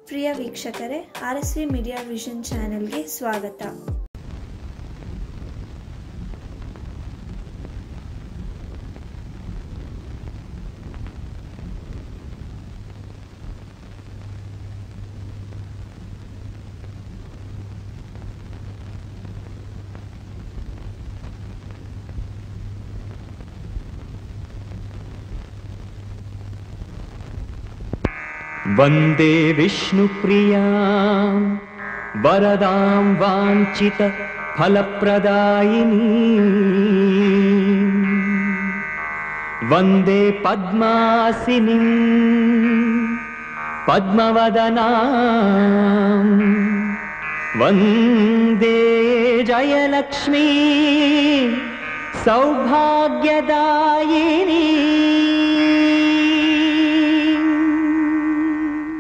ಪ್ರಿಯ ವೀಕ್ಷಕರೇ R S V media vision ಚಾನೆಲ್ಗೆ ಸ್ವಾಗತ वन्दे विष्णुप्रियां वरदां वाञ्छित फलप्रदायिनी वन्दे पद्मासिनीं पद्मवदनां वन्दे जयलक्ष्मी सौभाग्यदायिनी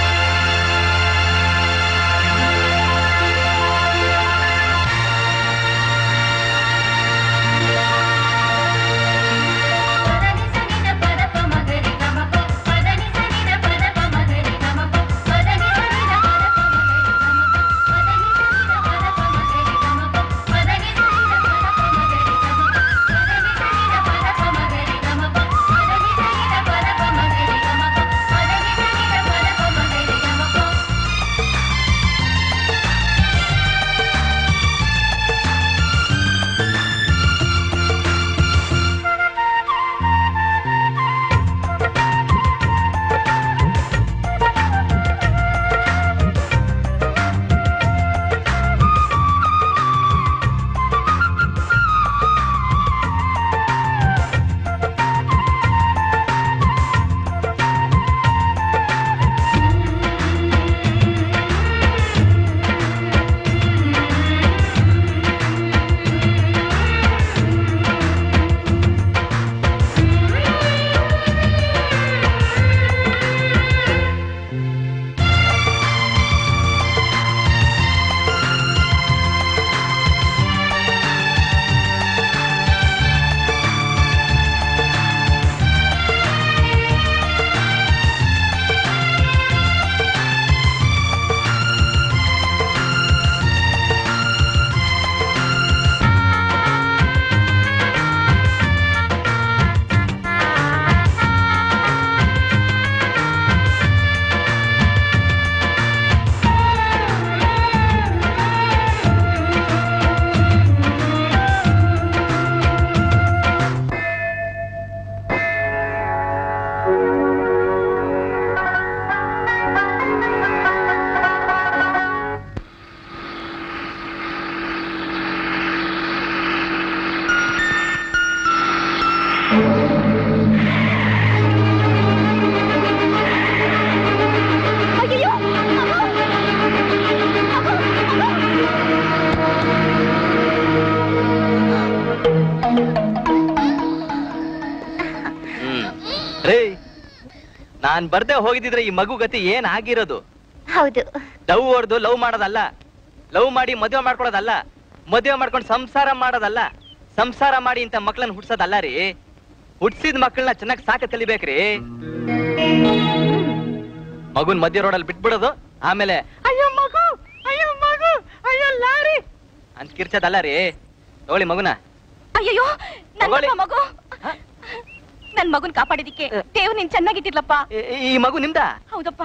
పదని సనిన పదప మగరి గమప పదని సనిన పదప మగరి గమప పదని సనిన పదప మగరి గమప పదని సనిన పదప మగరి గమప పదని సనిన పదప మగరి గమప పదని సనిన పదప మగరి గమప పదని సనిన పదప మగరి గమప పదని సనిన పదప మగరి గమప ಹ್ಮ್. ರೇ ನಾನ್ ಬರ್ದೆ ಹೋಗಿದ್ರೆ ಈ ಮಗು ಗತಿ ಏನ್ ಆಗಿರೋದು ಹೌದು ಲವ್ ಹೊಡೆದು ಲವ್ ಮಾಡೋದಲ್ಲ ಲವ್ ಮಾಡಿ ಮದುವೆ ಮಾಡ್ಕೊಳ್ಳೋದಲ್ಲ ಮದುವೆ ಮಾಡ್ಕೊಂಡು ಸಂಸಾರ ಮಾಡೋದಲ್ಲ ಸಂಸಾರ ಮಾಡಿ ಇಂತ ಮಕ್ಳನ್ನ ಹುಡ್ಸೋದಲ್ಲ ರೀ ಹುಡ್ಸಿದ ಮಕ್ಕಳನ್ನ ಚೆನ್ನಾಗಿ ಸಾಕ ಕಲಿಬೇಕ್ರಿ ಮಗುನ್ ಮಧ್ಯ ರೋಡಲ್ಲಿ ಬಿಟ್ಬಿಡೋದು ಆಮೇಲೆ ಅಯ್ಯೋ ಮಗು ಅಯ್ಯೋ ಮಗು ಅಯ್ಯೋ ಲಾರಿ ಅಂತ ಕಿರ್ಚೋದಲ್ಲ ರೀ ತಗೊಳ್ಳಿ ಮಗುನ ಅಯ್ಯೋ ತಗೊಳ್ಳಿ. ನನ್ನ ಮಗು ಹ? ನನ್ ಮಗುನ್ ಕಾಪಾಡಿದಿಕ್ಕೆ ದೇವ್ ನಿನ್ ಚೆನ್ನಾಗಿಟ್ಟಿರ್ಲಪ್ಪ ಈ- ಈ ಮಗು ನಿಮ್ದ ಹೌದಪ್ಪ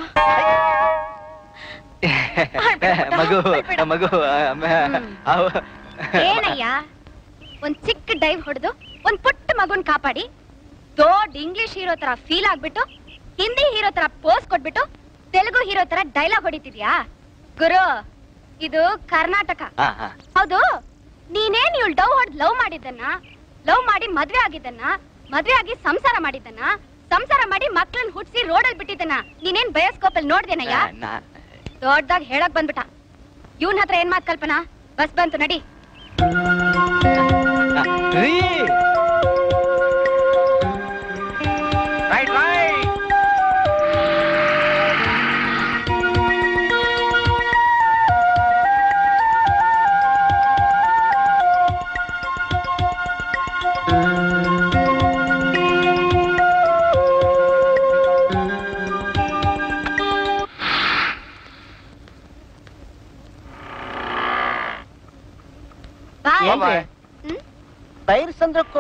ಮಗು ಬಿಡ್ಬೇಡ. ಮಗು ಆ, ಅವ್- ಏನಯ್ಯ ಒಂದ್ ಚಿಕ್ಕ ಡೈವ್ ಹೊಡೆದು ಒಂದ್ ಪುಟ್ಟ ಮಗುನ್ ಕಾಪಾಡಿ ದೊಡ್ಡ ಇಂಗ್ಲಿಷ್ ಹೀರೋ ತರ ಫೀಲ್ ಆಗ್ಬಿಟ್ಟು ಹಿಂದಿ ಹೀರೋ ತರ ಪೋಸ್ ಕೊಟ್ಬಿಟ್ಟು ತೆಲುಗು ಹೀರೋ ತರ ಡೈಲಾಗ್ ಹೊಡಿತಿದ್ಯಾ ಗುರು ಇದು ಕರ್ನಾಟಕ ಹಾ ಹಾ ಹೌದು ನೀನೇನ್ ಇವಳು ಡವ್ ಹೊಡೆದ್ ಲವ್ ಮಾಡಿದ್ದನ್ನ ಲವ್ ಮಾಡಿ ಮದ್ವೆ ಆಗಿದ್ದನ್ನ ಮದ್ವೆ ಆಗಿ ಸಂಸಾರ ಮಾಡಿದ್ದನ್ನ ಸಂಸಾರ ಮಾಡಿ ಮಕ್ಳನ್ನ ಹುಟ್ಸಿ ರೋಡಲ್ಲಿ ಬಿಟ್ಟಿದ್ದನ್ನ ನೀನೇನ್ ಬಯೋಸ್ಕೋಪ್ ಅಲ್ಲಿ ನೋಡ್ದೇನಯ್ಯ ನಾ- ದೊಡ್ಡದಾಗ್ ಹೇಳಕ್ ಬಂದ್ಬಿಟ್ಟ ಇವನ್ ಹತ್ರ ಏನ್ ಮಾತ್ ಕಲ್ಪನಾ ಬಸ್ ಬಂತು ನಡಿ ನಾ- ರೀ. ರೈಟ್ ರೈಟ್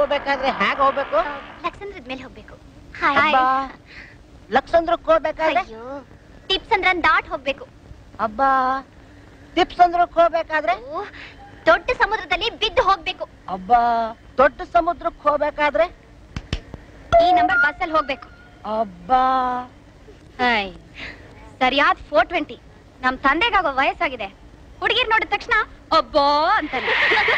ಹೋಗ್ಬೇಕಾದ್ರೆ ಹೇಗ್ ಹೋಗ್ಬೇಕು ಲಕ್ಷಂದ್ರದ ಮೇಲೆ ಹೋಗ್ಬೇಕು ಅಬ್ಬಾ ಲಕ್ಷಂದ್ರಕ್ ಹೋಗ್ಬೇಕಾದ್ರೆ ಅಯ್ಯೋ ಟಿಪ್ಸ್ ಅಂದ್ರ ದಾಟ್ ಹೋಗ್ಬೇಕು ಅಬ್ಬಾ ತಿಪ್ಸಂದ್ರಕ್ ಹೋಗ್ಬೇಕಾದ್ರೆ ಓ, ದೊಡ್ಡ ಸಮುದ್ರದಲ್ಲಿ ಬಿದ್ದು ಹೋಗ್ಬೇಕು ಅಬ್ಬಾ ದೊಡ್ಡ ಸಮುದ್ರಕ್ ಹೋಗ್ಬೇಕಾದ್ರೆ ಈ ನಂಬರ್ ಬಸ್ ಅಲ್ಲಿ ಹೋಗ್ಬೇಕು ಅಬ್ಬಾ ಹಾಯ್ ಸರಿಯಾದ ಫೋರ್ ಟ್ವೆಂಟಿ ನಮ್ ತಂದೆಗಾಗೋ ವಯಸ್ಸಾಗಿದೆ ಹುಡುಗಿರ್ ನೋಡಿದ ತಕ್ಷಣ ಒಬ್ಬೋ ಅಂತಾನೆ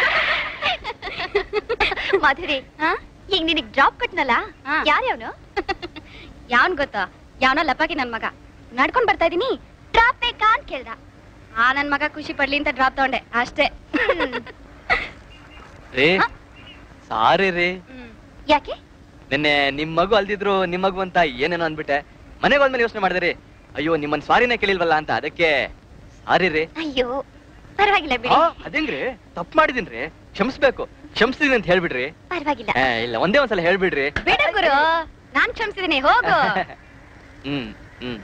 ಮಾಧುರಿ ಈಗ ನಿನಗ್ ಡ್ರಾಪ್ ಕೊಟ್ನಲ್ಲ ಯಾರ್ಯಾವನು ಯಾವನ್ ಗೊತ್ತಾ ಯಾವನೋ ಲಪಾಕಿ ನನ್ ಮಗ ನಡ್ಕೊಂಡ್ ಬರ್ತಾ ಇದೀನಿ ಡ್ರಾಪ್ ಬೇಕಾ ಅಂತ ಕೇಳ್ದ ಆ ನನ್ ಮಗ ಖುಷಿ ಪಡ್ಲಿ ಅಂತ ಡ್ರಾಪ್ ತಗೊಂಡೆ ಅಷ್ಟೇ ರೇ ಸಾರಿ ರೀ ಯಾಕೆ ನಿನ್ನೆ ನಿಮ್ ಮಗು ಅಲ್ದಿದ್ರು ನಿಮ್ ಮಗು ಅಂತ ಏನೇನೋ ಅಂದ್ಬಿಟ್ಟೆ ಮನೆಗೆ ಹೋದ್ಮೇಲೆ ಯೋಚನೆ ಮಾಡಿದ್ರಿ ಅಯ್ಯೋ ನಿಮ್ಮನ್ ಸಾರಿನೇ ಕೇಳಿಲ್ವಲ್ಲ ಅಂತ ಅದಕ್ಕೆ ಸಾರಿ ರೀ ಅಯ್ಯೋ ಪರವಾಗಿಲ್ಲ ಬಿಡಿ ಆ, ಅದೇಂಗ್ರಿ ತಪ್ಪು ಮಾಡಿದೀನ್ರಿ ಕ್ಷಮಿಸ್ಬೇಕು ಕ್ಷಮಿಸ್ತೀನಿ ಅಂತ ಹೇಳ್ಬಿಡ್ರಿ ಪರವಾಗಿಲ್ಲ ಏ, ಇಲ್ಲ ಒಂದೇ ಒಂದ್ಸಲ ಹೇಳ್ಬಿಡ್ರಿ ಬಿಡು ಗುರು ನಾನ್ ಕ್ಷಮಿಸಿದೀನಿ ಹೋಗು ಹ್ಮ್ ಹ್ಮ್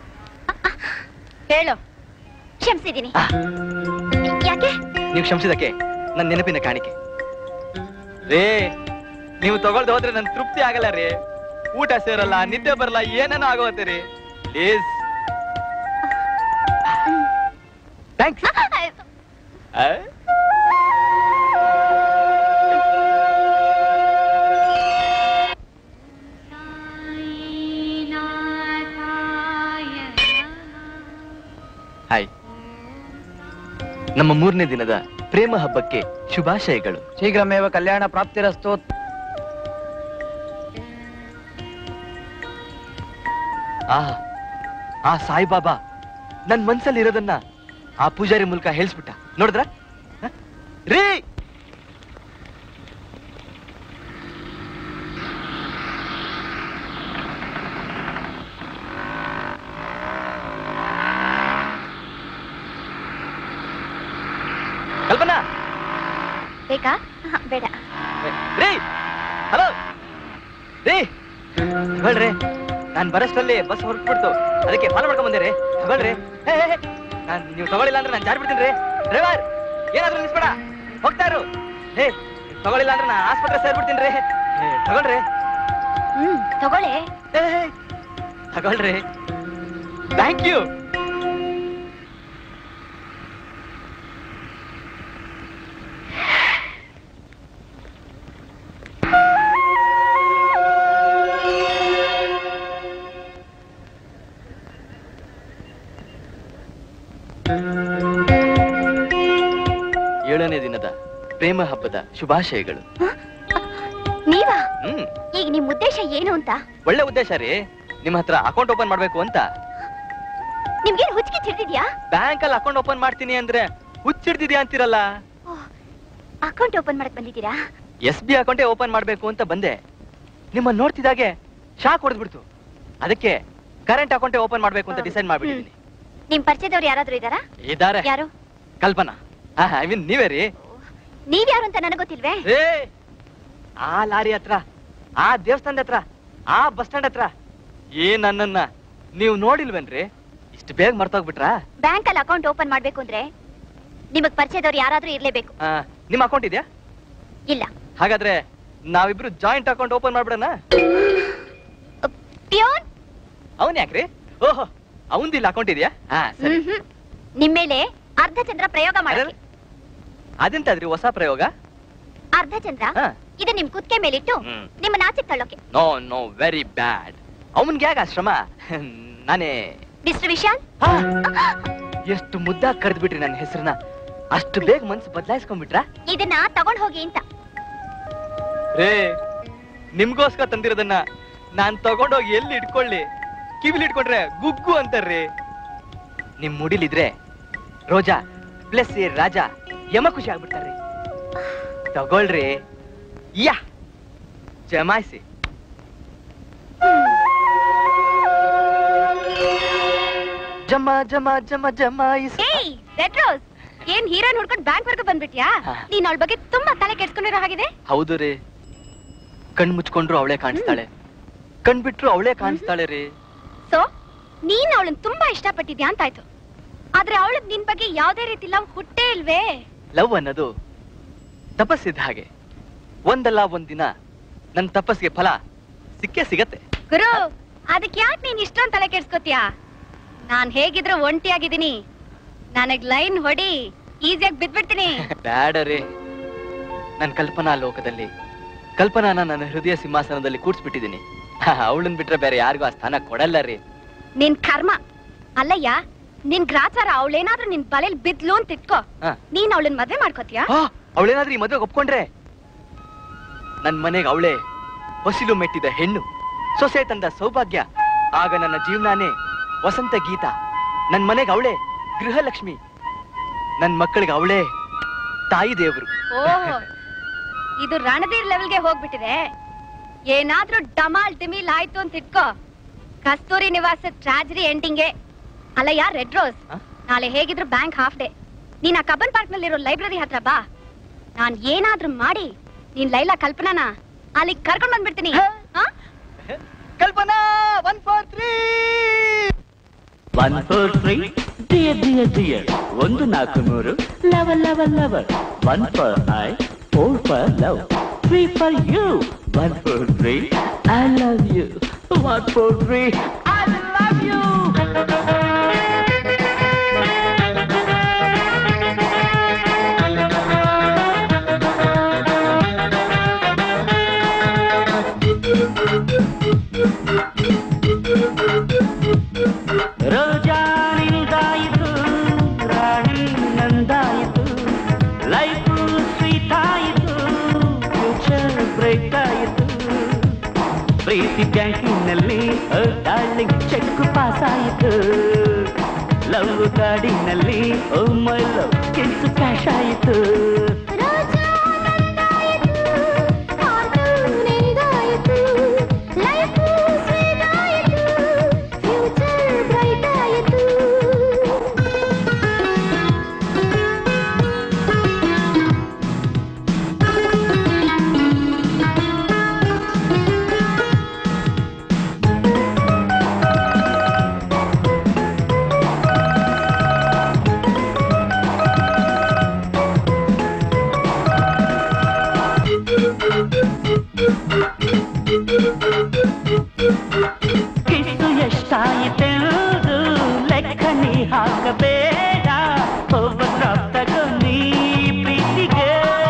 ಹೇಳು ಕ್ಷಮಿಸಿದೀನಿ ಆ. ಯಾಕೆ ನೀವು ಕ್ಷಮಿಸಿದಕ್ಕೆ ನನ್ನ ನೆನಪಿನ ಕಾಣಿಕೆ ರೇ ನೀವು ತಗೊಳ್ದು ಹೋದ್ರೆ ನನ್ ತೃಪ್ತಿ ಆಗಲ್ಲ ರೀ ಊಟ ಸೇರಲ್ಲ ನಿದ್ದೆ ಬರಲ್ಲ ಏನೇನೋ ಆಗೋಗುತ್ತೆ ರೀ ಪ್ಲೀಸ್ ಥ್ಯಾಂಕ್ಸ್ ಹಾಯ್ ನಮ್ಮ ಮೂರನೇ ದಿನದ ಪ್ರೇಮ ಹಬ್ಬಕ್ಕೆ ಶುಭಾಶಯಗಳು ಶೀಘ್ರಮೇವ ಕಲ್ಯಾಣ ಪ್ರಾಪ್ತಿರಸ್ತು ಆ ಆ ಸಾಯಿಬಾಬಾ ನನ್ ಮನ್ಸಲ್ಲಿ ಇರೋದನ್ನ ಆ ಪೂಜಾರಿ ಮೂಲಕ ಹೇಳ್ಸ್ಬಿಟ್ಟ ನೋಡಿದ್ರ ಹ? ರೀ ಕಲ್ಪನಾ ಬೇಕಾ ಬೇಡ ರೀ ಹಲೋ ರೀ ತಗೊಳ್ರಿ ನಾನ್ ಬರಷ್ಟರಲ್ಲಿ ಬಸ್ ಹೊರಟ್ಬಿಡ್ತು ಅದಕ್ಕೆ ಫಾಲೋ ಮಾಡ್ಕೊಂಡ್ ಬಂದೆ ರೀ ತಗೊಳ್ರಿ ಹೇ, ಹೇ, ಹೇ. ನಾನ್ ನೀವು ತಗೊಳ್ಳಿಲ್ಲ ಅಂದ್ರೆ ನಾನು ಜಾರಿ ಬಿಡ್ತೀನಿ ರೀ ಡ್ರೈವರ್ ಏನಾದ್ರೂ ನಿಲ್ಸ್ಬೇಡ ಹೋಗ್ತಾ ಇರು ಹೇ ತಗೊಳ್ಳಿಲ್ಲ ಅಂದ್ರೆ ನಾನು ಆಸ್ಪತ್ರೆ ಸೇರ್ಬಿಡ್ತೀನಿ ರೀ ಹೇ, ತಗೊಳ್ರಿ ಹ್ಮ್ ತಗೊಳ್ಳೆ ಹೇ, ಹೇ. ತಗೊಳ್ರಿ ಥ್ಯಾಂಕ್ ಯು ಏಳನೇ ದಿನದ ಪ್ರೇಮ ಹಬ್ಬದ ಶುಭಾಶಯಗಳು ನೀವಾ ಹ್ಮ್ ಈಗ ನಿಮ್ ಉದ್ದೇಶ ಏನು ಅಂತ ಒಳ್ಳೆ ಉದ್ದೇಶ ರೀ ನಿಮ್ಮ ಹತ್ರ ಅಕೌಂಟ್ ಓಪನ್ ಮಾಡ್ಬೇಕು ಅಂತ ನಿಮ್ಗೇನು ಹುಚ್ಚಿಗೆ ಚಿಡ್ದಿದ್ಯಾ ಬ್ಯಾಂಕ್ ಅಲ್ಲಿ ಅಕೌಂಟ್ ಓಪನ್ ಮಾಡ್ತೀನಿ ಅಂದ್ರೆ ಹುಚ್ಚಿಡ್ದಿದ್ಯಾ ಅಂತೀರಲ್ಲ ಅಕೌಂಟ್ ಓಪನ್ ಮಾಡಕ್ ಬಂದಿದ್ದೀರಾ ಎಸ್ ಬಿ ಅಕೌಂಟೇ ಓಪನ್ ಮಾಡ್ಬೇಕು ಅಂತ ಬಂದೆ ನಿಮ್ಮ ನೋಡ್ತಿದಾಗೆ ಶಾಕ್ ಹೊಡೆದ್ಬಿಡ್ತು ಅದಕ್ಕೆ ಕರೆಂಟ್ ಅಕೌಂಟೇ ಓಪನ್ ಮಾಡ್ಬೇಕು ಅಂತ ಡಿಸೈಡ್ ಮಾಡ್ಬಿಟ್ಟಿದ್ದೀನಿ ನಿಮ್ ಪರಿಚಯದವ್ರು ಯಾರಾದ್ರೂ ಇದಾರಾ ಇದಾರೆ ಯಾರು ಕಲ್ಪನಾ ಐ ಮೀನ್ ನೀವೇ ರೀ ನೀವ್ ಯಾರು ಅಂತ ನನಗ್ ಗೊತ್ತಿಲ್ವೇ ಏ ಆ ಲಾರಿ ಹತ್ರ ಆ ದೇವಸ್ಥಾನದ ಹತ್ರ ಆ ಬಸ್ ಸ್ಟ್ಯಾಂಡ್ ಹತ್ರ ಏ ನನ್ನನ್ನ ನೀವು ನೋಡಿಲ್ವೇನ್ರಿ ಇಷ್ಟು ಬೇಗ ಮರ್ತೋಗ್ಬಿಟ್ರಾ ಬ್ಯಾಂಕ್ ಅಲ್ಲಿ ಅಕೌಂಟ್ ಓಪನ್ ಮಾಡ್ಬೇಕು ಅಂದ್ರೆ ನಿಮಗ್ ಪರಿಚಯದವ್ರು ಯಾರಾದ್ರೂ ಇರ್ಲೇಬೇಕು ಆ, ನಿಮ್ಮ ಅಕೌಂಟ್ ಇದೆಯಾ ಇಲ್ಲ ಹಾಗಾದ್ರೆ ನಾವಿಬ್ರು ಜಾಯಿಂಟ್ ಅಕೌಂಟ್ ಓಪನ್ ಮಾಡ್ಬಿಡೋಣ ಪ್ಯೂನ್ ಅವನ್ ಯಾಕ್ರಿ ಓಹೋ ಅವಂದಿಲ್ಲ ಅಕೌಂಟ್ ಇದೆಯಾ ಹಾ ಸರಿ ನಿಮ್ ಮೇಲೆ ಅರ್ಧ ಚಂದ್ರ ಪ್ರಯೋಗ ಮಾಡಕ್ಕೆ ಅದೆಂತಾದ್ರಿ ಹೊಸ ಪ್ರಯೋಗ ಅರ್ಧ ಚಂದ್ರ ಹಾ. ಇದು ನಿಮ್ ಕುತ್ತಿಗೆ ಮೇಲಿಟ್ಟು ಹ್ಮ್. ನಿಮ್ಮ ನಾಚಿಕ್ ತಳ್ಳೋಕೆ ನೋ ನೋ ವೆರಿ ಬ್ಯಾಡ್ ಅವನ್ಗೆ ಯಾಕೆ ಶ್ರಮ ನಾನೇ ಮಿಸ್ಟರ್ ವಿಶಾಲ್ ಆ, ಎಷ್ಟು ಮುದ್ದಾಗಿ ಕರೆದ್ಬಿಟ್ರಿ ನನ್ನ ಹೆಸರನ್ನ ಅಷ್ಟು ಬೇಗ ಮನ್ಸು ಬದಲಾಯಿಸ್ಕೊಂಡ್ಬಿಟ್ರ ಇದನ್ನ ತಗೊಂಡ್ ಹೋಗಿ ಅಂತ ರೇ ನಿಮ್ಗೋಸ್ಕರ ತಂದಿರೋದನ್ನ ನಾನ್ ತಗೊಂಡೋಗಿ ಎಲ್ಲಿ ಇಟ್ಕೊಳ್ಳಿ ಕಿವಿಲಿ ಇಟ್ಕೊಂಡ್ರೆ ಗುಗ್ಗು ಅಂತಾರ್ರಿ ನಿಮ್ ಮುಡಿಲಿದ್ರೆ ರೋಜಾ ಪ್ಲಸ್ ರಾಜ ಯಮ ಖುಷಿ ಆಗ್ಬಿಡ್ತಾರ್ರಿ ತಗೊಳ್ರಿ ಯಾ ಜಮಾಯಿಸಿ ಜಮ ಜಮ ಜಮ ಜಮಾಯಿಸಿ ಏಯ್ ರೆಡ್ ರೋಸ್ ಏನ್ ಹೀರೋನ್ ಹುಡ್ಕೊಂಡು ಬ್ಯಾಂಕ್ ವರ್ಗ ಬಂದ್ಬಿಟ್ಯಾ ಹಾ. ನೀನ್ ಅವಳ ಬಗ್ಗೆ ತುಂಬಾ ತಲೆ ಕೆಡ್ಸ್ಕೊಂಡಿರೋ ಹಾಗಿದೆ ಹೌದು ರೀ ಕಣ್ ಮುಚ್ಕೊಂಡ್ರು ಅವಳೇ ಕಾಣಿಸ್ತಾಳೆ ಕಣ್ ಬಿಟ್ರು ಅವಳೇ ಕಾಣಿಸ್ತಾಳೆ ರೀ ಸೊ ನೀನ್ ಅವಳನ್ ತುಂಬಾ ಇಷ್ಟಪಟ್ಟಿದ್ಯಾ ಅಂತಾಯ್ತು ಆದ್ರೆ ಅವಳಗ್ ನಿನ್ ಬಗ್ಗೆ ಯಾವ್ದೇ ರೀತಿ ಲವ್ ಹುಟ್ಟೇ ಇಲ್ವೇ ಲವ್ ಅನ್ನೋದು ತಪಸ್ಸಿದ್ದ ಹಾಗೆ ಒಂದಲ್ಲ ಒಂದಿನ ನನ್ನ ತಪಸ್ಸಿಗೆ ಫಲ ಸಿಕ್ಕೇ ಸಿಗತ್ತೆ ಗುರು ಅದಕ್ಕೆ ಯಾಕೆ ನೀನ್ ಇಷ್ಟೊಂದ್ ತಲೆ ಕೆಡ್ಸ್ಕೊತೀಯ ನಾನ್ ಹೇಗಿದ್ರು ಒಂಟಿಯಾಗಿದ್ದೀನಿ ನನಗ್ ಲೈನ್ ಹೊಡಿ ಈಸಿಯಾಗಿ ಬಿದ್ಬಿಡ್ತೀನಿ ಬ್ಯಾಡ ರೀ ನನ್ನ ಕಲ್ಪನಾ ಲೋಕದಲ್ಲಿ ಕಲ್ಪನಾನ ನನ್ನ ಹೃದಯ ಸಿಂಹಾಸನದಲ್ಲಿ ಕೂಡ್ಸ್ಬಿಟ್ಟಿದ್ದೀನಿ ಅವಳನ್ ಬಿಟ್ರೆ ಬೇರೆ ಯಾರಿಗೂ ಆ ಸ್ಥಾನ ಕೊಡಲ್ಲ ರೀ ನಿನ್ ಕರ್ಮ ಅಲ್ಲಯ್ಯ ನಿನ್ ಗ್ರಾಚಾರ ಅವಳೇನಾದ್ರೂ ನಿನ್ ಬಲೆಲ್ ಬಿದ್ಲು ಅಂತ ಇಟ್ಕೋ ಹಾ. ನೀನ್ ಅವಳನ್ ಮದ್ವೆ ಮಾಡ್ಕೋತೀಯ ಅವಳೇನಾದ್ರೂ ಈ ಮದುವೆಗೆ ಒಪ್ಕೊಂಡ್ರೆ ನನ್ ಮನೆಗೆ ಅವಳೇ ಹೊಸಿಲು ಮೆಟ್ಟಿದ ಹೆಣ್ಣು ಸೊಸೆ ತಂದ ಸೌಭಾಗ್ಯ ಆಗ ನನ್ನ ಜೀವನಾನೇ ವಸಂತ ಗೀತ ನನ್ ಮನೆಗೆ ಅವಳೇ ಗೃಹಲಕ್ಷ್ಮಿ ನನ್ ಮಕ್ಕಳಿಗೆ ಅವಳೇ ತಾಯಿ ದೇವರು ಓಹೋ ಇದು ರಣಧೀರ್ ಲೆವೆಲ್ಗೆ ಹೋಗ್ಬಿಟ್ಟಿದೆ ಏನಾದ್ರೂ ಡಮಾಲ್ ಡಿಮಿಲ್ ಆಯ್ತು ಅಂತ ಇಟ್ಕೋ ಕಸ್ತೂರಿ ನಿವಾಸ ಟ್ರಾಜರಿ ಎಂಡಿಂಗ್ಗೆ ಅಲ್ಲಯ್ಯ ರೆಡ್ ರೋಸ್ ಹ? ನಾಳೆ ಹೇಗಿದ್ರು ಬ್ಯಾಂಕ್ ಹಾಫ್ ಡೇ ನೀನ್ ಆ ಕಬ್ಬನ್ ಪಾರ್ಕ್ ನಲ್ಲಿರೋ ಲೈಬ್ರರಿ ಹತ್ರ ಬಾ ನಾನ್ ಏನಾದ್ರೂ ಮಾಡಿ ನೀನ್ ಲೈಲಾ ಕಲ್ಪನಾನ ಅಲ್ಲಿಗ್ ಕರ್ಕೊಂಡ್ ಬಂದ್ಬಿಡ್ತೀನಿ ಹ? Kalpana one four three one four three dear dear dear ಒಂದು ನಾಲ್ಕು ಮೂರು love love love one for I four for love three for you one four three I love you one four three I love you ರೋಜಾ ನಿಂದಾಯಿತು ರಾಣಿ ನಂದಾಯಿತು life sweet ಆಯಿತು future break ಆಯಿತು ಪ್ರೀತಿ ಬ್ಯಾಂಕಿನಲ್ಲಿ ಡಾರ್ಲಿಂಗ್ ಚೆಕ್ ಪಾಸ್ ಆಯಿತು love ಗಾಡಿನಲ್ಲಿ oh my love kiss cash ಆಯಿತು ಕಿಸ್ಸು ಎಷ್ಟಾಯಿತೆಂದು ಲೆಕ್ಕನಿ ಹಾಕಬೇಡ ಓವರ್ ತಗೋ ನೀ ಪ್ರೀತಿಗೆ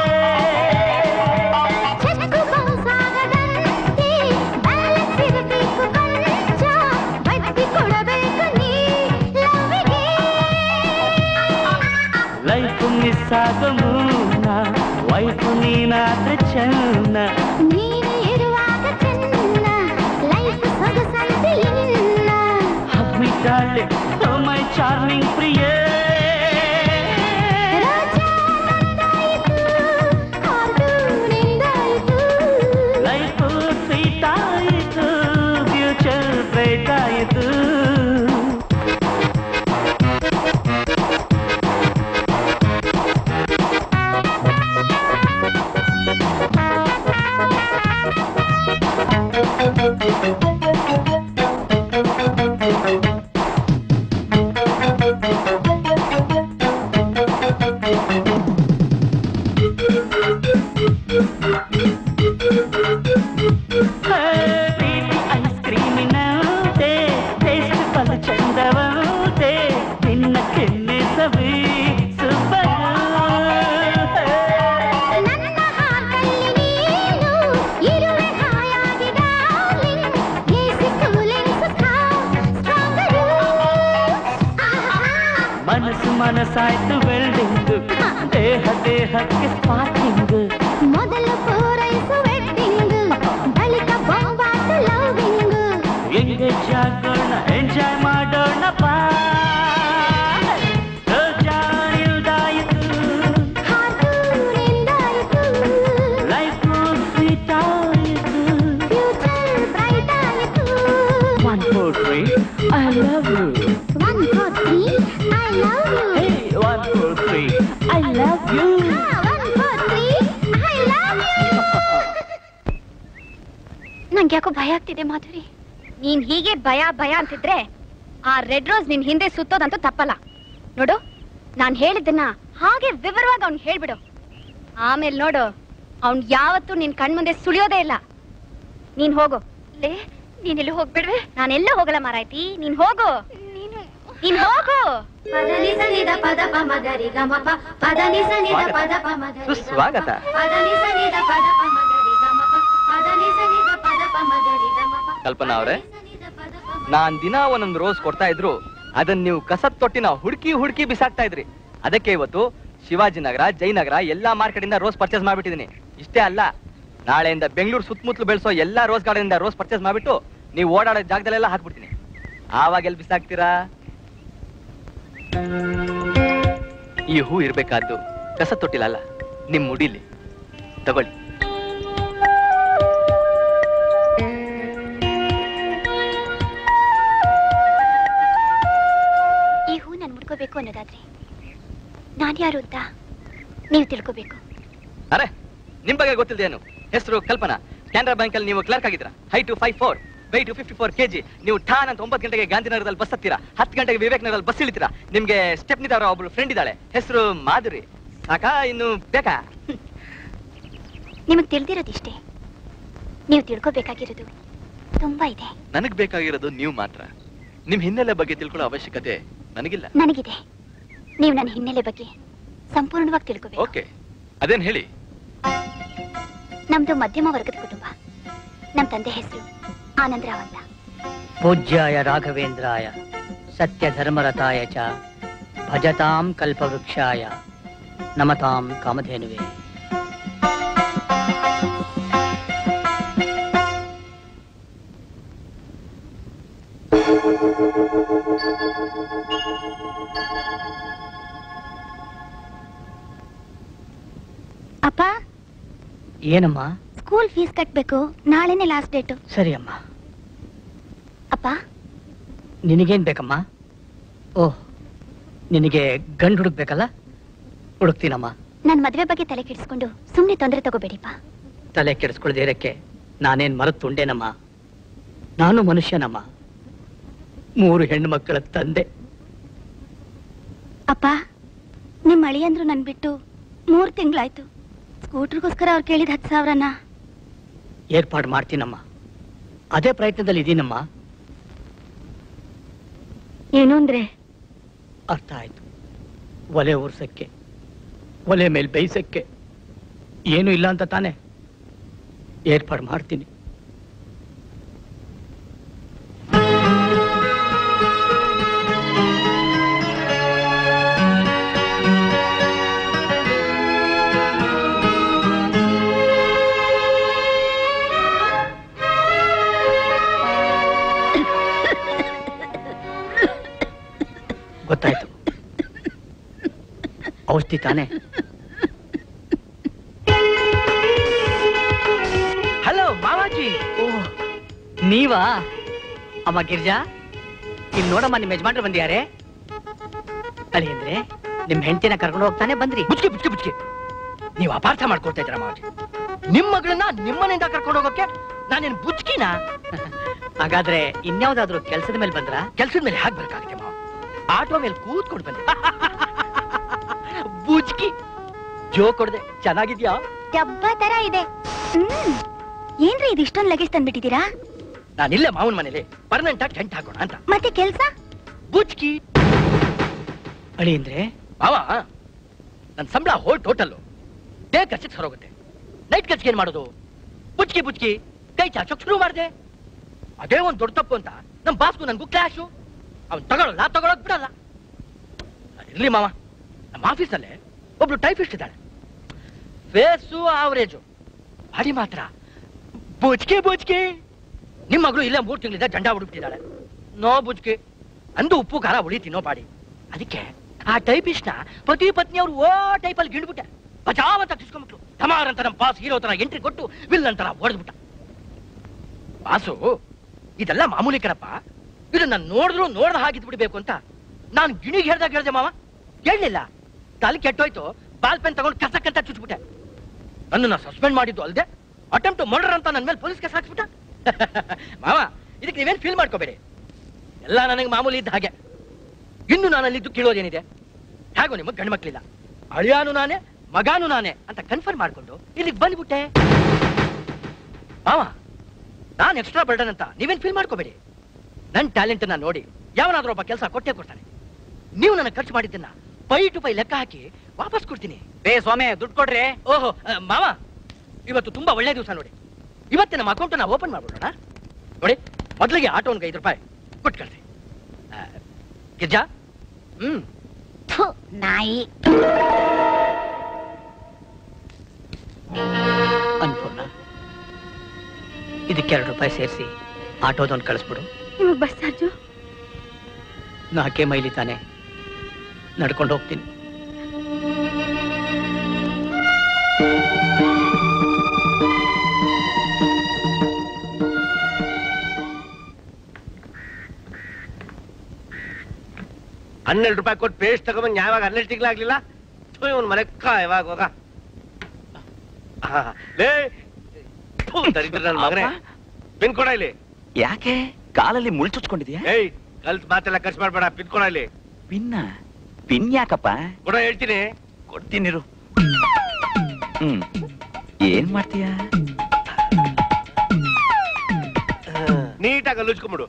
ಲೈಫ್ ಮಿಸ್ ಆಗೋ ಮೂನ ವೈಫ್ ನೀನಾದ್ರೆ ಚೆನ್ನ Hug me darling, oh my charming ಪ್ರಿಯೇ ಲೈಫ್ ಸ್ವೀಟ್ ಆಯಿತು ಫ್ಯೂಚರ್ ಬ್ರೈಟ್ ಆಯಿತು ಪ್ರೀತಿ ಐಸ್ ಕ್ರೀಮಿನಂತೆ ಟೇಸ್ಟ್ ಬಲು ಚಂದವಂತೆ ನಿನ್ನ ಕೆನ್ನೆ ಸವಿ ಸುಬ್ಬರು ಮನಸ್ಸು ಮನಸ್ಸಾಯ್ತು ವೆಲ್ಡಿಂಗ್ ದೇಹ ದೇಹಕ್ಕೆ ಸ್ಪಾರ್ಕಿಂಗ್ ಮೊದಲು ಪೂರೈಸು ವೆಡ್ಡಿಂಗ್ ಬಳಿಕ ಬೊಂಬಾಟ ಲವ್ವಿಂಗ್ ಎಂಗೇಜ್ ಆಗೋಣ ಎಂಜಾಯ್ ಮಾಡೋಣ ಬಾ ರೋಜಾ ನಿಲ್ದಾಯಿತು ಹಾಡು ನಿಂದಾಯಿತು ಲೈಫ್ ಸ್ವೀಟ್ ಆಯಿತು ಫ್ಯೂಚರ್ ಬ್ರೈಟ್ ಆಯಿತು one four three I love you one four three I love you hey one four three I love you one four three I love you ನಂಗೆ ಯಾಕೋ ಭಯ ಆಗ್ತಿದೆ ಮಾಧುರಿ ನೀನ್ ಹೀಗೆ ಭಯ ಭಯ ಅಂತಿದ್ರೆ ಆ ರೆಡ್ ರೋಸ್ ನಿನ್ ಹಿಂದೆ ಸುತ್ತೋದಂತೂ ತಪ್ಪಲ್ಲ ನೋಡು ನಾನ್ ಹೇಳಿದ್ದನ್ನ ಹಾಗೆ ವಿವರವಾಗಿ ಅವ್ನ್ ಹೇಳ್ಬಿಡು ಆಮೇಲೆ ನೋಡು ಅವ್ನ್ ಯಾವತ್ತೂ ನಿನ್ ಕಣ್ ಮುಂದೆ ಸುಳಿಯೋದೇ ಇಲ್ಲ ನೀನ್ ಹೋಗು ಲೇ ನೀನೆಲ್ಲ ಹೋಗ್ಬಿಡ್ವೆ ನಾನೆಲ್ಲ ಹೋಗಲ್ಲ ಮಾರಾಯ್ತಿ ನೀನ್ ಹೋಗು ನೀನು ನೀನ್ ಹೋಗು ಪದನಿ ಸನಿದ ಪದ ಪ ಮಗರಿ ಗಮ ಪ ಪದನಿ ಸನಿದ ಪದ ಪ ಮಗರಿ ಸುಸ್ವಾಗತ ಪದನಿ ಸನಿದ ಪದ ಪ ಮಗರಿ ಗಮ ಪ ಪದನಿ ಸನಿದ ಪದ ಪ ಮಗರಿ ಗಮ ಪ ಕಲ್ಪನಾ ಅವ್ರೆ ಸನಿದ ಪದ ಪ ನಾನ್ ದಿನ ಒಂದೊಂದು ರೋಸ್ ಕೊಡ್ತಾ ಇದ್ರು ಅದನ್ನ ನೀವು ಕಸದ ತೊಟ್ಟಿನ ಹುಡುಕಿ ಹುಡುಕಿ ಬಿಸಾಕ್ತಾ ಇದ್ರಿ ಅದಕ್ಕೆ ಇವತ್ತು ಶಿವಾಜಿನಗರ ಜಯನಗರ ಎಲ್ಲಾ ಮಾರ್ಕೆಟ್ ಇಂದ ರೋಸ್ ಪರ್ಚೇಸ್ ಮಾಡ್ಬಿಟ್ಟಿದೀನಿ ಇಷ್ಟೇ ಅಲ್ಲ ನಾಳೆಯಿಂದ ಬೆಂಗಳೂರು ಸುತ್ತಮುತ್ತಲು ಬೆಳೆಸೋ ಎಲ್ಲಾ ರೋಸ್ ಗಾರ್ಡನ್ ಇಂದ ರೋಸ್ ಪರ್ಚೇಸ್ ಮಾಡ್ಬಿಟ್ಟು ನೀವು ಓಡಾಡೋ ಜಾಗದಲ್ಲೆಲ್ಲ ಹಾಕ್ಬಿಡ್ತೀನಿ ಆವಾಗ ಎಲ್ಲಿ ಬಿಸಾಕ್ತೀರಾ ಈ ಹೂ ಇರ್ಬೇಕಾದ್ದು ಕಸ ತೊಟ್ಟಿಲ್ಲ ಅಲ್ಲ ನಿಮ್ ಮುಡಿಲಿ ತಗೊಳ್ಳಿ ಈ ಹೂ ನಾನು ಮುಡ್ಕೋಬೇಕು ಅನ್ನೋದಾದ್ರೆ ನಾನ್ ಯಾರು ಅಂತ ನೀವು ತಿಳ್ಕೋಬೇಕು ಅರೆ ನಿಮ್ ಬಗ್ಗೆ ಗೊತ್ತಿಲ್ದೇನು ಹೆಸರು ಕಲ್ಪನಾ ಕೆನರಾ ಬ್ಯಾಂಕ್ ಅಲ್ಲಿ ನೀವು ಕ್ಲರ್ಕ್ ಆಗಿದ್ರ height five four weight fifty four KG ನೀವು ಠಾನ್ ಅಂತ ಒಂಬತ್ತು ಗಂಟೆಗೆ ಗಾಂಧಿನಗರದಲ್ಲಿ ಬಸ್ ಹತ್ತೀರಾ ಹತ್ತು ಗಂಟೆಗೆ ವಿವೇಕ್ ನಗರದಲ್ಲಿ ಬಸ್ ಇಳಿತೀರಾ ನಿಮ್ಗೆ ಸ್ಟೆಪ್ ನಿದಾರ ಒಬ್ರು ಫ್ರೆಂಡ್ ಇದ್ದಾಳೆ ಹೆಸರು ಮಾಧುರಿ ಸಾಕಾ ಇನ್ನು ಬೇಕಾ ನಿಮಗೆ ತಿಳಿದಿರೋದಿಷ್ಟೇ ನೀವು ತಿಳ್ಕೋಬೇಕಾಗಿರೋದು ತುಂಬಾ ಇದೆ ನನಗ್ ಬೇಕಾಗಿರೋದು ನೀವು ಮಾತ್ರ ನಿಮ್ ಹಿನ್ನೆಲೆ ಬಗ್ಗೆ ತಿಳ್ಕೊಳ್ಳೋ ಅವಶ್ಯಕತೆ ನನಗಿಲ್ಲ ನನಗಿದೆ ನೀವು ನನ್ನ ಹಿನ್ನೆಲೆ ಬಗ್ಗೆ ಸಂಪೂರ್ಣವಾಗಿ ತಿಳ್ಕೋಬೇಕು ಓಕೆ ಅದೇನ್ ಹೇಳಿ ನಮ್ದು ಮಧ್ಯಮ ವರ್ಗದ ಕುಟುಂಬ ನಮ್ ತಂದೆ ಹೆಸರು ಆನಂದರಾವ್ ಅಂತ ಪೂಜ್ಯಾಯ ರಾಘವೇಂದ್ರಾಯ ಸತ್ಯ ಧರ್ಮರತಾಯ ಚ ಭಜತಾಂ ಕಲ್ಪವೃಕ್ಷಾಯ ನಮತಾಂ ಕಾಮಧೇನುವೆ ಅಪ್ಪ ಏನಮ್ಮ ಸ್ಕೂಲ್ ಫೀಸ್ ಕಟ್ಬೇಕು ನಾಳೆನೆ ಲಾಸ್ಟ್ ಡೇಟು ಸರಿ ಅಮ್ಮ ಅಪ್ಪ ನಿನಗೇನ್ ಬೇಕಮ್ಮ ಓಹ್ ನಿನಗೆ ಗಂಡು ಹುಡುಕ್ಬೇಕಲ್ಲ ಹುಡುಕ್ತೀನಮ್ಮ ನನ್ ಮದ್ವೆ ಬಗ್ಗೆ ತಲೆ ಕೆಡಿಸ್ಕೊಂಡು ಸುಮ್ನೆ ತೊಂದರೆ ತಗೋಬೇಡಿಪ್ಪ ತಲೆ ಕೆಡಿಸ್ಕೊಳ್ದೇ ಇರಕ್ಕೆ ನಾನೇನ್ ಮರೆತುಂಡೇನಮ್ಮ ನಾನು ಮನುಷ್ಯನಮ್ಮ ಮೂರು ಹೆಣ್ಣು ಮಕ್ಕಳ ತಂದೆ ಅಪ್ಪ ನಿಮ್ ಅಳಿಯಂದ್ರು ನನ್ ಬಿಟ್ಟು ಮೂರ್ ತಿಂಗ್ಳಾಯ್ತು ಸ್ಕೂಟರ್ಗೋಸ್ಕರ ಅವ್ರು ಕೇಳಿದ ಹತ್ತು ಸಾವಿರನ ಏರ್ಪಾಡು ಮಾಡ್ತೀನಮ್ಮ ಅದೇ ಪ್ರಯತ್ನದಲ್ಲಿ ಇದೀನಮ್ಮ ಏನು ಅಂದ್ರೆ ಅರ್ಥ ಆಯ್ತು ಒಲೆ ಉರ್ಸಕ್ಕೆ ಒಲೆ ಮೇಲೆ ಬೇಯಿಸಕ್ಕೆ ಏನು ಇಲ್ಲ ಅಂತ ತಾನೆ ಏರ್ಪಾಡು ಮಾಡ್ತೀನಿ ಗೊತ್ತಾಯ್ತು ಔಷಧಿ ತಾನೆ ಹಲೋ ಮಾವಾಜಿ ಓ ನೀವಾ ಅಮ್ಮ ಗಿರ್ಜಾ ಇಲ್ಲಿ ನೋಡಮ್ಮ ನಿಮ್ಮ ಯಜಮಾನ್ರು ಬಂದಿಯಾರೆ ಅಲ್ಲಿ ಅಂದ್ರೆ ನಿಮ್ ಹೆಂಡತಿನ ಕರ್ಕೊಂಡು ಹೋಗ್ತಾನೆ ಬಂದ್ರಿ ಬುಚ್ಕೆ ಬುಚ್ಕೆ ಬುಚ್ಕೆ ನೀವು ಅಪಾರ್ಥ ಮಾಡ್ಕೊಳ್ತಾ ಇದ್ದೀರಾ ಮಾವಾಜಿ ನಿಮ್ ಮಗಳನ್ನ ನಿಮ್ಮನೆಯಿಂದ ಕರ್ಕೊಂಡು ಹೋಗೋಕೆ ನಾನೇನ್ ಬುಚ್ಕಿನ ಹಾಗಾದ್ರೆ ಇನ್ಯಾವ್ದಾದ್ರು ಕೆಲ್ಸದ ಮೇಲೆ ಬಂದ್ರ ಕೆಲ್ಸದ ಮೇಲೆ ಹಾಗೆ ಬರ್ಕಾಗುತ್ತೆ ಮಾವ ಆಟೋ ಮೇಲೆ ಕೂತ್ಕೊಂಡು ಬಂದೆ ಬುಚ್ಕಿ ಜೋ ಕೊಡ್ದೆ ಚೆನ್ನಾಗಿದ್ಯಾ ಡಬ್ಬ ತರ ಇದೆ ಹ್ಮ್ ಏನ್ರಿ ಇದು ಇಷ್ಟೊಂದು ಲಗೇಜ್ ತಂದ್ಬಿಟ್ಟಿದ್ದೀರಾ ನಾನಿಲ್ಲೇ ಮಾವನ ಮನೇಲಿ ಪರ್ಮನೆಂಟ್ ಆಗಿ ಟೆಂಟ್ ಹಾಕೋಣ ಅಂತ ಮತ್ತೆ ಕೆಲ್ಸ ಬುಚ್ಕಿ ಅಳಿ ಅಂದ್ರೆ ಮಾವ ನನ್ನ ಸಂಬಳ ಹೋಲ್ ಟೋಟಲ್ಲು ಡೇ ಖರ್ಚಿಗೆ ಸರೋಗುತ್ತೆ ನೈಟ್ ಖರ್ಚಿಗೆ ಏನ್ ಮಾಡೋದು ಬುಚ್ಕಿ ಬುಚ್ಕಿ ಕೈ ಚಾಚೋಕ್ ಶುರು ಮಾಡಿದೆ ಅದೇ ಒಂದ್ ದೊಡ್ಡ ತಪ್ಪು ಅಂತ ನಮ್ ಬಾಸ್ಗೂ ನನ್ಗೂ ಕ್ಲಾಶು ಅವ್ನ್ ತಗೊಳ್ಳಲ್ಲ ತಗೊಳಕ್ ಬಿಡಲ್ಲ ಇರ್ಲಿ ಮಾವ ನಮ್ಮ ಆಫೀಸಲ್ಲೇ ಒಬ್ಳು ಟೈಪಿಸ್ಟ್ ಇದ್ದಾಳೆ ಫೇಸು ಆವರೇಜು ಬಾಡಿ ಮಾತ್ರ ಬುಚ್ಕಿ ಬುಚ್ಕಿ ನಿಮ್ಮ ಮಗಳು ಇಲ್ಲೇ ಮೂರು ತಿಂಗಳಿಂದ ಜಂಡ ಹುಡುಕ್ತಿದ್ದಾಳೆ ನೋ ಬುಚ್ಕಿ ಅಂದು ಉಪ್ಪು ಖಾರ ಉಳಿ ತಿನ್ನೋ ಬಾಡಿ ಅದಕ್ಕೆ ಆ ಟೈಪಿಸ್ಟ್ ನ ಪತಿ ಪತ್ನಿ ಅವ್ರು ಓ ಟೈಪಲ್ಲಿ ಗಿಂಡ್ಬಿಟ್ಟೆ ಬಚಾವ್ ಅಂತ ಕಿಸ್ಕೊಂಡ್ಬಿಟ್ರು ಟಮಾರ್ ಅಂತ ನಮ್ಮ ಪಾಸ್ ಹೀರೋ ತರ ಎಂಟ್ರಿ ಕೊಟ್ಟು ವಿಲ್ ಅಂತರ ಹೊಡೆದ್ಬಿಟ್ಟ ಬಾಸು ಇದೆಲ್ಲ ಮಾಮೂಲಿ ಕಣಪ್ಪ ಇದನ್ನ ನೋಡಿದ್ರು ನೋಡ್ದ ಹಾಗಿದ್ ಬಿಡ್ಬೇಕು ಅಂತ ನಾನು ಗಿಣಿಗೆ ಹೇಳ್ದಾಗ ಹೇಳ್ದೆ ಮಾವ ಕೇಳಲಿಲ್ಲ ತಲೆ ಕೆಟ್ಟೋಯ್ತು ಬಾಲ್ ಪೆನ್ ತಗೊಂಡು ಕಸಕ್ಕಂತ ಚುಚ್ಬಿಟ್ಟೆ ನನ್ನನ್ನ ಸಸ್ಪೆಂಡ್ ಮಾಡಿದ್ದು ಅಲ್ದೆ ಅಟೆಂಪ್ಟ್ ಮರ್ಡರ್ ಅಂತ ನನ್ನ ಮೇಲೆ ಪೊಲೀಸ್ ಕೇಸ್ ಹಾಕ್ಸ್ಬಿಟ್ಟ ಮಾವ ಇದಕ್ಕೆ ನೀವೇನ್ ಫೀಲ್ ಮಾಡ್ಕೋಬೇಡಿ ಎಲ್ಲ ನನಗೆ ಮಾಮೂಲಿ ಇದ್ದ ಹಾಗೆ ಇನ್ನು ನಾನು ಅಲ್ಲಿದ್ದು ಕೇಳೋದೇನಿದೆ ಹೇಗೋ ನಿಮಗೆ ಗಂಡು ಮಕ್ಳಿಲ್ಲ ಅಳಿಯಾನು ನಾನೇ ಮಗಾನು ನಾನೇ ಅಂತ ಕನ್ಫರ್ಮ್ ಮಾಡ್ಕೊಂಡು ಇಲ್ಲಿಗೆ ಬಂದ್ಬಿಟ್ಟೆ ಮಾವ ನಾನ್ ಎಕ್ಸ್ಟ್ರಾ ಬರ್ಡನ್ ಅಂತ ನೀವೇನ್ ಫೀಲ್ ಮಾಡ್ಕೋಬೇಡಿ ನನ್ ಟ್ಯಾಲೆಂಟ್ ನ ನೋಡಿ ಯಾವನಾದ್ರೂ ಒಬ್ಬ ಕೆಲಸ ಕೊಟ್ಟೆ ಕೊಡ್ತಾನೆ ನೀವು ನನಗೆ ಖರ್ಚು ಮಾಡಿದ್ದನ್ನ ಪೈ ಟು ಪೈ ಲೆಕ್ಕ ಹಾಕಿ ವಾಪಸ್ ಕೊಡ್ತೀನಿ ಬೇ ಸ್ವಾಮಿ ದುಡ್ಡು ಕೊಡ್ರಿ ಓಹೋ ಆ, ಮಾವ ಇವತ್ತು ತುಂಬಾ ಒಳ್ಳೆ ದಿವಸ ನೋಡಿ ಇವತ್ತೇ ನಮ್ಮ ಅಕೌಂಟ್ ನ ಓಪನ್ ಮಾಡ್ಬಿಡೋಣ ನೋಡಿ ಮೊದಲಿಗೆ ಆಟೋನ್ಗೆ ಐದು ರೂಪಾಯಿ ಕೊಟ್ಟು ಕಳ್ಸಿ ಆ, ಗಿರ್ಜಾ ಹ್ಮ್ ಥು, ನಾಯಿ ಅನ್ಪೂರ್ಣ ಇದಕ್ಕೆ ಎರಡು ರೂಪಾಯಿ ಸೇರಿಸಿ ಆಟೋದೊಂದು ಕಳಿಸ್ಬಿಡು ನಿಮಗ್ ಬಸ್ ಚಾರ್ಜು ನಾಲ್ಕೇ ಮೈಲಿ ತಾನೆ ನಡ್ಕೊಂಡು ಹೋಗ್ತೀನಿ ಹನ್ನೆರಡು ರೂಪಾಯಿ ಕೊಟ್ಟು ಪೇಸ್ಟ್ ತಗೊಂಬಂದ್ ಯಾವಾಗ ಹನ್ನೆರಡು ತಿಂಗಳಾಗ್ಲಿಲ್ಲ ಇವನ್ ಮನೆಕ್ಕ ಯಾವಾಗ ಹೋಗ ಆ, ಲೇ ಥು, ದರಿದ್ರ ನನ್ ಮಗನೇ ಪಿನ್ ಕೊಡ ಇಲ್ಲಿ ಯಾಕೆ ಕಾಲಲ್ಲಿ ಮುಳ್ ಚುಚ್ಕೊಂಡಿದ್ಯಾ ಏಯ್ ಕಲ್ತ್ ಮಾತೆಲ್ಲ ಖರ್ಚು ಮಾಡ್ಬೇಡ ಪಿನ್ ಕೊಡ ಇಲ್ಲಿ ಪಿನ್ನ ಪಿನ್ ಯಾಕಪ್ಪ ಕೊಡ ಹೇಳ್ತೀನಿ ಕೊಡ್ತೀನಿರು ಹ್ಮ್ ಏನ್ ಮಾಡ್ತೀಯ ನೀಟಾಗಿ ಅಲ್ಲುಚ್ಕೊಂಬಿಡು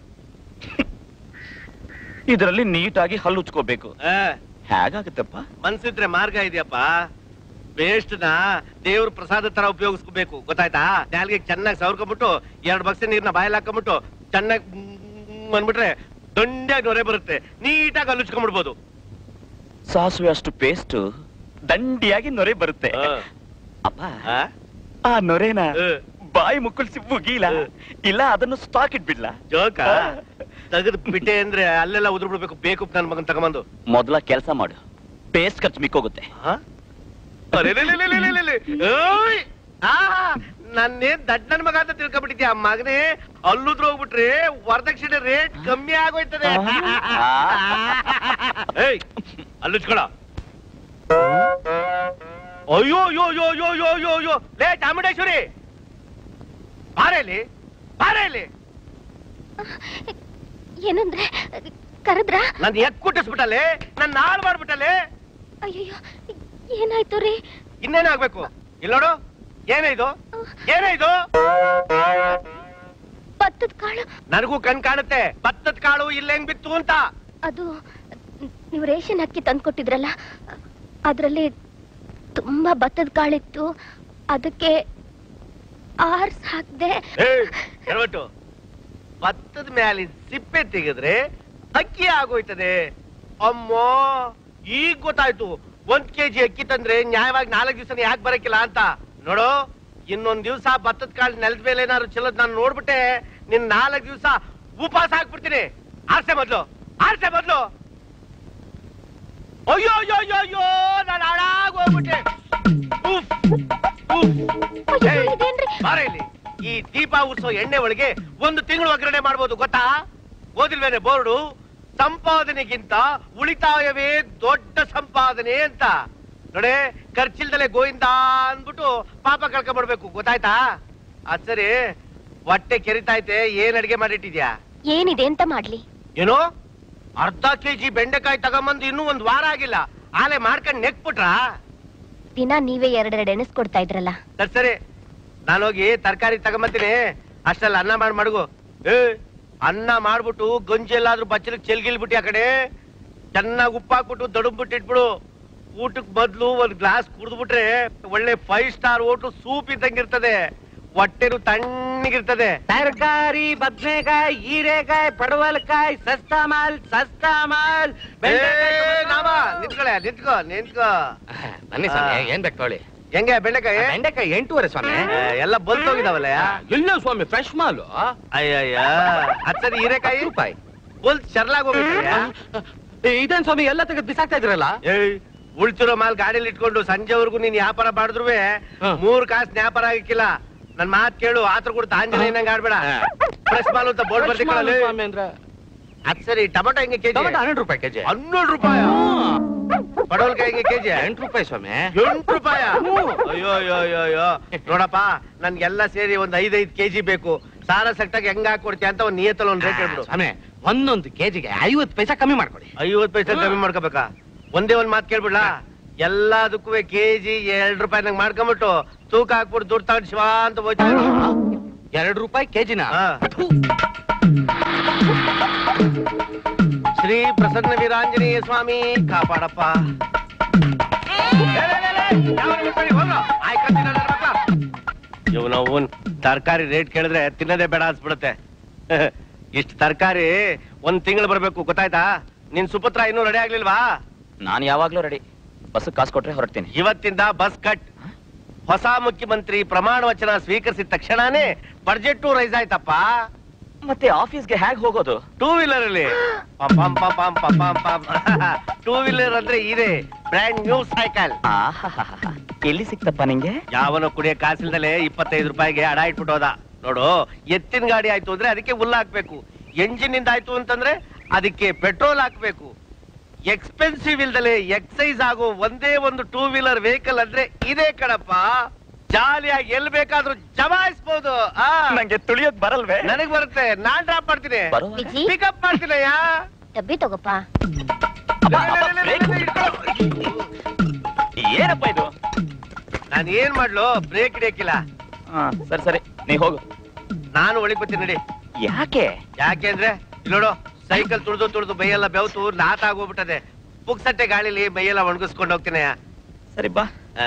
ಇದರಲ್ಲಿ ನೀಟಾಗಿ ಹಲ್ಲು ಉಚ್ಕೋಬೇಕು ಆ, ಹೇಗಾಗತ್ತಪ್ಪ ಮನ್ಸಿದ್ರೆ ಮಾರ್ಗ ಇದೆಯಪ್ಪ ಪೇಸ್ಟ್ ನ ದೇವ್ರ ಪ್ರಸಾದ ತರ ಉಪಯೋಗಿಸ್ಕೋಬೇಕು ಗೊತ್ತಾಯ್ತಾ ನಾಲ್ಗೆ ಚೆನ್ನಾಗಿ ಸವರ್ಕೊಂಡ್ಬಿಟ್ಟು ಎರಡು ಬಕ್ಸೆ ನೀರ್ನ ಬಾಯಲ್ಲಿ ಹಾಕೊಂಡ್ಬಿಟ್ಟು ಚೆನ್ನಾಗಿ ಅಂದ್ಬಿಟ್ರೆ ದಂಡ್ಯಾಗಿ ನೊರೆ ಬರುತ್ತೆ ನೀಟಾಗಿ ಅಲ್ಲುಚ್ಕೊಂಡ್ಬಿಡ್ಬೋದು ಸಾಸಿವೆ ಅಷ್ಟು ಪೇಸ್ಟ್ ದಂಡಿಯಾಗಿ ನೊರೆ ಬರುತ್ತೆ ಆ, ಅಪ್ಪ ಆ? ಆ ನೊರೆನ ಆ. ಬಾಯಿ ಮುಕ್ಕಳಿಸಿ ಮುಗೀಲ ಇಲ್ಲ ಅದನ್ನು ಸ್ಟಾಕ್ ಇಟ್ಬಿಡ್ಲಾ ಜೋಕ ತೆಗೆದು ಬಿಟ್ಟೆ ಅಂದ್ರೆ ಅಲ್ಲೆಲ್ಲ ಉದುರು ಬಿಡ್ಬೇಕು ಬೇಕು ನನ್ ಮಗನ್ ತಗೊಂಬಂದು ಮೊದಲ ಕೆಲಸ ಮಾಡು ಪೇಸ್ಟ್ ಖರ್ಚು ಮಿಕ್ಕೋಗುತ್ತೆ ನನ್ನೇನ್ ದಡ್ ನನ್ ಮಗ ಅಂತ ತಿಳ್ಕೊಬಿಟ್ಟಿದ್ಯಾ ಮಗನೇ ಅಲ್ಲುದ್ರ ಹೋಗ್ಬಿಟ್ರೆ ವರದಕ್ಷಿಣೆ ರೇಟ್ ಕಮ್ಮಿ ಆಗೋಯ್ತದೆ ಏಯ್ ಅಲ್ಲುಚ್ಕೊಳ ಅಯ್ಯೋ ಯೋ ಯೋ ಯೋ ಯೋ ಯೋ ಯೋ ಲೇ ಚಾಮುಂಡೇಶ್ವರಿ ಬಾರೇಲಿ ಬಾರೇಲಿ ಏನಂದ್ರೆ ಕರೆದ್ರ ನನ್ ಎಕ್ ಕುಟ್ಟಿಸ್ಬಿಟ್ಟಲೆ ನನ್ ನಾಲ್ ಮಾಡ್ಬಿಟ್ಟಲೆ ಅಯ್ಯಯ್ಯೋ ಏನಾಯ್ತು ರೀ ಇನ್ನೇನಾಗ್ಬೇಕು ಇಲ್ಲಿ ನೋಡು ಏನೇ ಇದು ಏನೇ ಇದು ಭತ್ತದ ಕಾಳು ನನಗೂ ಕಣ್ ಕಾಣುತ್ತೆ ಭತ್ತದ ಕಾಳು ಇಲ್ಲ ಹೆಂಗ್ ಬಿತ್ತು ಅಂತ ಅದು ನೀವು ರೇಷನ್ ಅಕ್ಕಿ ತಂದ್ಕೊಟ್ಟಿದ್ರಲ್ಲ ಅದರಲ್ಲಿ ತುಂಬಾ ಭತ್ತದ ಕಾಳಿತ್ತು ಅದಕ್ಕೆ ಆರ್ಸ್ ಹಾಕ್ದೆ ಏಯ್, ಹೇಳ್ಬಿಟ್ಟು ಭತ್ತದ ಮ್ಯಾಲಿನ ಸಿಪ್ಪೆ ತೆಗೆದ್ರೆ ಅಕ್ಕಿ ಆಗೋಯ್ತದೆ ಅಮ್ಮೋ ಈಗ ಗೊತ್ತಾಯ್ತು ಒಂದ್ ಕೆಜಿ ಅಕ್ಕಿ ತಂದ್ರೆ ನ್ಯಾಯವಾಗಿ ನಾಲ್ಕು ದಿವಸ ಯಾಕೆ ಬರಕ್ಕಿಲ್ಲ ಅಂತ ನೋಡು ಇನ್ನೊಂದ್ ದಿವ್ಸ ಭತ್ತದ ಕಾಳು ನೆಲದ ಮೇಲೆ ಏನಾದ್ರು ಚೆಲ್ಲದ್ ನಾನು ನೋಡ್ಬಿಟ್ಟೆ ನಿನ್ ನಾಲ್ಕು ದಿವ್ಸ ಉಪವಾಸ ಹಾಕ್ಬಿಡ್ತೀನಿ ಆರ್ಸೆ ಮೊದ್ಲು ಆರ್ಸೆ ಮೊದ್ಲು ಅಯ್ಯೋ ಅಯ್ಯೋ ಅಯ್ಯೋ ಅಯ್ಯೋ ನಾನು ಹಾಳಾಗ್ ಹೋಗ್ಬಿಟ್ಟೆ ಉಫ್, ಉಫ್. ಅಯ್ಯೋ, ಏಯ್, ಇದೇನ್ರಿ? ಬಾರೆ ಇಲ್ಲಿ ಈ ದೀಪ ಉತ್ಸವ ಎಣ್ಣೆ ಒಳಗೆ ಒಂದು ತಿಂಗಳು ಒಗ್ಗರಣೆ ಮಾಡ್ಬೋದು ಗೊತ್ತಾ ಓದಿಲ್ವೇನೆ ಬೋರ್ಡು ಸಂಪಾದನೆಗಿಂತ ಉಳಿತಾಯವೇ ದೊಡ್ಡ ಸಂಪಾದನೆ ಅಂತ ನೋಡೆ ಖರ್ಚಿಲ್ದಲೆ ಗೋವಿಂದ ಅಂದ್ಬಿಟ್ಟು ಪಾಪ ಕಳ್ಕೊಂಡ್ಬಿಡ್ಬೇಕು ಗೊತ್ತಾಯ್ತಾ ಅದ್ ಸರಿ ಹೊಟ್ಟೆ ಕೆರಿತೈತೆ ಏನ್ ಅಡಿಗೆ ಮಾಡಿಟ್ಟಿದ್ಯಾ ಏನಿದೆ ಅಂತ ಮಾಡ್ಲಿ ಏನೋ ಅರ್ಧ ಕೆಜಿ ಬೆಂಡೆಕಾಯಿ ತಗೊಂಬಂದು ಇನ್ನೂ ಒಂದ್ ವಾರ ಆಗಿಲ್ಲ ಆಲೆ ಮಾಡ್ಕೊಂಡ್ ನೆಕ್ಬಿಟ್ರಾ ದಿನ ನೀವೇ ಎರಡೆರಡು ಎಣಿಸ್ಕೊಡ್ತಾ ಇದ್ರಲ್ಲ ಸರಿ ಸರಿ ನಾನು ಹೋಗಿ ತರಕಾರಿ ತಗೊಂಬತ್ತೀನಿ ಅಷ್ಟಲ್ಲಿ ಅನ್ನ ಮಾಡಿ ಮಡಗು ಏ ಅನ್ನ ಮಾಡ್ಬಿಟ್ಟು ಗಂಜಿ ಎಲ್ಲಾದ್ರೂ ಬಚ್ಚಲಿಗೆ ಚೆಲ್ಗಿಲ್ಬಿಟ್ಟು ಆ ಕಡೆ ಚೆನ್ನಾಗಿ ಉಪ್ಪು ಹಾಕ್ಬಿಟ್ಟು ದಡುಂಬಿಟ್ಟು ಇಟ್ಬಿಡು ಊಟಕ್ ಬದ್ಲು ಒಂದ್ ಗ್ಲಾಸ್ ಕುಡಿದ್ಬಿಟ್ರೆ ಒಳ್ಳೆ ಫೈವ್ ಸ್ಟಾರ್ ಓಟು ಸೂಪ್ ಇದ್ದಂಗಿರ್ತದೆ ಹೊಟ್ಟೆನು ತಣ್ಣಗಿರ್ತದೆ ತರಕಾರಿ ಬದ್ನೆಕಾಯಿ ಹೀರೆಕಾಯಿ ಪಡವಲಕಾಯಿ ಸಸ್ತಾ ಮಾಲ್ ಸಸ್ತಾ ಮಾಲ್ ಏ, ನಾಮ ನಿಂತ್ಕೊಳೆ ನಿಂತ್ಕೋ ನಿಂತ್ಕೋ ಬನ್ನಿ ಸ್ವಾಮಿ, ಏನ್ ಬೇಕು ತೊಗೊಳ್ಳಿ ಹೆಂಗೆ ಬೆಂಡೆಕಾಯಿ ಬೆಂಡೆಕಾಯಿ ಎಂಟೂವರೆ ಸ್ವಾಮಿ ಏ, ಎಲ್ಲ ಬಲ್ತೋಗಿದಾವಲ್ಲ ಇಲ್ಲ ಸ್ವಾಮಿ ಫ್ರೆಶ್ ಮಾಲು ಅಯ್ಯಯ್ಯ ಅದ್ ಸರಿ ಹೀರೆಕಾಯಿ ರೂಪಾಯಿ ಫುಲ್ ಶರ್ಲಾಗ್ ಹೋಗ್ಬಿಟ್ಟಿದ್ಯಾ ಇದೇನ್ ಸ್ವಾಮಿ ಎಲ್ಲ ತೆಗೆದು ಬಿಸಾಕ್ತಾ ಇದ್ರಲ್ಲ ಏಯ್ ಉಳ್ತಿರೋ ಮಾಲ್ ಗಾಡಿಯಲ್ಲಿ ಇಟ್ಕೊಂಡು ಸಂಜೆವರೆಗೂ ನೀನ್ ವ್ಯಾಪಾರ ಮಾಡಿದ್ರು ಹ್ಮ್. ಮೂರ್ ಕಾಸ್ ವ್ಯಾಪಾರ ಆಗಿಕ್ಕಿಲ್ಲ ನನ್ ಮಾತ್ ಕೇಳು ಆತರ ಕೊಡ್ತಾ ಆಂಜನೇಯನಂಗ್ ಆಡ್ಬೇಡ ಫ್ರೆಶ್ ಮಾಲ್ ಅಂತ ಬೋರ್ಡ್ ಬರ್ತಿಕೊಳ್ಳಿ ಸ್ವಾಮಿ ಅಂದ್ರೆ ಅದ್ ಸರಿ ಟೊಮೆಟೊ ಹೆಂಗೆ ಕೆಜಿ ಟೊಮೆಟೊ ಹನ್ನೆರಡು ರೂಪಾಯಿ ಕೆಜಿ ಹನ್ನೆರಡು ರೂಪಾಯ ಪಡವಲ್ಕಾಯಿ ಹೆಂಗೆ ಕೆಜಿ ಎಂಟು ರೂಪಾಯಿ ಸ್ವಾಮಿ ಎಂಟು ರೂಪಾಯ ಅಯ್ಯೋ ಅಯ್ಯೋ ಅಯ್ಯೋ ಅಯ್ಯೋ ನೋಡಪ್ಪ ನನ್ಗೆಲ್ಲ ಸೇರಿ ಒಂದ್ ಐದೈದ್ ಕೆಜಿ ಬೇಕು ಸಾರ ಸಟ್ಟಾಗಿ ಹೆಂಗ್ ಹಾಕೊಡ್ತೀಯ ಅಂತ ಒಂದ್ ನಿಯತ್ತಲ್ಲಿ ಒಂದ್ ರೇಟ್ ಹೇಳ್ಬಿಡು ಸ್ವಾಮಿ ಒಂದೊಂದು ಕೆಜಿಗೆ ಐವತ್ತು ಪೈಸಾ ಕಮ್ಮಿ ಮಾಡ್ಕೊಡಿ ಐವತ್ ಪೈಸೆ ಕಮ್ಮಿ ಮಾಡ್ಕೋಬೇಕಾ ಒಂದೇ ಒಂದ್ ಮಾತ್ ಕೇಳ್ಬಿಡ್ಲಾ ಎಲ್ಲದಕ್ಕೂ ಕೆಜಿ ಎರಡ್ ರೂಪಾಯಿ ನಂಗೆ ಮಾಡ್ಕೊಂಬಿಟ್ಟು ತೂಕ ಹಾಕ್ಬಿಟ್ಟು ದುಡ್ಡು ತಗೊಂಡು ಶಿವ ಅಂತ ಹೋಯ್ತಾನೆ ಎರಡು ರೂಪಾಯಿ ಕೆಜಿನ ಹಾ. ಶ್ರೀ ಪ್ರಸನ್ನ ವೀರಾಂಜನೇಯ ಸ್ವಾಮಿ ಕಾಪಾಡಪ್ಪ ಇವನು ತರಕಾರಿ ರೇಟ್ ಕೇಳಿದ್ರೆ ತಿನ್ನೋದೇ ಬೇಡ ಅನ್ಸ್ಬಿಡುತ್ತೆ ಇಷ್ಟು ತರಕಾರಿ ಒಂದ್ ತಿಂಗಳು ಬರ್ಬೇಕು ಗೊತ್ತಾಯ್ತಾ ನಿನ್ ಸುಪುತ್ರ ಇನ್ನೂ ರೆಡಿ ಆಗ್ಲಿಲ್ವಾ ನಾನು ಯಾವಾಗ್ಲೂ ರೆಡಿ ಬಸ್ ಕಾಸು ಕೊಟ್ರೆ ಹೊರಡ್ತೀನಿ ಇವತ್ತಿಂದ ಬಸ್ ಕಟ್ ಹೊಸ ಮುಖ್ಯಮಂತ್ರಿ ಪ್ರಮಾಣ ವಚನ ಸ್ವೀಕರಿಸಿದ ತಕ್ಷಣನೇ ಬಡ್ಜೆಟ್ ರೈಸ್ ಆಯ್ತಪ್ಪ ಮತ್ತೆ ಆಫೀಸ್ಗೆ ಹೇಗ್ ಹೋಗೋದು ಟೂ ವೀಲರ್ ಅಲ್ಲಿ ಟೂ ವೀಲರ್ ಅಂದ್ರೆ ಇದೆ ಬ್ರ್ಯಾಂಡ್ ನ್ಯೂ ಸೈಕಲ್ ಆಹಾಹಾಹಾ. ಎಲ್ಲಿ ಸಿಕ್ತಪ್ಪ ನಿಂಗೆ ಯಾವನ ಕುಡಿಯ ಕಾಸಿಲ್ದಲೆ ಇಪ್ಪತ್ತೈದು ರೂಪಾಯಿಗೆ ಅಡ ಇಟ್ಬಿಟ್ಟು ಹೋದ ನೋಡು ಎತ್ತಿನ ಗಾಡಿ ಆಯ್ತು ಅಂದ್ರೆ ಅದಕ್ಕೆ ಹುಲ್ಲು ಹಾಕ್ಬೇಕು ಎಂಜಿನ್ ಇಂದ ಆಯ್ತು ಅಂತಂದ್ರೆ ಅದಕ್ಕೆ ಪೆಟ್ರೋಲ್ ಹಾಕ್ಬೇಕು ಎಕ್ಸ್ಪೆನ್ಸಿವ್ ಇಲ್ದಲೆ ಎಕ್ಸೈಸ್ ಆಗೋ ಒಂದೇ ಒಂದು ಟೂ ವೀಲರ್ ವೆಹಿಕಲ್ ಅಂದ್ರೆ ಇದೇ ಕಣಪ್ಪ ಜಾಲಿಯಾಗಿ ಎಲ್ ಬೇಕಾದ್ರೂ ಜಮಾಯಿಸ್ಬೋದು ಆ ನಂಗೆ ತುಳಿಯೋದ್ ಬರಲ್ವೇ ನನಗ್ ಬರುತ್ತೆ ನಾನ್ ಡ್ರಾಪ್ ಮಾಡ್ತೀನಿ ಬರುವಾಗ? ವಿಜಿ ಪಿಕಪ್ ಮಾಡ್ತೀನಯ್ಯ ಡಬ್ಬಿ ತಗೋಪ್ಪ ಅಬ್ಬಾ, ಅಬ್ಬಾ, ಬ್ರೇಕ್ ಏನಪ್ಪ ಇದು ನಾನು ಏನ್ ಮಾಡ್ಲು ಬ್ರೇಕ್ ಹಿಡಿಯಕ್ಕಿಲ್ಲ ಹಾ, ಸರಿ ಸರಿ ನೀ ಹೋಗು ನಾನು ಒಳಗ್ ಬರ್ತೀನಿ ನಡಿ ಯಾಕೆ ಯಾಕೆಂದ್ರೆ ಇಲ್ಲಿ ನೋಡು ಸೈಕಲ್ ತುಳಿದು ತುಳಿದು ಮೈಯೆಲ್ಲ ಬೆವತು ನಾತ ಆಗೋಗ್ಬಿಟ್ಟದೆ ಪುಕ್ಸಟ್ಟೆ ಗಾಳಿಲಿ ಮೈಯೆಲ್ಲ ಒಣಗಿಸ್ಕೊಂಡು ಹೋಗ್ತೀನಿ ಸರಿ ಬಾ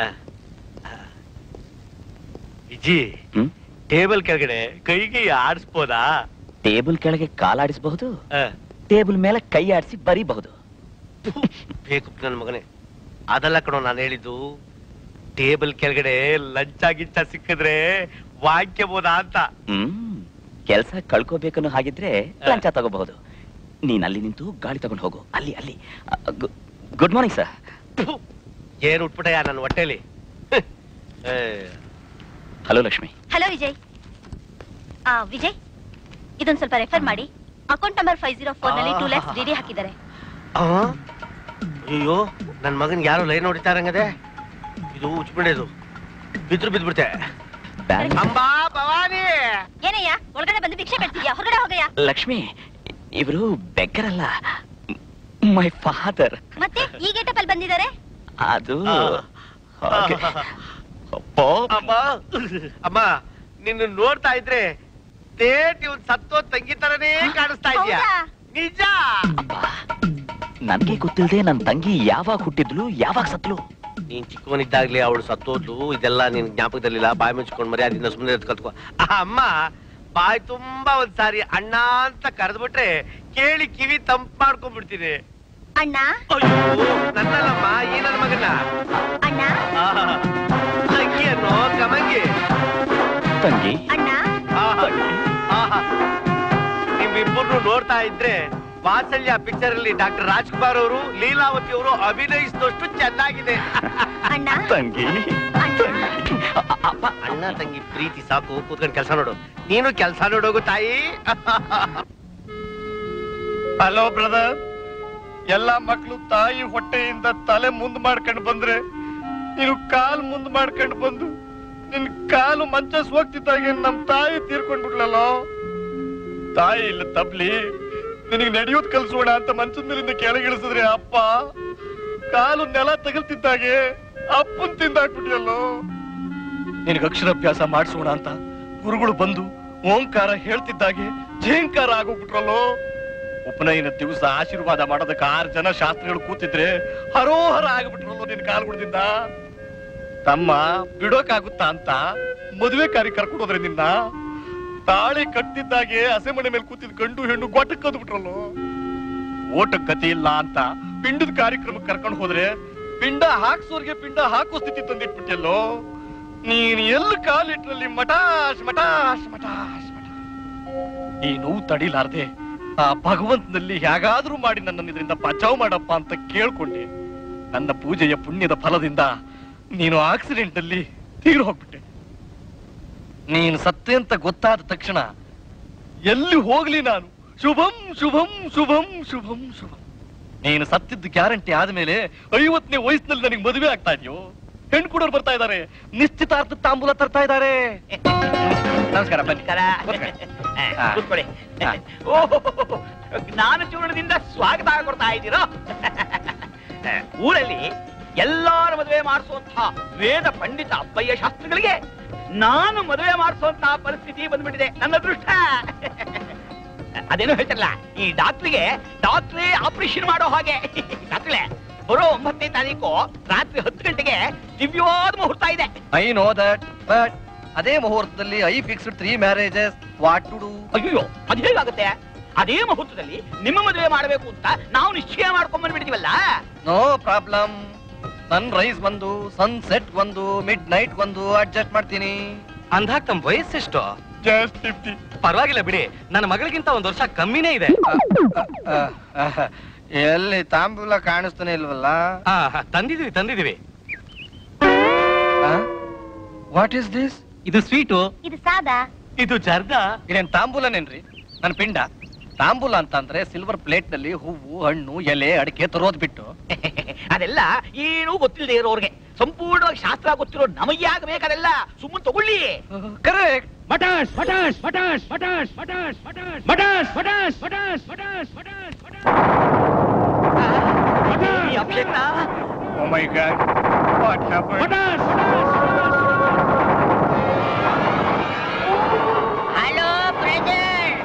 ವಿಜಿ ಹ್ಮ್ ಟೇಬಲ್ ಕೆಳಗಡೆ ಕೈಗೆ ಆಡಿಸ್ಬೋದಾ ಟೇಬಲ್ ಕೆಳಗೆ ಕಾಲಾಡಿಸಬಹುದು ಆ, ಟೇಬಲ್ ಮೇಲೆ ಕೈ ಆಡಿಸಿ ಬರೀಬಹುದು ಬೇಕು ನನ್ನ ಮಗನೇ ಅದಲ್ಲ ಕಣೋ ನಾನು ಹೇಳಿದ್ದು ಟೇಬಲ್ ಕೆಳಗಡೆ ಲಂಚ ಗಿಂಚ ಸಿಕ್ಕಿದ್ರೆ ವಾಕ್ಯಬೋದಾ ಅಂತ ಹ್ಮ್ ಕೆಲ್ಸ ಕಳ್ಕೋಬೇಕನ್ನೋ ಹಾಗಿದ್ರೆ ಲಂಚ ತಗೋಬಹುದು ನೀನ್ ಅಲ್ಲಿ ನಿಂತು ಗಾಳಿ ತಗೊಂಡು ಹೋಗು ಅಲ್ಲಿ ಅಲ್ಲಿ ಗುಡ್ ಮಾರ್ನಿಂಗ್ ಸರ್ ಥು, ಏನ್ ಉಟ್ಬಿಟ್ಟಯ್ಯ ನನ್ನ ಹೊಟ್ಟೆಲಿ ಏ, ಹಲೋ ಲಕ್ಷ್ಮಿ ಹಲೋ ವಿಜಯ್ ಆ ವಿಜಯ್ ಇದೊಂದ್ ಸ್ವಲ್ಪ ರೆಫರ್ ಮಾಡಿ account number five zero four ನಲ್ಲಿ ಟೂ ಲ್ಯಾಕ್ಸ್ ಡಿಡಿ ಹಾಕಿದ್ದಾರೆ ಆ? ಅಯ್ಯೋ ನನ್ ಮಗನ್ ಯಾರು ಲೈನ್ ಹೊಡಿತಾರಂಗದೆ ಇದು ಉಚ್ಬಿಡೋದು ಬಿದ್ರು ಬಿದ್ಬಿಡ್ತೆ ಬ್ಯಾಲೆನ್ಸ್ ಅಂಬಾ ಭವಾನಿ ಏನಯ್ಯ ಒಳಗಡೆ ಬಂದು ಭಿಕ್ಷೆ ಬೇಡ್ತಿದ್ಯಾ ಹೊರಗಡೆ ಹೋಗಯ್ಯ ಲಕ್ಷ್ಮಿ ಇವರು ಬೆಕ್ಕರಲ್ಲ ಮೈ ಫಾದರ್ ಮತ್ತೆ ಈ ಗೇಟಪ್ ಅಲ್ಲಿ ಬಂದಿದ್ದಾರೆ ಅದು ಆ. ಹಾಗೆ. ಪಾಪ. ಅಮ್ಮ ಅಮ್ಮ ನಿನ್ನ ನೋಡ್ತಾ ಇದ್ರೆ ತೇಟ್ ಇವ್ನ್ ಸತ್ತೋ ತಂಗಿ ತರನೇ ಕಾಣಿಸ್ತಾ ಇದೀಯ ಹೌದಾ? ನಿಜ ಅಬ್ಬಾ, ನನ್ಗೆ ಗೊತ್ತಿಲ್ಲದೆ ನನ್ ತಂಗಿ ಯಾವಾಗ ಹುಟ್ಟಿದ್ಲು ಯಾವಾಗ ಸತ್ಲು ನೀನ್ ಚಿಕ್ಕವನಿದ್ದಾಗ್ಲೇ ಅವಳು ಸತ್ತೋದ್ಲು ಇದೆಲ್ಲ ನಿನ್ ಜ್ಞಾಪಕದಲ್ಲಿಲ್ಲ ಬಾಯಿ ಮುಚ್ಕೊಂಡ್ ಮರ್ಯಾದಿಂದ ಸುಮ್ಮನೆ ಕಲ್ತ್ಕೊ ಆ ಅಮ್ಮ ಬಾಯಿ ತುಂಬಾ ಒಂದ್ಸಾರಿ ಅಣ್ಣ ಅಂತ ಕರೆದ್ಬಿಟ್ರೆ ಕೇಳಿ ಕಿವಿ ತಂಪ್ ಮಾಡ್ಕೊಂಡ್ಬಿಡ್ತೀನಿ ಅಣ್ಣ ಅಯ್ಯೋ ನನ್ನಲ್ಲಮ್ಮ ಈ ನನ್ನ ಮಗನ ಅಣ್ಣ ಆಹಾ. ತಂಗಿಯನ್ನು ಕಮಂಗಿ ತಂಗಿ ಅಣ್ಣ ಆಹಾ. ಆಹಾ. ನಿಮ್ಮಿಬ್ಬರನ್ನು ನೋಡ್ತಾ ಇದ್ರೆ ವಾತ್ಸಲ್ಯ ಪಿಕ್ಚರ್ ಅಲ್ಲಿ ಡಾಕ್ಟರ್ ರಾಜ್ಕುಮಾರ್ ಅವರು ಲೀಲಾವತಿ ಅವರು ಅಭಿನಯಿಸಿದಷ್ಟು ಚೆನ್ನಾಗಿದೆ ಅಣ್ಣ ತಂಗಿ ಅಣ್ಣ ಅ- ಅಪ್ಪ ಅಣ್ಣ ತಂಗಿ ಪ್ರೀತಿ ಸಾಕು ಕೂತ್ಕೊಂಡು ಕೆಲಸ ನೋಡು ನೀನು ಕೆಲಸ ನೋಡೋಗು ತಾಯಿ ಹಲೋ ಬ್ರದರ್ ಎಲ್ಲಾ ಮಕ್ಳು ತಾಯಿ ಹೊಟ್ಟೆಯಿಂದ ತಲೆ ಮುಂದ್ ಮಾಡ್ಕೊಂಡು ಬಂದ್ರೆ ನೀನು ಕಾಲ್ ಮುಂದ್ ಮಾಡ್ಕೊಂಡು ಬಂದು ನಿನ್ ಕಾಲು ಮಂಚ ಹೋಗ್ತಿದ್ದಾಗೆ ನಮ್ ತಾಯಿ ತೀರ್ಕೊಂಡ್ಬಿಡ್ಲಲ್ಲ ತಾಯಿ ಇಲ್ಲ ತಬ್ಲಿ ನಿನಗೆ ನಡೆಯೋದ್ ಕಲ್ಸೋಣ ಅಂತ ಮಂಚದ ಮೇಲಿಂದ ಕೆಳಗಿಳಿಸಿದ್ರೆ ಅಪ್ಪ ಕಾಲು ನೆಲ ತಗಲ್ತಿದ್ದಾಗೆ ಅಪ್ಪನ್ ತಿಂದಾಕ್ಬಿಟ್ಟಿಯಲ್ಲೋ ನಿನಗೆ ಅಕ್ಷರಾಭ್ಯಾಸ ಮಾಡಿಸೋಣ ಅಂತ ಗುರುಗಳು ಬಂದು ಓಂಕಾರ ಹೇಳ್ತಿದ್ದಾಗೆ ಝೇಂಕಾರ ಆಗೋಗ್ಬಿಟ್ರಲ್ಲೋ ಉಪನಯನ ದಿವಸ ಆಶೀರ್ವಾದ ಮಾಡೋದಕ್ಕೆ ಆರು ಜನ ಶಾಸ್ತ್ರಿಗಳು ಕೂತಿದ್ರೆ ಹರೋಹರ ಆಗ್ಬಿಟ್ರಲ್ಲೋ ನಿನ್ ಕಾಲ್ಗುಳದಿಂದ ತಮ್ಮ ಬಿಡೋಕಾಗುತ್ತಾ ಅಂತ ಮದುವೆ ಕಾರ್ಯ ಕರ್ಕೊಂಡು ಹೋದ್ರೆ ನಿನ್ನ ತಾಳಿ ಕಟ್ಟಿದ್ದಾಗೆ ಹಸೆಮಣೆ ಮೇಲೆ ಕೂತಿದ್ ಗಂಡು ಹೆಣ್ಣು ಗೊಟ್ಟಕ್ ಕದ್ಬಿಟ್ರಲ್ಲೋ ಓಟಕ್ ಗತಿ ಇಲ್ಲ ಅಂತ ಪಿಂಡದ ಕಾರ್ಯಕ್ರಮಕ್ಕೆ ಕರ್ಕೊಂಡು ಹೋದ್ರೆ ಪಿಂಡ ಹಾಕ್ಸೋರ್ಗೆ ಪಿಂಡ ಹಾಕೋ ಸ್ಥಿತಿ ತಂದಿಟ್ಬಿಟ್ಟೆಲ್ಲೋ ನೀನ್ ಎಲ್ಲಿ ಕಾಲಿಟ್ರಲ್ಲಿ ಮಟಾಶ್ ಮಟಾಶ್ ಮಟಾಶ್ ಮಟಾಶ್ ಈ ನೋವು ತಡಿಲಾರ್ದೆ ಆ ಭಗವಂತನಲ್ಲಿ ಹೇಗಾದ್ರೂ ಮಾಡಿ ನನ್ನನ್ನು ಇದರಿಂದ ಬಚಾವ್ ಮಾಡಪ್ಪ ಅಂತ ಕೇಳ್ಕೊಂಡೆ ನನ್ನ ಪೂಜೆಯ ಪುಣ್ಯದ ಫಲದಿಂದ ನೀನು ಆಕ್ಸಿಡೆಂಟ್ ಅಲ್ಲಿ ತೀರು ಹೋಗ್ಬಿಟ್ಟೆ ನೀನು ಸತ್ತೆ ಅಂತ ಗೊತ್ತಾದ ತಕ್ಷಣ ಎಲ್ಲಿ ಹೋಗ್ಲಿ ನಾನು ಶುಭಂ ಶುಭಂ ಶುಭಂ ಶುಭಂ ಶುಭಂ ನೀನು ಸತ್ತಿದ್ದು ಗ್ಯಾರಂಟಿ ಆದ್ಮೇಲೆ ಐವತ್ತನೇ ವಯಸ್ಸಿನಲ್ಲಿ ನನಗೆ ಮದುವೆ ಆಗ್ತಾ ಇದೆಯೋ ಹೆಣ್ಣು ಕೊಡೋರು ಬರ್ತಾ ಇದ್ದಾರೆ ನಿಶ್ಚಿತಾರ್ಥ ತಾಂಬೂಲ ತರ್ತಾ ಇದ್ದಾರೆ ನಮಸ್ಕಾರ ಬನ್ನಿ ಹಾ. ಕೂತ್ಕೊಳ್ಳಿ ಹಾ. ಓಹೋ ನಾನು ಚೂರ್ಣದಿಂದ ಸ್ವಾಗತ ಕೊಡ್ತಾ ಇದ್ದೀರೋ ಊರಲ್ಲಿ ಎಲ್ಲಾರ ಮದುವೆ ಮಾಡಿಸುವಂತಹ ವೇದ ಪಂಡಿತ ಅಪ್ಪಯ್ಯ ಶಾಸ್ತ್ರಿಗಳಿಗೆ ನಾನು ಮದುವೆ ಮಾಡಿಸುವಂತಹ ಪರಿಸ್ಥಿತಿ ಬಂದ್ಬಿಟ್ಟಿದೆ ನನ್ನ ಅದೃಷ್ಟ ಅದೇನೋ ಹೇಳ್ತಾರಲ್ಲ ಈ ಡಾಕ್ಟ್ರಿಗೆ ಡಾಕ್ಟ್ರೇ ಆಪರೇಷನ್ ಮಾಡೋ ಹಾಗೆ ಡಾಕ್ಟ್ರೇ ಬರೋ ಒಂಬತ್ತನೇ ತಾರೀಕು ರಾತ್ರಿ ಹತ್ತು ಗಂಟೆಗೆ ದಿವ್ಯವಾದ ಮುಹೂರ್ತ ಇದೆ ಐ ನೋ ದಟ್ ಬಟ್ ಅದೇ ಮುಹೂರ್ತದಲ್ಲಿ I fixed three marriages what to do ಅಯ್ಯೋ ಅದು ಹೇಗಾಗುತ್ತೆ ಅದೇ ಮುಹೂರ್ತದಲ್ಲಿ ನಿಮ್ಮ ಮದುವೆ ಮಾಡಬೇಕು ಅಂತ ನಾವು ನಿಶ್ಚಯ ಮಾಡ್ಕೊಂಡ್ ಬಂದ್ಬಿಡ್ತೀವಲ್ಲ ನೋ ಪ್ರಾಬ್ಲಮ್ ಸನ್ ರೈಸ್ ಒಂದು ಸನ್ ಸೆಟ್ ಒಂದು ಮಿಡ್ ನೈಟ್ ಒಂದು ಅಡ್ಜಸ್ಟ್ ಮಾಡ್ತೀನಿ ಅಂದಾಗ ತಮ್ಮ ವಯಸ್ಸೆಷ್ಟು ಜಸ್ಟ್ ಫಿಫ್ಟಿ ಪರವಾಗಿಲ್ಲ ಬಿಡಿ ನನ್ನ ಮಗಳಿಗಿಂತ ಒಂದ್ ವರ್ಷ ಕಮ್ಮಿನೇ ಇದೆ ಎಲ್ಲಿ ತಾಂಬೂಲ ಕಾಣಿಸ್ತಾನೆ ಇಲ್ವಲ್ಲ ಆ, ಹ, ತಂದಿದೀವಿ ತಂದಿದೀವಿ ವಾಟ್ ಇಸ್ ದಿಸ್ ಇದು ಸ್ವೀಟು ಇದು ಸಾದಾ ಇದು ಜರ್ದ ಇದೇನ್ ತಾಂಬೂಲನೇನ್ರಿ ನನ್ನ ಪಿಂಡ ತಾಂಬೂಲ ಅಂತ ಅಂದ್ರೆ ಸಿಲ್ವರ್ ಪ್ಲೇಟ್ ನಲ್ಲಿ ಹೂವು ಹಣ್ಣು ಎಲೆ ಅಡಿಕೆ ತರೋದ್ ಬಿಟ್ಟು ಅದೆಲ್ಲ ಏನೂ ಗೊತ್ತಿಲ್ಲದೆ ಇರೋರ್ಗೆ ಸಂಪೂರ್ಣವಾಗಿ ಶಾಸ್ತ್ರ ಗೊತ್ತಿರೋ ನಮಗೆ ಆಗಬೇಕದೆಲ್ಲ ಸುಮ್ಮನೆ ತಗೊಳ್ಳಿ ಕರೆಕ್ಟ್ ಮಟಾಶ್ ಮಟಾಶ್ ಮಟಾಶ್ ಮಟಾಶ್ ಮಟಾಶ್ ಮಟಾಶ್ ಮಟಾಶ್ ಮಟಾಶ್ ಮಟಾಶ್ ಮಟಾಶ್ ಮಟಾಶ್ oh my god what happen hello brother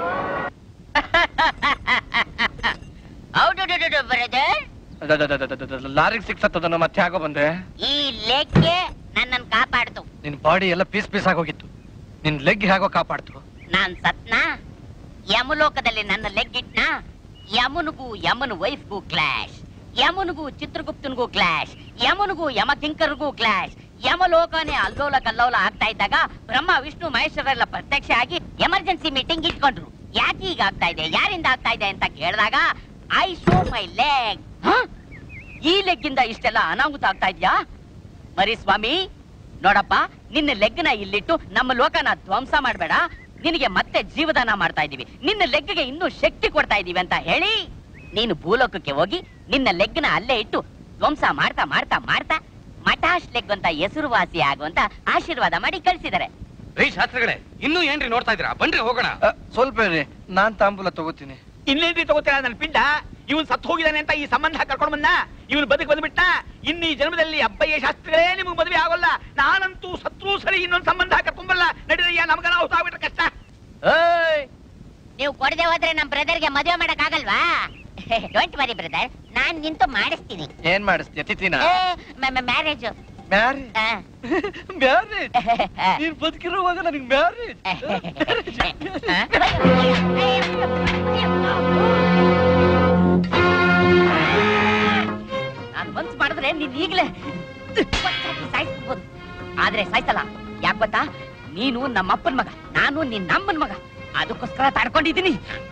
ಹೌದು ಬ್ರದರ್ ಲಾರಿಗೆ ಸಿಕ್ಸತ್ತದನ್ನ ಮತ್ತೆ ಆಗೋ ಬಂದೆ ಈ ಲೆಗ್ಗೆ ನನ್ನನ್ನು ಕಾಪಾಡ್ತು ನಿನ್ ಬಾಡಿ ಎಲ್ಲ ಪೀಸ್ ಪೀಸ್ ಆಗೋಗಿತ್ತು ನಿನ್ ಲೆಗ್ ಹೇಗೋ ಕಾಪಾಡ್ತು ನಾನ್ ಸತ್ನಾ ಯಮಲೋಕದಲ್ಲಿ ನನ್ನ ಲೆಗ್ ಇಟ್ನ ಯಮನಿಗೂ ಯಮನ ವೈಫ್ಗೂ ಕ್ಲಾಶ್ ಯಮನಿಗೂ ಚಿತ್ರಗುಪ್ತನಿಗೂ ಕ್ಲಾಶ್ ಯಮನಿಗೂ ಯಮಕಿಂಕರಿಗೂ ಕ್ಲಾಶ್ ಯಮಲೋಕನೇ ಅಲ್ಲೋಲ ಕಲ್ಲೋಲ ಆಗ್ತಾ ಇದ್ದಾಗ ಬ್ರಹ್ಮ ವಿಷ್ಣು ಮಹೇಶ್ವರೆಲ್ಲ ಪ್ರತ್ಯಕ್ಷ ಆಗಿ ಎಮರ್ಜೆನ್ಸಿ ಮೀಟಿಂಗ್ ಇಟ್ಕೊಂಡ್ರು ಯಾಕೆ ಈಗ ಆಗ್ತಾ ಇದೆ ಯಾರಿಂದ ಆಗ್ತಾ ಇದೆ ಅಂತ ಕೇಳಿದಾಗ ಐ ಶೋ ಮೈ ಲೆಗ್ ಈ ಲೆಗ್ಗಿಂದ ಇಷ್ಟೆಲ್ಲ ಅನಾಹುತ ಆಗ್ತಾ ಇದ್ಯಾ ಮರಿ ಸ್ವಾಮಿ ನೋಡಪ್ಪ ನಿನ್ನ ಲೆಗ್ನ ಇಲ್ಲಿಟ್ಟು ನಮ್ಮ ಲೋಕನ ಧ್ವಂಸ ಮಾಡ್ಬೇಡ ನಿನಗೆ ಮತ್ತೆ ಜೀವದಾನ ಮಾಡ್ತಾ ಇದೀವಿ ನಿನ್ನ ಲೆಗ್ಗೆ ಇನ್ನೂ ಶಕ್ತಿ ಕೊಡ್ತಾ ಇದೀವಿ ಅಂತ ಹೇಳಿ ನೀನು ಭೂಲೋಕಕ್ಕೆ ಹೋಗಿ ನಿನ್ನ ಲೆಗ್ನ ಅಲ್ಲೇ ಇಟ್ಟು ಧ್ವಂಸ ಮಾಡ್ತಾ ಮಾಡ್ತಾ ಮಾಡ್ತಾ ಮಟಾಶ್ ಲೆಗ್ ಅಂತ ಹೆಸರುವಾಸಿ ಆಗುವಂತ ಆಶೀರ್ವಾದ ಮಾಡಿ ಕಳ್ಸಿದ್ದಾರೆ ರೀ ಶಾಸ್ತ್ರಿಗಳೇ ಇನ್ನೂ ಏನ್ರಿ ನೋಡ್ತಾ ಇದ್ದೀರಾ ಬನ್ರಿ ಹೋಗೋಣ ಅ, ಸ್ವಲ್ಪ ಇರ್ರಿ ನಾನ್ ತಾಂಬೂಲ ತಗೋತೀನಿ ಇನ್ನೇನ್ರಿ ತಗೋತೀರ ನನ್ನ ಪಿಂಡ ಇವನ್ ಸತ್ತು ಹೋಗಿದ್ದಾನೆ ಅಂತ ಈ ಸಂಬಂಧ ಕರ್ಕೊಂಡು ಬಂದ ಇವನು ಬದುಕು ಬಂದ್ಬಿಟ್ಟ ಇನ್ನು ಈ ಜನ್ಮದಲ್ಲಿ ಅಬ್ಬಯ್ಯ ಶಾಸ್ತ್ರಿಗಳೇ ನಿಮಗೆ ಮದುವೆ ಆಗೋಲ್ಲ ನಾನಂತೂ ಸತ್ರೂ ಸರಿ ಇನ್ನೊಂದು ಸಂಬಂಧ ಕರ್ಕೊಂಬಲ್ಲ ನಡೀರಯ್ಯ ನಮಗ ನಾವು ಆಗ್ಬಿಟ್ರೆ ಕಷ್ಟ ನೀವು ಕೊಡದೆ ಹೋದ್ರೆ ನಮ್ ಬ್ರದರ್ಗೆ ಮದುವೆ ಮಾಡಕ್ ಆಗಲ್ವಾ ಡೋಂಟ್ ಮರಿ ಬ್ರದರ್ ನಾನ್ ನಿಂತು ಮಾಡಿಸ್ತೀನಿ ಏನ್ ಮಾಡಿಸ್ತೀಯ ತಿಥಿನ ಮ್ಯಾರೇಜ್ ಮ್ಯಾರೇಜ್ ಮ್ಯಾರೇಜ್ ನೀನ್ ಬದುಕಿರುವಾಗ ನನಗೆ ಮ್ಯಾರೇಜ್ ನಾನ್ ಮನ್ಸ್ ಮಾಡಿದ್ರೆ ನೀನ್ ಈಗ್ಲೇ ಸಾಯಿಸ್ಬೋದು ಆದ್ರೆ ಸಾಯ್ಸಲ್ಲ ಯಾಕ್ ಗೊತ್ತಾ ನೀನು ನಮ್ಮಪ್ಪನ ಮಗ ನಾನು ನಿನ್ನ ಅಮ್ಮನ ಮಗ ಅದಕ್ಕೋಸ್ಕರ ತಡ್ಕೊಂಡಿದ್ದೀನಿ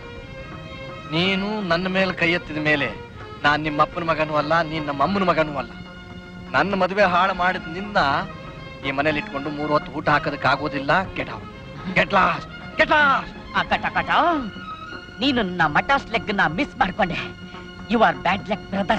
ನೀನು ನನ್ನ ಮೇಲೆ ಕೈ ಎತ್ತಿದ ಮೇಲೆ ನಾನ್ ನಿಮ್ಮ ಅಪ್ಪನ ಮಗನೂ ಅಲ್ಲ ನೀನ್ ನಮ್ಮ ಅಮ್ಮನ ಮಗನೂ ಅಲ್ಲ ನನ್ನ ಮದುವೆ ಹಾಳು ಮಾಡಿದ ನಿನ್ನ ಈ ಮನೇಲಿ ಇಟ್ಕೊಂಡು ಮೂರು ಹೊತ್ತು ಊಟ ಹಾಕೋದಕ್ಕೆ ಆಗೋದಿಲ್ಲ get get lost get lost ಅಕಟ ಕಟ ನೀನು ನನ್ನ ಮಟಾಸ್ ಲೆಗ್ ನ ಮಿಸ್ ಮಾಡ್ಕೊಂಡೆ you are bad leg brother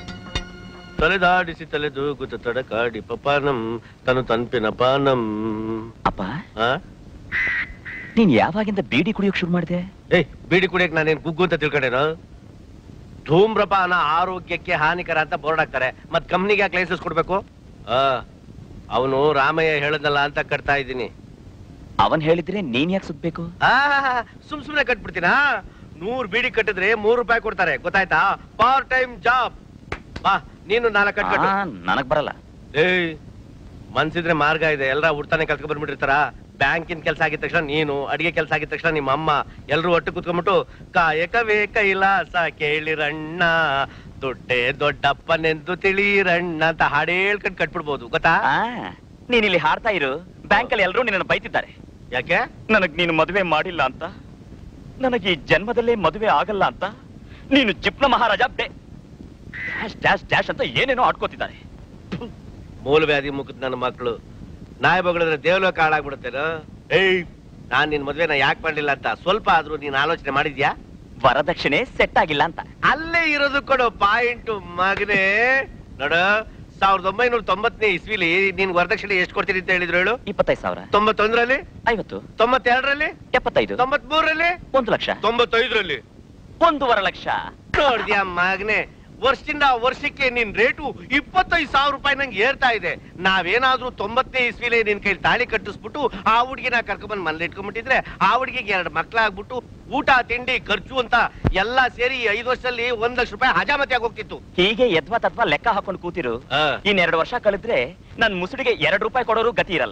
ತಲೆದಾಡಿಸಿ ತಲೆದೂಗುತ್ತ ತಡಕಾಡಿ ಪಪಾನಂ ತನು ತನ್ಪಿನ ಪಾನಂ ಅಪ್ಪ ಆ? ನೀನ್ ಯಾವಾಗಿಂದ ಬೀಡಿ ಕುಡಿಯೋಕ್ ಶುರು ಮಾಡಿದೆ ಏಯ್ ಬೀಡಿ ಕುಡಿಯಕ್ ನಾನೇನ್ ಗುಗ್ಗು ಅಂತ ತಿಳ್ಕೊಂಡೇನು ಧೂಮ್ರಪಾನ ಆರೋಗ್ಯಕ್ಕೆ ಹಾನಿಕರ ಅಂತ ಬೋರ್ಡ್ ಹಾಕ್ತಾರೆ ಮತ್ ಕಂಪ್ನಿಗೆ ಯಾಕೆ ಲೈಸೆನ್ಸ್ ಕೊಡ್ಬೇಕು ಆ ಅವನು ರಾಮಯ್ಯ ಹೇಳದ್ನಲ್ಲ ಅಂತ ಕಟ್ತಾ ಇದ್ದೀನಿ ಅವನ್ ಹೇಳಿದ್ರೆ ನೀನ್ ಯಾಕೆ ಸುತ್ಬೇಕು ಆ ಸುಮ್ ಸುಮ್ನೆ ಕಟ್ಬಿಡ್ತೀನಾ ನೂರ್ ಬೀಡಿ ಕಟ್ಟಿದ್ರೆ ಮೂರ್ ರೂಪಾಯಿ ಕೊಡ್ತಾರೆ ಗೊತ್ತಾಯ್ತಾ ಪಾರ್ಟ್ ಟೈಮ್ ಜಾಬ್ ಬಾ ನೀನು ನಾಲ್ಕು ಕಟ್ಕಟ್ಟು ಆ, ನನಗ್ ಬರಲ್ಲ ಏಯ್ ಮನ್ಸಿದ್ರೆ ಮಾರ್ಗ ಇದೆ ಎಲ್ಲರ ಹುಡ್ತಾನೆ ಕಲ್ತ್ಕೊಂಡ್ ಬಂದ್ಬಿಟ್ಟಿರ್ತಾರ ಬ್ಯಾಂಕಿನ ಕೆಲಸ ಆಗಿದ ತಕ್ಷಣ ನೀನು ಅಡಿಗೆ ಕೆಲಸ ಆಗಿದ ತಕ್ಷಣ ನಿಮ್ಮ ಅಮ್ಮ ಎಲ್ರು ಒಟ್ಟು ಕುತ್ಕೊಂಡ್ಬಿಟ್ಟು ಕಾಯಕವೇ ಕೈಲಾಸ ಕೇಳಿರಣ್ಣ ದೊಡ್ಡೆ ದೊಡ್ಡಪ್ಪನೆಂದು ತಿಳಿರಣ್ಣ ಅಂತ ಹಾಡು ಹೇಳ್ಕೊಂಡ್ ಕಟ್ಬಿಡ್ಬೋದು ಗೊತ್ತಾ ಆ, ನೀನ್ ಇಲ್ಲಿ ಹಾಡ್ತಾ ಇರು ಬ್ಯಾಂಕಲ್ಲಿ ಎಲ್ಲರೂ ನಿನ್ನನ್ನು ಬೈತಿದ್ದಾರೆ ಯಾಕೆ ನನಗ್ ನೀನು ಮದುವೆ ಮಾಡಿಲ್ಲ ಅಂತ ನನಗೆ ಈ ಜನ್ಮದಲ್ಲೇ ಮದುವೆ ಆಗಲ್ಲ ಅಂತ ನೀನು ಜಿಪ್ನ ಮಹಾರಾಜ ಬೇ ಡ್ಯಾಶ್ ಡ್ಯಾಶ್ ಡ್ಯಾಶ್ ಅಂತ ಏನೇನೋ ಆಡ್ಕೋತಿದ್ದಾರೆ ಮೂಲವ್ಯಾಧಿ ಮುಖದ ನನ್ನ ಮಕ್ಕಳು ನಾಯಿ ಬಗಳಿದ್ರೆ ದೇವಲೋಕ ಹಾಳಾಗ್ಬಿಡುತ್ತೇನೋ ಏಯ್ ನಾನ್ ನಿನ್ ಮದ್ವೆನ ಯಾಕೆ ಮಾಡ್ಲಿಲ್ಲ ಅಂತ ಸ್ವಲ್ಪ ಆದ್ರೂ ನೀನ್ ಆಲೋಚನೆ ಮಾಡಿದ್ಯಾ ವರದಕ್ಷಿಣೆ ಸೆಟ್ ಆಗಿಲ್ಲ ಅಂತ ಅಲ್ಲೇ ಇರೋದು ಕೊಡು ಪಾಯಿಂಟ್ ಮಗನೇ ನೋಡ ಸಾವಿರದ ಒಂಬೈನೂರ ತೊಂಬತ್ತನೇ ಇಸ್ವಿಲಿ ನೀನ್ ವರದಕ್ಷಿಣೆ ಎಷ್ಟು ಕೊಡ್ತೀನಿ ಅಂತ ಹೇಳಿದ್ರು ಹೇಳು ಇಪ್ಪತ್ತೈದು ಸಾವಿರ ತೊಂಬತ್ತೊಂದರಲ್ಲಿ ಐವತ್ತು ತೊಂಬತ್ತೆರಡರಲ್ಲಿ ಎಪ್ಪತ್ತೈದು ತೊಂಬತ್ ಮೂರರಲ್ಲಿ ಒಂದು ಲಕ್ಷ ತೊಂಬತ್ತೈದರಲ್ಲಿ ಒಂದೂವರೆ ಲಕ್ಷ ನೋಡ್ದ್ಯಾ ಮಗನೆ ವರ್ಷದಿಂದ ವರ್ಷಕ್ಕೆ ನಿನ್ ರೇಟು ಇಪ್ಪತ್ತೈದು ಸಾವಿರ ರೂಪಾಯಿ ನಂಗೆ ಏರ್ತಾ ಇದೆ ನಾವೇನಾದ್ರೂ ತೊಂಬತ್ತನೇ ಇಸ್ವಿಲೆ ನಿನ್ ಕೈಲಿ ತಾಳಿ ಕಟ್ಟಿಸ್ಬಿಟ್ಟು ಆ ಹುಡುಗಿನ ಕರ್ಕೊಂಡ್ಬಂದ್ ಮನೇಲಿ ಇಟ್ಕೊಂಡ್ಬಿಟ್ಟಿದ್ರೆ ಆ ಹುಡುಗಿಗೆ ಎರಡು ಮಕ್ಳಾಗ್ಬಿಟ್ಟು ಊಟ ತಿಂಡಿ ಖರ್ಚು ಅಂತ ಎಲ್ಲಾ ಸೇರಿ ಈ ಐದು ವರ್ಷದಲ್ಲಿ ಒಂದ್ ಲಕ್ಷ ರೂಪಾಯಿ ಹಜಾಮತಿ ಆಗೋಗ್ತಿತ್ತು ಹೀಗೆ ಯದ್ವಾ ತದ್ವಾ ಲೆಕ್ಕ ಹಾಕೊಂಡು ಕೂತಿರು ಇನ್ನೆರಡು ವರ್ಷ ಕಳೆದ್ರೆ ನನ್ ಮುಸುಡಿಗೆ ಎರಡು ರೂಪಾಯಿ ಕೊಡೋರು ಗತಿ ಇರಲ್ಲ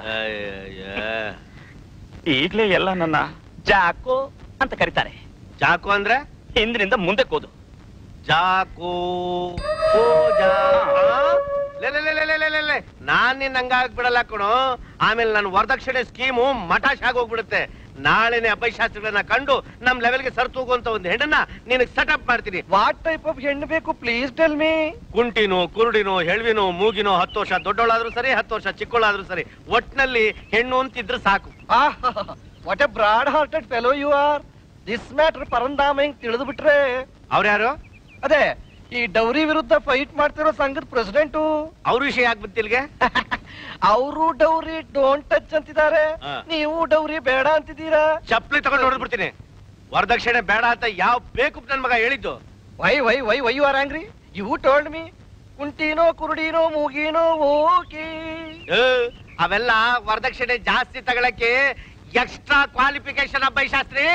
ಈಗ್ಲೇ ಎಲ್ಲ ನನ್ನ ಜಾಕೋ ಅಂತ ಕರೀತಾರೆ ಜಾಕೋ ಅಂದ್ರೆ ಹಿಂದಿನಿಂದ ಮುಂದೆ ಕೋದು ಜಾಕೋ ಓ ಜಾ ಆ? ಲೇ, ಲೇ, ಲೇ, ಲೇ, ಲೇ, ಲೇ, ಲೇ, ಲೇ. ನಾನ್ ನಿನ್ ಹಂಗಾಗ್ ಬಿಡಲ್ಲ ಕಣೋ ಆಮೇಲೆ ನನ್ನ ವರದಕ್ಷಿಣೆ ಸ್ಕೀಮು ಮಟಾಶ್ ಆಗೋಗ್ಬಿಡುತ್ತೆ ನಾಳೆನೆ ಅಪಶಾಸ್ತ್ರಗಳನ್ನ ಕಂಡು ನಮ್ ಲೆವೆಲ್ಗೆ ಸರ್ತೋಗುವಂತ ಒಂದು ಹೆಣ್ಣನ್ನ ನಿನಗ್ ಸೆಟಪ್ ಮಾಡ್ತೀನಿ ವಾಟ್ ಟೈಪ್ ಆಫ್ ಹೆಣ್ಣು ಬೇಕು ಪ್ಲೀಸ್ ಟೆಲ್ ಮೀ ಕುಂಟಿನೋ ಕುರುಡಿನೋ ಹೆಳ್ವಿನೋ ಮೂಗಿನೋ ಹತ್ತು ವರ್ಷ ದೊಡ್ಡವಳಾದ್ರೂ ಸರಿ ಹತ್ತು ವರ್ಷ ಚಿಕ್ಕವಳಾದ್ರೂ ಸರಿ ಒಟ್ನಲ್ಲಿ ಹೆಣ್ಣು ಅಂತಿದ್ರೆ ಸಾಕು what a broad hearted fellow you are this matter Parandhama ಹಿಂಗ್ ತಿಳಿದು ಬಿಟ್ರೆ ಅವ್ರ್ಯಾರು ಅದೇ ಈ ಡೌರಿ ವಿರುದ್ಧ ಫೈಟ್ ಮಾಡ್ತಿರೋ ಸಂಘದ ಪ್ರೆಸಿಡೆಂಟು ಅವ್ರ ವಿಷಯ ಯಾಕೆ ಬಂತಿಲ್ಗೆ ಅವರು ಡೌರಿ ಡೋಂಟ್ ಟಚ್ ಅಂತಿದ್ದಾರೆ ಹಾ. ನೀವು ಡೌರಿ ಬೇಡ ಅಂತಿದ್ದೀರಾ ಚಪ್ಲಿ ತಗೊಂಡು ಹೊಡೆದ್ಬಿಡ್ತೀನಿ ವರದಕ್ಷಿಣೆ ಬೇಡ ಅಂತ ಯಾವ ಬೇಕು ನನ್ ಮಗ ಹೇಳಿದ್ದು why why why why you are angry you told me ಕುಂಟಿನೋ ಕುರುಡಿನೋ ಮೂಗಿನೋ ಓಕೆ ಏ, ಅವೆಲ್ಲ ವರದಕ್ಷಿಣೆ ಜಾಸ್ತಿ ತಗೊಳಕ್ಕೆ ಎಕ್ಸ್ಟ್ರಾ ಕ್ವಾಲಿಫಿಕೇಶನ್ ಅಬ್ಬೈ ಶಾಸ್ತ್ರಿ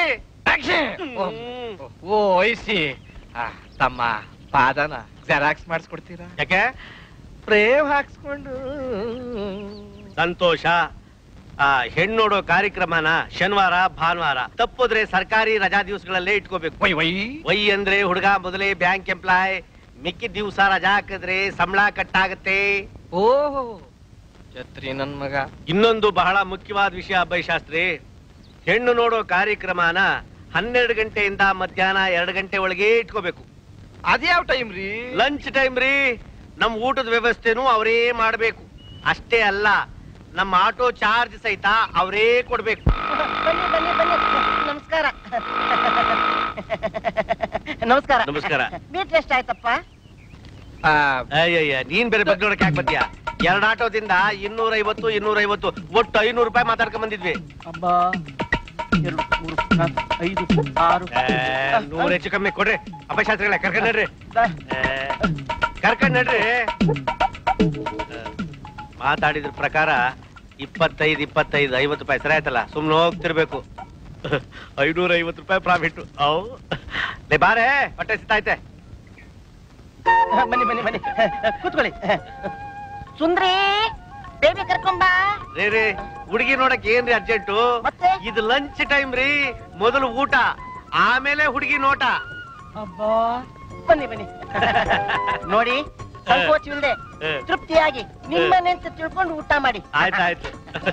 ಓ ಐಸಿ ತಮ್ಮ ಪಾದನ ಜೆರಾಕ್ಸ್ ಮಾಡಿಸ್ಕೊಡ್ತೀರಾ ಯಾಕೆ ಪ್ರೇಮ್ ಹಾಕ್ಸ್ಕೊಂಡು ಸಂತೋಷ ಆ ಹೆಣ್ಣು ನೋಡೋ ಕಾರ್ಯಕ್ರಮನ ಶನಿವಾರ ಭಾನುವಾರ ತಪ್ಪೋದ್ರೆ ಸರ್ಕಾರಿ ರಜಾ ದಿವಸಗಳಲ್ಲೇ ಇಟ್ಕೋಬೇಕು ವೈ ವೈ ವೈ ಅಂದ್ರೆ ಹುಡುಗ ಮೊದಲೇ ಬ್ಯಾಂಕ್ ಎಂಪ್ಲಾಯ್ ಮಿಕ್ಕಿದ ದಿವಸ ರಜಾ ಹಾಕಿದ್ರೆ ಸಂಬಳ ಕಟ್ಟಾಗತ್ತೆ ಓಹೋ ಛತ್ರಿ ನನ್ ಮಗ ಇನ್ನೊಂದು ಬಹಳ ಮುಖ್ಯವಾದ ವಿಷಯ ಅಬ್ಬೈ ಶಾಸ್ತ್ರಿ ಹೆಣ್ಣು ನೋಡೋ ಕಾರ್ಯಕ್ರಮನ ಹನ್ನೆರಡು ಗಂಟೆಯಿಂದ ಮಧ್ಯಾಹ್ನ ಎರಡು ಗಂಟೆ ಒಳಗೆ ಇಟ್ಕೋಬೇಕು ಅದ್ಯಾವ ಟೈಮ್ ರೀ ಲಂಚ್ ಟೈಮ್ ರೀ ನಮ್ ಊಟದ ವ್ಯವಸ್ಥೆನೂ ಅವರೇ ಮಾಡ್ಬೇಕು ಅಷ್ಟೇ ಅಲ್ಲ ನಮ್ಮ ಆಟೋ ಚಾರ್ಜ್ ಸಹಿತ ಅವರೇ ಕೊಡ್ಬೇಕು ಬನ್ನಿ ಬನ್ನಿ ಬನ್ನಿ ನಮಸ್ಕಾರ ನಮಸ್ಕಾರ ನಮಸ್ಕಾರ ಮೀಟ್ರ್ ಎಷ್ಟಾಯ್ತಪ್ಪ ಅಯ್ಯಯ್ಯ ನೀನ್ ಬೇರೆ ಬಗ್ಗೆ ನೋಡಕ್ ಯಾಕೆ ಬರ್ತೀಯ ಎರಡ್ ಆಟೋದಿಂದ ಇನ್ನೂರ ಐವತ್ತು ಇನ್ನೂರ ಐವತ್ತು ಒಟ್ಟು ಐನೂರು ರೂಪಾಯಿ ಮಾತಾಡ್ಕೊಂಡ್ ಬಂದಿದ್ವಿ ಅಬ್ಬಾ ಎರಡು ಮೂರು ನಾಲ್ಕು ಐದು ಆರು ಏ, ನೂರ್ ಹೆಚ್ಚು ಕಮ್ಮಿ ಕೊಡ್ರಿ ಅಪಶಾಸ್ತ್ರಗಳೇ ಕರ್ಕೊಂಡ್ ನಡ್ರಿ ಏ, ಕರ್ಕೊಂಡ್ ನಡ್ರಿ ಏ, ಮಾತಾಡಿದ್ರ ಪ್ರಕಾರ ಇಪ್ಪತ್ತೈದು ಇಪ್ಪತ್ತೈದು ಐವತ್ತು ರೂಪಾಯಿ ಸರಿ ಆಯ್ತಲ್ಲ ಸುಮ್ನೆ ಹೋಗ್ತಿರ್ಬೇಕು ಐನೂರ ಐವತ್ತು ರೂಪಾಯಿ ಪ್ರಾಫಿಟ್ ಅವು ಲೇ ಬಾರೆ ಹೊಟ್ಟೆ ಸಿತ್ತಾಯ್ತೆ ಬನ್ನಿ ಬನ್ನಿ ಬನ್ನಿ ಕೂತ್ಕೊಳ್ಳಿ ಸುಂದ್ರಿ ಬೇಬಿ ಕರ್ಕೊಂಬಾ ರೇ ರೇ ಹುಡುಗಿ ನೋಡಕ್ ಏನ್ರಿ ಅರ್ಜೆಂಟು ಇದು ಲಂಚ್ ಟೈಮ್ ರೀ ಮೊದಲು ಊಟ ಆಮೇಲೆ ಹುಡುಗಿ ನೋಟ ಅಬ್ಬಾ ಬನ್ನಿ ಬನ್ನಿ ನೋಡಿ ಸಂಕೋಚವಿಲ್ಲದೆ ಏ. ತೃಪ್ತಿಯಾಗಿ ನಿಮ್ಮನೆ ಅಂತ ತಿಳ್ಕೊಂಡು ಊಟ ಮಾಡಿ ಆಯ್ತಾಯ್ತು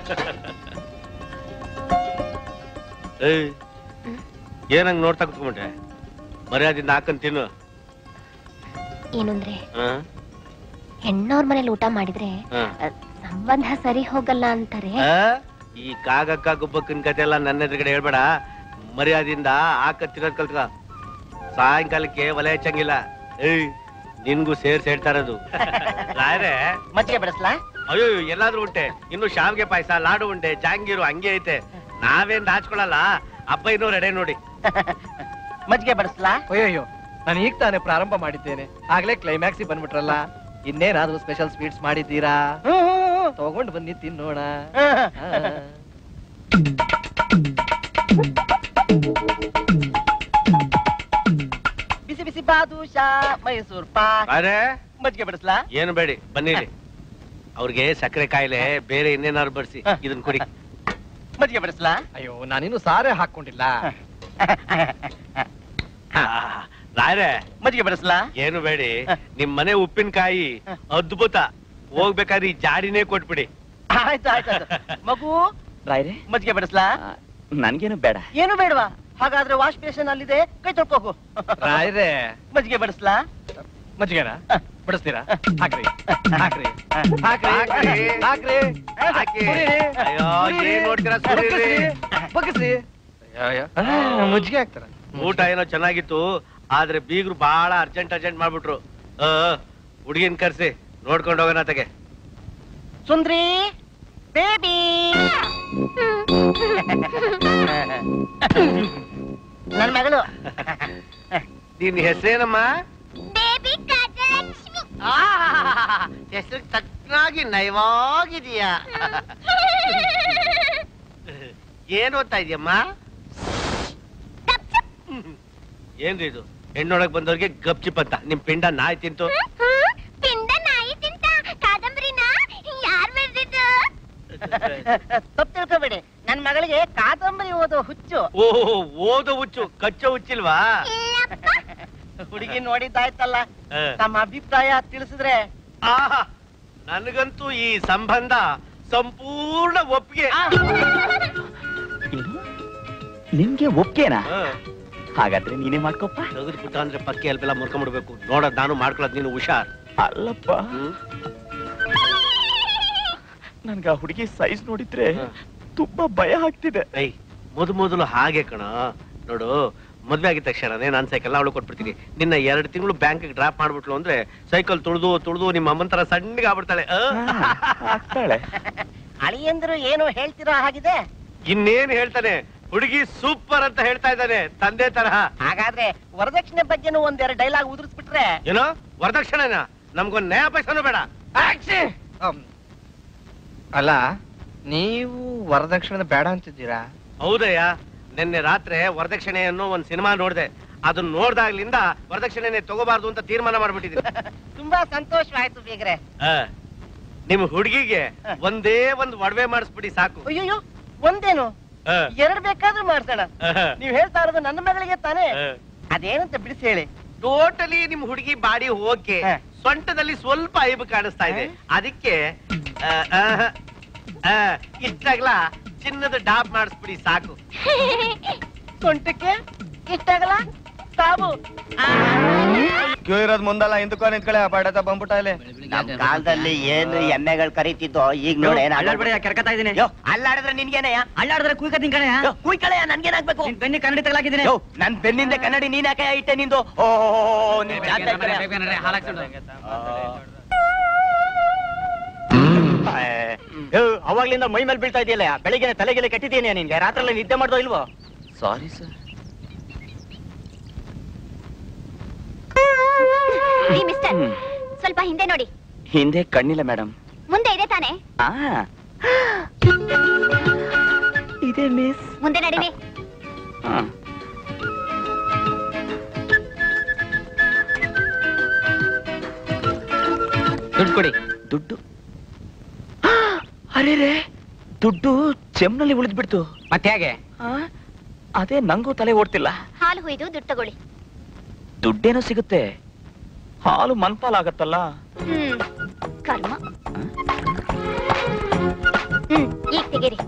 ಏಯ್ ಏನಂಗ್ ನೋಡ್ತಾ ಕುತ್ಕೊಂಡ್ಬಿಟ್ಟೆ ಮರ್ಯಾದಿಂದ ಹಾಕಂದ್ ತಿನ್ನು ಏನು ಅಂದ್ರೆ ಹ? ಹೆಣ್ಣವ್ರ ಮನೇಲಿ ಊಟ ಮಾಡಿದ್ರೆ ಹ. ಅ, ಸಂಬಂಧ ಸರಿ ಹೋಗಲ್ಲ ಅಂತಾರೆ ಆ? ಈ ಕಾಗಕ್ಕ ಗುಬ್ಬಕ್ಕನ್ ಕತೆ ಎಲ್ಲ ನನ್ನ ಎದುರುಗಡೆ ಹೇಳ್ಬೇಡ ಮರ್ಯಾದಿಂದ ಹಾಕ ತಿನ್ನೋದ್ ಕಲ್ತ್ಕ ಸಾಯಂಕಾಲಕ್ಕೆ ಒಲೆ ಹಚ್ಚಂಗಿಲ್ಲ ಏಯ್ ನಿನ್ಗೂ ಸೇರ್ಸ್ ಹೇಳ್ತಾ ಇರೋದು ರಾಯ್ರೆ ಮಜ್ಜಿಗೆ ಬಿಡಿಸ್ಲಾ ಅಯ್ಯೋ ಎಲ್ಲಾದ್ರೂ ಉಂಟೆ ಇನ್ನು ಶಾವ್ಗೆ ಪಾಯಸ ಲಾಡು ಉಂಟೆ ಜಾಂಗೀರು ಹಂಗೆ ಐತೆ ನಾವೇನ್ ನಾಚ್ಕೊಳಲ್ಲ ಹಬ್ಬ ಇನ್ನೂ ರೆಡೆ ನೋಡಿ ಮಜ್ಜಿಗೆ ಬಡಿಸ್ಲಾ ಅಯ್ಯಯ್ಯೋ ನಾನು ಈಗ ತಾನೇ ಪ್ರಾರಂಭ ಮಾಡಿದ್ದೇನೆ ಆಗ್ಲೇ ಕ್ಲೈಮ್ಯಾಕ್ಸ್ ಬಂದ್ಬಿಟ್ರಲ್ಲ ಇನ್ನೇನಾದ್ರೂ ಸ್ಪೆಷಲ್ ಸ್ವೀಟ್ಸ್ ಮಾಡಿದ್ದೀರಾ ತಗೊಂಡು ಬನ್ನಿ ತಿನ್ನೋಣ ಆ. ಬಿಸಿ ಬಿಸಿ ಬಾದುಷಾ ಮೈಸೂರ್ ಪಾಕ್ ಅರೆ ಮಜ್ಜಿಗೆ ಬಿಡಿಸ್ಲಾ ಏನು ಬೇಡಿ ಬನ್ನಿರಿ ಅವ್ರಿಗೆ ಸಕ್ಕರೆ ಕಾಯಿಲೆ ಬೇರೆ ಇನ್ನೇನಾದ್ರು ಬಡಿಸಿ ಇದನ್ ಕುಡಿ ಮಜ್ಜಿಗೆ ಬಿಡಿಸ್ಲಾ ಅಯ್ಯೋ ನಾನಿನ್ನು ಸಾರೇ ಹಾಕೊಂಡಿಲ್ಲ ರಾಯ್ರೆ ಮಜ್ಜಿಗೆ ಬಿಡಿಸ್ಲಾ ಏನು ಬೇಡಿ ನಿಮ್ ಮನೆ ಉಪ್ಪಿನಕಾಯಿ ಅದ್ಭುತ ಹೋಗ್ಬೇಕಾದ್ರೆ ಈ ಜಾಡಿನೇ ಕೊಟ್ಬಿಡಿ ಆಯ್ತು ಆಯ್ತು ಆಯ್ತು. ಮಗು ರಾಯ್ರೆ ಮಜ್ಜಿಗೆ ಬಿಡಿಸ್ಲಾ ನನ್ಗೇನು ಬೇಡ ಏನು ಬೇಡವಾ ಹಾಗಾದ್ರೆ ವಾಶ್ ಬೇಸಿನ್ ಅಲ್ಲಿದೆ ಕೈ ತೊಳ್ಕೋಗು ರಾಯ್ರೆ ಮಜ್ಜಿಗೆ ಬಿಡಿಸ್ಲಾ ಮಜ್ಜಿಗೆನಾ ಬಿಡಿಸ್ತೀರಾ ಹಾಕ್ರಿ ಹಾಕ್ರಿ ಹಾಕ್ರಿ. ಹಾಕ್ರಿ ಹಾಕ್ರಿ ಹಾಕಿ. ಸುರೀರಿ. ಅಯ್ಯೋ, ಸುರೀರಿ. ಏನ್ ನೋಡ್ತೀರಾ, ಸುರೀರಿ. ಬಗ್ಗಿಸ್ರಿ. ಬಗ್ಗಿಸ್ರಿ ಅಯ್ಯೋ, ಆ, ಮಜ್ಜಿಗೆ ಹಾಕ್ತಾರ ಊಟ ಏನೋ ಚೆನ್ನಾಗಿತ್ತು ಆದ್ರೆ ಬೀಗ್ರು ಬಹಳ ಅರ್ಜೆಂಟ್ ಅರ್ಜೆಂಟ್ ಮಾಡ್ಬಿಟ್ರು ಹುಡುಗಿನ ಕರ್ಸಿ ನೋಡ್ಕೊಂಡು ಹೋಗೋಣ ತಗೆ ಸುಂದ್ರಿ ಬೇಬಿ ನನ್ ಮಗಳು ನಿನ್ ಹೆಸರೇನಮ್ಮ ಬೇಬಿ ಕಾಜ ಹೆಸರು ತಕ್ಕನಾಗಿ ನಯವಾಗಿದೀಯಾ ಏನ್ ಓದ್ತಾ ಇದೆಯಮ್ಮ ಏನ್ರಿ ಇದು ಹೆಣ್ಣೊಳಗ್ ಬಂದವ್ರಿಗೆ ಗಪ್ಚಿಪ್ ಅಂತ ನಿಮ್ ಪಿಂಡ ನಾಯಿ ತಿಂತು ಪಿಂಡ ನಾಯಿ ತಿಂತ ಕಾದಂಬರಿನ ಯಾರ್ ಬರ್ದಿದ್ದು ತಪ್ಪು ತಿಳ್ಕೊಬೇಡಿ ನನ್ ಮಗಳಿಗೆ ಕಾದಂಬರಿ ಓದೋ ಹುಚ್ಚು ಓಹೋ ಓದೋ ಹುಚ್ಚು ಕಚ್ಚೋ ಹುಚ್ಚಿಲ್ವಾ ಹುಡುಗಿ ನೋಡಿದ್ದಾಯ್ತಲ್ಲ ಹ. ತಮ್ಮ ಅಭಿಪ್ರಾಯ ತಿಳಿಸಿದ್ರೆ ಆಹಾ ನನಗಂತೂ ಈ ಸಂಬಂಧ ಸಂಪೂರ್ಣ ಒಪ್ಪಿಗೆ ನಿಮ್ಗೆ ಒಪ್ಗೆನಾ ಹ. ಹಾಗಾದ್ರೆ ನೀನೇ ಮಾಡ್ಕೊಪ್ಪ ತೆಗೆದ್ಬಿಟ್ಟ ಅಂದ್ರೆ ಪಕ್ಕೆ ಅಲ್ಪೆಲ್ಲ ಮುರ್ಕೊಂಡ್ಬಿಡ್ಬೇಕು ನೋಡೋದ್ ನಾನು ಮಾಡ್ಕೊಳದ್ ನೀನು ಹುಷಾರ್ ಅಲ್ಲಪ್ಪ ನನ್ಗ ಆ ಹುಡುಗಿ ಸೈಜ್ ನೋಡಿದ್ರೆ ತುಂಬಾ ಭಯ ಆಗ್ತಿದೆ ಐ ಮೊದ್ ಮೊದಲು ಹಾಗೆ ಕಣ ನೋಡು ಮದ್ವೆ ಆಗಿದ ತಕ್ಷಣನೇ ನಾನ್ ಸೈಕಲ್ ಅವಳು ಕೊಟ್ಬಿಡ್ತೀನಿ ನಿನ್ನ ಎರಡು ತಿಂಗಳು ಬ್ಯಾಂಕ್ ಡ್ರಾಪ್ ಮಾಡ್ಬಿಟ್ಲು ಅಂದ್ರೆ ಸೈಕಲ್ ತುಳಿದು ತುಳಿದು ನಿಮ್ಮ ಅಮ್ಮನ್ ತರ ಸಣ್ಣಗೆ ಆಗ್ಬಿಡ್ತಾಳೆ ಆ? ಆಗ್ತಾಳೆ ಅಳಿಯಂದ್ರು ಏನು ಹೇಳ್ತಿರೋ ಹಾಗಿದೆ ಇನ್ನೇನ್ ಹೇಳ್ತಾನೆ ಹುಡುಗಿ ಸೂಪರ್ ಅಂತ ಹೇಳ್ತಾ ಇದ್ದಾನೆ ತಂದೆ ತರಹ ಹಾಗಾದ್ರೆ ವರದಕ್ಷಿಣೆ ಬಗ್ಗೆನೂ ಒಂದೆರಡು ಡೈಲಾಗ್ ಉದುರಿಸ್ಬಿಟ್ರೆ ಏನೋ ವರದಕ್ಷಿಣೆನ ನಮ್ಗೊಂದ್ ನ್ಯಾಯ ಪೈಸನೂ ಬೇಡ ಅಲ್ಲ ನೀವು ವರದಕ್ಷಿಣೆ ಬೇಡ ಅಂತಿದ್ದೀರಾ ಹೌದಯ್ಯ ನಿನ್ನೆ ರಾತ್ರಿ ವರದಕ್ಷಿಣೆ ಅನ್ನೋ ಒಂದ್ ಸಿನಿಮಾ ನೋಡ್ದೆ ಅದನ್ನ ನೋಡ್ದಾಗ್ಲಿಂದ ವರದಕ್ಷಿಣೆನೆ ತಗೋಬಾರ್ದು ಅಂತ ತೀರ್ಮಾನ ಮಾಡ್ಬಿಟ್ಟಿದ್ದೀನಿ ತುಂಬಾ ಸಂತೋಷವಾಯ್ತು ಬೀಗ್ರೆ ಆ, ನಿಮ್ ಹುಡುಗಿಗೆ ಒಂದೇ ಒಂದ್ ಒಡವೆ ಮಾಡಿಸ್ಬಿಡಿ ಸಾಕು ಅಯ್ಯೋ ಒಂದೇನು ಆ, ಎರಡ್ ಬೇಕಾದ್ರೂ ಮಾಡ್ಸೋಣ ಆ, ನೀವ್ ಹೇಳ್ತಾ ಇರೋದು ನನ್ನ ಮಗಳಿಗೆ ತಾನೇ ಆ. ಅದೇನಂತ ಬಿಡಿಸಿ ಹೇಳಿ ಟೋಟಲಿ ನಿಮ್ ಹುಡುಗಿ ಬಾಡಿ ಓಕೆ ಸೊಂಟದಲ್ಲಿ ಸ್ವಲ್ಪ ಐಬು ಕಾಣಿಸ್ತಾ ಇದೆ ಅದಕ್ಕೆ ಆ, ಆ, ಆ, ಇಷ್ಟಾಗ್ಲ ಚಿನ್ನದ ಡಾಬ್ ಮಾಡಿಸ್ಬಿಡಿ ಸಾಕು ಸೊಂಟಕ್ಕೆ ಇಷ್ಟಾಗಲ್ಲ ಸಾಬು ಕ್ಯೂ ಇರೋದ್ ಮುಂದಲ್ಲ ಹಿಂದಕ್ಕೋ ನಿಂತ್ಕೊಳ್ಳಿ ಆ ಪಾಡತ ಬಂದ್ಬಿಟ್ಟ ಇಲ್ಲಿ ನಮ್ ಕಾಲದಲ್ಲಿ ಏನು ಎಮ್ಮೆಗಳು ಕರೀತಿದ್ದೋ ಈಗ ನೋಡಿ ಅಲ್ಲಾಡ್ಬೇಡ ಕೆರ್ಕತಾ ಇದೀನಿ ಅಲ್ಲಾಡಿದ್ರೆ ನಿನ್ಗೇನಯ್ಯ ಅಲ್ಲಾಡಿದ್ರೆ ಕುಯ್ಕತ್ತೀನಿ ಕಣಯ್ಯ ಕುಯ್ಕಳಯ್ಯ ನನ್ಗೇನಾಗ್ಬೇಕು ನಿನ್ ಬೆನ್ನಿ ಕನ್ನಡಿ ತಗಲಾಕಿದ್ದೀನಿ ಯೋ, ನನ್ ಬೆನ್ನಿಂದ ಕನ್ನಡಿ ನೀನ್ ಯಾಕೆ ಇಟ್ಟೆ ನಿಂದು ಓ ನೀನ್ ಜಾಸ್ತಿ ಆಯ್ತಲ್ಲ. ಅವಾಗ್ಲಿಂದ ಮೈ ಮೇಲೆ ಬೀಳ್ತಾ ಇದೆಯಲ್ಲ ಬೆಳಿಗ್ಗೆ ತಲೆಗೆಲೆ ಕಟ್ಟಿದ್ದೀನಿ ನಿನ್ಗೆ ರಾತ್ರಿ ನಿದ್ದೆ ಮಾಡ್ದೋ ಇಲ್ವೋ ಸಾರಿ ಸರ್ ಈ ಮಿಸ್ಟರ್ ಸ್ವಲ್ಪ ಹಿಂದೆ ನೋಡಿ ಹಿಂದೆ ಕಣ್ಣಿಲ್ಲ ಮೇಡಮ್ ಮುಂದೆ ಇದೆ ತಾನೆ ಆ ಇದೆ ಮಿಸ್ ಮುಂದೆ ನಡೀರಿ ದುಡ್ಡು ಕೊಡಿ ದುಡ್ಡು ಅರೆ ರೇ ದುಡ್ಡು ಚೆಮ್ನಲ್ಲಿ ಉಳಿದ್ಬಿಡ್ತು ಮತ್ತೆ ಹೇಗೆ ಅದೇ ನಂಗೂ ತಲೆ ಓಡ್ತಿಲ್ಲ ಹಾಲು ಹುಯ್ದು ದುಡ್ಡು ತಗೊಳ್ಳಿ ದುಡ್ಡೇನೋ ಸಿಗುತ್ತೆ ಹಾಲು ಮನ್ಪಾಲಾಗತ್ತಲ್ಲ ಹ್ಮ್ ಕರ್ಮ ಹ್ಮ್ ಈಗ ತೆಗೀರಿ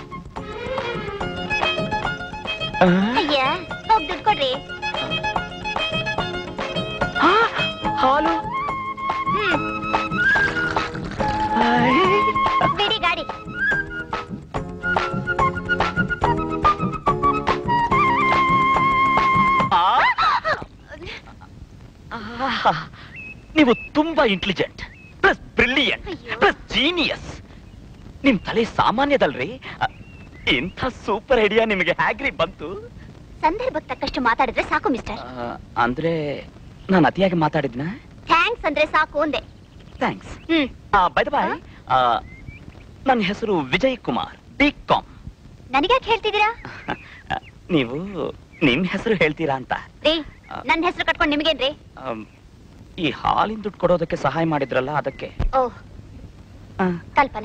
ಅಯ್ಯ ಹೋಗ್ ದುಡ್ಡು ಕೊಡ್ರಿ ಹಾಲು ಹ್ಮ್ ಬಿಡಿ ಗಾಡಿ ಆಹಾ, ನೀವು ತುಂಬಾ intelligent plus brilliant plus genius ನಿಮ್ ತಲೆ ಸಾಮಾನ್ಯದಲ್ರಿ ಅ, ಇಂಥ ಸೂಪರ್ ಐಡಿಯಾ ನಿಮಗೆ ಹೇಗ್ರಿ ಬಂತು ಸಂದರ್ಭಕ್ಕೆ ತಕ್ಕಷ್ಟು ಮಾತಾಡಿದ್ರೆ ಸಾಕು ಮಿಸ್ಟರ್ ಆ, ಅಂದ್ರೆ ನಾನು ಅತಿಯಾಗಿ ಮಾತಾಡಿದ್ನ ಥ್ಯಾಂಕ್ಸ್ ಅಂದ್ರೆ ಸಾಕು ಅಂದೆ ಥ್ಯಾಂಕ್ಸ್ ಹ್ಮ್ ಬೈ ಬಾಯ್ ನನ್ನ ಹೆಸರು ವಿಜಯ್ ಕುಮಾರ್ ಬಿ ಕಾಮ್ ನನಗ್ಯಾಕೆ ಹೇಳ್ತಿದ್ದೀರಾ ನೀವು ನಿಮ್ ಹೆಸರು ಹೇಳ್ತೀರಾ ಅಂತ ರೀ ನನ್ನ ಹೆಸರು ಕಟ್ಕೊಂಡು ನಿಮ್ಗೇನ್ರಿ ಆಮ್, ಈ ಹಾಲಿನ ದುಡ್ಡು ಕೊಡೋದಕ್ಕೆ ಸಹಾಯ ಮಾಡಿದ್ರಲ್ಲ ಅದಕ್ಕೆ ಓಹ್ ಕಲ್ಪನಾ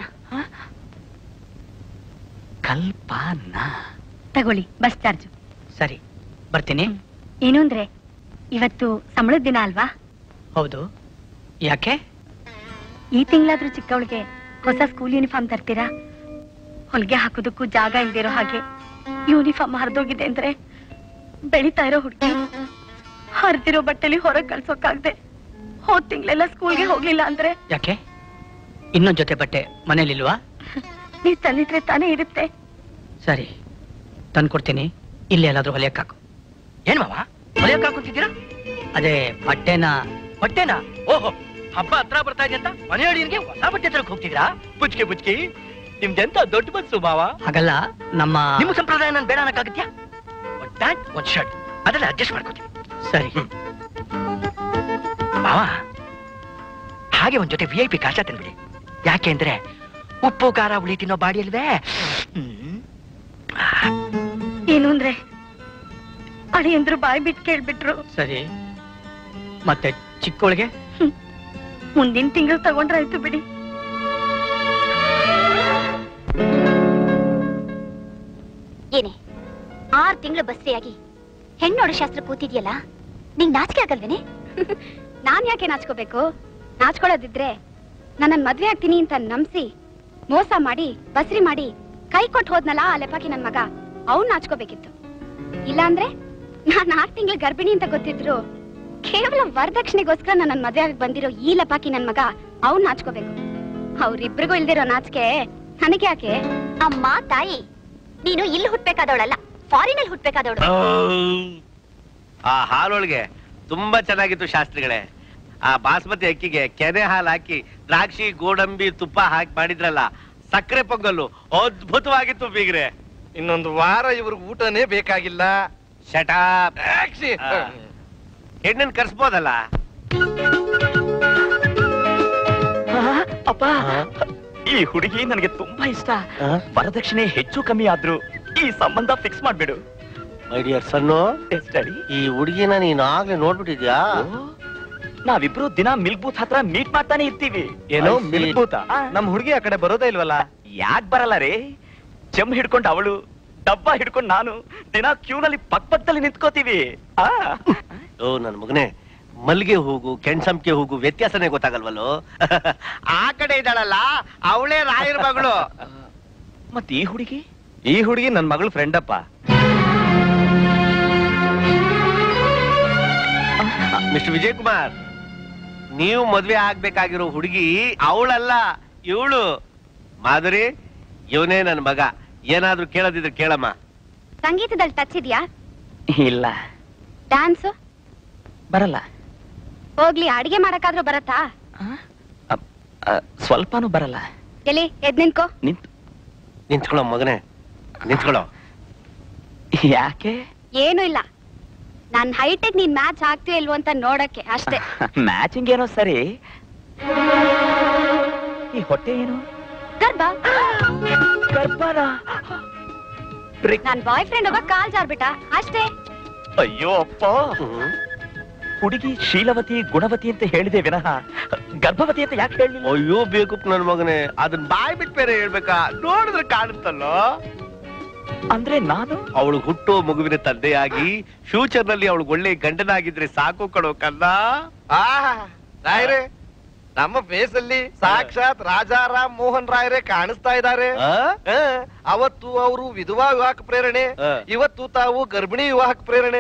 ಕಲ್ಪನಾ ತಗೊಳ್ಳಿ ಬಸ್ ಚಾರ್ಜ್ ಸರಿ ಬರ್ತೀನಿ ಏನು ಅಂದ್ರೆ ಇವತ್ತು ಸಂಬಳದ ದಿನ ಅಲ್ವಾ ಹೌದು ಯಾಕೆ ಈ ತಿಂಗಳಾದ್ರೂ ಚಿಕ್ಕವಳಿಗೆ ಹೊಸ ಸ್ಕೂಲ್ ಯೂನಿಫಾರ್ಮ್ ತರ್ತೀರಾ ಹೊಲಿಗೆ ಹಾಕೋದಕ್ಕೂ ಜಾಗ ಇಲ್ದಿರೋ ಹಾಗೆ ಯೂನಿಫಾರ್ಮ್ ಹರಿದೋಗಿದೆ ಅಂದ್ರೆ ಬೆಳಿತಾ ಇರೋ ಹುಡುಗಿ ಹರಿದಿರೋ ಬಟ್ಟೆಲಿ ಹೊರಗೆ ಕಳ್ಸೋಕಾಗ್ದೆ ಹೋದ್ ತಿಂಗಳೆಲ್ಲ ಸ್ಕೂಲ್ಗೆ ಹೋಗ್ಲಿಲ್ಲ ಅಂದ್ರೆ ಯಾಕೆ ಇನ್ನೊಂದ್ ಜೊತೆ ಬಟ್ಟೆ ಮನೇಲಿಲ್ವಾ ನೀವ್ ತಂದಿದ್ರೆ ತಾನೇ ಇರುತ್ತೆ ಸರಿ ತಂದ್ಕೊಡ್ತೀನಿ ಇಲ್ಲಿ ಎಲ್ಲಾದ್ರೂ ಹೊಲಿಯಕ್ ಹಾಕು ಏನ್ ಮಾವ ಹೊಲಿಯಕ್ ಹಾಕುತ್ತಿದ್ದೀರಾ ಅದೇ ಬಟ್ಟೆನ ಬಟ್ಟೆನ ಓಹೋ ಹಬ್ಬ ಹತ್ರ ಬರ್ತಾ ಇದೆ ಅಂತ ಮನೆಯೊಳಗೆ ಹೊಸ ಬಟ್ಟೆ ತರಕ್ ಹೋಗ್ತಿದ್ರಾ ಬುಚ್ಕಿ ಬುಚ್ಕಿ ನಿಮ್ದೆಂತ ದೊಡ್ಡ ಮನ್ಸು ಮಾವ ಹಾಗಲ್ಲ ನಮ್ಮ ನಿಮ್ಮ ಸಂಪ್ರದಾಯ ನಾನು ಬೇಡ ಅನ್ನಕ್ಕಾಗತ್ಯಾ ಒಂದ್ ಪ್ಯಾಂಟ್ ಒಂದ್ ಶರ್ಟ್ ಅದೆಲ್ಲ ಅಡ್ಜಸ್ಟ್ ಮಾಡ್ಕೋತೀನಿ ಸರಿ ಮಾವ ಹಾಗೆ ಒಂದ್ ಜೊತೆ ವಿ ಐ ಪಿ ಕಾಶ ತಂದ್ಬಿಡಿ ಯಾಕೆಂದ್ರೆ ಉಪ್ಪು ಖಾರ ಹುಳಿ ತಿನ್ನೋ ಬಾಡಿ ಅಲ್ವೇ ಹ್ಮ್ ಏನು ಅಂದ್ರೆ ಅಳಿಯಂದ್ರು ಬಾಯ್ ಬಿಟ್ಟು ಕೇಳ್ಬಿಟ್ರು ಸರಿ ಮತ್ತೆ ಚಿಕ್ಕವಳಿಗೆ ಮುಂದಿನ ತಿಂಗಳು ತಗೊಂಡ್ರಾಯ್ತು ಬಿಡಿ ಏನೇ ಆರ್ ತಿಂಗಳು ಬಸ್ರಿಯಾಗಿ ಹೆಣ್ಣೋಡ ಶಾಸ್ತ್ರ ಕೂತಿದ್ಯಲ್ಲ ನಿಂಗ್ ನಾಚಿಕೆ ಆಗಲ್ವೇನೆ ನಾನ್ ಯಾಕೆ ನಾಚ್ಕೋಬೇಕು ನಾಚ್ಕೊಳ್ಳೋದಿದ್ರೆ ನನ್ನನ್ ಮದ್ವೆ ಆಗ್ತೀನಿ ಅಂತ ನಂಬಿಸಿ ಮೋಸ ಮಾಡಿ ಬಸ್ರಿ ಮಾಡಿ ಕೈ ಕೊಟ್ಟು ಹೋದ್ನಲ್ಲ ಆ ಲೆಪಾಕಿ ನನ್ ಮಗ ಅವ್ನ್ ನಾಚ್ಕೋಬೇಕಿತ್ತು ಇಲ್ಲಾಂದ್ರೆ ನಾನ್ ಆರ್ ತಿಂಗಳು ಗರ್ಭಿಣಿ ಅಂತ ಗೊತ್ತಿದ್ರು ಕೇವಲ ವರದಕ್ಷಿಣೆಗೋಸ್ಕರ ನನ್ನ ಮದ್ವೆ ಆಗಿ ಬಂದಿರೋ ಈ ಲಪಾಕಿ ನನ್ ಮಗ ಅವ್ನ್ ನಾಚ್ಕೋಬೇಕು ಅವ್ರಿಬ್ರಿಗೂ ಇಲ್ದಿರೋ ನಾಚಿಕೆ ನನಗೆ ಯಾಕೆ ಅಮ್ಮ ತಾಯಿ ನೀನು ಇಲ್ಲಿ ಹುಟ್ಬೇಕಾದವಳಲ್ಲ ಫಾರಿನ್ ಅಲ್ಲಿ ಹುಟ್ಬೇಕಾದವಳು ಆ ಹಾಲೊಳಗೆ ತುಂಬಾ ಚೆನ್ನಾಗಿತ್ತು ಶಾಸ್ತ್ರಿಗಳೇ ಆ ಬಾಸ್ಮತಿ ಅಕ್ಕಿಗೆ ಕೆನೆ ಹಾಲು ಹಾಕಿ ದ್ರಾಕ್ಷಿ ಗೋಡಂಬಿ ತುಪ್ಪ ಹಾಕಿ ಮಾಡಿದ್ರಲ್ಲ ಸಕ್ಕರೆ ಪೊಂಗಲ್ಲು ಅದ್ಭುತವಾಗಿತ್ತು ಬೀಗ್ರೆ ಇನ್ನೊಂದು ವಾರ ಇವ್ರಿಗೆ ಊಟನೇ ಬೇಕಾಗಿಲ್ಲ ಶಟಾಪ್ ಹೆಣ್ಣನ್ ಕರ್ಸ್ಬೋದಲ್ಲ ಅಪ್ಪ ಈ ಹುಡುಗಿ ನನಗೆ ತುಂಬಾ ಇಷ್ಟ ವರದಕ್ಷಿಣೆ ಹೆಚ್ಚು ಕಮ್ಮಿ ಆದ್ರೂ ಈ ಸಂಬಂಧ ಫಿಕ್ಸ್ ಮಾಡ್ಬಿಡು ಮೈ ಡಿಯರ್ ಸನ್ನು ಸ್ಟಡಿ ಈ ಹುಡುಗಿನ ನೀನ್ ಆಗ್ಲೇ ನೋಡ್ಬಿಟ್ಟಿದ್ಯಾ ನಾವಿಬ್ರು ದಿನ ಮಿಲ್ಕ್ ಬೂತ್ ಹತ್ರ ಮೀಟ್ ಮಾಡ್ತಾನೆ ಇರ್ತೀವಿ ಏನೋ ಮಿಲ್ಕ್ ಬೂತ ನಮ್ ಹುಡುಗಿ ಆ ಕಡೆ ಬರೋದೇ ಇಲ್ವಲ್ಲ ಯಾಕ್ ಬರಲ್ಲ ರೇ ಚೆಮ್ ಹಿಡ್ಕೊಂಡು ಅವಳು ಡಬ್ಬ ಹಿಡ್ಕೊಂಡು ನಾನು ದಿನ ಕ್ಯೂನಲ್ಲಿ ಪಕ್ ಪಕ್ಕದಲ್ಲಿ ನಿಂತ್ಕೋತೀವಿ ಆ ಓ ನನ್ ಮಗನೇ ಮಲ್ಗೆ ಹೂಗು ಕೆಣ್ಸಂಕೆ ಹೂಗು ವ್ಯತ್ಯಾಸನೇ ಗೊತ್ತಾಗಲ್ವಲ್ಲೋ ಆ ಕಡೆ ಇದ್ದಾಳಲ್ಲ ಅವಳೇ ರಾಯರ ಮಗಳು ಮತ್ ಈ ಹುಡುಗಿ ಈ ಹುಡುಗಿ ನನ್ ಮಗಳ ಫ್ರೆಂಡ್ ಅಪ್ಪ ಮಿಸ್ಟರ್ ವಿಜಯ್ ಕುಮಾರ್ ನೀವು ಮದ್ವೆ ಆಗ್ಬೇಕಾಗಿರೋ ಹುಡುಗಿ ಅವಳಲ್ಲ ಇವಳು ಮಾಧುರಿ ಇವನೇ ನನ್ ಮಗ ಏನಾದ್ರೂ ಕೇಳದಿದ್ರೆ ಕೇಳಮ್ಮ ಸಂಗೀತದಲ್ಲಿ ಟಚ್ ಇದೆಯಾ ಇಲ್ಲ ಡ್ಯಾನ್ಸ್ ಬರಲ್ಲ ಹೋಗ್ಲಿ ಅಡಿಗೆ ಮಾಡಕ್ಕಾದ್ರೂ ಬರತ್ತಾ ಆ, ಸ್ವಲ್ಪನೂ ಬರಲ್ಲ ಎಲ್ಲಿ ಎದ್ ನಿಂತ್ಕೋ ನಿಂತ್ ನಿಂತ್ಕೊಳ್ಳೋ ಮಗನೇ ನಿಂತ್ಕೊಳ್ಳೋ ಯಾಕೆ ಏನು ಇಲ್ಲ ನನ್ ಹೈಟೆಕ್ ನೀನ್ ಮ್ಯಾಚ್ ಆಗ್ತೀಯೋ ಇಲ್ವೋ ಅಂತ ನೋಡಕ್ಕೆ ಅಷ್ಟೇ ಮ್ಯಾಚಿಂಗ್ ಏನೋ ಸರಿ ಈ ಹೊಟ್ಟೆ ಏನು ಗರ್ಭ ಗರ್ಭನ ನನ್ ಬಾಯ್ ಫ್ರೆಂಡ್ ಒಬ್ಬ ಕಾಲ್ ಜಾರ್ಬಿಟ್ಟ ಅಷ್ಟೇ ಅಯ್ಯೋ ಅಪ್ಪ ಹುಡುಗಿ ಶೀಲವತಿ ಗುಣವತಿ ಅಂತ ಹೇಳಿದೆ ವಿನಃ ಗರ್ಭವತಿ ಅಂತ ಯಾಕೆ ಹೇಳಿ ಅಯ್ಯೋ ಬೇಕು ನನ್ ಮಗನೇ ಅದನ್ ಬಾಯ್ ಬಿಟ್ ಬೇರೆ ಹೇಳ್ಬೇಕಾ ನೋಡಿದ್ರೆ ಕಾಣುತ್ತಲ್ಲೋ ಅಂದ್ರೆ ನಾನು ಅವಳು ಹುಟ್ಟೋ ಮಗುವಿನ ತಂದೆಯಾಗಿ ಫ್ಯೂಚರ್ ನಲ್ಲಿ ಅವಳು ಒಳ್ಳೆ ಗಂಡನಾಗಿದ್ರೆ ಸಾಕು ಕಣೋ ಕನ್ನ ಆ ರಾಯರೇ ನಮ್ಮ ಫೇಸ್ ಅಲ್ಲಿ ಸಾಕ್ಷಾತ್ ರಾಜಾರಾಮ್ ಮೋಹನ್ ರಾಯರೇ ಕಾಣಿಸ್ತಾ ಇದ್ದಾರೆ ಆ? ಆ, ಅವತ್ತು ಅವರು ವಿಧವಾ ವಿವಾಹಕ್ಕೆ ಪ್ರೇರಣೆ ಆ. ಇವತ್ತು ತಾವು ಗರ್ಭಿಣಿ ವಿವಾಹಕ್ಕೆ ಪ್ರೇರಣೆ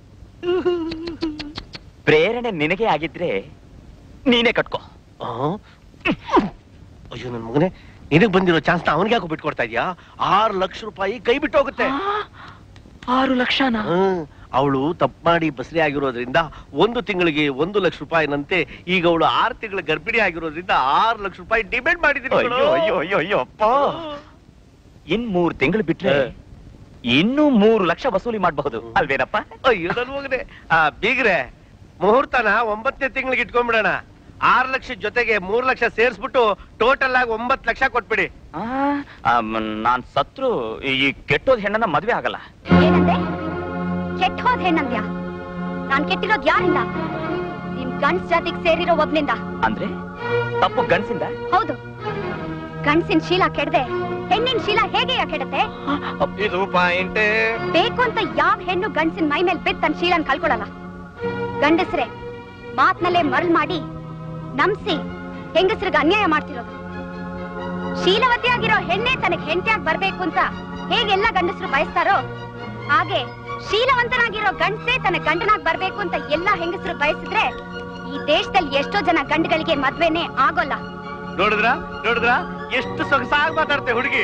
ಪ್ರೇರಣೆ ನಿನಗೆ ಆಗಿದ್ರೆ ನೀನೇ ಕಟ್ಕೋ ಆ? ಅಯ್ಯೋ ನನ್ ಮಗನೇ ನಿನಗ್ ಬಂದಿರೋ ಚಾನ್ಸ್ ನ ಅವನಿಗೆ ಯಾಕೋ ಬಿಟ್ಕೊಡ್ತಾ ಇದ್ಯಾ ಆರು ಲಕ್ಷ ರೂಪಾಯಿ ಕೈ ಬಿಟ್ಟು ಹೋಗುತ್ತೆ ಆರು ಲಕ್ಷನ ಅವಳು ತಪ್ಪು ಮಾಡಿ ಬಸರಿ ಆಗಿರೋದ್ರಿಂದ ಒಂದು ತಿಂಗಳಿಗೆ ಒಂದು ಲಕ್ಷ ರೂಪಾಯಿನಂತೆ ಈಗ ಅವಳು ಆರು ತಿಂಗಳ ಗರ್ಭಿಣಿ ಆಗಿರೋದ್ರಿಂದ ಆರು ಲಕ್ಷ ರೂಪಾಯಿ ಡಿಮ್ಯಾಂಡ್ ಮಾಡಿದ್ದೀನಿ ಕಣೋ. ಅಯ್ಯೋ ಅಯ್ಯೋ ಅಯ್ಯೋ ಅಯ್ಯೋ ಅಪ್ಪ ಇನ್ ಮೂರ್ ತಿಂಗಳು ಬಿಟ್ರೆ ಇನ್ನೂ ಮೂರು ಲಕ್ಷ ವಸೂಲಿ ಮಾಡಬಹುದು ಅಲ್ವೇನಪ್ಪ ಅಯ್ಯೋ ನನ್ ಮಗನೇ ಆ ಬೀಗ್ರೆ ಮುಹೂರ್ತನ ಒಂಬತ್ತನೇ ತಿಂಗಳಿಗೆ ಇಟ್ಕೊಂಡ್ಬಿಡೋಣ ಆರು ಲಕ್ಷ ಜೊತೆಗೆ ಮೂರ್ ಲಕ್ಷ ಸೇರ್ಸ್ಬಿಟ್ಟು ಟೋಟಲ್ ಆಗಿ ಒಂಬತ್ತು ಲಕ್ಷ ಕೊಟ್ಬಿಡಿ ಆ, ಆಮ್, ನಾನ್ ಸತ್ರು ಈ ಕೆಟ್ಟೋದ್ ಹೆಣ್ಣನ್ನ ಮದ್ವೆ ಆಗಲ್ಲ ಏನಂದೆ ಕೆಟ್ಟ ಹೋದ್ ಹೆಣ್ಣಂದ್ಯಾ ನಾನ್ ಕೆಟ್ಟಿರೋದ್ ಯಾರಿಂದ ನಿಮ್ ಗಂಡ್ಸ್ ಜಾತಿಗ್ ಸೇರಿರೋ ಒಬ್ನಿಂದ ಅಂದ್ರೆ ತಪ್ಪು ಗಂಡ್ಸಿಂದ ಹೌದು ಗಂಡ್ಸಿನ ಶೀಲ ಕೆಡದೆ ಹೆಣ್ಣಿನ ಶೀಲ ಹೇಗೆ ಕೆಡತ್ತೆ ಇದು ಪಾಯಿಂಟ್ ಬೇಕು ಅಂತ ಯಾವ ಹೆಣ್ಣು ಗಂಡ್ಸಿನ ಮೈ ಮೇಲೆ ಬಿದ್ದು ತನ್ನ ಶೀಲನ್ ಕಳ್ಕೊಳಲ್ಲ ಗಂಡಸ್ರೆ ಮಾತ್ನಲ್ಲೇ ಮರಳ್ ಮಾಡಿ ನಂಬ್ಸಿ ಹೆಂಗಸ್ರಿಗೆ ಅನ್ಯಾಯ ಮಾಡ್ತಿರೋದು ಶೀಲವತಿಯಾಗಿರೋ ಹೆಣ್ಣೆ ತನಗ್ ಹೆಂಡತಿಯಾಗಿ ಬರ್ಬೇಕು ಅಂತ ಹೇಗೆಲ್ಲ ಗಂಡಸರು ಬಯಸ್ತಾರೋ ಹಾಗೆ ಶೀಲವಂತನಾಗಿರೋ ಗಂಡಸೇ ತನ್ನ ಗಂಡನಾಗ್ ಬರ್ಬೇಕು ಅಂತ ಎಲ್ಲಾ ಹೆಂಗಸರು ಬಯಸಿದ್ರೆ ಈ ದೇಶದಲ್ಲಿ ಎಷ್ಟೋ ಜನ ಗಂಡುಗಳಿಗೆ ಮದ್ವೆನೇ ಆಗೋಲ್ಲ ನೋಡಿದ್ರ ನೋಡಿದ್ರ ಎಷ್ಟು ಸೊಗಸಾಗಿ ಮಾತಾಡ್ತೆ ಹುಡುಗಿ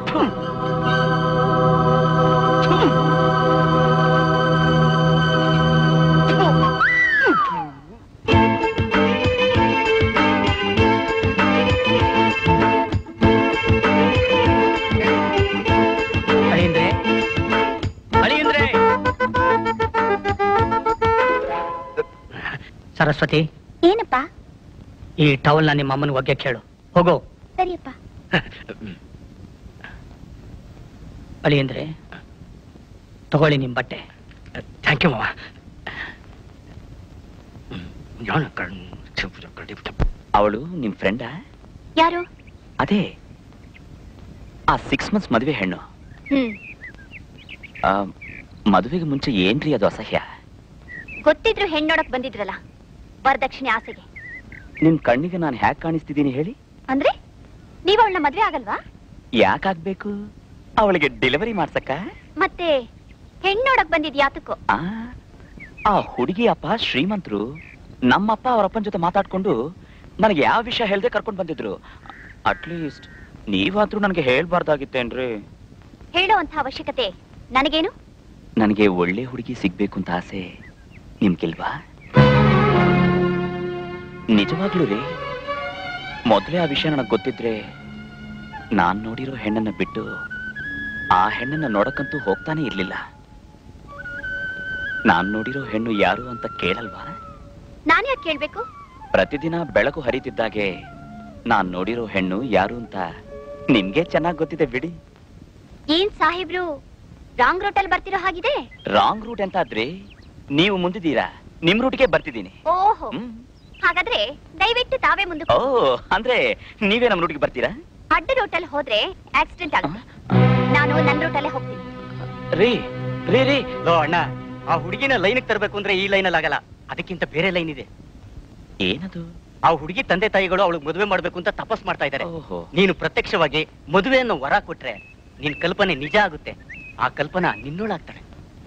ಅಳಿಯಂದ್ರೆ ಅಳಿಯಂದ್ರೆ ಸರಸ್ವತಿ ಏನಪ್ಪ ಈ ಟವಲ್ನ ನಿಮ್ಮ ಅಮ್ಮನ ಒಗ್ಗೆ ಕೇಳು ಹೋಗೋ ಸರಿಯಪ್ಪ ಅಳಿ ಅಂದ್ರೆ ತಗೊಳ್ಳಿ ನಿಮ್ ಬಟ್ಟೆ ಥ್ಯಾಂಕ್ ಯು ಮಾವ ಅವಳು ನಿಮ್ ಫ್ರೆಂಡಾ ಯಾರು ಅದೇ ಆ ಸಿಕ್ಸ್ ಮಂತ್ಸ್ ಮದುವೆ ಹೆಣ್ಣು ಹ್ಮ್ ಆ, ಮದುವೆಗೆ ಮುಂಚೆ ಏನ್ರಿ ಅದು ಅಸಹ್ಯ ಗೊತ್ತಿದ್ರು ಹೆಣ್ಣೋಡಕ್ ಬಂದಿದ್ರಲ್ಲ ವರದಕ್ಷಿಣೆ ಆಸೆಗೆ ನಿಮ್ ಕಣ್ಣಿಗೆ ನಾನು ಹ್ಯಾಕ್ ಕಾಣಿಸ್ತಿದ್ದೀನಿ ಹೇಳಿ ಅಂದ್ರೆ ನೀವ್ ಅವಳನ್ನ ಮದ್ವೆ ಆಗಲ್ವಾ ಯಾಕಾಗ್ಬೇಕು ಅವಳಿಗೆ ಡೆಲಿವರಿ ಮಾಡ್ಸಕ್ಕ ಮತ್ತೆ ಹೆಣ್ಣೋಡಕ್ ಬಂದಿದ್ ಯಾತಕ್ಕೋ ಆ ಆ ಹುಡುಗಿ ಅಪ್ಪ ಶ್ರೀಮಂತರು ನಮ್ಮಪ್ಪ ಅವರಪ್ಪನ ಜೊತೆ ಮಾತಾಡ್ಕೊಂಡು ನನಗೆ ಯಾವ ವಿಷಯ ಹೇಳ್ದೆ ಕರ್ಕೊಂಡು ಬಂದಿದ್ರು ಅಟ್ಲೀಸ್ಟ್ ನೀವಾದ್ರೂ ನನಗೆ ಹೇಳ್ಬಾರ್ದಾಗಿತ್ತೇನ್ರಿ ಹೇಳೋ ಅಂತ ಅವಶ್ಯಕತೆ ನನಗೇನು ನನಗೆ ಒಳ್ಳೆ ಹುಡುಗಿ ಸಿಗ್ಬೇಕು ಅಂತ ಆಸೆ ನಿಮ್ಗಿಲ್ವಾ ನಿಜವಾಗ್ಲೂ ರೀ ಮೊದಲೇ ಆ ವಿಷಯ ನನಗೆ ಗೊತ್ತಿದ್ರೆ ನಾನ್ ನೋಡಿರೋ ಹೆಣ್ಣನ್ನ ಬಿಟ್ಟು ಆ ಹೆಣ್ಣನ್ನ ನೋಡಕ್ಕಂತೂ ಹೋಗ್ತಾನೆ ಇರ್ಲಿಲ್ಲ ನಾನ್ ನೋಡಿರೋ ಹೆಣ್ಣು ಯಾರು ಅಂತ ಕೇಳಲ್ವಾ ನಾನ್ ಯಾಕೆ ಕೇಳ್ಬೇಕು ಪ್ರತಿದಿನ ಬೆಳಕು ಹರಿತಿದ್ದಾಗೆ ನಾನ್ ನೋಡಿರೋ ಹೆಣ್ಣು ಯಾರು ಅಂತ ನಿಮ್ಗೆ ಚೆನ್ನಾಗ್ ಗೊತ್ತಿದೆ ಬಿಡಿ ಏನ್ ಸಾಹೇಬ್ರು ರಾಂಗ್ ರೋಟಲ್ ಬರ್ತಿರೋ ಹಾಗಿದೆ ರಾಂಗ್ ರೂಟ್ ಎಂತಾದ್ರಿ ನೀವು ಮುಂದಿದ್ದೀರಾ ನಿಮ್ ರೂಟ್ಗೆ ಬರ್ತಿದ್ದೀನಿ ಓಹೋ ಹಾಗಾದ್ರೆ ದಯವಿಟ್ಟು ತಾವೇ ಮುಂದಕ್ಕೆ ಓ ಅಂದ್ರೆ ನೀವೇ ನಮ್ ರೂಟ್ಗೆ ಬರ್ತೀರಾ ಅಡ್ಡ ರೋಟಲ್ ಹೋದ್ರೆ ಆಕ್ಸಿಡೆಂಟ್ ಆಗುತ್ತೆ ನಾನು ನನ್ ರೂಟಲ್ಲೇ ಹೋಗ್ತೀನಿ ರೀ ರೀ ರೀ ಲೋ ಅಣ್ಣ ಆ ಹುಡುಗಿನ ಲೈನ್ ತರಬೇಕು ಅಂದ್ರೆ ಈ ಲೈನ್ ಅಲ್ಲಿ ಆಗಲ್ಲ ಅದಕ್ಕಿಂತ ಬೇರೆ ಲೈನ್ ಇದೆ ಏನದು ಆ ಹುಡುಗಿ ತಂದೆ ತಾಯಿಗಳು ಅವಳಿಗೆ ಮದುವೆ ಮಾಡ್ಬೇಕು ಅಂತ ತಪಸ್ ಮಾಡ್ತಾ ಇದ್ದಾರೆ ಓಹೋ ನೀನು ಪ್ರತ್ಯಕ್ಷವಾಗಿ ಮದುವೆಯನ್ನು ವರ ಕೊಟ್ರೆ ನಿನ್ ಕಲ್ಪನೆ ನಿಜ ಆಗುತ್ತೆ ಆ ಕಲ್ಪನಾ ನಿನ್ನೋಳಾಗ್ತಾಳೆ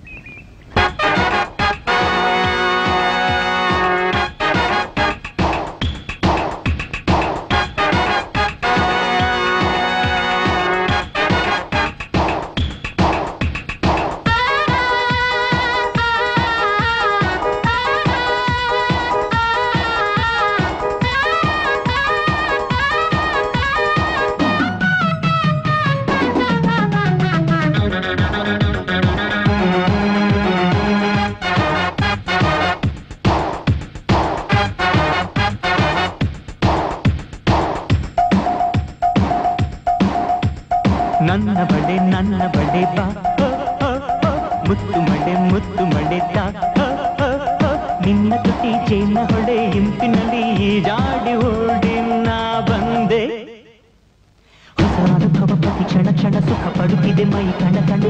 ನನ್ನ ಬಡೆ ನನ್ನ ಬಡೆ ಬಾ ಮುತ್ತು ಮಡೆ ಮುತ್ತು ಮಡೆ ತಾ ನಿನ್ನ ತುಟಿ ಚೇನ ಹೊಡೆ ಇಂಪಿನಲ್ಲಿ ಜಾಡಿ ಓಡಿ ನಾ ಬಂದೆ ಹೊಸ ಅನುಭವ ಪ್ರತಿ ಕ್ಷಣ ಕ್ಷಣ ಸುಖ ಪಡುತ್ತಿದೆ ಮೈ ಕಣ ಕಣ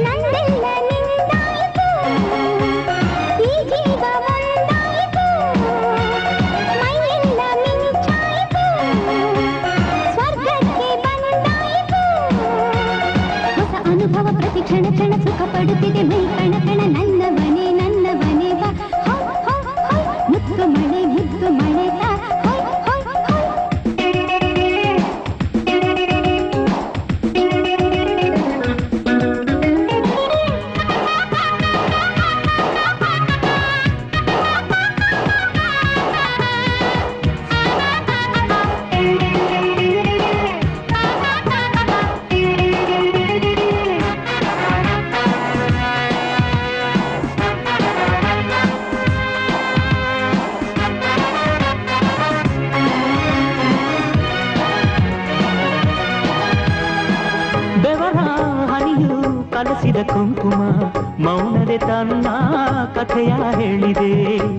ಹೊಸ ಅನುಭವ ಪ್ರತಿ ಕ್ಷಣ ಕ್ಷಣ ಸುಖ ಪಡುತ್ತಿದೆ ಮೈ ಕಣ ಕಣ ನನ್ನ ಮನೆ ನನ್ನ ಮನೆ ಬಾ ಹೋ, ಹೋ, ಹೋ. ಮುತ್ತು ಮಳೆ ಮುತ್ತು ಮಳೆ ತಾ ಹೋ, ಹೋ, ಹೋ. ಬೆವರ ಹನಿಯು ಕಲಸಿದ ಕುಂಕುಮ ಮೌನದೆ ತನ್ನ ಕಥೆಯ ಹೇಳಿದೆ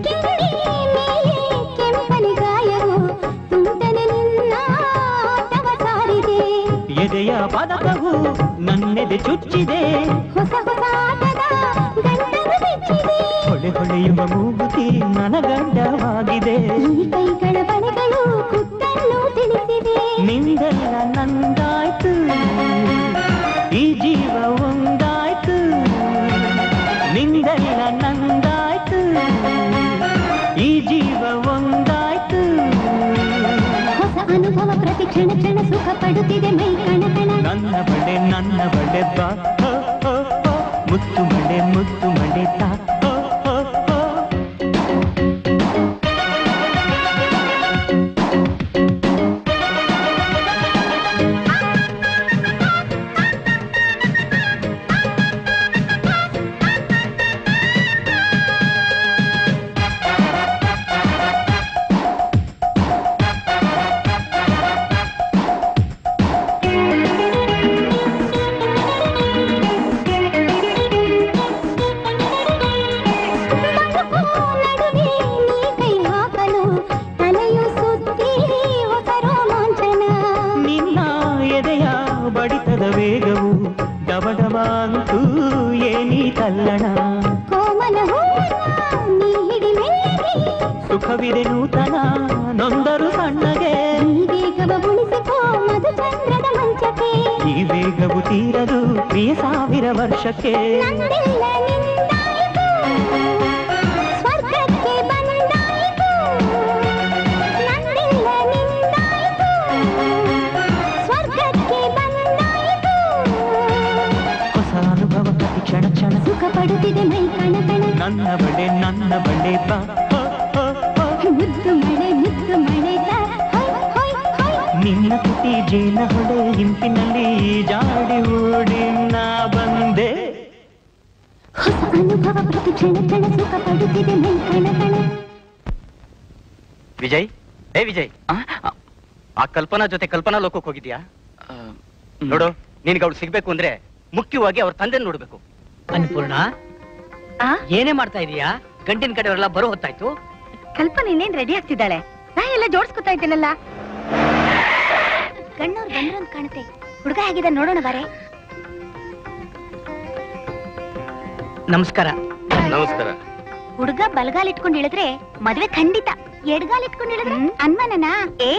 ಕೆಂಪನೆ ಗಾಯವು ತುಂಟನೆ ನಿನ್ನ ಆಟವ ಸಾರಿದೆ ಎದೆಯ ಪದಕವು ನನ್ನೆದೆ ಚುಚ್ಚಿದೆ ಹೊಸ ಹೊಸ ಆಟದ ಗಂಟಲು ಬಿಚ್ಚಿದೆ ಹೊಳೆ ಹೊಳೆಯುವ ಮೂಗುತಿ ನನಗಂಡವಾಗಿದೆ ಈ ಕೈಗಳ ಬಳೆಗಳು ಕುತ್ತನ್ನು ತಿಳಿಸಿವೆ ನಿಂದೆಲ್ಲ ನಂದಾಯ್ತು ಈ ಜೀವ ಒಂದಾಯ್ತು ನಿಂದೆಲ್ಲ ನಂದಾಯ್ತು ಈ ಜೀವ ಒಂದಾಯ್ತು ಹೊಸ ಅನುಭವ ಪ್ರತಿ ಕ್ಷಣ ಕ್ಷಣ ಸುಖ ಪಡುತ್ತಿದೆ ಮೈ ಕಣ ಕಣ ನನ್ನ ಬಳೆ ನನ್ನ ಬಳೆ ಬಾ ಹೋ, ಹೋ, ಹೋ. ಮುತ್ತು ಮಳೆ ಮುತ್ತು ಮಳೆ ತಾ ಹೋ, ಹೋ, ಹೋ. ತಲ್ಲಣ ಕೋಮಲ ಹೂವನ್ನ ನೀ ಹಿಡಿ ಮೆಲ್ಲಗೆ ಸುಖವಿದೆ ನೂತನ ನೊಂದರು ಸಣ್ಣಗೆ ಈ ವೇಗವ ಉಳಿಸಿಕೋ ಮಧುಚಂದ್ರದ ಮಂಚಕ್ಕೆ ಈ ವೇಗವು ತೀರದು ಪ್ರಿಯ ಸಾವಿರ ವರ್ಷಕ್ಕೆ ನಂದೆಲ್ಲ ನಿಂದಾಯಿತು ಸ್ವರ್ಗಕ್ಕೆ ಬಂದಾಯಿತು ನಂದೆಲ್ಲ ನಿಂದಾಯಿತು ಸ್ವರ್ಗಕ್ಕೆ ಬಂದಾಯಿತು ಹೊಸ ಅನುಭವ ಪ್ರತಿ ಕ್ಷಣ ಕ್ಷಣ ಸುಖ ಪಡುತ್ತಿದೆ ಮೈ ಕಣ ಕಣ ನನ್ನ ಬಳೆ ನನ್ನ ಬಳೆ ಬಾ ಮುದ್ದು ಮಳೆ ಮುದ್ದು ಮಳೆ ತಾ ಹೊಯ್ ಹೊಯ್ ಹೊಯ್ ನಿನ್ನ ತುಟಿ ಜೇನ ಹೊಳೆ ಹಿಂಪಿನಲ್ಲಿ ಜಾಡಿ ಓಡಿ ನಾ ಬಂದೆ ಹೊಸ ಅನುಭವ ಪ್ರತಿ ಕ್ಷಣ ಕ್ಷಣ ಸುಖ ಪಡುತ್ತಿದೆ ಮೈ ಕಣ ಕಣ ವಿಜಯ್ ಏ ವಿಜಯ್ ಆ ಕಲ್ಪನಾ ಜೊತೆ ಕಲ್ಪನಾ ಲೋಕಕ್ಕೆ ಹೋಗಿದ್ಯಾ ನೋಡು ನಿನ್ಗೆ ಅವ್ಳು ಸಿಗ್ಬೇಕು ಅಂದ್ರೆ ಮುಖ್ಯವಾಗಿ ಅವ್ರ ತಂದೆ ನೋಡ್ಬೇಕು ಅನ್ನಪೂರ್ಣ ಏನೇ ಮಾಡ್ತಾ ಇದೀಯಾ ಗಂಟಿನ ಕಡೆಯವರೆಲ್ಲ ಬರೋ ಹೊತ್ತಾಯ್ತು ಕಲ್ಪನೆ ಇನ್ನೇನ್ ರೆಡಿ ಆಗ್ತಿದ್ದಾಳೆ ನಾ ಎಲ್ಲ ಜೋಡಿಸ್ಕೊತಾ ಇದ್ದೀನಲ್ಲ ಗಣ್ಣವ್ರು ಬಂದ್ರು ಅಂತ ಕಾಣುತ್ತೆ ಹುಡುಗ ಹೇಗಿದೆ ನೋಡೋಣ ಬಾರೆ ನಮಸ್ಕಾರ ನಮಸ್ಕಾರ ಹುಡುಗ ಬಲಗಾಲ್ ಇಟ್ಕೊಂಡು ಇಳಿದ್ರೆ ಮದ್ವೆ ಖಂಡಿತ ಎಡ್ಗಾಲ್ ಇಟ್ಕೊಂಡು ಇಳಿದ್ರೆ ಅನ್ಮನನ ಏ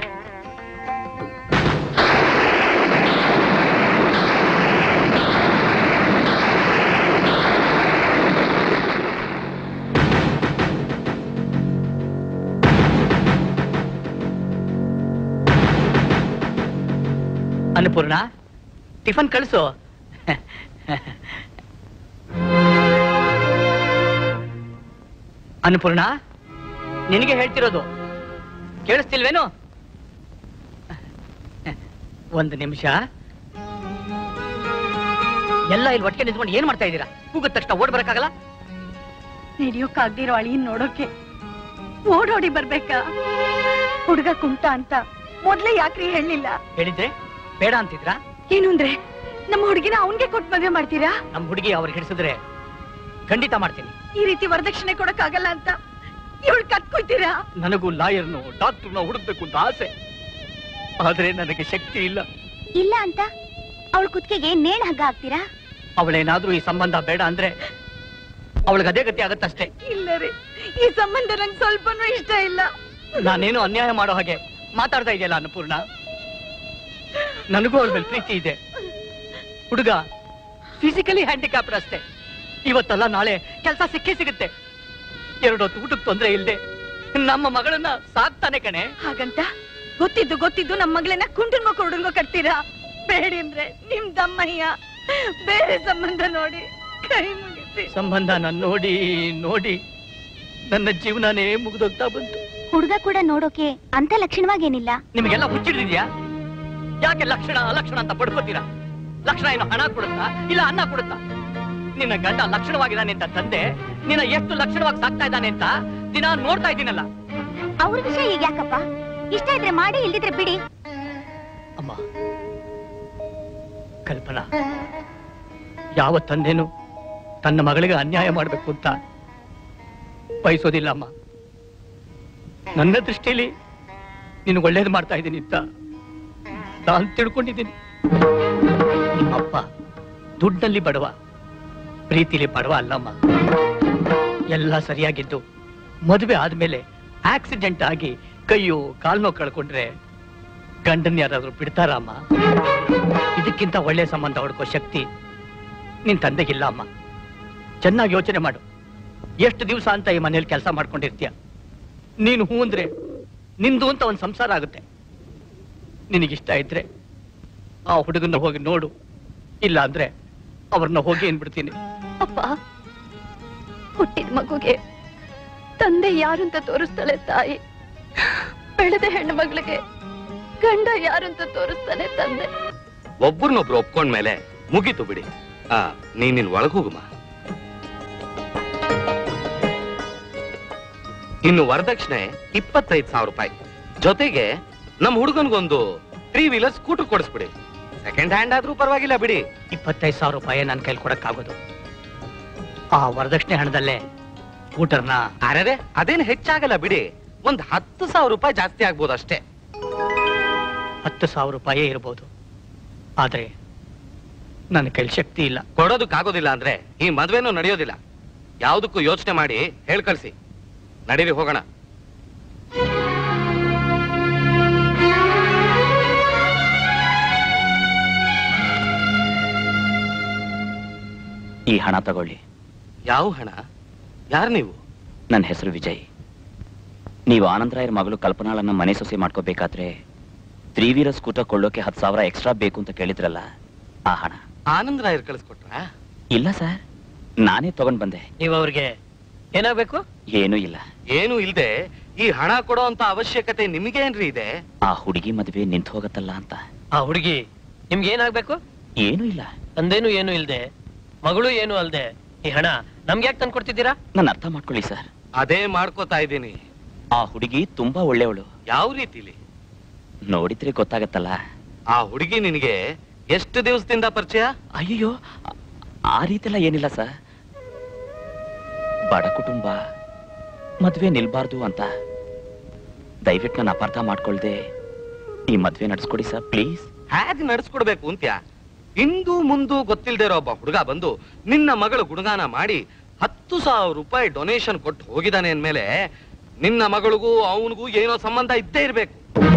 ಅನ್ನಪೂರ್ಣ ಟಿಫನ್ ಕಳಿಸು ಅನ್ನಪೂರ್ಣ ನಿನಗೆ ಹೇಳ್ತಿರೋದು ಕೇಳಿಸ್ತಿಲ್ವೇನು ಒಂದು ನಿಮಿಷ ಎಲ್ಲ ಇಲ್ಲಿ ಒಟ್ಟಿಗೆ ನಿಂತ್ಕೊಂಡು ಏನ್ ಮಾಡ್ತಾ ಇದ್ದೀರಾ ಕೂಗಿದ ತಕ್ಷಣ ಓಡ್ ಬರಕ್ಕಾಗಲ್ಲ ನಡೆಯೋಕ್ಕಾಗ್ದಿರೋ ಅಳಿಯನ್ ನೋಡೋಕೆ ಓಡೋಡಿ ಬರ್ಬೇಕಾ ಹುಡುಗ ಕುಂಟ ಅಂತ ಮೊದ್ಲೇ ಯಾಕ್ರಿ ಹೇಳಿಲ್ಲ ಹೇಳಿದ್ರೆ ಬೇಡ ಅಂತಿದ್ರಾ ಏನು ಅಂದ್ರೆ ನಮ್ಮ ಹುಡುಗಿನ ಅವನ್ಗೆ ಕೊಟ್ಟು ಮದ್ವೆ ಮಾಡ್ತೀರಾ ನಮ್ ಹುಡುಗಿ ಅವ್ರಿಗೆ ಹಿಡಿಸಿದ್ರೆ ಖಂಡಿತ ಮಾಡ್ತೀನಿ ಈ ರೀತಿ ವರದಕ್ಷಿಣೆ ಕೊಡಕ್ಕಾಗಲ್ಲ ಅಂತ ಇವಳು ಕತ್ಕೊಯ್ತೀರಾ ನನಗೂ ಲಾಯರ್ನು ಡಾಕ್ಟರ್ನ ಹುಡುಕ್ಬೇಕು ಅಂತ ಆಸೆ ಆದ್ರೆ ನನಗೆ ಶಕ್ತಿ ಇಲ್ಲ ಇಲ್ಲ ಅಂತ ಅವಳ ಕುತ್ತಿಗೆಗೆ ನೇಣ್ ಹಗ್ಗ ಹಾಕ್ತೀರಾ ಅವಳೇನಾದ್ರೂ ಈ ಸಂಬಂಧ ಬೇಡ ಅಂದ್ರೆ ಅವಳಿಗೆ ಅದೇ ಗತಿ ಆಗತ್ತಷ್ಟೇ ಇಲ್ಲ ರೀ ಈ ಸಂಬಂಧ ನಂಗೆ ಸ್ವಲ್ಪನೂ ಇಷ್ಟ ಇಲ್ಲ ನಾನೇನು ಅನ್ಯಾಯ ಮಾಡೋ ಹಾಗೆ ಮಾತಾಡ್ತಾ ಇದೆಯಲ್ಲ ಅನ್ನಪೂರ್ಣ ನನಗೂ ಅವಳ ಮೇಲೆ ಪ್ರೀತಿ ಇದೆ ಹುಡುಗ ಫಿಸಿಕಲಿ ಹ್ಯಾಂಡಿಕ್ಯಾಪ್ಡ್ ಅಷ್ಟೇ ಇವತ್ತಲ್ಲ ನಾಳೆ ಕೆಲಸ ಸಿಕ್ಕೇ ಸಿಗುತ್ತೆ ಎರಡು ಹೊತ್ತು ಊಟಕ್ಕೆ ತೊಂದ್ರೆ ಇಲ್ಲದೆ ನಮ್ಮ ಮಗಳನ್ನ ಸಾಕ್ತಾನೆ ಕಣೆ ಹಾಗಂತ ಗೊತ್ತಿದ್ದು ಗೊತ್ತಿದ್ದು ನಮ್ಮ ಮಗಳನ್ನ ಕುಂಟನ್ಗೋ ಕೊಡನ್ಗೋ ಕಟ್ತೀರಾ ಬೇಡಿ ಅಂದ್ರೆ ನಿಮ್ ದಮ್ಮಯ್ಯ ಬೇರೆ ಸಂಬಂಧ ನೋಡಿ ಕೈ ಮುಗಿಸಿ ಸಂಬಂಧ ನಾನು ನೋಡಿ ನೋಡಿ ನನ್ನ ಜೀವನನೇ ಮುಗಿದೋಗ್ತಾ ಬಂತು ಹುಡುಗ ಕೂಡ ನೋಡೋಕೆ ಅಂತ ಲಕ್ಷಣವಾಗೇನಿಲ್ಲ ನಿಮಗೆಲ್ಲ ಹುಚ್ಚಿಡಿದ್ಯಾ ಯಾಕೆ ಲಕ್ಷಣ ಅಲಕ್ಷಣ ಅಂತ ಪಡ್ಕೋತೀರಾ ಲಕ್ಷಣ ಏನು ಹಣ ಕೊಡುತ್ತಾ ಇಲ್ಲ ಅನ್ನ ಕೊಡುತ್ತಾ ನಿನ್ನ ಗಂಡ ಲಕ್ಷಣವಾಗಿದ್ದಾನೆ ಅಂತ ತಂದೆ ನಿನ್ನ ಎಷ್ಟು ಲಕ್ಷಣವಾಗಿ ಸಾಕ್ತಾ ಇದ್ದಾನೆ ಅಂತ ದಿನ ನೋಡ್ತಾ ಇದ್ದೀನಲ್ಲ ಅವ್ರ ವಿಷಯ ಈಗ ಯಾಕಪ್ಪ ಇಷ್ಟ ಇದ್ರೆ ಮಾಡಿ ಇಲ್ದಿದ್ರೆ ಬಿಡಿ ಅಮ್ಮ ಕಲ್ಪನಾ ಯಾವ ತಂದೆನೂ ತನ್ನ ಮಗಳಿಗೆ ಅನ್ಯಾಯ ಮಾಡಬೇಕು ಅಂತ ಬಯಸೋದಿಲ್ಲ ಅಮ್ಮ ನನ್ನ ದೃಷ್ಟಿಯಲ್ಲಿ ನೀನು ಒಳ್ಳೇದು ಮಾಡ್ತಾ ಇದ್ದೀನಿ ಅಂತ ನಾನು ತಿಳ್ಕೊಂಡಿದ್ದೀನಿ ಅಪ್ಪ ದುಡ್ಡಲ್ಲಿ ಬಡವ ಪ್ರೀತಿಲಿ ಬಡವ ಅಲ್ಲಮ್ಮ ಎಲ್ಲ ಸರಿಯಾಗಿದ್ದು ಮದುವೆ ಆದ್ಮೇಲೆ ಆಕ್ಸಿಡೆಂಟ್ ಆಗಿ ಕೈಯೋ ಕಾಲ್ನೋ ಕಳ್ಕೊಂಡ್ರೆ ಗಂಡನ್ ಯಾರಾದ್ರೂ ಬಿಡ್ತಾರಮ್ಮ ಇದಕ್ಕಿಂತ ಒಳ್ಳೆ ಸಂಬಂಧ ಹುಡ್ಕೋ ಶಕ್ತಿ ನಿನ್ ತಂದೆಗಿಲ್ಲ ಅಮ್ಮ ಚೆನ್ನಾಗಿ ಯೋಚನೆ ಮಾಡು ಎಷ್ಟು ದಿವಸ ಅಂತ ಈ ಮನೇಲಿ ಕೆಲಸ ಮಾಡ್ಕೊಂಡಿರ್ತೀಯ ನೀನು ಹೂ ಅಂದ್ರೆ ನಿಂದು ಅಂತ ಒಂದು ಸಂಸಾರ ಆಗುತ್ತೆ ನಿನಗಿಷ್ಟ ಇದ್ರೆ ಆ ಹುಡುಗನ ಹೋಗಿ ನೋಡು ಇಲ್ಲ ಅಂದ್ರೆ ಅವ್ರನ್ನ ಹೋಗಿ ಏನ್ಬಿಡ್ತೀನಿ ಅಪ್ಪ ಹುಟ್ಟಿದ ಮಗುಗೆ ತಂದೆ ಯಾರು ಅಂತ ತೋರಿಸ್ತಾಳೆ ತಾಯಿ ಬೆಳೆದ ಹೆಣ್ಣು ಮಗಳಿಗೆ ಗಂಡ ಯಾರು ಅಂತ ತೋರಿಸ್ತಾನೆ ತಂದೆ ಒಬ್ಬರನ್ನೊಬ್ರು ಒಪ್ಕೊಂಡ್ಮೇಲೆ ಮುಗೀತು ಬಿಡಿ ಆ ನೀನ್ ಇಲ್ಲಿ ಒಳಗ್ ಹೋಗುಮ ಇನ್ನು ವರದಕ್ಷಿಣೆ ಇಪ್ಪತ್ತೈದು ಸಾವಿರ ರೂಪಾಯಿ ಜೊತೆಗೆ ನಮ್ ಹುಡುಗನ್ಗೊಂದು ತ್ರೀ ವೀಲರ್ ಸ್ಕೂಟರ್ ಕೊಡಿಸ್ಬಿಡಿ ಸೆಕೆಂಡ್ ಹ್ಯಾಂಡ್ ಆದ್ರೂ ಪರವಾಗಿಲ್ಲ ಬಿಡಿ ಇಪ್ಪತ್ತೈದು ಸಾವಿರ ರೂಪಾಯಿ ನನ್ನ ಕೈಲಿ ಕೊಡಕ್ಕಾಗೋದು ಆ ವರದಕ್ಷಿಣೆ ಹಣದಲ್ಲೇ ಸ್ಕೂಟರ್ನ ಅರೆ ಅದೇನು ಹೆಚ್ಚಾಗಲ್ಲ ಬಿಡಿ ಒಂದ್ ಹತ್ತು ಸಾವಿರ ರೂಪಾಯಿ ಜಾಸ್ತಿ ಆಗ್ಬೋದು ಅಷ್ಟೇ ಹತ್ತು ಸಾವಿರ ರೂಪಾಯೇ ಇರ್ಬೋದು ಆದ್ರೆ ನನ್ನ ಕೈಲಿ ಶಕ್ತಿ ಇಲ್ಲ ಕೊಡೋದಕ್ಕಾಗೋದಿಲ್ಲ ಅಂದ್ರೆ ಈ ಮದ್ವೆನೂ ನಡೆಯೋದಿಲ್ಲ ಯಾವ್ದಕ್ಕೂ ಯೋಚನೆ ಮಾಡಿ ಹೇಳ್ ಕಳ್ಸಿ ನಡೀರಿ ಹೋಗೋಣ ಈ ಹಣ ತಗೊಳ್ಳಿ ಯಾವ ಹಣ ಯಾರು ನೀವು ನನ್ನ ಹೆಸರು ವಿಜಯ್ ನೀವು ಆನಂದರಾಯರ ಮಗಳು ಕಲ್ಪನಾಳನ್ನ ಮನೆ ಸೊಸೆ ಮಾಡ್ಕೋಬೇಕಾದ್ರೆ ತ್ರಿವೀರ ಸ್ಕೂಟರ್ ಕೊಳ್ಳೋಕೆ ಹತ್ತು ಸಾವಿರ ಎಕ್ಸ್ಟ್ರಾ ಬೇಕು ಅಂತ ಕೇಳಿದ್ರಲ್ಲ ಆ ಹಣ ಆನಂದ್ ರಾಯರ್ ಕಳಿಸ್ಕೊಟ್ರ ಇಲ್ಲ ಸರ್ ನಾನೇ ತಗೊಂಡ್ ಬಂದೆ ನೀವು ಅವ್ರಿಗೆ ಏನಾಗ್ಬೇಕು ಏನೂ ಇಲ್ಲ ಏನು ಇಲ್ದೆ ಈ ಹಣ ಕೊಡೋ ಅಂತ ಅವಶ್ಯಕತೆ ನಿಮಗೇನ್ರಿ ಇದೆ ಆ ಹುಡುಗಿ ಮದುವೆ ನಿಂತು ಹೋಗತ್ತಲ್ಲ ಅಂತ ಆ ಹುಡುಗಿ ನಿಮ್ಗೆ ಏನಾಗ್ಬೇಕು ಏನೂ ಇಲ್ಲ ತಂದೇನು ಏನು ಇಲ್ದೆ ಮಗಳು ಏನು ಅಲ್ದೆ ಈ ಹಣ ನಮ್ಗೆ ಯಾಕೆ ತಂದು ಕೊಡ್ತಿದ್ದೀರಾ ನನ್ನ ಅರ್ಥ ಮಾಡ್ಕೊಳ್ಳಿ ಸರ್ ಅದೇ ಮಾಡ್ಕೋತಾ ಇದ್ದೀನಿ ಆ ಹುಡುಗಿ ತುಂಬಾ ಒಳ್ಳೆಯವಳು ಯಾವ ರೀತಿಲಿ ನೋಡಿದ್ರೆ ಗೊತ್ತಾಗತ್ತಲ್ಲ ಆ ಹುಡುಗಿ ನಿನಗೆ ಎಷ್ಟು ದಿವಸದಿಂದ ಪರಿಚಯ ಅಯ್ಯೋ ಆ ರೀತಿಯೆಲ್ಲ ಏನಿಲ್ಲ ಸರ್ ಬಡ ಕುಟುಂಬ ಮದ್ವೆ ನಿಲ್ಬಾರ್ದು ಅಂತ ದಯವಿಟ್ಟು ನನ್ನ ಅಪಾರ್ಥ ಮಾಡ್ಕೊಳ್ದೆ ಈ ಮದ್ವೆ ನಡೆಸ್ಕೊಡಿ ಸರ್ ಪ್ಲೀಸ್ ಹೇಗ್ ನಡ್ಸ್ಕೊಡ್ಬೇಕು ಅಂತ್ಯ ಇಂದು ಮುಂದು ಗೊತ್ತಿಲ್ದೇ ಇರೋ ಒಬ್ಬ ಹುಡುಗ ಬಂದು ನಿನ್ನ ಮಗಳು ಗುಣಗಾನ ಮಾಡಿ ಹತ್ತು ಸಾವಿರ ರೂಪಾಯಿ ಡೊನೇಷನ್ ಕೊಟ್ಟು ಹೋಗಿದ್ದಾನೆ ಅಂದ್ಮೇಲೆ ನಿನ್ನ ಮಗಳಿಗೂ ಅವನಿಗೂ ಏನೋ ಸಂಬಂಧ ಇದ್ದೇ ಇರ್ಬೇಕು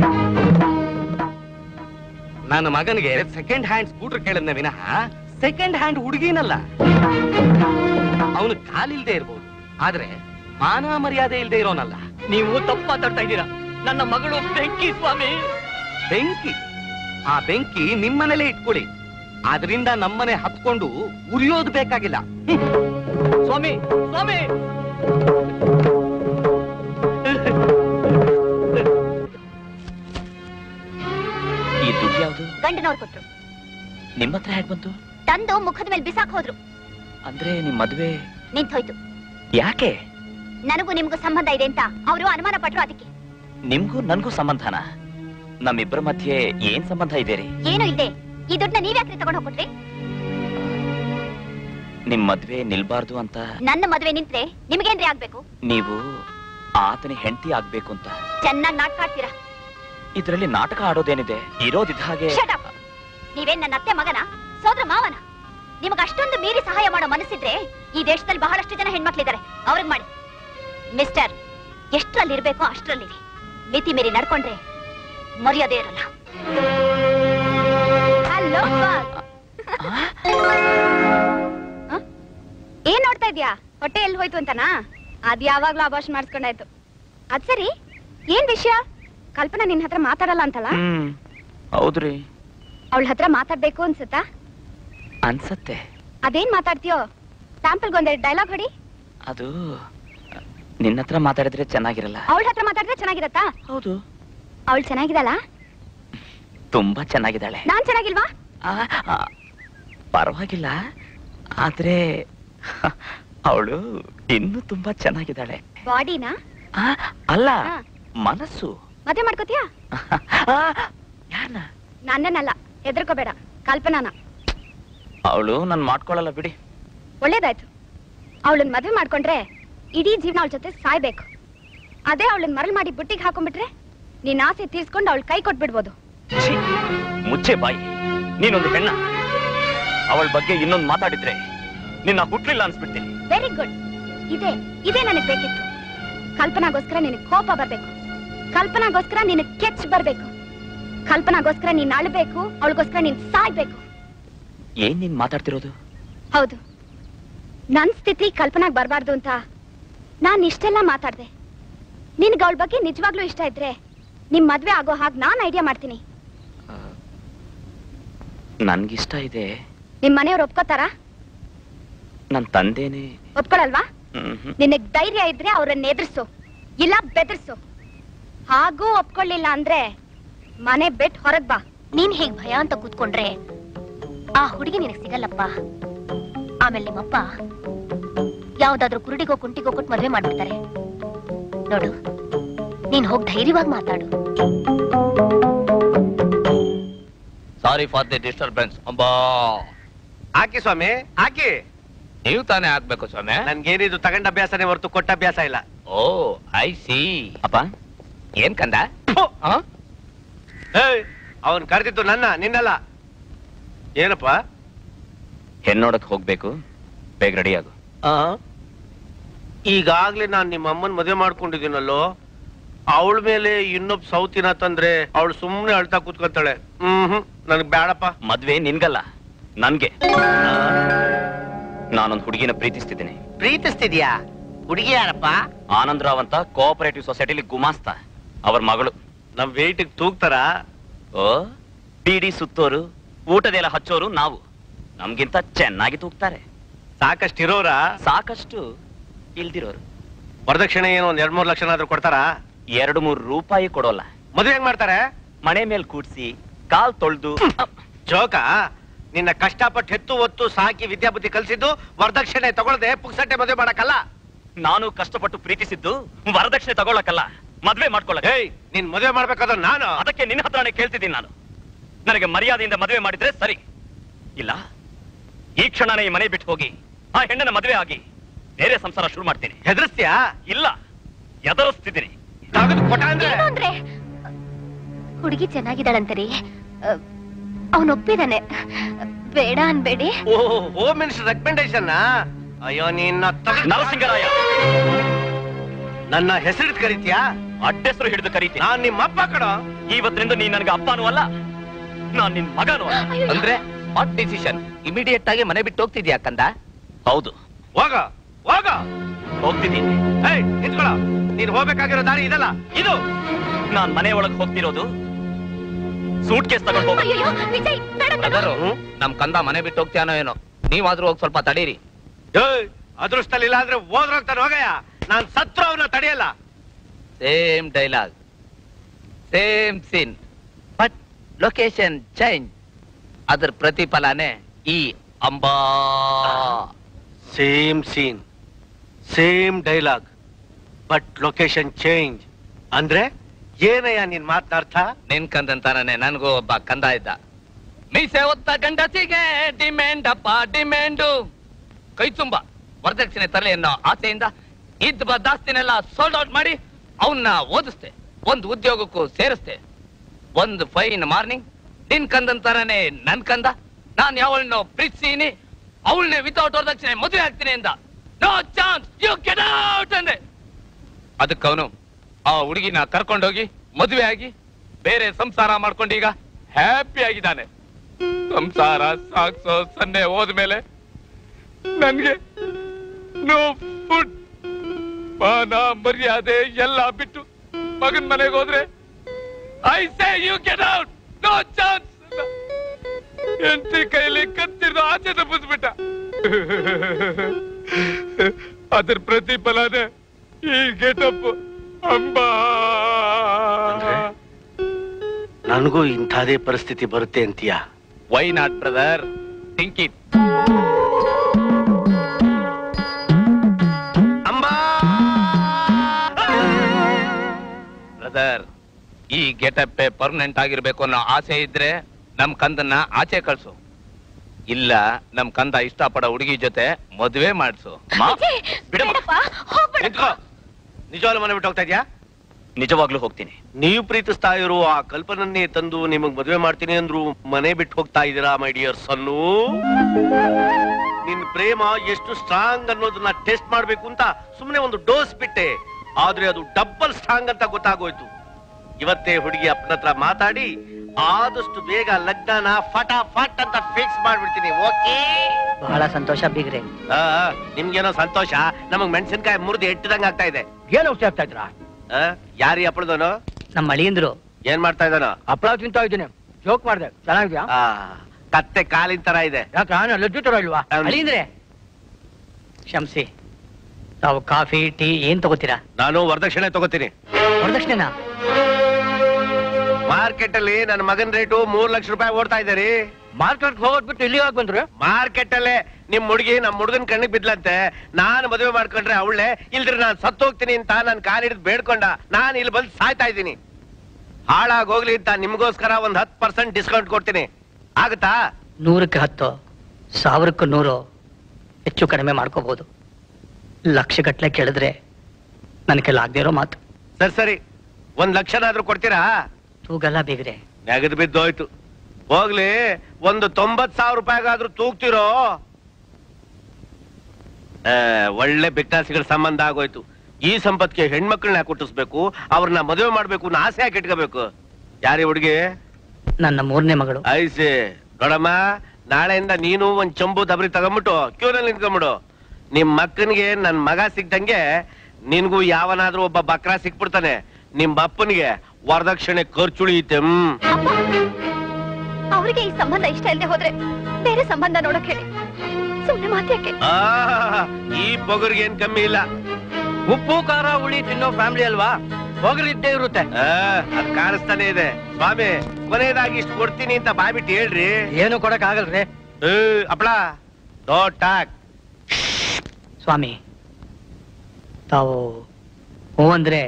ನನ್ನ ಮಗನಿಗೆ ಸೆಕೆಂಡ್ ಹ್ಯಾಂಡ್ ಸ್ಕೂಟರ್ ಕೇಳಿದ್ನ ವಿನಃ ಸೆಕೆಂಡ್ ಹ್ಯಾಂಡ್ ಹುಡುಗಿನಲ್ಲ ಅವನು ಕಾಲಿಲ್ದೇ ಇರ್ಬೋದು ಆದ್ರೆ ಮಾನ ಮರ್ಯಾದೆ ಇಲ್ದೇ ಇರೋನಲ್ಲ ನೀವು ತಪ್ಪು ಮಾತಾಡ್ತಾ ಇದ್ದೀರಾ ನನ್ನ ಮಗಳು ಬೆಂಕಿ ಸ್ವಾಮಿ ಬೆಂಕಿ ಆ ಬೆಂಕಿ ನಿಮ್ಮನೇಲೆ ಇಟ್ಕೊಳ್ಳಿ ಅದರಿಂದ ನಮ್ಮನೆ ಹತ್ಕೊಂಡು ಉರಿಯೋದು ಬೇಕಾಗಿಲ್ಲ ಸ್ವಾಮಿ ಸ್ವಾಮಿ ಈ ದುಡ್ಡು ಯಾವುದು ಗಂಡನವ್ರು ಕೊಟ್ರು ನಿಮ್ಮ ಹತ್ರ ಹೇಗ್ ಬಂತು ತಂದು ಮುಖದ ಮೇಲೆ ಬಿಸಾಕ್ ಹೋದ್ರು ಅಂದ್ರೆ ನಿಮ್ ಮದ್ವೆ ನಿಂತೋಯ್ತು ಯಾಕೆ ನನಗೂ ನಿಮ್ಗೂ ಸಂಬಂಧ ಇದೆ ಅಂತ ಅವರು ಅನುಮಾನ ಪಟ್ರು ಅದಕ್ಕೆ ನಿಮ್ಗೂ ನನ್ಗೂ ಸಂಬಂಧನ ನಮ್ಮಿಬ್ಬರ ಮಧ್ಯೆ ಏನ್ ಸಂಬಂಧ ಇದೆ ರೀ ಏನು ಇಲ್ದೆ ಈ ದುಡ್ಡನ್ನ ನೀವ್ಯಾಕ್ರಿ ತಗೊಂಡ್ ಹೋಗ್ಬಿಟ್ರಿ ನಿಮ್ ಮದ್ವೆ ನಿಲ್ಬಾರ್ದು ಅಂತ ನನ್ನ ಮದ್ವೆ ನಿಂತ್ರೆ ನಿಮ್ಗೇನ್ರಿ ಆಗ್ಬೇಕು ನೀವು ಆತನ ಹೆಂಡತಿ ಆಗ್ಬೇಕು ಅಂತ ಚೆನ್ನಾಗ್ ನಾಟಕ ಆಡ್ತೀರಾ ಇದ್ರಲ್ಲಿ ನಾಟಕ ಆಡೋದೇನಿದೆ ಇರೋದಿದ್ದ ಹಾಗೆ Shut up. ನೀವೇನ್ ನನ್ನ ಅತ್ತೆ ಮಗನ ಸೋದ್ರ ಮಾವನ ನಿಮಗ್ ಅಷ್ಟೊಂದು ಮೀರಿ ಸಹಾಯ ಮಾಡೋ ಮನಸ್ಸಿದ್ರೆ ಈ ದೇಶದಲ್ಲಿ ಬಹಳಷ್ಟು ಜನ ಹೆಣ್ಮಕ್ಳಿದ್ದಾರೆ ಅವ್ರಿಗೆ ಮಾಡಿ ಮಿಸ್ಟರ್ ಎಷ್ಟ್ರಲ್ಲಿ ಇರ್ಬೇಕೋ ಅಷ್ಟ್ರಲ್ಲಿ ಮಿತಿ ಮೀರಿ ನಡ್ಕೊಂಡ್ರೆ ಮರ್ಯಾದೆ ಇರಲ್ಲ ಹಲೋ ಏನ್ ನೋಡ್ತಾ ಇದ್ಯಾ ಹೊಟ್ಟೆ ಎಲ್ಲಿ ಹೋಯ್ತು ಅಂತನಾ ಅದ್ ಯಾವಾಗ್ಲೂ ಅಭಾಷ್ ಮಾಡಿಸ್ಕೊಂಡಾಯ್ತು ಅದ್ ಸರಿ ಏನ್ ವಿಷಯ ಕಲ್ಪನಾ ನಿನ್ ಹತ್ರ ಮಾತಾಡಲ್ಲ ಅಂತಲ್ಲ ಹ್ಮ್ ಹೌದ್ರಿ ಅವಳ ಹತ್ರ ಮಾತಾಡ್ಬೇಕು ಅನ್ಸುತ್ತಾ ಅನ್ಸತ್ತೆ ಅದೇನ್ ಮಾತಾಡ್ತೀಯೋ ಸ್ಯಾಂಪಲ್ಗೆ ಒಂದೆರಡು ಡೈಲಾಗ್ ಹೊಡಿ ಅದು ನಿನ್ನ ಹತ್ರ ಮಾತಾಡಿದ್ರೆ ಚೆನ್ನಾಗಿರಲ್ಲ ಅವಳ ಹತ್ರ ಮಾತಾಡಿದ್ರೆ ಚೆನ್ನಾಗಿರತ್ತಾ ಹೌದು ಅವಳು ಚೆನ್ನಾಗಿದಲ್ಲ ತುಂಬಾ ಚೆನ್ನಾಗಿದ್ದಾಳೆ ನಾನ್ ಚೆನ್ನಾಗಿಲ್ವಾ ಆ, ಆ, ಪರವಾಗಿಲ್ಲ ಆದ್ರೆ ಅವಳು ಇನ್ನೂ ತುಂಬಾ ಚೆನ್ನಾಗಿದ್ದಾಳೆ ಬಾಡಿನಾ ಆ, ಅಲ್ಲ ಹಾ. ಮನಸ್ಸು ಮದ್ವೆ ಮಾಡ್ಕೋತೀಯಾ ನನ್ನನ್ನಲ್ಲ ಹೆದರ್ಕೋಬೇಡ ಕಲ್ಪನಾನ ಅವಳು ನನ್ ಮಾಡ್ಕೊಳಲ್ಲ ಬಿಡಿ ಒಳ್ಳೇದಾಯ್ತು ಅವಳನ್ನ ಮದ್ವೆ ಮಾಡ್ಕೊಂಡ್ರೆ ಇಡೀ ಜೀವನ ಅವಳ ಜೊತೆ ಸಾಯ್ಬೇಕು ಅದೇ ಅವಳನ್ನ ಮರಳು ಮಾಡಿ ಬುಟ್ಟಿಗೆ ಹಾಕೊಂಡ್ಬಿಟ್ರೆ ನಿನ್ನ ಆಸೆ ತೀರ್ಸ್ಕೊಂಡು ಅವಳ ಕೈ ಕೊಟ್ಬಿಡ್ಬೋದು ಛೀ, ಮುಚ್ಚೆ ಬಾಯಿ ನೀನೊಂದು ಹೆಣ್ಣ ಅವಳ ಬಗ್ಗೆ ಇನ್ನೊಂದು ಮಾತಾಡಿದ್ರೆ ನಿನ್ನ ಹುಟ್ಲಿಲ್ಲ ಅನ್ಸ್ಬಿಡ್ತೀನಿ ವೆರಿ ಗುಡ್ ಇದೆ ಇದೇ ನನಗ್ ಬೇಕಿತ್ತು ಕಲ್ಪನಾಗೋಸ್ಕರ ನಿನಗ್ ಕೋಪ ಬರ್ಬೇಕು ಕಲ್ಪನಾಗೋಸ್ಕರ ನಿನಗ್ ಕೆಚ್ ಬರ್ಬೇಕು ಕಲ್ಪನಾಗೋಸ್ಕರ ನೀನ್ ಅಳ್ಬೇಕು ಅವಳಿಗೋಸ್ಕರ ನೀನ್ ಸಾಯ್ಬೇಕು ಏನ್ ನೀನ್ ಮಾತಾಡ್ತಿರೋದು ಹೌದು ನನ್ ಸ್ಥಿತಿ ಕಲ್ಪನಾಗ್ ಬರಬಾರ್ದು ಅಂತ ನಾನ್ ಇಷ್ಟೆಲ್ಲ ಮಾತಾಡ್ದೆ ನಿನ್ಗೆ ಅವಳ ಬಗ್ಗೆ ನಿಜವಾಗ್ಲೂ ಇಷ್ಟ ಇದ್ರೆ ನಿಮ್ ಮದ್ವೆ ಆಗೋ ಹಾಗೆ ನಾನ್ ಐಡಿಯಾ ಮಾಡ್ತೀನಿ ನನ್ಗಿಷ್ಟ ಇದೆ ನಿಮ್ ಮನೆಯವ್ರು ಒಪ್ಕೋತಾರಾ ನನ್ ತಂದೆನೆ ಒಪ್ಕೊಳಲ್ವಾ ಹ್ಮ್ ಹ್ಮ್. ನಿನಗ್ ಧೈರ್ಯ ಇದ್ರೆ ಅವ್ರನ್ನ ಎದುರ್ಸು ಇಲ್ಲ ಬೆದರ್ಸು ಹಾಗೂ ಒಪ್ಕೊಳ್ಳಿಲ್ಲ ಅಂದ್ರೆ ಮನೆ ಬಿಟ್ ಹೊರಗ್ ಬಾ ನೀನ್ ಹೇಗ್ ಭಯ ಅಂತ ಕೂತ್ಕೊಂಡ್ರೆ ಆ ಹುಡುಗಿ ನಿನಗ್ ಸಿಗಲ್ಲಪ್ಪ ಆಮೇಲೆ ನಿಮ್ಮಪ್ಪ ಯಾವ್ದಾದ್ರೂ ಕುರುಡಿಗೋ ಕುಂಟಿಗೋ ಕೊಟ್ಟು ಮದ್ವೆ ಮಾಡ್ಬಿಡ್ತಾರೆ ನೋಡು ನೀನ್ ಹೋಗ್ ಧೈರ್ಯವಾಗಿ ಮಾತಾಡು ಸಾರಿ ಫಾರ್ ದಿ ಡಿಸ್ಟರ್ಬೆನ್ಸ್ ಅಂಬಾ ಹಾಕಿ ಸ್ವಾಮಿ ಹಾಕಿ ನೀವು ತಾನೇ ಆಗ್ಬೇಕು ಸ್ವಾಮಿ ನನ್ಗೇನಿದು ತಗೊಂಡ ಅಭ್ಯಾಸನೇ ಹೊರತು ಕೊಟ್ಟ ಅಭ್ಯಾಸ ಇಲ್ಲ ಓ ಐ ಸಿ ಅಪ್ಪ ಏನ್ ಕಂದ ಅವನ್ ಕರೆದಿದ್ದು ನನ್ನ ನಿನ್ನಲ್ಲ ಏನಪ್ಪ ಹೆಣ್ಣೋಡಕ್ ಹೋಗ್ಬೇಕು ಬೇಗ ರೆಡಿ ಆಗು ಆ? ಈಗಾಗ್ಲೇ ನಾನ್ ನಿಮ್ಮ ಅಮ್ಮನ್ ಮದುವೆ ಮಾಡ್ಕೊಂಡಿದ್ದೀನಲ್ಲೋ ಅವಳ ಮೇಲೆ ಇನ್ನೊಬ್ಬ ಸೌತಿನ ತಂದ್ರೆ ಅವಳು ಸುಮ್ನೆ ಅಳ್ತಾ ಕೂತ್ಕೊತಾಳೆ ಹ್ಮ್ ಹ್ಮ್ ನನಗ್ ಬೇಡಪ್ಪ ಮದ್ವೆ ನಿನ್ಗಲ್ಲ ನನ್ಗೆ ನಾನೊಂದು ಹುಡುಗಿನ ಪ್ರೀತಿಸ್ತಿದ್ದೀನಿ ಪ್ರೀತಿಸ್ತಿದ್ಯಾ ಹುಡುಗಿ ಯಾರಪ್ಪ ಆನಂದರಾವ್ ಅಂತ ಕೋಆಪರೇಟಿವ್ ಸೊಸೈಟಿಲಿ ಗುಮಾಸ್ತ ಅವ್ರ ಮಗಳು ನಮ್ ವೇಟಿಗೆ ತೂಗ್ತಾರ ಓ ಬೀಡಿ ಸುತ್ತೋರು ಊಟದೆಲ್ಲ ಹಚ್ಚೋರು ನಾವು ನಮ್ಗಿಂತ ಚೆನ್ನಾಗಿ ತೂಗ್ತಾರೆ ಸಾಕಷ್ಟು ಇರೋರ ಸಾಕಷ್ಟು ಇಲ್ದಿರೋರು ವರದಕ್ಷಿಣೆ ಏನು ಒಂದ್ ಎರಡ್ ಮೂರ್ ಲಕ್ಷ ಆದ್ರೂ ಕೊಡ್ತಾರ ಎರಡು ಮೂರು ರೂಪಾಯಿ ಕೊಡೋಲ್ಲ ಮದುವೆ ಹೆಂಗ್ ಮಾಡ್ತಾರೆ ಮನೆ ಮೇಲೆ ಕೂಡ್ಸಿ ಕಾಲ್ ತೊಳ್ದು ಜೋಕ ನಿನ್ನ ಕಷ್ಟಪಟ್ಟು ಹೆತ್ತು ಒತ್ತು ಸಾಕಿ ವಿದ್ಯಾಬುದ್ಧಿ ಕಲ್ಸಿದ್ದು ವರದಕ್ಷಿಣೆ ತಗೊಳ್ದೆ ಪುಕ್ಸಟ್ಟೆ ಮದುವೆ ಮಾಡಕ್ಕಲ್ಲ ನಾನು ಕಷ್ಟಪಟ್ಟು ಪ್ರೀತಿಸಿದ್ದು ವರದಕ್ಷಿಣೆ ತಗೊಳಕಲ್ಲ ಮದ್ವೆ ಮಾಡ್ಕೊಳ್ಳ ಏಯ್ ನೀನ್ ಮದುವೆ ಮಾಡ್ಬೇಕಾದ್ರೆ ನಾನು ಅದಕ್ಕೆ ನಿನ್ನ ಹತ್ರನೇ ಕೇಳ್ತಿದ್ದೀನಿ ನಾನು ನನಗೆ ಮರ್ಯಾದೆಯಿಂದ ಮದುವೆ ಮಾಡಿದ್ರೆ ಸರಿ ಇಲ್ಲ ಈ ಕ್ಷಣನೇ ಈ ಮನೆ ಬಿಟ್ಟು ಹೋಗಿ ಆ ಹೆಣ್ಣನ ಮದುವೆ ಆಗಿ ಬೇರೆ ಸಂಸಾರ ಶುರು ಮಾಡ್ತೀನಿ ಹೆದರ್ಸ್ತ್ಯಾ ಇಲ್ಲ ಎದರಿಸ್ತಿದ್ದೀನಿ ಏನು ಅಂದ್ರೆ ಹುಡುಗಿ ಚೆನ್ನಾಗಿದ್ದಾಳಂತರಿ ಅವನು ಒಪ್ಪಿದಾನೆ ಬೇಡ ಅನ್ಬೇಡಿ ಓ ಹೋಮ್ ಮಿನಿಸ್ಟರ್ ರೆಕಮೆಂಡೇಶನ್ ಅಯ್ಯೋ ನಿನ್ನ ನರಸಿಂಗರಾಯ ನನ್ನ ಹೆಸರಿಟ್ ಕರಿತೀಯಾ ಅಡ್ಡೆಸರು ಹಿಡಿದು ಕರೀತೀನಿ ನಾನ್ ನಿಮ್ಮ ಅಪ್ಪ ಕಣ ಇವತ್ತಿನಿಂದ ನೀನ್ ನನಗೆ ಅಪ್ಪನೂ ಅಲ್ಲ ನಾನ್ ನಿನ್ ಮಗನೂ ಅಲ್ಲ ಅಂದ್ರೆ ಸ್ಮಾರ್ಟ್ ಡಿಸಿಷನ್ ಇಮಿಡಿಯೇಟ್ ಆಗಿ ಮನೆ ಬಿಟ್ಟು ಹೋಗ್ತಿದ್ಯಾ ಕಂದ ಹೌದು ಹೋಗ ಹೋಗ ಹೋಗ್ತಿದ್ದೀನಿ ಏಯ್ ನಿಂತ್ಕೊಳ ನೀನ್ ಹೋಗ್ಬೇಕಾಗಿರೋ ದಾರಿ ಇದಲ್ಲ ಇದು ನಾನ್ ಮನೆ ಒಳಗ್ ಹೋಗ್ತಿರೋದು ಸೂಟ್ ಕೇಸ್ ತಗೊಂಡು ಹೋಗ ಅಯ್ಯೋ ವಿಜಯ್ ಬೇಡ ಕಣೋ. ಬ್ರದರು ನಮ್ ಕಂದ ಮನೆ ಬಿಟ್ಟು ಹೋಗ್ತಾನೋ ಏನೋ ನೀವಾದ್ರೂ ಹೋಗಿ ಸ್ವಲ್ಪ ತಡೀರಿ ಏಯ್ ಅದೃಷ್ಟದಲ್ಲಿ ಇಲ್ಲ ಅಂದ್ರೆ ಹೋದ್ರಂತಾನೆ ಹೋಗಯ್ಯ ನಾನ್ ಸತ್ರು ಅವನ ತಡೆಯಲ್ಲ same dialogue same scene but location change ಅದ್ರ ಪ್ರತಿಫಲನೇ ಈ ಅಂಬಾ same scene same dialogue but location change ಅಂದ್ರೆ ಏನಯ್ಯ ನಿನ್ ಮಾತನಾರ್ಥ ನಿನ್ ಕಂದಂತಾನೆ ನನಗೂ ಒಬ್ಬ ಕಂದ ಇದ್ದ ಮೀಸೆ ಒತ್ತ ಗಂಡಸಿಗೆ ಡಿಮ್ಯಾಂಡ್ ಅಪ್ಪ ಡಿಮ್ಯಾಂಡು ಕೈ ತುಂಬ ವರದಕ್ಷಿಣೆ ತರಲಿ ಅನ್ನೋ ಆಸೆಯಿಂದ ಇದ್ದ ಬದ್ದಾಸ್ತಿನೆಲ್ಲ ಸೋಲ್ಡ್ ಔಟ್ ಮಾಡಿ ಅವನ್ನ ಓದಿಸ್ತೆ ಒಂದು ಉದ್ಯೋಗಕ್ಕೂ ಸೇರಿಸ್ತೆ ಒಂದು ಫೈನ್ ಮಾರ್ನಿಂಗ್ ನಿನ್ ಕಂದಂತಾರನೆ ನನ್ ಕಂದ ನಾನ್ ಯಾವಳನ್ನೋ ಪ್ರೀತಿಸೀನಿ ಅವಳನ್ನೇ ವಿತೌಟ್ ವರದಕ್ಷಿಣೆ ಮದುವೆ ಆಗ್ತೀನಿ ಅಂದ no chance you get out ಅಂದೆ ಅದಕ್ಕೆ ಅವನು ಆ ಹುಡುಗಿನ ಕರ್ಕೊಂಡೋಗಿ ಮದುವೆ ಆಗಿ ಬೇರೆ ಸಂಸಾರ ಮಾಡ್ಕೊಂಡು ಈಗ ಹ್ಯಾಪಿ ಆಗಿದ್ದಾನೆ ಸಂಸಾರ ಸಾಕ್ಸೋ ಸನ್ನೆ ಹೋದ್ಮೇಲೆ ನನ್ಗೆ ನೋ ಫುಡ್ ಮಾನ ಮರ್ಯಾದೆ ಎಲ್ಲ ಬಿಟ್ಟು ಮಗನ್ ಮನೆಗೆ ಹೋದ್ರೆ I say you get out no chance ಎಂಟಿ ಕೈಲಿ ಕತ್ತಿರ್ದು ಆಚೆ ತಪ್ಪಿಸ್ಬಿಟ್ಟ ಅದ್ರ ಪ್ರತಿಫಲನೇ ಈ ಗೆಟಪ್ ಅಂಬಾ ನನಗೂ ಇಂಥದೇ ಪರಿಸ್ಥಿತಿ ಬರುತ್ತೆ ಅಂತೀಯ why not brother think it brother ಈ ಗೆಟಪ್ ಪರ್ಮನೆಂಟ್ ಆಗಿರ್ಬೇಕು ಅನ್ನೋ ಆಸೆ ಇದ್ರೆ ನಮ್ ಕಂದನ್ನ ಆಚೆ ಕಳ್ಸು ಇಲ್ಲ ನಮ್ ಕಂದ ಇಷ್ಟಪಡೋ ಹುಡುಗಿ ಜೊತೆ ಮದುವೆ ಮಾಡ್ಸು ವಿಜಯ್, ಬೇಡಪ್ಪ ಹೋಗ್ಬೇಡ ನಿಂತ್ಕೋ ನಿಜವಾಗ್ಲೂ ಮನೆ ಬಿಟ್ಟು ಹೋಗ್ತಾ ಇದ್ಯಾ ನಿಜವಾಗ್ಲೂ ಹೋಗ್ತೀನಿ ನೀವು ಪ್ರೀತಿಸ್ತಾ ಇರೋ ಆ ಕಲ್ಪನನ್ನೇ ತಂದು ನಿಮಗ್ ಮದುವೆ ಮಾಡ್ತೀನಿ ಅಂದ್ರು ಮನೆ ಬಿಟ್ಟು ಹೋಗ್ತಾ ಇದ್ದೀರಾ ಮೈ ಡಿಯರ್ ಸನ್ನು ನಿನ್ ಪ್ರೇಮ ಎಷ್ಟು ಸ್ಟ್ರಾಂಗ್ ಅನ್ನೋದನ್ನ ಟೆಸ್ಟ್ ಮಾಡ್ಬೇಕು ಅಂತ ಸುಮ್ಮನೆ ಒಂದು ಡೋಸ್ ಬಿಟ್ಟೆ ಆದ್ರೆ ಅದು ಡಬಲ್ ಸ್ಟ್ರಾಂಗ್ ಅಂತ ಗೊತ್ತಾಗೋಯ್ತು ಇವತ್ತೇ ಹುಡುಗಿ ಅಪ್ಪನ ಹತ್ರ ಮಾತಾಡಿ ಆದಷ್ಟು ಬೇಗ ಲಗ್ನನ ಫಟಾಫಟ್ ಅಂತ ಫಿಕ್ಸ್ ಮಾಡ್ಬಿಡ್ತೀನಿ ಓಕೆ ಬಹಳ ಸಂತೋಷ ಬೀಗ್ರೆ ನಿಮ್ಗೇನೋ ಸಂತೋಷ ನಮಗ್ ಮೆಣಸಿನ್ಕಾಯಿ ಮುರಿದು ಎಟ್ಟಿದಂಗ ಆಗ್ತಾ ಇದೆ ಏನ್ ಔಷಧಿ ಆಗ್ತಾ ಇದ್ರ ಯಾರಿ ಅಪ್ಪಳದವನು ನಮ್ಮ ಅಳಿಯಂದ್ರು ಏನ್ ಮಾಡ್ತಾ ಇದ್ದಾನ ಹಪ್ಪಳ ತಿಂತಾ ಇದ್ದೀನಿ ಜೋಕ್ ಮಾಡ್ದೆ ಚೆನ್ನಾಗಿದ್ಯಾ ಆ, ಕತ್ತೆ ಕಾಲಿನ ತರ ಇದೆ ಯಾಕ ನಾನು ಲಜ್ಜು ತರ ಇಲ್ವಾ ಹೌದು. ಅಳಿಯಂದ್ರೆ ಕ್ಷಮಿಸಿ ತಾವು ಕಾಫಿ ಟೀ ಏನ್ ತಗೋತೀರಾ ನಾನು ವರದಕ್ಷಿಣೆ ತಗೋತೀನಿ ವರದಕ್ಷಿಣೆನಾ ಮಾರ್ಕೆಟ್ ಅಲ್ಲಿ ನನ್ನ ಮಗನ್ ರೇಟು ಮೂರ್ ಲಕ್ಷ ರೂಪಾಯಿ ಓಡ್ತಾ ಇದ್ದೀರಿ ಮಾರ್ಕೆಟ್ ಹೋಗ್ಬಿಟ್ಟು ಇಲ್ಲಿ ಹೋಗಿ ಬಂದ್ರು ಮಾರ್ಕೆಟ್ ಅಲ್ಲೇ ನಿಮ್ ಹುಡುಗಿ ನಮ್ ಹುಡುಗನ್ ಕಣ್ಣಿಗೆ ಬಿದ್ಲಂತೆ ನಾನ್ ಮದುವೆ ಮಾಡ್ಕೊಂಡ್ರೆ ಅವಳೆ ಇಲ್ದ್ರೆ ನಾನ್ ಸತ್ತು ಹೋಗ್ತೀನಿ ಅಂತ ನನ್ ಕಾಲ್ ಹಿಡಿದು ಬೇಡ್ಕೊಂಡ ನಾನ್ ಇಲ್ಲಿ ಬಂದು ಸಾಯ್ತಾ ಇದ್ದೀನಿ ಹಾಳಾಗ್ ಹೋಗ್ಲಿ ಅಂತ ನಿಮ್ಗೋಸ್ಕರ ಒಂದ್ ಹತ್ ಪರ್ಸೆಂಟ್ ಡಿಸ್ಕೌಂಟ್ ಕೊಡ್ತೀನಿ ಆಗುತ್ತಾ ನೂರಕ್ಕೆ ಹತ್ತು ಸಾವಿರಕ್ಕೆ ನೂರು ಹೆಚ್ಚು ಕಡಿಮೆ ಮಾಡ್ಕೋಬಹುದು ಲಕ್ಷಗಟ್ಲೆ ಕೇಳಿದ್ರೆ ನನ್ನ ಕೈಲಿ ಆಗದೆ ಇರೋ ಮಾತು ಸರಿ ಸರಿ ಒಂದ್ ಲಕ್ಷನಾದ್ರೂ ಕೊಡ್ತೀರಾ ತೂಗಲ್ಲ ಬೀಗ್ರೆ ನೆಗದು ಬಿದ್ದೋಯ್ತು ಹೋಗ್ಲಿ ಒಂದು ತೊಂಬತ್ ಸಾವಿರ ರೂಪಾಯಿಗಾದ್ರೂ ತೂಗ್ತಿರೋ ಆ, ಒಳ್ಳೆ ಬಿಕ್ಟಾಸಿಗಳ ಸಂಬಂಧ ಆಗೋಯ್ತು ಈ ಸಂಪತ್ಗೆ ಹೆಣ್ಮಕ್ಳನ್ನ ಹುಟ್ಟಿಸ್ಬೇಕು ಅವ್ರನ್ನ ಮದುವೆ ಮಾಡ್ಬೇಕು ಅನ್ನೋ ಆಸೆ ಯಾಕೆ ಇಟ್ಕೋಬೇಕು ಯಾರಿ ಹುಡುಗಿ ನನ್ನ ಮೂರನೇ ಮಗಳು ಐಸಿ ನೋಡಮ್ಮ ನಾಳೆಯಿಂದ ನೀನು ಒಂದ್ ಚಂಬು ದಬರಿ ತಗೊಂಬಿಟ್ಟು ಕ್ಯೂನಲ್ಲಿ ನಿಂತ್ಕೊಂಬಿಡು ನಿಮ್ ಮಕ್ಕನಿಗೆ ನನ್ ಮಗ ಸಿಕ್ದಂಗೆ ನಿನ್ಗೂ ಯಾವನಾದ್ರೂ ಒಬ್ಬ ಬಕ್ರ ಸಿಕ್ಬಿಡ್ತಾನೆ ನಿಮ್ ಅಪ್ಪನಿಗೆ ವರದಕ್ಷಿಣೆ ಖರ್ಚುಳಿಯುತ್ತೆ ಹ್ಮ್ ಅವ್ರಿಗೆ ಈ ಸಂಬಂಧ ಇಷ್ಟ ಇಲ್ಲದೆ ಹೋದ್ರೆ ಬೇರೆ ಸಂಬಂಧ ನೋಡಕ್ ಹೇಳಿ ಸುಮ್ನೆ ಮಾತ್ಯಾಕೆ ಆ, ಈ ಪೊಗರ್ಗೆ ಏನ್ ಕಮ್ಮಿ ಇಲ್ಲ ಉಪ್ಪು ಖಾರ ಹುಳಿ ತಿನ್ನೋ ಫ್ಯಾಮಿಲಿ ಅಲ್ವಾ ಹೋಗಲಿದ್ದೇ ಇರುತ್ತೆ ಆ, ಅದ್ ಕಾಣಿಸ್ತಾನೆ ಇದೆ ಸ್ವಾಮಿ ಕೊನೆಯದಾಗಿ ಇಷ್ಟು ಕೊಡ್ತೀನಿ ಅಂತ ಬಾಯ್ಬಿಟ್ಟು ಹೇಳ್ರಿ ಏನು ಕೊಡಕ್ ಆಗಲ್ರಿ ಏ, ಅಪ್ಳ ಡೋ ಟಾಕ್ ಸ್ವಾಮಿ ತಾವು ಹ್ಞೂ ಅಂದ್ರೆ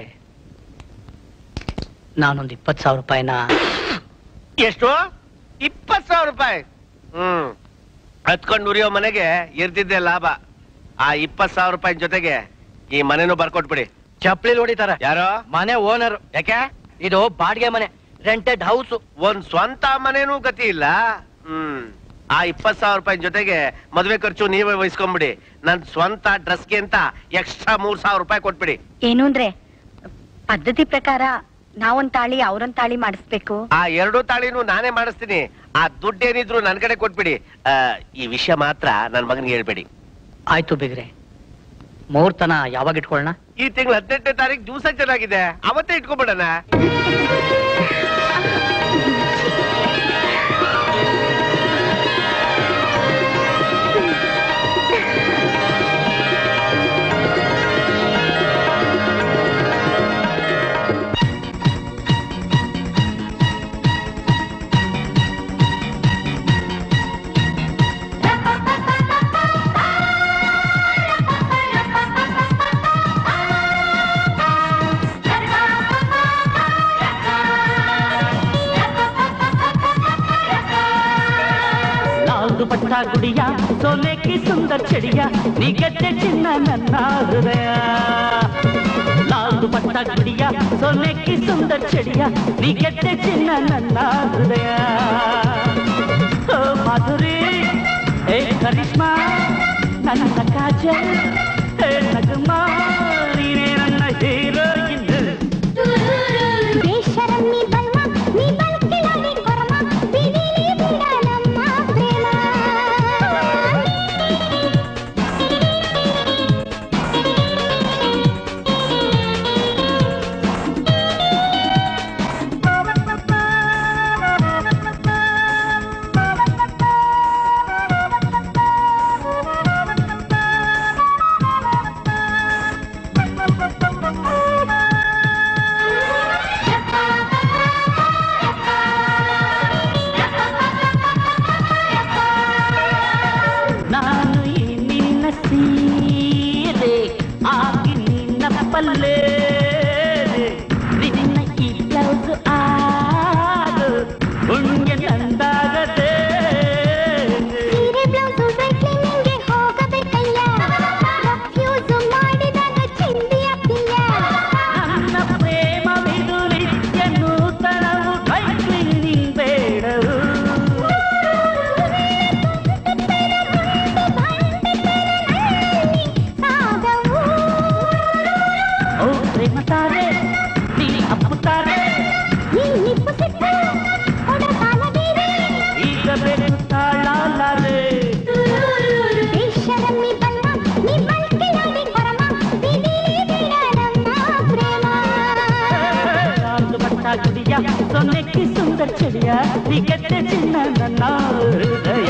ನಾನೊಂದು ಇಪ್ಪತ್ತು ಸಾವಿರ ರೂಪಾಯಿನ ಎಷ್ಟು ಇಪ್ಪತ್ ಸಾವಿರ ರೂಪಾಯಿ ಹ್ಮ್ ಹತ್ಕೊಂಡು ಉರಿಯೋ ಮನೆಗೆ ಇರ್ತಿದ್ದೆ ಲಾಭ ಆ ಇಪ್ಪತ್ ಸಾವಿರ ರೂಪಾಯಿ ಜೊತೆಗೆ ಈ ಮನೆನೂ ಬರ್ಕೊಟ್ಬಿಡಿ ಚಪ್ಲಿ ಹೊಡಿತಾರ ಯಾರೋ ಮನೆ ಓನರ್ ಯಾಕೆ ಇದು ಬಾಡಿಗೆ ಮನೆ ರೆಂಟೆಡ್ ಹೌಸ್ ಒಂದ್ ಸ್ವಂತ ಮನೇನೂ ಗತಿ ಇಲ್ಲ ಹ್ಮ್ ಆ ಇಪ್ಪತ್ ಸಾವಿರ ರೂಪಾಯಿ ಜೊತೆಗೆ ಮದ್ವೆ ಖರ್ಚು ನೀವೇ ವಹಿಸ್ಕೊಂಬಿಡಿ ನನ್ ಸ್ವಂತ ಡ್ರೆಸ್ಗೆ ಅಂತ ಎಕ್ಸ್ಟ್ರಾ ಮೂರ್ ಸಾವಿರ ರೂಪಾಯಿ ಕೊಟ್ಬಿಡಿ ಏನು ಅಂದ್ರೆ ಪದ್ಧತಿ ಪ್ರಕಾರ ನಾವೊಂದ್ ತಾಳಿ ಅವ್ರೊಂದ್ ತಾಳಿ ಮಾಡಿಸ್ಬೇಕು ಆ ಎರಡು ತಾಳಿನೂ ನಾನೇ ಮಾಡಿಸ್ತೀನಿ ಆ ದುಡ್ಡು ಏನಿದ್ರು ನನ್ ಕಡೆ ಕೊಟ್ಬಿಡಿ ಆ, ಈ ವಿಷಯ ಮಾತ್ರ ನನ್ ಮಗನಿಗೆ ಹೇಳ್ಬೇಡಿ ಆಯ್ತು ಬಿಗ್ರೆ ಮುಹೂರ್ತನ ಯಾವಾಗ ಇಟ್ಕೊಳ್ಳೋಣ ಈ ತಿಂಗಳು ಹದಿನೆಂಟನೇ ತಾರೀಕು ದಿವಸ ಚೆನ್ನಾಗಿದೆ ಅವತ್ತೇ ಇಟ್ಕೊಂಡ್ಬಿಡಣ लाल दुपट्टा गुड़िया सोने की सुंदर चिड़िया नी ಗೆದ್ದೆ ಚಿನ್ನ ನನ್ನ ಹೃದಯ लाल दुपट्टा गुड़िया सोने की सुंदर चिड़िया नी ಗೆದ್ದೆ ಚಿನ್ನ ನನ್ನ ಹೃದಯ ಓ ಮಾಧುರಿ ಏ ಕರಿಷ್ಮಾ ನನ್ನ ಕಾಜಲ್ ಏ ನಗಮಾ ನೀನೇ ನನ್ನ ಹೀರೋಯಿನ್ ಬೇಷರಮ್ಮಿ ಬಲ್ಮ ನೀ ಬಲ್ಕಿಲಾಡಿ ಕೊರಮ ಬಿಡಿಲಿ ಬಿಡ ನಮ್ಮ ಪ್ರೇಮ ನಾನು ಈ ನಿನ್ನ ಸೀರೆ ಆಗಿ ನಿನ್ನ ಪಲ್ಲೆ ನಿನ್ನ ಈ ಬ್ಲೌಸ್ ಆಗ ಉಣ್ಗೆ ನಂದಾಗದೆ ಸೀರೆ ಬ್ಲೌಸು ಬೇಕ್ಲಿ ನಿಂಗೆ ಹೋಗಬೇಕಯ್ಯ ರಫ್ಯೂಸು ಮಾಡಿದಾಗ ಚಿಂದಿ ಆಗ್ತೀಯ ನನ್ನ ಪ್ರೇಮವಿದು ನಿತ್ಯ ನೂತನವು ಕೈಲಿ ಬೇಡವು ಓ ಪ್ರೇಮ ತಾರೆ ನೀ ಅಪ್ಪುತ್ತಾರೆ ಈಗ ಬೇಕು ತಾಳಾಲಾರೆ ಬೇಷರಮ್ಮಿ ಬಲ್ಮ ನೀ ಬಲ್ಕಿಲಾಡಿ ಕೊರಮ ಬಿಡಿಲಿ ಬಿಡ ನಮ್ಮ ಪ್ರೇಮ लाल दुपट्टा गुड़िया सोने की सुंदर चिड़िया नी ಗೆದ್ದೆ ಚಿನ್ನ ನನ್ನ ಹೃದಯ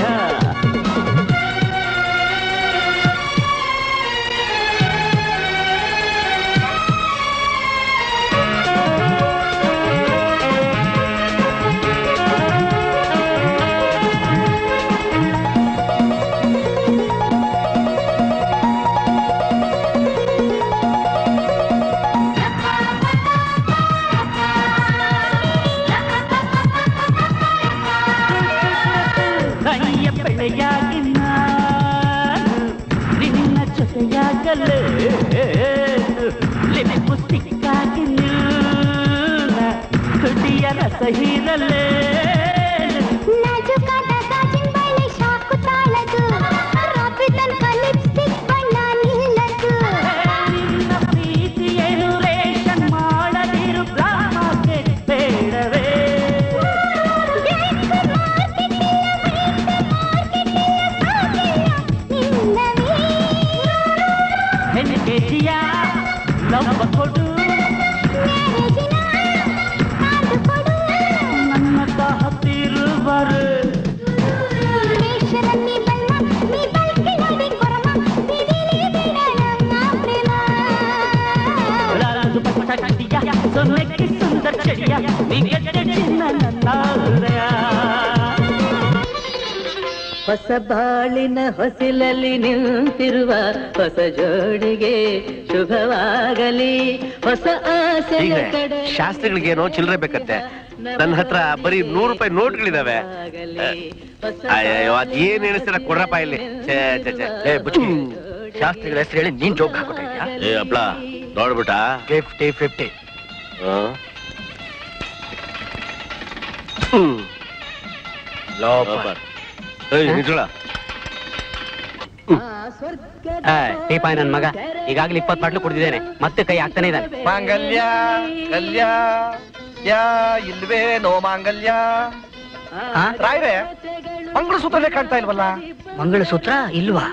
ಕೈಯ ಬೆಳೆಯಾಗಿ ನಾನು ನಿನ್ನ ಜೊತೆಯಾಗಲೇ ಲಿಂಬು ಸಿಕ್ಕಾಗಿ ನಿನ್ನ ತುಟಿಯ ರಸ ಹೀರಲೇ ನಾಜುಕಾದ ಗಾಜಿನ ಬಳೆ ಶಾಕು ತಾಳದು ರಾತ್ರಿ ತನಕ ಲಿಪ್ಸ್ಟಿಕ್ ಬಣ್ಣ ಲವ್ವ ಕೊಡು ನನ್ನ ಹತ್ತಿರುವರು ರಾಜು ಪಟ್ಟ ಕಟ್ಟಿಯ ಸೊನ್ನೆಕ್ಕೆ ಸುಂದರ ಚಡಿಯ ನೀ ಗೆದ್ದೆ ಚಿನ್ನ ನನ್ನ ಹೃದಯ ಹೊಸ ಬಾಳಿನ ಹೊಸಿಲಲ್ಲಿ ನಿಂತಿರುವ ಹೊಸ ಜೋಡಿಗೆ ಶುಭವಾಗಲಿ ಹೊಸ ಆಸೆಯ ಈಗ ಕಡೆ ಶಾಸ್ತ್ರಿಗಳಿಗೇನೋ ಚಿಲ್ಲರೆ ಬೇಕಂತೆ ನನ್ನ ಹತ್ರ ಬರೀ ನೂರು ರೂಪಾಯಿ ನೋಟ್ಗಳಿದಾವೆ ಅಯ್ಯೋ ಅದ್ ಏನ್ ಎಣಿಸ್ತೀರ ಕೊಡ್ರಪ್ಪ ಇಲ್ಲಿ ಛೇ, ಛೇ, ಛೇ. ಏ ಬುಚ್ಚಿ ಶಾಸ್ತ್ರಿಗಳ ಹೆಸರು ಹೇಳಿ ನೀನ್ ಜೋಕ್ ಹಾಕೋತಾ ಇದ್ಯಾ ಏ ಅಪ್ಲ ನೋಡ್ಬಿಟ್ಟ ಫಿಫ್ಟಿ ಫಿಫ್ಟಿ ಟೀಪಾಯ್ ನನ್ ಮಗ ಈಗಾಗಲೇ ಇಪ್ಪತ್ ಬಾಟ್ಲು ಕುಡಿದಿದ್ದೇನೆ ಮತ್ತೆ ಕೈ ಹಾಕ್ತಾನೆ ಇದ್ದಾನೆ ಮಾಂಗಲ್ಯ ಕಲ್ಯ ಯಾ ಇಲ್ವೇ ನೋ ಮಾಂಗಲ್ಯ ರಾಯ್ರೆ ಮಂಗಳಸೂತ್ರನೇ ಕಾಣ್ತಾ ಇಲ್ವಲ್ಲ ಮಂಗಳಸೂತ್ರ ಇಲ್ವಾ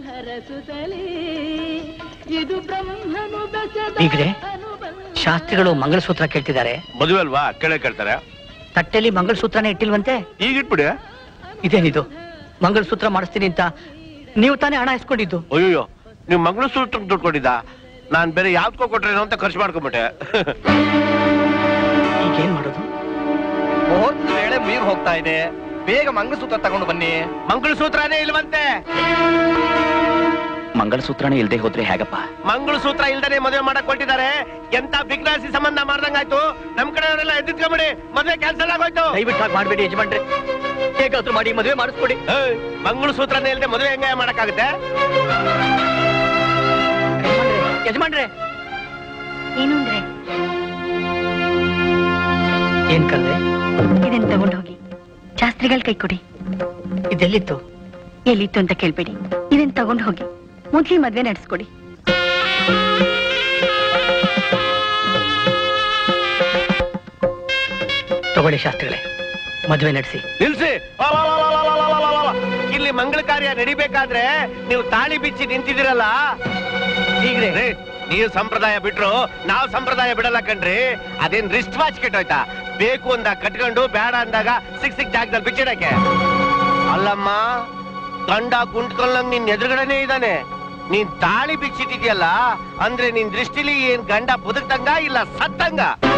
ಇದು ಬ್ರಹ್ಮನು ಈಗ್ರೆ ಶಾಸ್ತ್ರಿಗಳು ಮಂಗಳಸೂತ್ರ ಕೇಳ್ತಿದ್ದಾರೆ ಮದುವೆ ಅಲ್ವಾ ಕೇಳೇ ಕೇಳ್ತಾರೆ ತಟ್ಟೆಲಿ ಮಂಗಳಸೂತ್ರನೇ ಇಟ್ಟಿಲ್ವಂತೆ ಈಗ ಇಟ್ಬಿಡಿ ಇದೇನಿದು ಮಂಗಳಸೂತ್ರ ಮಾಡಿಸ್ತೀನಿ ಅಂತ ನೀವು ತಾನೇ ಹಣ ಇಸ್ಕೊಂಡಿದ್ದು ಅಯ್ಯೋ ನೀವು ಮಂಗಳಸೂತ್ರ ದುಡ್ಡು ಕೊಟ್ಟಿದ್ದ ನಾನ್ ಬೇರೆ ಯಾವ್ದಕ್ಕೋ ಕೊಟ್ರೇನೋ ಅಂತ ಖರ್ಚು ಮಾಡ್ಕೊಂಬಿಟ್ಟೆ ಈಗೇನ್ ಮಾಡೋದು ಮುಹೂರ್ತದ ವೇಳೆ ಮೀರ್ ಹೋಗ್ತಾ ಇದೆ ಬೇಗ ಮಂಗಳಸೂತ್ರ ತಗೊಂಡು ಬನ್ನಿ ಮಂಗಳಸೂತ್ರನೇ ಇಲ್ವಂತೆ ಮಂಗಳಸೂತ್ರನೇ ಇಲ್ದೆ ಹೋದ್ರೆ ಹೇಗಪ್ಪ ಮಂಗಳಸೂತ್ರ ಇಲ್ದನೆ ಮದುವೆ ಮಾಡಕ್ ಕೊಟ್ಟಿದ್ದಾರೆ ಎಂತ ಬಿಗ್ನಾಸಿ ಸಂಬಂಧ ಮಾಡ್ದಂಗಾಯ್ತು ನಮ್ ಕಡೆಯವರೆಲ್ಲ ಎದ್ದಿಟ್ಕೊಂಬಿಡಿ ಮದುವೆ ಕ್ಯಾನ್ಸಲ್ ಆಗೋಯ್ತು ದಯವಿಟ್ಟು ಹಾಗೆ ಮಾಡ್ಬೇಡಿ ಯಜಮಾನ್ರೆ ಹೇಗಾದ್ರೂ ಮಾಡಿ ಮದುವೆ ಮಾಡಿಸ್ಕೊಡಿ ಏಯ್, ಮಂಗಳಸೂತ್ರನೇ ಇಲ್ದೆ ಮದುವೆ ಹೆಂಗ ಮಾಡಕ್ಕಾಗುತ್ತೆ ಯಜಮಾನ್ರೆ ಏನು ಅಂದ್ರೆ ಏನ್ ಕಲ್ದೆ ಇದನ್ನ ತಗೊಂಡು ಹೋಗಿ ಶಾಸ್ತ್ರಿಗಳ ಕೈ ಕೊಡಿ ಇದೆಲ್ಲಿತ್ತು ಎಲ್ಲಿತ್ತು ಅಂತ ಕೇಳ್ಬೇಡಿ ಇದನ್ನ ತಗೊಂಡು ಹೋಗಿ ಮೊದ್ಲಿ ಮದ್ವೆ ನಡೆಸ್ಕೊಡಿ ತಗೊಳ್ಳಿ ಶಾಸ್ತ್ರಿಗಳೇ ಮದುವೆ ನಡೆಸಿ ನಿಲ್ಸಿ ವಾ, ವಾ, ವಾ, ವಾ, ವಾ, ವಾ, ವಾ, ವಾ, ವಾ, ವಾ. ಇಲ್ಲಿ ಮಂಗಳ ಕಾರ್ಯ ನಡಿಬೇಕಾದ್ರೆ ನೀವು ತಾಳಿ ಬಿಚ್ಚಿ ನಿಂತಿದ್ದೀರಲ್ಲ ಈಗ್ರೆ ನೀವು ಸಂಪ್ರದಾಯ ಬಿಟ್ರು ನಾವು ಸಂಪ್ರದಾಯ ಬಿಡಲ್ಲ ಕಣ್ರಿ ಅದೇನ್ ರಿಸ್ಟ್ ವಾಚ್ ಕೆಟ್ಟೋಯ್ತಾ ಬೇಕು ಅಂದ ಕಟ್ಕೊಂಡು ಬೇಡ ಅಂದಾಗ ಸಿಕ್ ಸಿಕ್ ಜಾಗದಲ್ಲಿ ಬಿಚ್ಚಿಡಕ್ಕೆ ಅಲ್ಲಮ್ಮ ಗಂಡ ಗುಂಟ್ಕೊಲ್ಲಂಗ್ ನಿನ್ ಎದುರುಗಡೆನೆ ಇದ್ದಾನೆ ನೀನ್ ತಾಳಿ ಬಿಚ್ಚಿಟ್ಟಿದ್ಯಲ್ಲ ಅಂದ್ರೆ ನಿನ್ ದೃಷ್ಟಿಲಿ ಏನ್ ಗಂಡ ಬದುಕ್ತಂಗ ಇಲ್ಲ ಸತ್ತಂಗ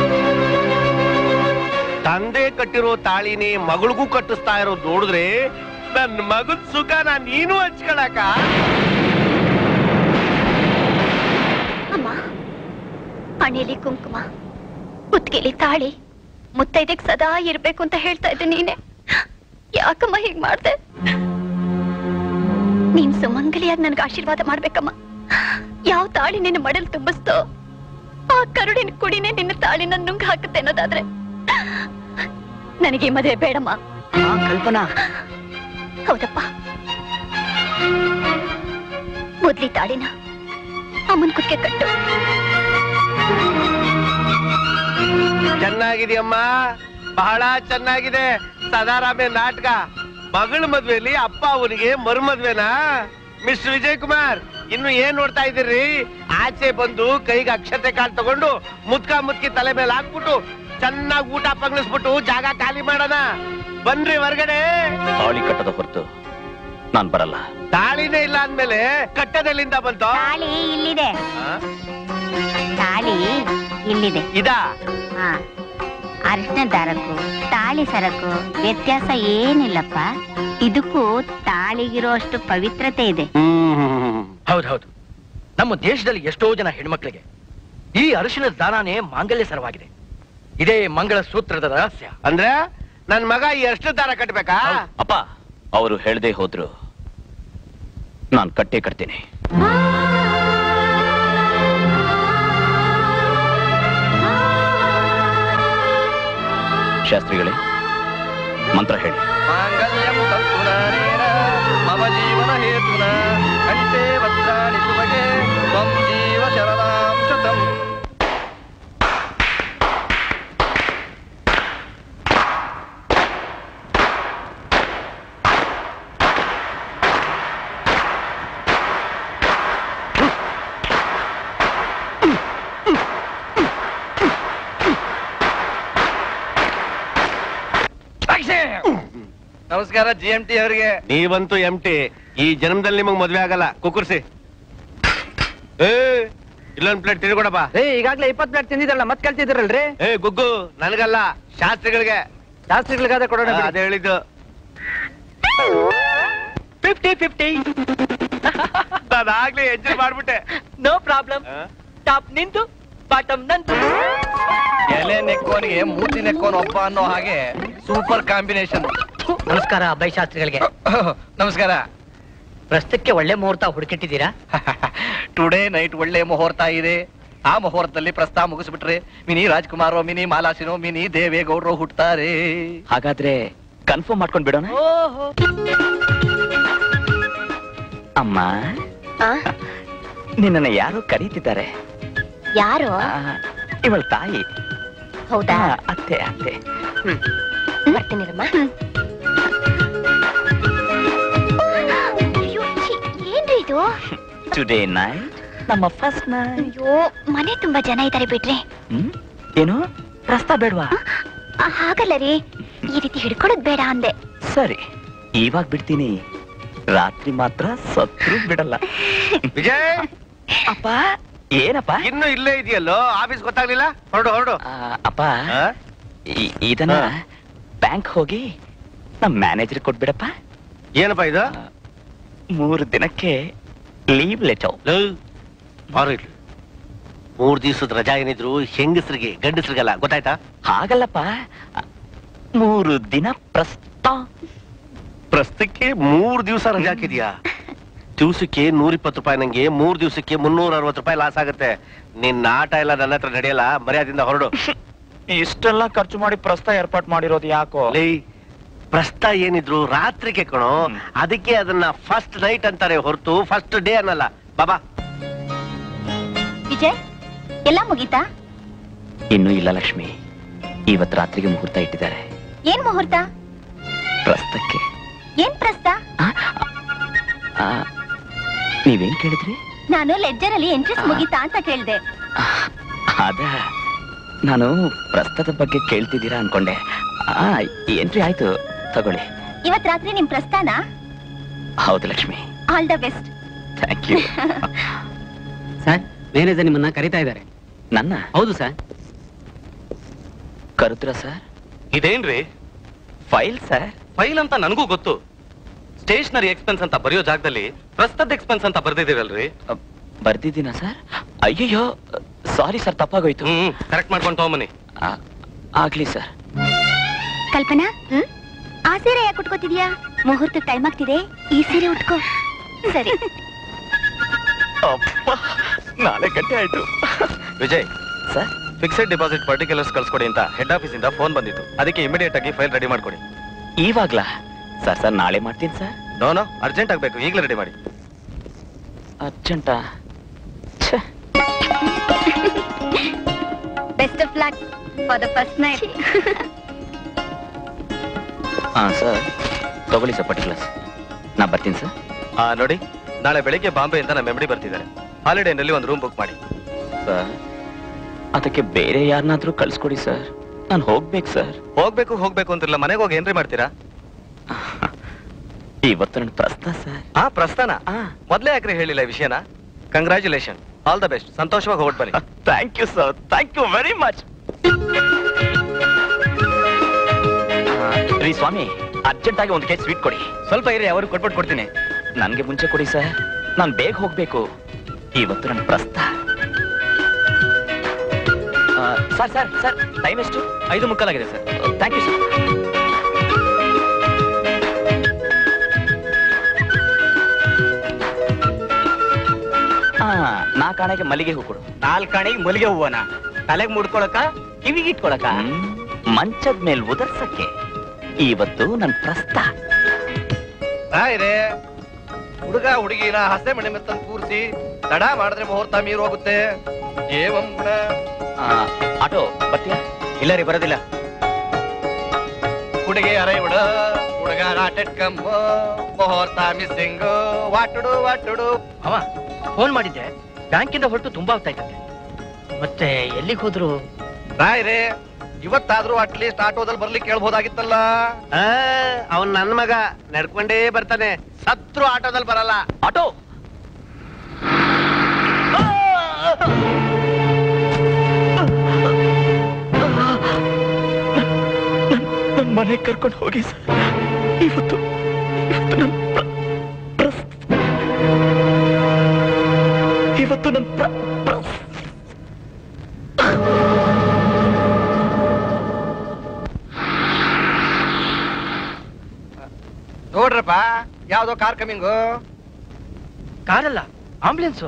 ತಂದೆ ಕಟ್ಟಿರೋ ತಾಳಿನಿ ಮಗಳಿಗೂ ಕಟ್ಟಿಸ್ತಾ ಇರೋದು ನೋಡಿದ್ರೆ ನನ್ ಮಗದ್ ಸುಖನ ನೀನು ಹಂಚ್ಕೊಳಕ ಅಮ್ಮ ಹಣೆಯಲ್ಲಿ ಕುಂಕುಮ ಕುತ್ತಿಗೆಲಿ ತಾಳಿ ಮುತ್ತೈದೆಗ್ ಸದಾ ಇರ್ಬೇಕು ಅಂತ ಹೇಳ್ತಾ ಇದ್ದೆ ನೀನೆ ಯಾಕಮ್ಮ ಹೀಗ್ ಮಾಡ್ದೆ ನೀನ್ ಸುಮಂಗಲಿಯಾಗಿ ನನ್ಗೆ ಆಶೀರ್ವಾದ ಮಾಡ್ಬೇಕಮ್ಮ ಯಾವ ತಾಳಿ ನಿನ್ನ ಮಡಲ್ ತುಂಬಿಸ್ತೋ ಆ ಕರುಡಿನ ಕುಡಿನೇ ನಿನ್ನ ತಾಳಿನ ನುಂಗ್ ಹಾಕುತ್ತೆ ಅನ್ನೋದಾದ್ರೆ ನನಗೆ ಈ ಮದುವೆ ಬೇಡಮ್ಮ ಕಲ್ಪನಾ ಹೌದಪ್ಪ ಮೊದ್ಲಿ ತಾಳಿನ ಅಮ್ಮನ್ ಕುತ್ತಿಗೆ ಕಟ್ಟು ಚೆನ್ನಾಗಿದೆಯಮ್ಮ ಬಹಳ ಚೆನ್ನಾಗಿದೆ ಸದಾರಾಮೆ ನಾಟಕ ಮಗಳ ಮದ್ವೆಲಿ ಅಪ್ಪ ಅವನಿಗೆ ಮರುಮದ್ವೆನಾ ಮಿಸ್ಟರ್ ವಿಜಯ್ ಕುಮಾರ್ ಇನ್ನು ಏನ್ ನೋಡ್ತಾ ಇದ್ದೀರಿ ಆಚೆ ಬಂದು ಕೈಗೆ ಅಕ್ಷತೆ ಕಾಲ್ ತಗೊಂಡು ಮುತ್ಕ ಮುತ್ಕಿ ತಲೆ ಮೇಲೆ ಹಾಕ್ಬಿಟ್ಟು ಚೆನ್ನಾಗಿ ಊಟ ಪಂಗಿಸ್ಬಿಟ್ಟು ಜಾಗ ಖಾಲಿ ಮಾಡೋಣ ಬನ್ರಿ ಹೊರಗಡೆ ತಾಳಿ ಕಟ್ಟದ ಹೊರತು ನಾನ್ ಬರಲ್ಲ ತಾಳಿನೇ ಇಲ್ಲ ಅಂದ್ಮೇಲೆ ಕಟ್ಟದೆಲ್ಲಿಂದ ಬಂತು ತಾಳಿ ಇಲ್ಲಿದೆ ತಾಳಿ ಇಲ್ಲಿದೆ ಇದಾ ಹಾ ಅರಿಶಿನ ದಾರಕ್ಕೂ ತಾಳಿ ಸರಕ್ಕೂ ವ್ಯತ್ಯಾಸ ಏನಿಲ್ಲಪ್ಪ ಇದಕ್ಕೂ ತಾಳಿಗಿರೋ ಅಷ್ಟು ಪವಿತ್ರತೆ ಇದೆ ಹೌದೌದು ನಮ್ಮ ದೇಶದಲ್ಲಿ ಎಷ್ಟೋ ಜನ ಹೆಣ್ಮಕ್ಳಿಗೆ ಈ ಅರಿಶಿನ ದಾನಾನೇ ಮಾಂಗಲ್ಯ ಸರವಾಗಿದೆ ಇದೇ ಮಂಗಳ ಸೂತ್ರದ ರಹಸ್ಯ ಅಂದ್ರೆ ನನ್ ಮಗ ಎಷ್ಟು ದಾರ ಕಟ್ಬೇಕಾ ಅಪ್ಪ ಅವರು ಹೇಳ್ದೆ ಹೋದ್ರು ನಾನ್ ಕಟ್ಟೆ ಕಟ್ತೀನಿ ಶಾಸ್ತ್ರಿಗಳೇ ಮಂತ್ರ ಹೇಳಿ ಮಾಂಗಲ್ಯಂ ತತ್ಪುರಾಣೇನ ಮಮ ಜೀವನ ಹೇತುನ ಕಂಠೆ ಭದ್ರಾಣಿ ಸುಭಗೆ ತ್ವಂ ಜೀವ ಶರದಾಂ ಶತಂ ನಮಸ್ಕಾರ ಜಿ ಎಂ ಟಿ ಅವರಿಗೆ ನೀವಂತೂ ಎಂ ಟಿ ಈ ಜನ್ಮದಲ್ಲಿ ನಿಮಗ್ ಮದ್ವೆ ಆಗಲ್ಲ ಕುಕ್ಕುರ್ಸಿ ಏ ಇಲ್ಲೊಂದ್ ಪ್ಲೇಟ್ ತಿಳ್ಕೊಡಪ್ಪ ಏ ಈಗಾಗ್ಲೇ ಇಪ್ಪತ್ ಪ್ಲೇಟ್ ತಿಂದಿದ್ರಲ್ಲ ಮತ್ ಕೇಳ್ತಿದ್ರಲ್ರಿ ಏ ಗುಗ್ಗು ನನಗಲ್ಲ ಶಾಸ್ತ್ರಿಗಳಿಗೆ ಶಾಸ್ತ್ರಿಗಳಿಗಾದ್ರೆ ಕೊಡೋಣ ಆ, ಬಿಡಿ. ಅದೇ ಹೇಳಿದ್ದು ಫಿಫ್ಟಿ ಫಿಫ್ಟಿ ಅದಾಗ್ಲೇ ಎಂಜಾಯ್ ಮಾಡ್ಬಿಟ್ಟೆ ನೋ ಪ್ರಾಬ್ಲಮ್ ಟಾಪ್ ನಿಂತು ಬಾಟಮ್ ನಂತು ಎಲೆ ನೆಕ್ಕೋನಿಗೆ ಮೂತಿ ನೆಕ್ಕೋನ್ ಒಬ್ಬ ಅನ್ನೋ ಹಾಗೆ ಸೂಪರ್ ಕಾಂಬಿನೇಷನ್ ನಮಸ್ಕಾರ ಅಭಯ್ ಶಾಸ್ತ್ರಿಗಳಿಗೆ ನಮಸ್ಕಾರ ಪ್ರಸ್ತಕ್ಕೆ ಒಳ್ಳೆ ಮುಹೂರ್ತ ಹುಡುಕಿಟ್ಟಿದ್ದೀರಾ ಟುಡೇ ನೈಟ್ ಒಳ್ಳೆ ಮುಹೂರ್ತ ಇದೆ ಆ ಮುಹೂರ್ತದಲ್ಲಿ ಪ್ರಸ್ತಾವ ಮುಗಿಸ್ಬಿಟ್ರೆ ಮಿನಿ ರಾಜ್ಕುಮಾರೋ ಮಿನಿ ಮಾಲಾಸಿನೋ ಮಿನಿ ದೇವೇಗೌಡರು ಹುಟ್ತಾರೆ ಹಾಗಾದ್ರೆ ಕನ್ಫರ್ಮ್ ಮಾಡ್ಕೊಂಡ್ ಬಿಡೋಣ ಅಮ್ಮ ನಿನ್ನನ್ನ ಯಾರೋ ಕರೀತಿದ್ದಾರೆ ಯಾರು ಇವಳ ತಾಯಿ ಹೌದಾ ಆ, ಅತ್ತೆ ಅತ್ತೆ ಬರ್ತೀನಿರಮ್ಮ ಅಯ್ಯೋ, ಛೀ, ಏನ್ರಿ ಇದು ಟುಡೇ ನೈಟ್ ನಮ್ಮ ಫಸ್ಟ್ ನೈಟ್ ಅಯ್ಯೋ ಮನೆ ತುಂಬಾ ಜನ ಇದ್ದಾರೆ ಬಿಡ್ರಿ ಹ್ಮ್ ಏನು ಪ್ರಸ್ತಾವ ಬೇಡ್ವಾ ಆ, ಹಾಗಲ್ಲ ರೀ ಈ ರೀತಿ ಹಿಡ್ಕೊಳ್ಳೋದ್ ಬೇಡ ಅಂದೆ ಸರಿ ಇವಾಗ ಬಿಡ್ತೀನಿ ರಾತ್ರಿ ಮಾತ್ರ ಸತ್ರು ಬಿಡಲ್ಲ ವಿಜಯ್ ಅಪ್ಪ ಏನಪ್ಪ ಇನ್ನು ಇಲ್ಲೇ ಇದೆಯಲ್ಲೋ ಆಫೀಸ್ ಗೊತ್ತಾಗ್ಲಿಲ್ಲ ಹೊರಡು ಹೊರಡು ಅಪ್ಪ ಈ- ಇದನ್ನ ಬ್ಯಾಂಕ್ ಹೋಗಿ ನಮ್ ಮ್ಯಾನೇಜರ್ ಕೊಟ್ಬಿಡಪ್ಪ ಏನಪ್ಪ ಇದು ಮೂರು ದಿನಕ್ಕೆ ಲೀವ್ ಲೆಟರ್ ಮೂರ್ ದಿವಸದ ರಜಾ ಏನಿದ್ರು ಹೆಂಗಸ್ರಿಗೆ ಗಂಡಸ್ರಿಗಲ್ಲ ಗೊತ್ತಾಯ್ತಾ ಹಾಗಲ್ಲಪ್ಪ ಮೂರು ದಿನ ಪ್ರಸ್ತ ಪ್ರಸ್ತಕ್ಕೆ ಮೂರ್ ದಿವಸ ರಜಾ ಹಾಕಿದ್ಯಾ ದಿವಸಕ್ಕೆ ನೂರ ಇಪ್ಪತ್ತು ರೂಪಾಯಿ ನಂಗೆ ಮೂರ್ ದಿವಸಕ್ಕೆ ಮುನ್ನೂರ ಅರವತ್ತು ರೂಪಾಯಿ ಲಾಸ್ ಆಗುತ್ತೆ ನಿನ್ನ ಆಟ ಎಲ್ಲ ನನ್ನ ಹತ್ರ ನಡೆಯಲ್ಲ ಮರ್ಯಾದಿಂದ ಹೊರಡು ಇಷ್ಟೆಲ್ಲ ಖರ್ಚು ಮಾಡಿ ಪ್ರಸ್ತ ಏರ್ಪಾಟ್ ಮಾಡಿರೋದು ಯಾಕೋ ಲೇ ಪ್ರಸ್ತ ಏನಿದ್ರು ರಾತ್ರಿಗೆ ಕಣೋ ಅದಕ್ಕೆ ಅದನ್ನ ಫಸ್ಟ್ ನೈಟ್ ಅಂತಾರೆ ಹೊರತು ಫಸ್ಟ್ ಡೇ ಅನ್ನಲ್ಲ ಬಾಬಾ ವಿಜಯ್ ಎಲ್ಲ ಮುಗೀತಾ ಇನ್ನೂ ಇಲ್ಲ ಲಕ್ಷ್ಮಿ ಇವತ್ ರಾತ್ರಿಗೆ ಮುಹೂರ್ತ ಇಟ್ಟಿದ್ದಾರೆ ಏನ್ ಮುಹೂರ್ತ ಪ್ರಸ್ತಕ್ಕೆ ಏನ್ ಪ್ರಸ್ತ ಆ, ನೀವೇನ್ ಕೇಳಿದ್ರಿ ನಾನು ಲೆಡ್ಜರ್ ಅಲ್ಲಿ ಎಂಟ್ರೆನ್ಸ್ ಮುಗೀತಾ ಅಂತ ಕೇಳ್ದೆ ಅದ ನಾನು ಪ್ರಸ್ತದ ಬಗ್ಗೆ ಕೇಳ್ತಿದ್ದೀರಾ ಅನ್ಕೊಂಡೆ ಆ ಎಂಟ್ರಿ ಆಯ್ತು ತಗೊಳ್ಳಿ ಇವತ್ ರಾತ್ರಿ ನಿಮ್ ಪ್ರಸ್ಥಾನ ಹೌದು Lakshmi all the best thank you sir manager ನಿಮ್ಮನ್ನ ಕರಿತಾ ಇದ್ದಾರೆ ನನ್ನ ಹೌದು ಸರ್ ಕರುದ್ರ ಸರ್ ಇದೇನ್ರಿ ಫೈಲ್ ಸರ್ ಫೈಲ್ ಅಂತ ನನಗೂ ಗೊತ್ತು ಸ್ಟೇಷನರಿ ಎಕ್ಸ್ಪೆನ್ಸ್ ಅಂತ ಬರೆಯೋ ಜಾಗದಲ್ಲಿ ಪ್ರಸ್ತದ ಎಕ್ಸ್ಪೆನ್ಸ್ ಅಂತ ಬರ್ದಿದ್ದೀರಲ್ರಿ ಬರ್ದಿದ್ದೀನಾ ಸರ್ ಅಯ್ಯಯ್ಯೋ ಸಾರಿ ಸರ್ ತಪ್ಪಾಗೋಯ್ತು ಹ್ಮ್ ಕರೆಕ್ಟ್ ಮಾಡ್ಕೊಂಡು ತಗೊಂಬನ್ನಿ ಆಗ್ಲಿ ಸರ್ ಕಲ್ಪನಾ ಹ್ಮ್ ಆ ಸೀರೆ ಯಾಕೆ ಉಟ್ಕೋತಿದ್ಯಾ ಮುಹೂರ್ತ ಟೈಮ್ ಆಗ್ತಿದೆ ಈ ಸೀರೆ ಉಟ್ಕೋ ಸರಿ ಅಪ್ಪ ನಾಳೆ ಗಂಟೆ ಆಯ್ತು Vijay sir fixed deposit particulars ಕಳ್ಸ್ಕೊಡಿ ಅಂತ ಹೆಡ್ ಆಫೀಸ್ ಇಂದ ಫೋನ್ ಬಂದಿತ್ತು ಅದಕ್ಕೆ ಇಮಿಡಿಯೇಟ್ ಆಗಿ ಫೈಲ್ ರೆಡಿ ಮಾಡ್ಕೊಡಿ ಇವಾಗ್ಲಾ ಸರ್ ಸರ್ ನಾಳೆ ಮಾಡ್ತೀನಿ ಸರ್ ನೋ ನೋ ಅರ್ಜೆಂಟ್ ಆಗ್ಬೇಕು ಈಗಲೇ ರೆಡಿ ಮಾಡಿ ಅರ್ಜೆಂಟಾ best of luck for the first night ಹಾ ಸರ್ ತಗೊಳ್ಳಿ ಸರ್ ಪರ್ಟಿಕ್ಯುಲರ್ಸ್ ನಾ ಬರ್ತೀನಿ ಸರ್ ಆ ನೋಡಿ ನಾಳೆ ಬೆಳಿಗ್ಗೆ ಬಾಂಬೆಯಿಂದ ನಮ್ಮ ಮೆಮಡಿ ಬರ್ತಿದ್ದಾರೆ ಹಾಲಿಡೇನಲ್ಲಿ ಒಂದು ರೂಮ್ ಬುಕ್ ಮಾಡಿ ಸರ್ ಅದಕ್ಕೆ ಬೇರೆ ಯಾರನ್ನಾದ್ರೂ ಕಳ್ಸ್ಕೊಡಿ ಸರ್ ನಾನು ಹೋಗ್ಬೇಕು ಸರ್ ಹೋಗ್ಬೇಕು ಹೋಗ್ಬೇಕು ಅಂತಿಲ್ಲ ಮನೆಗೆ ಹೋಗಿ ಏನ್ರಿ ಮಾಡ್ತೀರಾ ಇವತ್ತು ನನ್ನ ಪ್ರಸ್ತ ಸರ್ ಆ ಪ್ರಸ್ಥಾನ ಮೊದ್ಲೇ ಯಾಕ್ರಿ ಹೇಳಿಲ್ಲ ಈ ವಿಷಯನ ಕಂಗ್ರ್ಯಾಚುಲೇಷನ್ ಆಲ್ ದ ಬೆಸ್ಟ್ ಸಂತೋಷವಾಗಿ ಹೊರಟ್ ಬನ್ನಿ thank you sir thank you very much ರೀ ಸ್ವಾಮಿ ಅರ್ಜೆಂಟ್ ಆಗಿ ಒಂದು ಕೇಸ್ ಸ್ವೀಟ್ ಕೊಡಿ ಸ್ವಲ್ಪ ಇರಿ ಅವ್ರಿಗೆ ಕೊಟ್ಬಿಟ್ಟು ಕೊಡ್ತೀನಿ ನನ್ಗೆ ಮುಂಚೆ ಕೊಡಿ ಸರ್ ನಾನು ಬೇಗ ಹೋಗ್ಬೇಕು ಇವತ್ತು ನನ್ನ ಪ್ರಸ್ತ ಆ, ಸರ್ ಸರ್ ಸರ್ ಟೈಮ್ ಎಷ್ಟು ಐದು ಮುಕ್ಕಾಲಾಗಿದೆ ಸರ್ ಥ್ಯಾಂಕ್ ಯು ಸರ್ ಆ, ನಾ ಕಾಣೆಗೆ ಮಲ್ಲಿಗೆ ಹೂ ಕೊಡು ನಾಲ್ಕಾಣಿಗೆ ಮಲ್ಲಿಗೆ ಹೂವನ ತಲೆಗೆ ಮುಡ್ಕೊಳಕ ಕಿವಿಗೆ ಇಟ್ಕೊಳಕ ಮಂಚದ ಮೇಲ್ ಉದರ್ಸಕ್ಕೆ ಇವತ್ತು ನನ್ ಪ್ರಸ್ತ ರಾಯ್ರೆ ಹುಡುಗ ಹುಡುಗಿನ ಹಸೆ ಮನೆ ಮೇಲೆ ತಂದು ಕೂರಿಸಿ ತಡ ಮಾಡಿದ್ರೆ ಮುಹೂರ್ತ ಮೀರ್ ಹೋಗುತ್ತೆ ಏವಂ ಗುಣ ಆಟೋ ಬರ್ತೀಯಾ ಇಲ್ಲ ರೀ ಬರೋದಿಲ್ಲ ಹುಡುಗಿ ಅರೈ ಬಿಡ ಹುಡುಗ ನಾಟೆಡ್ ಕಮ್ಮ ಮುಹೂರ್ತ ಮಿಸ್ಸಿಂಗ್ ವಾಟುಡು ವಾಟುಡು ಅವ ಫೋನ್ ಮಾಡಿದ್ದೆ ಬ್ಯಾಂಕಿಂದ ಹೊರಟು ತುಂಬಾ ಹೊತ್ತಾಯ್ತಂತೆ ಮತ್ತೆ ಎಲ್ಲಿಗೆ ಹೋದ್ರು ರಾಯ್ರೆ ಇವತ್ತಾದ್ರೂ ಅಟ್ಲೀಸ್ಟ್ ಆಟೋದಲ್ಲಿ ಬರ್ಲಿಕ್ಕೆ ಕೇಳ್ಬೋದಾಗಿತ್ತಲ್ಲ ಅವನ್ ನನ್ ಮಗ ನಡ್ಕೊಂಡೇ ಬರ್ತಾನೆ ಸತ್ರು ಆಟೋದಲ್ಲಿ ಬರಲ್ಲ ಆಟೋ ನನ್ನ ಮನೆಗೆ ಕರ್ಕೊಂಡು ಹೋಗಿ ಸರ್ ಇವತ್ತು ಇವತ್ತು ನನ್ನ ಪ್ರ- ಪ್ರಸ್- ಇವತ್ತು ನನ್ನ ಪ್ರ- ಪ್ರಸ್- ನೋಡ್ರಪ್ಪ ಯಾವ್ದೋ ಕಾರ್ ಕಮಿಂಗು ಕಾರಲ್ಲ ಆಂಬುಲೆನ್ಸು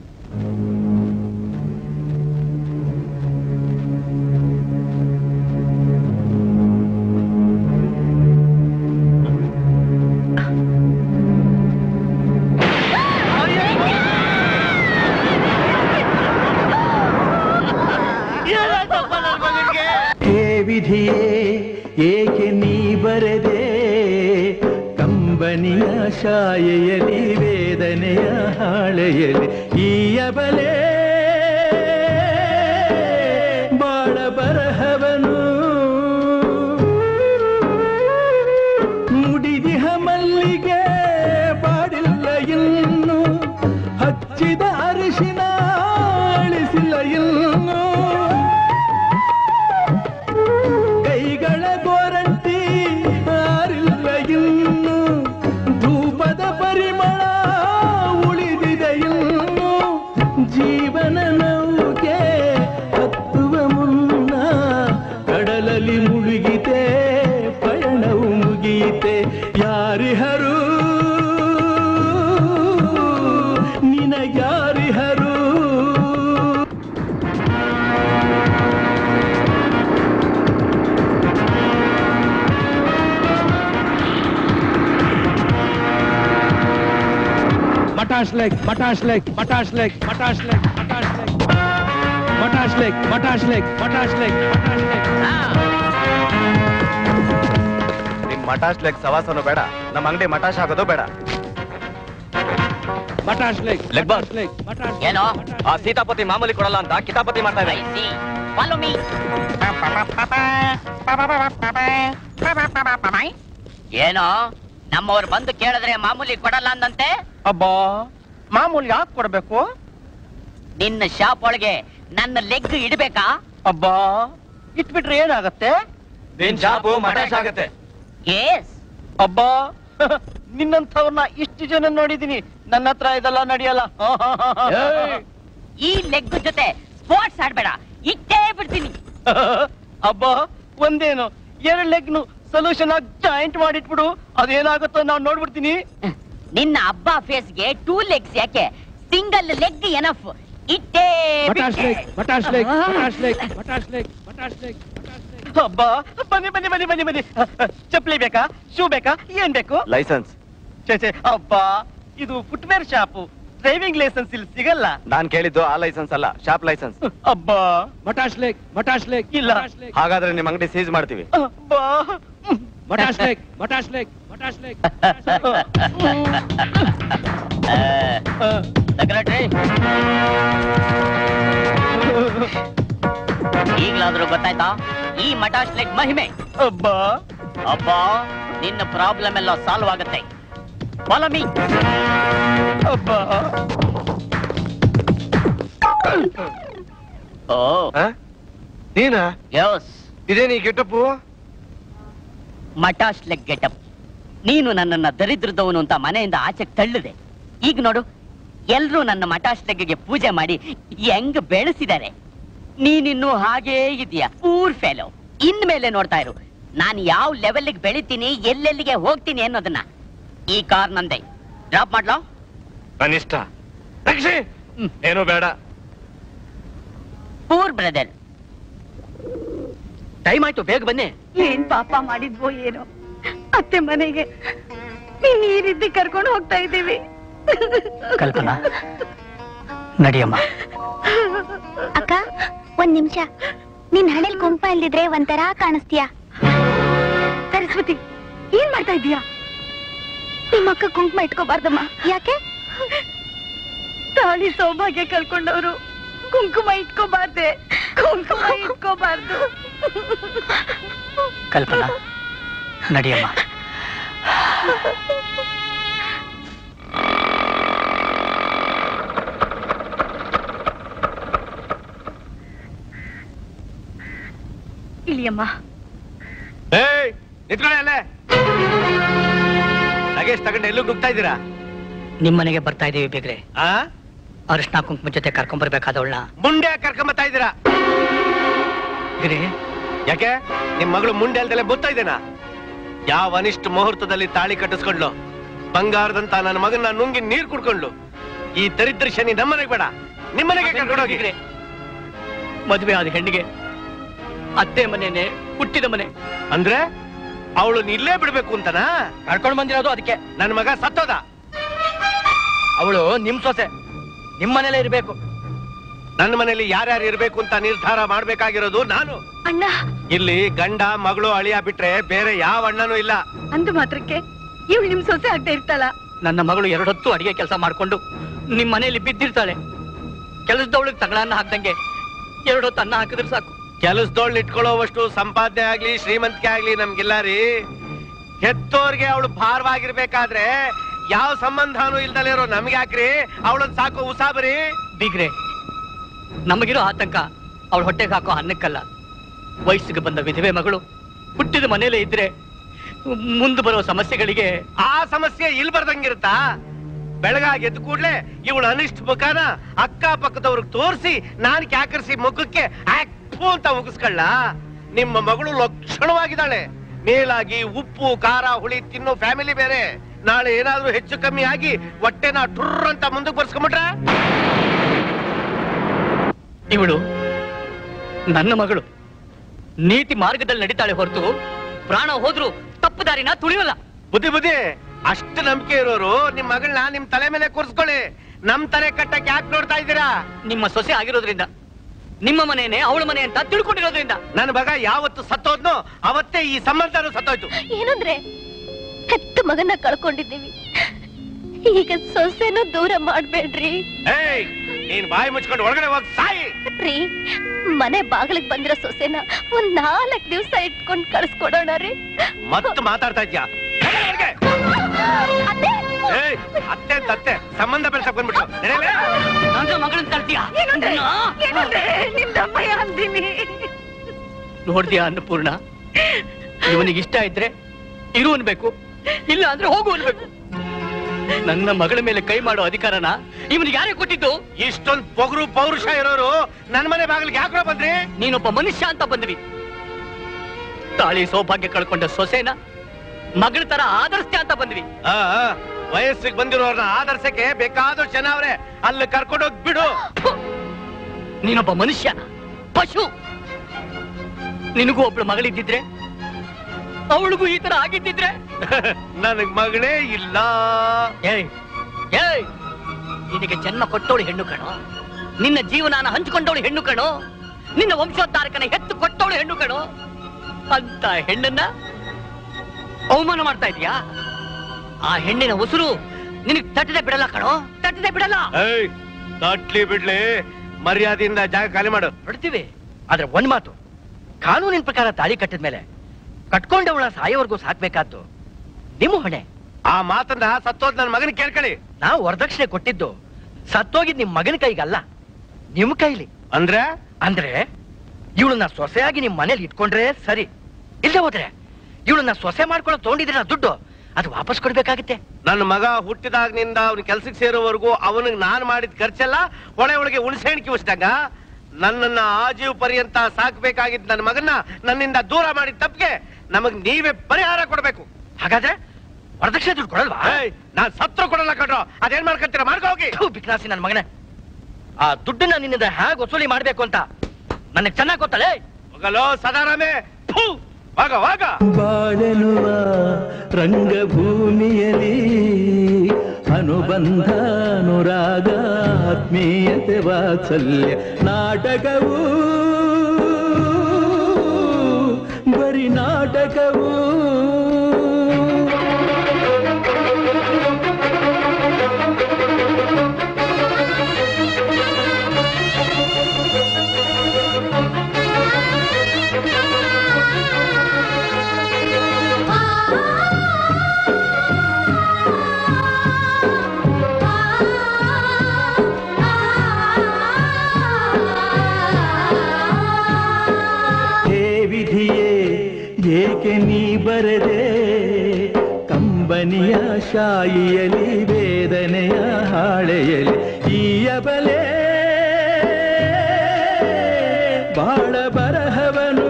ಹೇ ವಿಧಿಯೇ ಏಕೆ ನೀ ಬರದೆ ಕಂಬನಿಯ ಶಾಯೆಯಲಿ ವೇದನೆಯ ಹಾಳೆಯಲಿ ಈ ಅಬಲೆ ಬಾಳ ಬರಹವನು ಮುಡಿದಿಹ ಮಲ್ಲಿಗೆ ಬಾಡಿಲ್ಲ ಇನ್ನು ಹಚ್ಚಿದ ಅರಿಶಿನ ಅಳಿಸಿಲ್ಲ ಇನ್ನು ಕೈಗಳ ಗೋರಂಟಿ ಆರಿಲ್ಲ ಇನ್ನು ಧೂಪದ ಪರಿಮಳ ಉಳಿದಿದೆ ಇನ್ನು ಜೀವನ ನೌಕೆ ಹತ್ತುವ ಮುನ್ನ ಕಡಲಲ್ಲಿ ಮುಳುಗಿದೆ ಪಯಣವು ಮುಗಿಯಿತೆ ಯಾರಿಹರು ನಿನಗ್ಯಾರಿಹರು ಮಟಾಶ್ ಲೆಗ್ ಮಟಾಶ್ ಲೆಗ್ ಮಟಾಶ್ ಲೆಗ್ ಮಟಾಶ್ ಲೆಗ್ ಮಟಾಶ್ ಲೆಗ್ ಮಟಾಶ್ ಲೆಗ್ ಮಟಾಶ್ ಲೆಗ್ ಮಟಾಶ್ ಲೆಗ್ ನಿಮ್ ಮಟಾಶ್ ಲೆಗ್ ಸವಾಸನು ಬೇಡ ನಮ್ಮ ಅಂಗಡಿ ಮಟಾಶ್ ಆಗೋದು ಬೇಡ ಮಟಾಶ್ ಲೆಗ್ ಲೆಗ್ ಬಾಸ್ ಲೆಗ್ ಮಟಾಶ್ ಏನೋ ಆ ಸೀತಾಪತಿ ಮಾಮೂಲಿ ಕೊಡಲ್ಲ ಅಂತ ಕಿತಾಪತಿ ಮಾಡ್ತಾ ಇದ್ದಾರೆ ಫಾಲೋ ಮೀ ಏನೋ ನಮ್ಮವ್ರು ಬಂದು ಕೇಳಿದ್ರೆ ಮಾಮೂಲಿ ಕೊಡಲ್ಲ ಅಂದಂತೆ ಅಬ್ಬಾ ಮಾಮೂಲಿ ಯಾಕೆ ಕೊಡ್ಬೇಕು ನಿನ್ನ ಶಾಪ್ ಒಳಗೆ ನನ್ನ ಲೆಗ್ ಇಡ್ಬೇಕಾ ಅಬ್ಬಾ ಇಟ್ಬಿಟ್ರೆ ಏನಾಗತ್ತೆ ನಿನ್ ಶಾಪು ಮಟಾಶ್ ಆಗತ್ತೆ ಎಸ್ ಅಬ್ಬಾ ನಿನ್ನಂಥವ್ರನ್ನ ಇಷ್ಟು ಜನ ನೋಡಿದೀನಿ ನನ್ನ ಹತ್ರ ಇದೆಲ್ಲ ನಡೆಯಲ್ಲ ಏಯ್! ಈ ಲೆಗ್ ಜೊತೆ ಸ್ಪೋರ್ಟ್ಸ್ ಆಡ್ಬೇಡ ಇಟ್ಟೇ ಬಿಡ್ತೀನಿ ಅಬ್ಬಾ ಒಂದೇನು ಎರಡ್ ಲೆಗ್ನು ಸೊಲ್ಯೂಷನ್ ಆಗಿ ಜಾಯಿಂಟ್ ಮಾಡಿಟ್ಬಿಡು ಅದೇನಾಗುತ್ತೋ ನಾವ್ ನೋಡ್ಬಿಡ್ತೀನಿ ನಿನ್ನ ಹಬ್ಬ ಫೇಸ್ಗೆ ಟೂ ಲೆಗ್ಸ್ ಯಾಕೆ ಸಿಂಗಲ್ ಲೆಗ್ ಎನಫ್ ಇಟ್ಟೇ ಮಟಾಶ್ ಬಿಟ್ಟೆ. ಲೆಗ್ ಮಟಾಶ್ ಲೆಗ್ ಮಟಾಶ್ ಲೆಗ್ ಮಟಾಶ್ ಲೆಗ್ ಮಟಾಶ್ ಲೆಗ್ ಅಬ್ಬಾ ಬನ್ನಿ ಬನ್ನಿ ಬನ್ನಿ ಬನ್ನಿ ಬನ್ನಿ ಚಪ್ಪಲಿ ಬೇಕಾ ಶೂ ಬೇಕಾ ಏನ್ ಬೇಕು ಲೈಸೆನ್ಸ್ ಛೇ ಛೇ ಅಬ್ಬಾ ಇದು ಫುಟ್ವೇರ್ ಶಾಪು ಡ್ರೈವಿಂಗ್ ಲೈಸೆನ್ಸ್ ಇಲ್ಲಿ ಸಿಗಲ್ಲ ನಾನ್ ಕೇಳಿದ್ದು ಆ ಲೈಸೆನ್ಸ್ ಅಲ್ಲ ಶಾಪ್ ಲೈಸೆನ್ಸ್ ಅಬ್ಬಾ ಮಟಾಶ್ ಲೆಗ್ ಮಟಾಶ್ ಲೆಗ್ ಇಲ್ಲ ಹಾಗಾದ್ರೆ ನಿಮ್ ಅಂಗಡಿ ಸೀಸ್ ಮಾಡ್ತೀವಿ ಅಬ್ಬಾ ಮಟಾಶ್ ಲೆಗ್ ಮಟಾಶ್ ಲೆಗ್ ಮಟಾಶ್ ಲೆಗ್ ಸೆಕ್ರೆಟರಿ ಈಗ್ಲಾದ್ರೂ ಗೊತ್ತಾಯ್ತಾ ಈ ಮಟಾಶ್ ಲೆಗ್ ಮಹಿಮೆ ಅಬ್ಬಾ ಅಬ್ಬಾ ನಿನ್ನ ಪ್ರಾಬ್ಲಮ್ ಎಲ್ಲ ಸಾಲ್ವ್ ಆಗುತ್ತೆ ಫಾಲೋ ಮೀ ಅಬ್ಬಾ ಓ ನೀನ ಯಸ್ ಇದೇನಿ ಗೆಟಪ್ಪು ಮಟಾಶ್ ಲೆಗ್ ಗೆಟಪ್ ನೀನು ನನ್ನನ್ನ ದರಿದ್ರದವನು ಅಂತ ಮನೆಯಿಂದ ಆಚೆಗೆ ತಳ್ಳಿದೆ ಈಗ ನೋಡು ಎಲ್ರೂ ನನ್ನ ಮಟಾಶ್ ಲೆಗ್ಗೆ ಪೂಜೆ ಮಾಡಿ ಹೆಂಗ್ ಬೆಳೆಸಿದ್ದಾರೆ ನೀನಿನ್ನು ಹಾಗೇ ಇದೆಯಾ ಪೂರ್ ಫೆಲೋ ಇನ್ಮೇಲೆ ನೋಡ್ತಾ ಇರು ನಾನು ಯಾವ ಲೆವೆಲ್ಗೆ ಬೆಳಿತೀನಿ ಎಲ್ಲೆಲ್ಲಿಗೆ ಹೋಗ್ತೀನಿ ಅನ್ನೋದನ್ನ ಈ ಕಾರ್ ನಂದೆ ಡ್ರಾಪ್ ಮಾಡ್ಲೋ ಕನಿಷ್ಠ ರಕ್ಷಿ ಏನು ಬೇಡ ಪೂರ್ ಬ್ರದರ್ ಟೈಮ್ ಆಯ್ತು ಬೇಗ ಬನ್ನಿ ಏನ್ ಪಾಪ ಮಾಡಿದ್ವೋ ಏನೋ ಅತ್ತೆ ಮನೆಗೆ ನೀನ್ ಈ ರೀತಿ ಕರ್ಕೊಂಡು ಹೋಗ್ತಾ ಇದ್ದೀವಿ ಕಲ್ಪನಾ ನಡಿಯಮ್ಮ ಅಕ್ಕ ಒಂದ್ ನಿಮಿಷ ನಿನ್ ಹಣೆಲ್ ಕುಂಕುಮ ಇಲ್ದಿದ್ರೆ ಒಂಥರ ಕಾಣಿಸ್ತೀಯ ಸರಸ್ವತಿ ಏನ್ ಮಾಡ್ತಾ ಇದೀಯಾ ನಿಮ್ಮ ಅಕ್ಕ ಕುಂಕುಮ ಇಟ್ಕೋಬಾರ್ದಮ್ಮ ಯಾಕೆ ತಾಳಿ ಸೌಭಾಗ್ಯ ಕಳ್ಕೊಂಡವ್ರು ಕುಂಕುಮ ಇಟ್ಕೋಬಾರ್ದೆ ಕುಂಕುಮ ಇಟ್ಕೋಬಾರ್ದು ಕಲ್ಪನಾ ನಡಿಯಮ್ಮ ಇಳಿಯಮ್ಮ ಏಯ್ ನಿಂತ್ಕೊಳ್ಳಿ ಅಲ್ಲೇ ಲಗೇಜ್ ತಗೊಂಡು ಎಲ್ಲೂ ನುಗ್ತಾ ಇದ್ದೀರಾ ನಿಮ್ಮನೆಗೆ ಬರ್ತಾ ಇದೀವಿ ಬೇಗ್ರೆ ಆ ಅರಿಶಿನ ಕುಂಕುಮ ಜೊತೆ ಕರ್ಕೊಂಡ್ಬರ್ಬೇಕಾದವಳನ್ನ ಮುಂಡೆ ಕರ್ಕೊಂಬತ್ತಾ ಇದ್ದೀರಾ ಯಾಕೆ ನಿಮ್ ಮಗಳು ಮುಂಡೆ ಅಲ್ದಲೆ ಬುತ್ತಾ ಇದ್ದೇನಾ ಯಾವ ಅನಿಷ್ಟ ಮುಹೂರ್ತದಲ್ಲಿ ತಾಳಿ ಕಟ್ಟಿಸ್ಕೊಂಡ್ಲು ಬಂಗಾರದಂತ ನನ್ನ ಮಗನ್ನ ನುಂಗಿ ನೀರ್ ಕುಡ್ಕೊಂಡ್ಲು ಈ ದರಿದ್ರ ಶನಿ ನಮ್ಮನೆಗೆ ಬೇಡ ನಿಮ್ಮನೆಗೆ ಕರ್ಕೊಂಡೋಗಿ ಮದುವೆ ಆದ ಹೆಣ್ಣಿಗೆ ಅತ್ತೆ ಮನೆನೆ ಹುಟ್ಟಿದ ಮನೆ ಅಂದ್ರೆ ಅವಳು ಇಲ್ಲೇ ಬಿಡ್ಬೇಕು ಅಂತನಾ ಕರ್ಕೊಂಡು ಬಂದಿರೋದು ಅದಕ್ಕೆ ನನ್ನ ಮಗ ಸತ್ತೋದ ಅವಳು ನಿಮ್ ಸೊಸೆ ನಿಮ್ಮನೇಲೆ ಇರ್ಬೇಕು ನನ್ನ ಮನೇಲಿ ಯಾರ್ಯಾರು ಇರ್ಬೇಕು ಅಂತ ನಿರ್ಧಾರ ಮಾಡ್ಬೇಕಾಗಿರೋದು ನಾನು ಅಣ್ಣ ಇಲ್ಲಿ ಗಂಡ ಮಗಳು ಅಳಿಯ ಬಿಟ್ರೆ ಬೇರೆ ಯಾವ ಅಣ್ಣನೂ ಇಲ್ಲ ಅಂದು ಮಾತ್ರಕ್ಕೆ ಇವಳು ನಿಮ್ ಸೊಸೆ ಆಗ್ತಾ ಇರ್ತಾಳ ನನ್ನ ಮಗಳು ಎರಡೊತ್ತು ಅಡಿಗೆ ಕೆಲಸ ಮಾಡ್ಕೊಂಡು ನಿಮ್ ಮನೆಯಲ್ಲಿ ಬಿದ್ದಿರ್ತಾಳೆ ಕೆಲಸದವಳಿಗೆ ತಗಳನ್ನ ಹಾಕ್ದಂಗೆ ಎರಡೊತ್ತು ಅನ್ನ ಹಾಕಿದ್ರೆ ಸಾಕು ಕೆಲಸದೊಳ್ ಇಟ್ಕೊಳ್ಳೋವಷ್ಟು ಸಂಪಾದನೆ ಆಗ್ಲಿ ಶ್ರೀಮಂತಿಕೆ ಆಗ್ಲಿ ನಮ್ಗಿಲ್ಲ ರೀ ಹೆತ್ತೋರ್ಗೆ ಅವಳು ಭಾರವಾಗಿರ್ಬೇಕಾದ್ರೆ ಯಾವ ಸಂಬಂಧನೂ ಇಲ್ದಲೇ ಇರೋ ನಮ್ಗೆ ಯಾಕ್ರಿ ಅವಳನ್ ಸಾಕು ಉಸಾಬರಿ ಬೀಗ್ರೆ ನಮಗಿರೋ ಆತಂಕ ಅವಳ ಹೊಟ್ಟೆಗೆ ಹಾಕೋ ಅನ್ನಕ್ಕಲ್ಲ ವಯಸ್ಸಿಗೆ ಬಂದ ವಿಧವೆ ಮಗಳು ಹುಟ್ಟಿದ ಮನೇಲೆ ಇದ್ರೆ ಮುಂದೆ ಬರೋ ಸಮಸ್ಯೆಗಳಿಗೆ ಆ ಸಮಸ್ಯೆ ಇಲ್ ಬರ್ದಂಗಿರುತ್ತಾ ಬೆಳಗಾಗಿ ಎದ್ದ ಕೂಡ್ಲೆ ಇವಳು ಅನಿಷ್ಟ ಮುಖಾನ ಅಕ್ಕ ಪಕ್ಕದವ್ರಿಗೆ ತೋರಿಸಿ ನಾನ್ ಕ್ಯಾಕರಿಸಿ ಮುಖಕ್ಕೆ ಆಕ್ಫು ಅಂತ ಉಗಿಸ್ಕೊಳ್ಳ ನಿಮ್ಮ ಮಗಳು ಲಕ್ಷಣವಾಗಿದ್ದಾಳೆ ಮೇಲಾಗಿ ಉಪ್ಪು ಖಾರ ಹುಳಿ ತಿನ್ನೋ ಫ್ಯಾಮಿಲಿ ಬೇರೆ ನಾಳೆ ಏನಾದ್ರೂ ಹೆಚ್ಚು ಕಮ್ಮಿ ಆಗಿ ಹೊಟ್ಟೆನ ಟುರ್ರ್ ಅಂತ ಮುಂದಕ್ಕೆ ಬರ್ಸ್ಕೊಂಬಿಟ್ರೆ ಇವಳು ನನ್ನ ಮಗಳು ನೀತಿ ಮಾರ್ಗದಲ್ಲಿ ನಡೀತಾಳೆ ಹೊರತು ಪ್ರಾಣ ಹೋದ್ರು ತಪ್ಪು ದಾರಿನ ತುಳಿಯಲ್ಲ ಬುದ್ಧಿ ಬುದ್ಧಿ ಅಷ್ಟು ನಂಬಿಕೆ ಇರೋರು ನಿಮ್ ಮಗಳನ್ನ ನಿಮ್ ತಲೆ ಮೇಲೆ ಕೂರ್ಸ್ಕೊಳ್ಳಿ ನಮ್ ತಲೆ ಕಟ್ಟಕ್ಕೆ ಯಾಕೆ ನೋಡ್ತಾ ಇದ್ದೀರಾ ನಿಮ್ಮ ಸೊಸೆ ಆಗಿರೋದ್ರಿಂದ ನಿಮ್ಮ ಮನೆಯೇ ಅವಳ ಮನೆ ಅಂತ ತಿಳ್ಕೊಂಡಿರೋದ್ರಿಂದ ನನ್ನ ಮಗ ಯಾವತ್ತು ಸತ್ತೋದ್ನೋ ಅವತ್ತೇ ಈ ಸಂಬಂಧನೂ ಸತ್ತೋಯ್ತು ಏನಂದ್ರೆ ಹೆತ್ತ ಮಗನ ಕಳ್ಕೊಂಡಿದ್ದೀವಿ ಈಗ ಸೊಸೆನೂ ದೂರ ಮಾಡ್ಬೇಡ್ರಿ ಏಯ್ ನೀನ್ ಬಾಯಿ ಮುಚ್ಕೊಂಡು ಒಳಗಡೆ ಹೋಗ್ ಸಾಯಿ ರೀ ಮನೆ ಬಾಗಿಲಿಗೆ ಬಂದಿರೋ ಸೊಸೆನ ಒಂದ್ ನಾಲ್ಕ್ ದಿವ್ಸ ಇಟ್ಕೊಂಡ್ ಕಳ್ಸ್ಕೊಡೋಣ ರೀ ಮತ್ ಮಾತಾಡ್ತಾ ಇದ್ಯಾ ಏಯ್ ಅತ್ತೆ ಅಂತ ಅತ್ತೆ ಸಂಬಂಧ ಬೆಳ್ಸಕ್ ಬಂದ್ಬಿಟ್ಟು ನಡೆಯಲೇ? ನನ್ನ ಮಗಳನ್ನ ತರ್ತೀಯ ನಿಮ್ದಮ್ಮಯ್ಯ ಅಂದಿನಿ ನೋಡ್ದ್ಯಾ ಅನ್ನಪೂರ್ಣ ಇವನಿಗೆ ಇಷ್ಟ ಇದ್ರೆ ಇರು ಅನ್ಬೇಕು ಇಲ್ಲ ಅಂದ್ರೆ ಹೋಗು ಅನ್ಬೇಕು ನನ್ನ ಮಗಳ ಮೇಲೆ ಕೈ ಮಾಡೋ ಅಧಿಕಾರನ ಇವನಿಗೆ ಯಾರೇ ಕೊಟ್ಟಿದ್ದು ಇಷ್ಟೊಂದ್ ಪೊಗರು ಪೌರುಷ ಇರೋರು ನನ್ ಮನೆ ಬಾಗಿಲಿಗೆ ಯಾಕ್ರೋ ಬಂದ್ರಿ ನೀನೊಬ್ಬ ಮನುಷ್ಯ ಅಂತ ಬಂದ್ವಿ ತಾಳಿ ಸೌಭಾಗ್ಯ ಕಳ್ಕೊಂಡ ಸೊಸೆನ ಮಗಳ ತರ ಆದರ್ಸ್ತೆ ಅಂತ ಬಂದ್ವಿ ಆ, ಆ, ವಯಸ್ಸಿಗೆ ಬಂದಿರೋರ್ನ ಆದರ್ಶಕ್ಕೆ ಬೇಕಾದಷ್ಟು ಜನ ಅವ್ರೆ ಅಲ್ಲಿ ಕರ್ಕೊಂಡೋಗ್ ಬಿಡು ನೀನೊಬ್ಬ ಮನುಷ್ಯ ಪಶು ನಿನಗೂ ಒಬ್ಳು ಮಗಳಿದ್ದಿದ್ರೆ ಅವಳಿಗೂ ಈ ತರ ಆಗಿದ್ದಿದ್ರೆ ನನಗ್ ಮಗಳೇ ಇಲ್ಲ ಏಯ್ ಏಯ್ ನಿನಗೆ ಜನ್ಮ ಕೊಟ್ಟವಳು ಹೆಣ್ಣು ಕಣೋ ನಿನ್ನ ಜೀವನಾನ ಹಂಚಿಕೊಂಡವಳು ಹೆಣ್ಣು ಕಣೋ ನಿನ್ನ ವಂಶೋದ್ಧಾರಕನ ಹೆತ್ತು ಕೊಟ್ಟವಳು ಹೆಣ್ಣು ಕಣೋ ಅಂತ ಹೆಣ್ಣನ್ನ ಅವಮಾನ ಮಾಡ್ತಾ ಇದೀಯಾ ಆ ಹೆಣ್ಣಿನ ಉಸಿರು ನಿನಗ್ ತಟ್ಟದೆ ಬಿಡಲ್ಲ ಕಣೋ ತಟ್ಟದೆ ಬಿಡಲ್ಲ ಏಯ್ ತಟ್ಲಿ ಬಿಡ್ಲಿ ಮರ್ಯಾದೆಯಿಂದ ಜಾಗ ಖಾಲಿ ಮಾಡು ಬಿಡ್ತೀವಿ ಆದ್ರೆ ಒಂದ್ ಮಾತು ಕಾನೂನಿನ ಪ್ರಕಾರ ತಾಳಿ ಕಟ್ಟಿದ್ಮೇಲೆ ಕಟ್ಕೊಂಡವಳ ಸಾಯೋವರೆಗೂ ಸಾಕ್ಬೇಕಾದ್ದು ನಿಮ್ಮ ಹೊಣೆ ಆ ಮಾತನ್ನ ಸತ್ತೋದ್ ನನ್ ಮಗನ ಕೇಳ್ಕೊಳ್ಳಿ ನಾವು ವರದಕ್ಷಿಣೆ ಕೊಟ್ಟಿದ್ದು ಸತ್ತೋಗಿದ್ ನಿಮ್ ಮಗನ ಕೈಗಲ್ಲ ನಿಮ್ ಕೈಲಿ ಅಂದ್ರೆ ಅಂದ್ರೆ ಇವಳನ್ನ ಸೊಸೆಯಾಗಿ ನಿಮ್ ಮನೇಲಿ ಇಟ್ಕೊಂಡ್ರೆ ಸರಿ ಇಲ್ಲದೆ ಹೋದ್ರೆ ಇವಳನ್ನ ಸೊಸೆ ಮಾಡ್ಕೊಳ್ಳೋ ತಗೊಂಡಿದ್ದೀರ ದುಡ್ಡು ಅದು ವಾಪಸ್ ಕೊಡ್ಬೇಕಾಗತ್ತೆ ನನ್ನ ಮಗ ಹುಟ್ಟಿದಾಗ್ನಿಂದ ಅವ್ನ ಕೆಲ್ಸಕ್ಕೆ ಸೇರೋವರೆಗೂ ಅವನಿಗೆ ನಾನ್ ಮಾಡಿದ ಖರ್ಚೆಲ್ಲ ಹೊಳೆ ಒಳಗೆ ಹುಣಸೆಹಣ್ಣು ಕಿವಿಸ್ದಾಗ ನನ್ನನ್ನ ಆಜೀವ ಪರ್ಯಂತ ಸಾಕ್ಬೇಕಾಗಿದ್ದ ನನ್ನ ಮಗನ್ನ ನನ್ನಿಂದ ದೂರ ಮಾಡಿದ ತಪ್ಪಿಗೆ ನಮಗ್ ನೀವೇ ಪರಿಹಾರ ಕೊಡ್ಬೇಕು ಹಾಗಾದ್ರೆ ವರದಕ್ಷಿಣೆ ದುಡ್ಡು ಕೊಡಲ್ವಾ ಏಯ್, ನಾನ್ ಸತ್ರ ಕೊಡಲ್ಲ ಕಣ್ರೋ ಅದೇನ್ ಮಾಡ್ಕೊಂತೀರ ಮಾಡ್ಕೊ ಹೋಗಿ ಬಿಕ್ನಾಸಿ ನನ್ನ ಮಗನೇ ಆ ದುಡ್ಡನ್ನ ನಿನ್ನಿಂದ ಹೇಗೆ ವಸೂಲಿ ಮಾಡ್ಬೇಕು ಅಂತ ನನಗೆ ಚೆನ್ನಾಗಿ ಗೊತ್ತಲೇ ಹೋಗಲೋ ಸದಾರಾಮೆ ಫು, ವಾಗ ವಾಗ ಬಾಳೆನುವ ರಂಗಭೂಮಿಯಲಿ ಅನುಬಂಧ ಅನುರಾಗ ಆತ್ಮೀಯತೆ ವಾತ್ಸಲ್ಯ ನಾಟಕವು ಬರೀ ನಾಟಕವು ನೀ ಬರದೆ ಕಂಬನಿಯ ಶಾಯಿಯಲಿ ವೇದನೆಯ ಹಾಳೆಯಲಿ ಈ ಅಬಲೆ ಬಾಳ ಬರಹವನು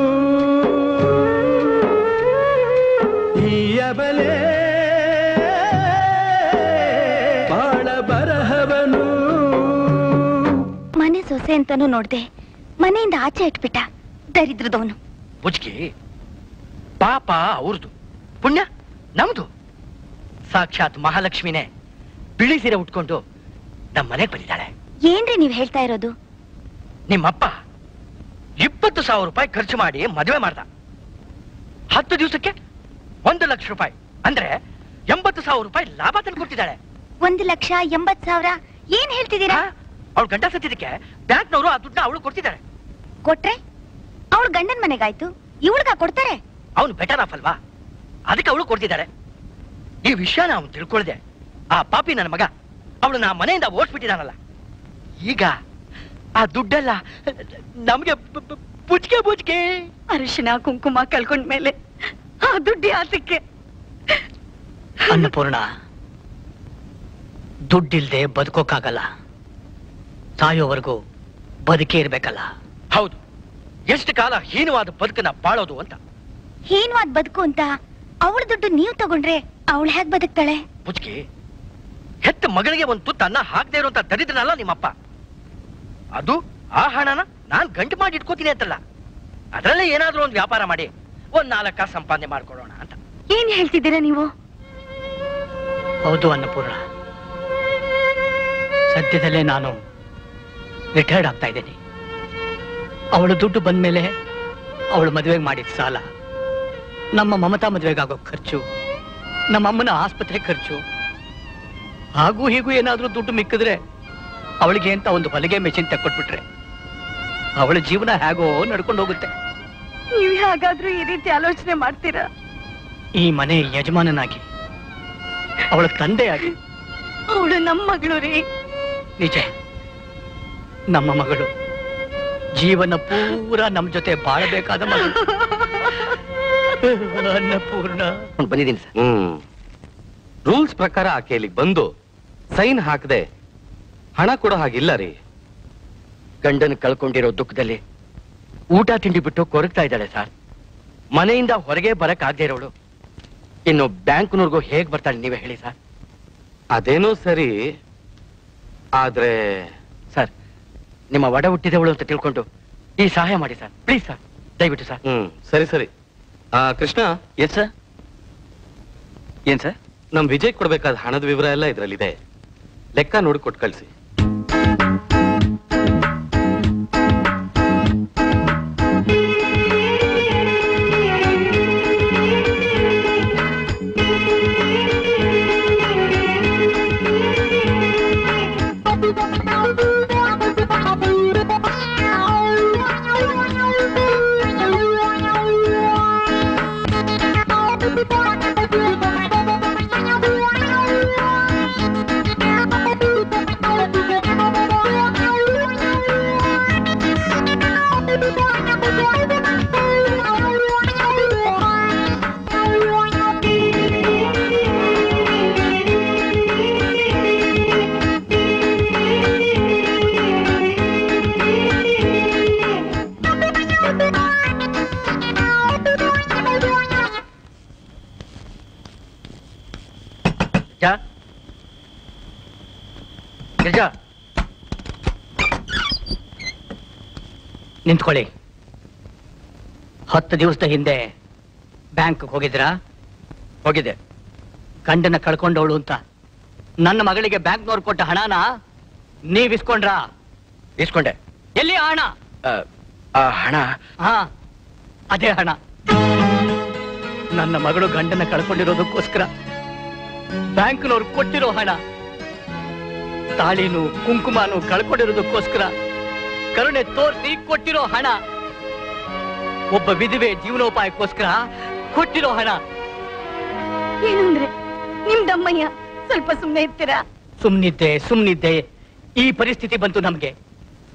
ಈ ಅಬಲೆ ಬಾಳ ಬರಹವನು ಮನೆ ಸೊಸೆ ಅಂತಾನು ನೋಡ್ದೆ ಮನೆಯಿಂದ ಆಚೆ ಇಟ್ಬಿಟ್ಟ ದರಿದ್ರದವನು ಬುಜ್ಕಿ ಪಾಪ ಅವ್ರದು ಪುಣ್ಯ ನಮ್ದು ಸಾಕ್ಷಾತ್ ಮಹಾಲಕ್ಷ್ಮಿನೇ ಬಿಳಿ ಸೀರೆ ಉಟ್ಕೊಂಡು ನಮ್ಮ ಮನೆಗೆ ಬಂದಿದ್ದಾಳೆ ಏನ್ರಿ ನೀವ್ ಹೇಳ್ತಾ ಇರೋದು ನಿಮ್ಮಪ್ಪ ಇಪ್ಪತ್ತು ಸಾವಿರ ರೂಪಾಯಿ ಖರ್ಚು ಮಾಡಿ ಮದುವೆ ಮಾಡ್ದ ಹತ್ತು ದಿವಸಕ್ಕೆ ಒಂದು ಲಕ್ಷ ರೂಪಾಯಿ ಅಂದ್ರೆ ಎಂಬತ್ತು ಸಾವಿರ ರೂಪಾಯಿ ಲಾಭ ತಂದು ಕೊಟ್ಟಿದ್ದಾಳೆ ಒಂದು ಲಕ್ಷ ಎಂಬತ್ ಸಾವಿರ ಏನ್ ಹೇಳ್ತಿದ್ದೀರಾ ಅವಳು ಗಂಡ ಸತ್ತಿದ್ದಕ್ಕೆ ಬ್ಯಾಂಕ್ನವರು ಆ ದುಡ್ಡನ್ನ ಅವಳು ಕೊಡ್ತಿದ್ದಾರೆ ಕೊಟ್ರೆ ಅವಳು ಗಂಡನ್ ಮನೆಗಾಯ್ತು ಇವಳ್ಗ ಕೊಡ್ತಾರೆ ಅವನು ಬೆಟರ್ ಆಫ್ ಅಲ್ವಾ ಅದಕ್ಕೆ ಅವಳು ಕೊಡ್ತಿದ್ದಾರೆ ಈ ವಿಷಯನ ಅವನು ತಿಳ್ಕೊಳ್ದೆ ಆ ಪಾಪಿ ನನ್ನ ಮಗ ಅವಳನ್ನ ಆ ಮನೆಯಿಂದ ಓಡಿಸ್ಬಿಟ್ಟಿದಾನಲ್ಲ ಈಗ ಆ ದುಡ್ಡೆಲ್ಲ ನಮ್ಗೆ ಬ- ಬ- ಬುಜ್ಗೆ ಬುಜ್ಗೆ ಅರಿಶಿನ ಕುಂಕುಮ ಕಳ್ಕೊಂಡ್ಮೇಲೆ ಆ ದುಡ್ಡಿ ಆಸಕ್ಕೆ ಅನ್ನಪೂರ್ಣ ದುಡ್ಡಿಲ್ದೆ ಬದುಕೋಕ್ಕಾಗಲ್ಲ ಸಾಯೋವರೆಗೂ ಬದುಕೇ ಇರ್ಬೇಕಲ್ಲ ಹೌದು ಎಷ್ಟು ಕಾಲ ಹೀನವಾದ ಬದುಕನ್ನ ಬಾಳೋದು ಅಂತ ಹೀನ್ವಾದ್ ಬದುಕು ಅಂತ ಅವಳ ದುಡ್ಡು ನೀವ್ ತಗೊಂಡ್ರೆ ಅವಳು ಹೇಗ್ ಬದುಕ್ತಾಳೆ ಬುಜ್ಕಿ ಹೆತ್ತ ಮಗಳಿಗೆ ಒಂದು ತುತ್ತ ಅನ್ನ ಹಾಕದೇ ಇರುವಂತ ದರಿದ್ರನಲ್ಲ ನಿಮ್ಮಪ್ಪ ಅದು ಆ ಹಣನ ನಾನ್ ಗಂಟು ಮಾಡಿ ಇಟ್ಕೋತೀನಿ ಅಂತಲ್ಲ ಅದರಲ್ಲೇ ಏನಾದ್ರೂ ಒಂದು ವ್ಯಾಪಾರ ಮಾಡಿ ಒಂದ್ ನಾಲ್ಕ ಕಾಸು ಸಂಪಾದನೆ ಮಾಡ್ಕೊಳ್ಳೋಣ ಅಂತ ಏನ್ ಹೇಳ್ತಿದ್ದೀರಾ ನೀವು ಹೌದು ಅನ್ನಪೂರ್ಣ ಸದ್ಯದಲ್ಲೇ ನಾನು ರಿಟೈರ್ಡ್ ಆಗ್ತಾ ಇದ್ದೀನಿ ಅವಳು ದುಡ್ಡು ಬಂದ್ಮೇಲೆ ಅವಳು ಮದುವೆಗೆ ಮಾಡಿದ ಸಾಲ ನಮ್ಮ ಮಮತಾ ಮದುವೆಗಾಗೋ ಖರ್ಚು ನಮ್ಮ ಅಮ್ಮನ ಆಸ್ಪತ್ರೆ ಖರ್ಚು ಹಾಗೂ ಹೀಗೂ ಏನಾದ್ರೂ ದುಡ್ಡು ಮಿಕ್ಕಿದ್ರೆ ಅವಳಿಗೆ ಅಂತ ಒಂದು ಹೊಲಿಗೆ ಮೆಷಿನ್ ತಕ್ಕೊಟ್ಬಿಟ್ರೆ ಅವಳ ಜೀವನ ಹೇಗೋ ನಡ್ಕೊಂಡು ಹೋಗುತ್ತೆ ನೀವ್ ಹೇಗಾದ್ರೂ ಈ ರೀತಿ ಆಲೋಚನೆ ಮಾಡ್ತೀರಾ ಈ ಮನೆ ಯಜಮಾನನಾಗಿ ಅವಳ ತಂದೆಯಾಗಿ ಅವಳು ನಮ್ ಮಗಳು ರೀ ನಿಜ ನಮ್ಮ ಮಗಳು ಜೀವನ ಪೂರ ನಮ್ ಜೊತೆ ಬಾಳಬೇಕಾದ ಮಗಳು ಅನ್ನಪೂರ್ಣ ಬಂದಿದ್ದೀನಿ ಸರ್ ಹ್ಮ್ ರೂಲ್ಸ್ ಪ್ರಕಾರ ಆಕೆ ಇಲ್ಲಿಗೆ ಬಂದು ಸೈನ್ ಹಾಕದೆ ಹಣ ಕೊಡೋ ಹಾಗಿಲ್ಲ ರೀ ಗಂಡನ ಕಳ್ಕೊಂಡಿರೋ ದುಃಖದಲ್ಲಿ ಊಟ ತಿಂಡಿ ಬಿಟ್ಟು ಕೊರಗ್ತಾ ಇದ್ದಾಳೆ ಸರ್ ಮನೆಯಿಂದ ಹೊರಗೆ ಬರಕ್ ಆಗದೆ ಇರೋಳು ಇನ್ನು ಬ್ಯಾಂಕ್ನವ್ರಿಗೂ ಹೇಗ್ ಬರ್ತಾಳೆ ನೀವೇ ಹೇಳಿ ಸರ್ ಅದೇನೋ ಸರಿ ಆದ್ರೆ ಸರ್ ನಿಮ್ಮ ಒಡ ಹುಟ್ಟಿದವಳು ಅಂತ ತಿಳ್ಕೊಂಡು ಈ ಸಹಾಯ ಮಾಡಿ ಸರ್ ಪ್ಲೀಸ್ ಸರ್ ದಯವಿಟ್ಟು ಸರ್ ಹ್ಮ್ ಸರಿ ಸರಿ ಆ ಕೃಷ್ಣ ಎಸ್ ಸರ್ ಏನ್ ಸರ್ ನಮ್ ವಿಜಯ್ ಕೊಡ್ಬೇಕಾದ ಹಣದ ವಿವರ ಎಲ್ಲ ಇದ್ರಲ್ಲಿದೆ ಲೆಕ್ಕ ನೋಡಿ ಕೊಟ್ಟು ಕಳ್ಸಿ ಗಿರ್ಜಾ ಗಿರ್ಜಾ ನಿಂತ್ಕೊಳ್ಳಿ ಹತ್ತು ದಿವಸದ ಹಿಂದೆ ಬ್ಯಾಂಕ್ ಹೋಗಿದ್ರಾ ಹೋಗಿದ್ದೆ ಗಂಡನ ಕಳ್ಕೊಂಡವಳು ಅಂತ ನನ್ನ ಮಗಳಿಗೆ ಬ್ಯಾಂಕ್ನವ್ರು ಕೊಟ್ಟ ಹಣನ ನೀವ್ ಇಸ್ಕೊಂಡ್ರಾ ಇಸ್ಕೊಂಡೆ ಎಲ್ಲಿ ಆ ಹಣ ಆ, ಆ ಹಣ ಹಾ ಅದೇ ಹಣ ನನ್ನ ಮಗಳು ಗಂಡನ ಕಳ್ಕೊಂಡಿರೋದಕ್ಕೋಸ್ಕರ ಬ್ಯಾಂಕ್ನವ್ರು ಕೊಟ್ಟಿರೋ ಹಣ ತಾಳಿನು ಕುಂಕುಮನು ಕಳ್ಕೊಂಡಿರೋದಕ್ಕೋಸ್ಕರ ಕರುಣೆ ತೋರಿಸಿ ಕೊಟ್ಟಿರೋ ಹಣ ಒಬ್ಬ ವಿಧವೆ ಜೀವನೋಪಾಯಕ್ಕೋಸ್ಕರ ಕೊಟ್ಟಿರೋ ಹಣ ಏನಂದ್ರೆ ನಿಮ್ದಮ್ಮಯ್ಯ ಸ್ವಲ್ಪ ಸುಮ್ನೆ ಇರ್ತೀರಾ ಸುಮ್ನಿದ್ದೆ ಸುಮ್ನಿದ್ದೆ ಈ ಪರಿಸ್ಥಿತಿ ಬಂತು ನಮ್ಗೆ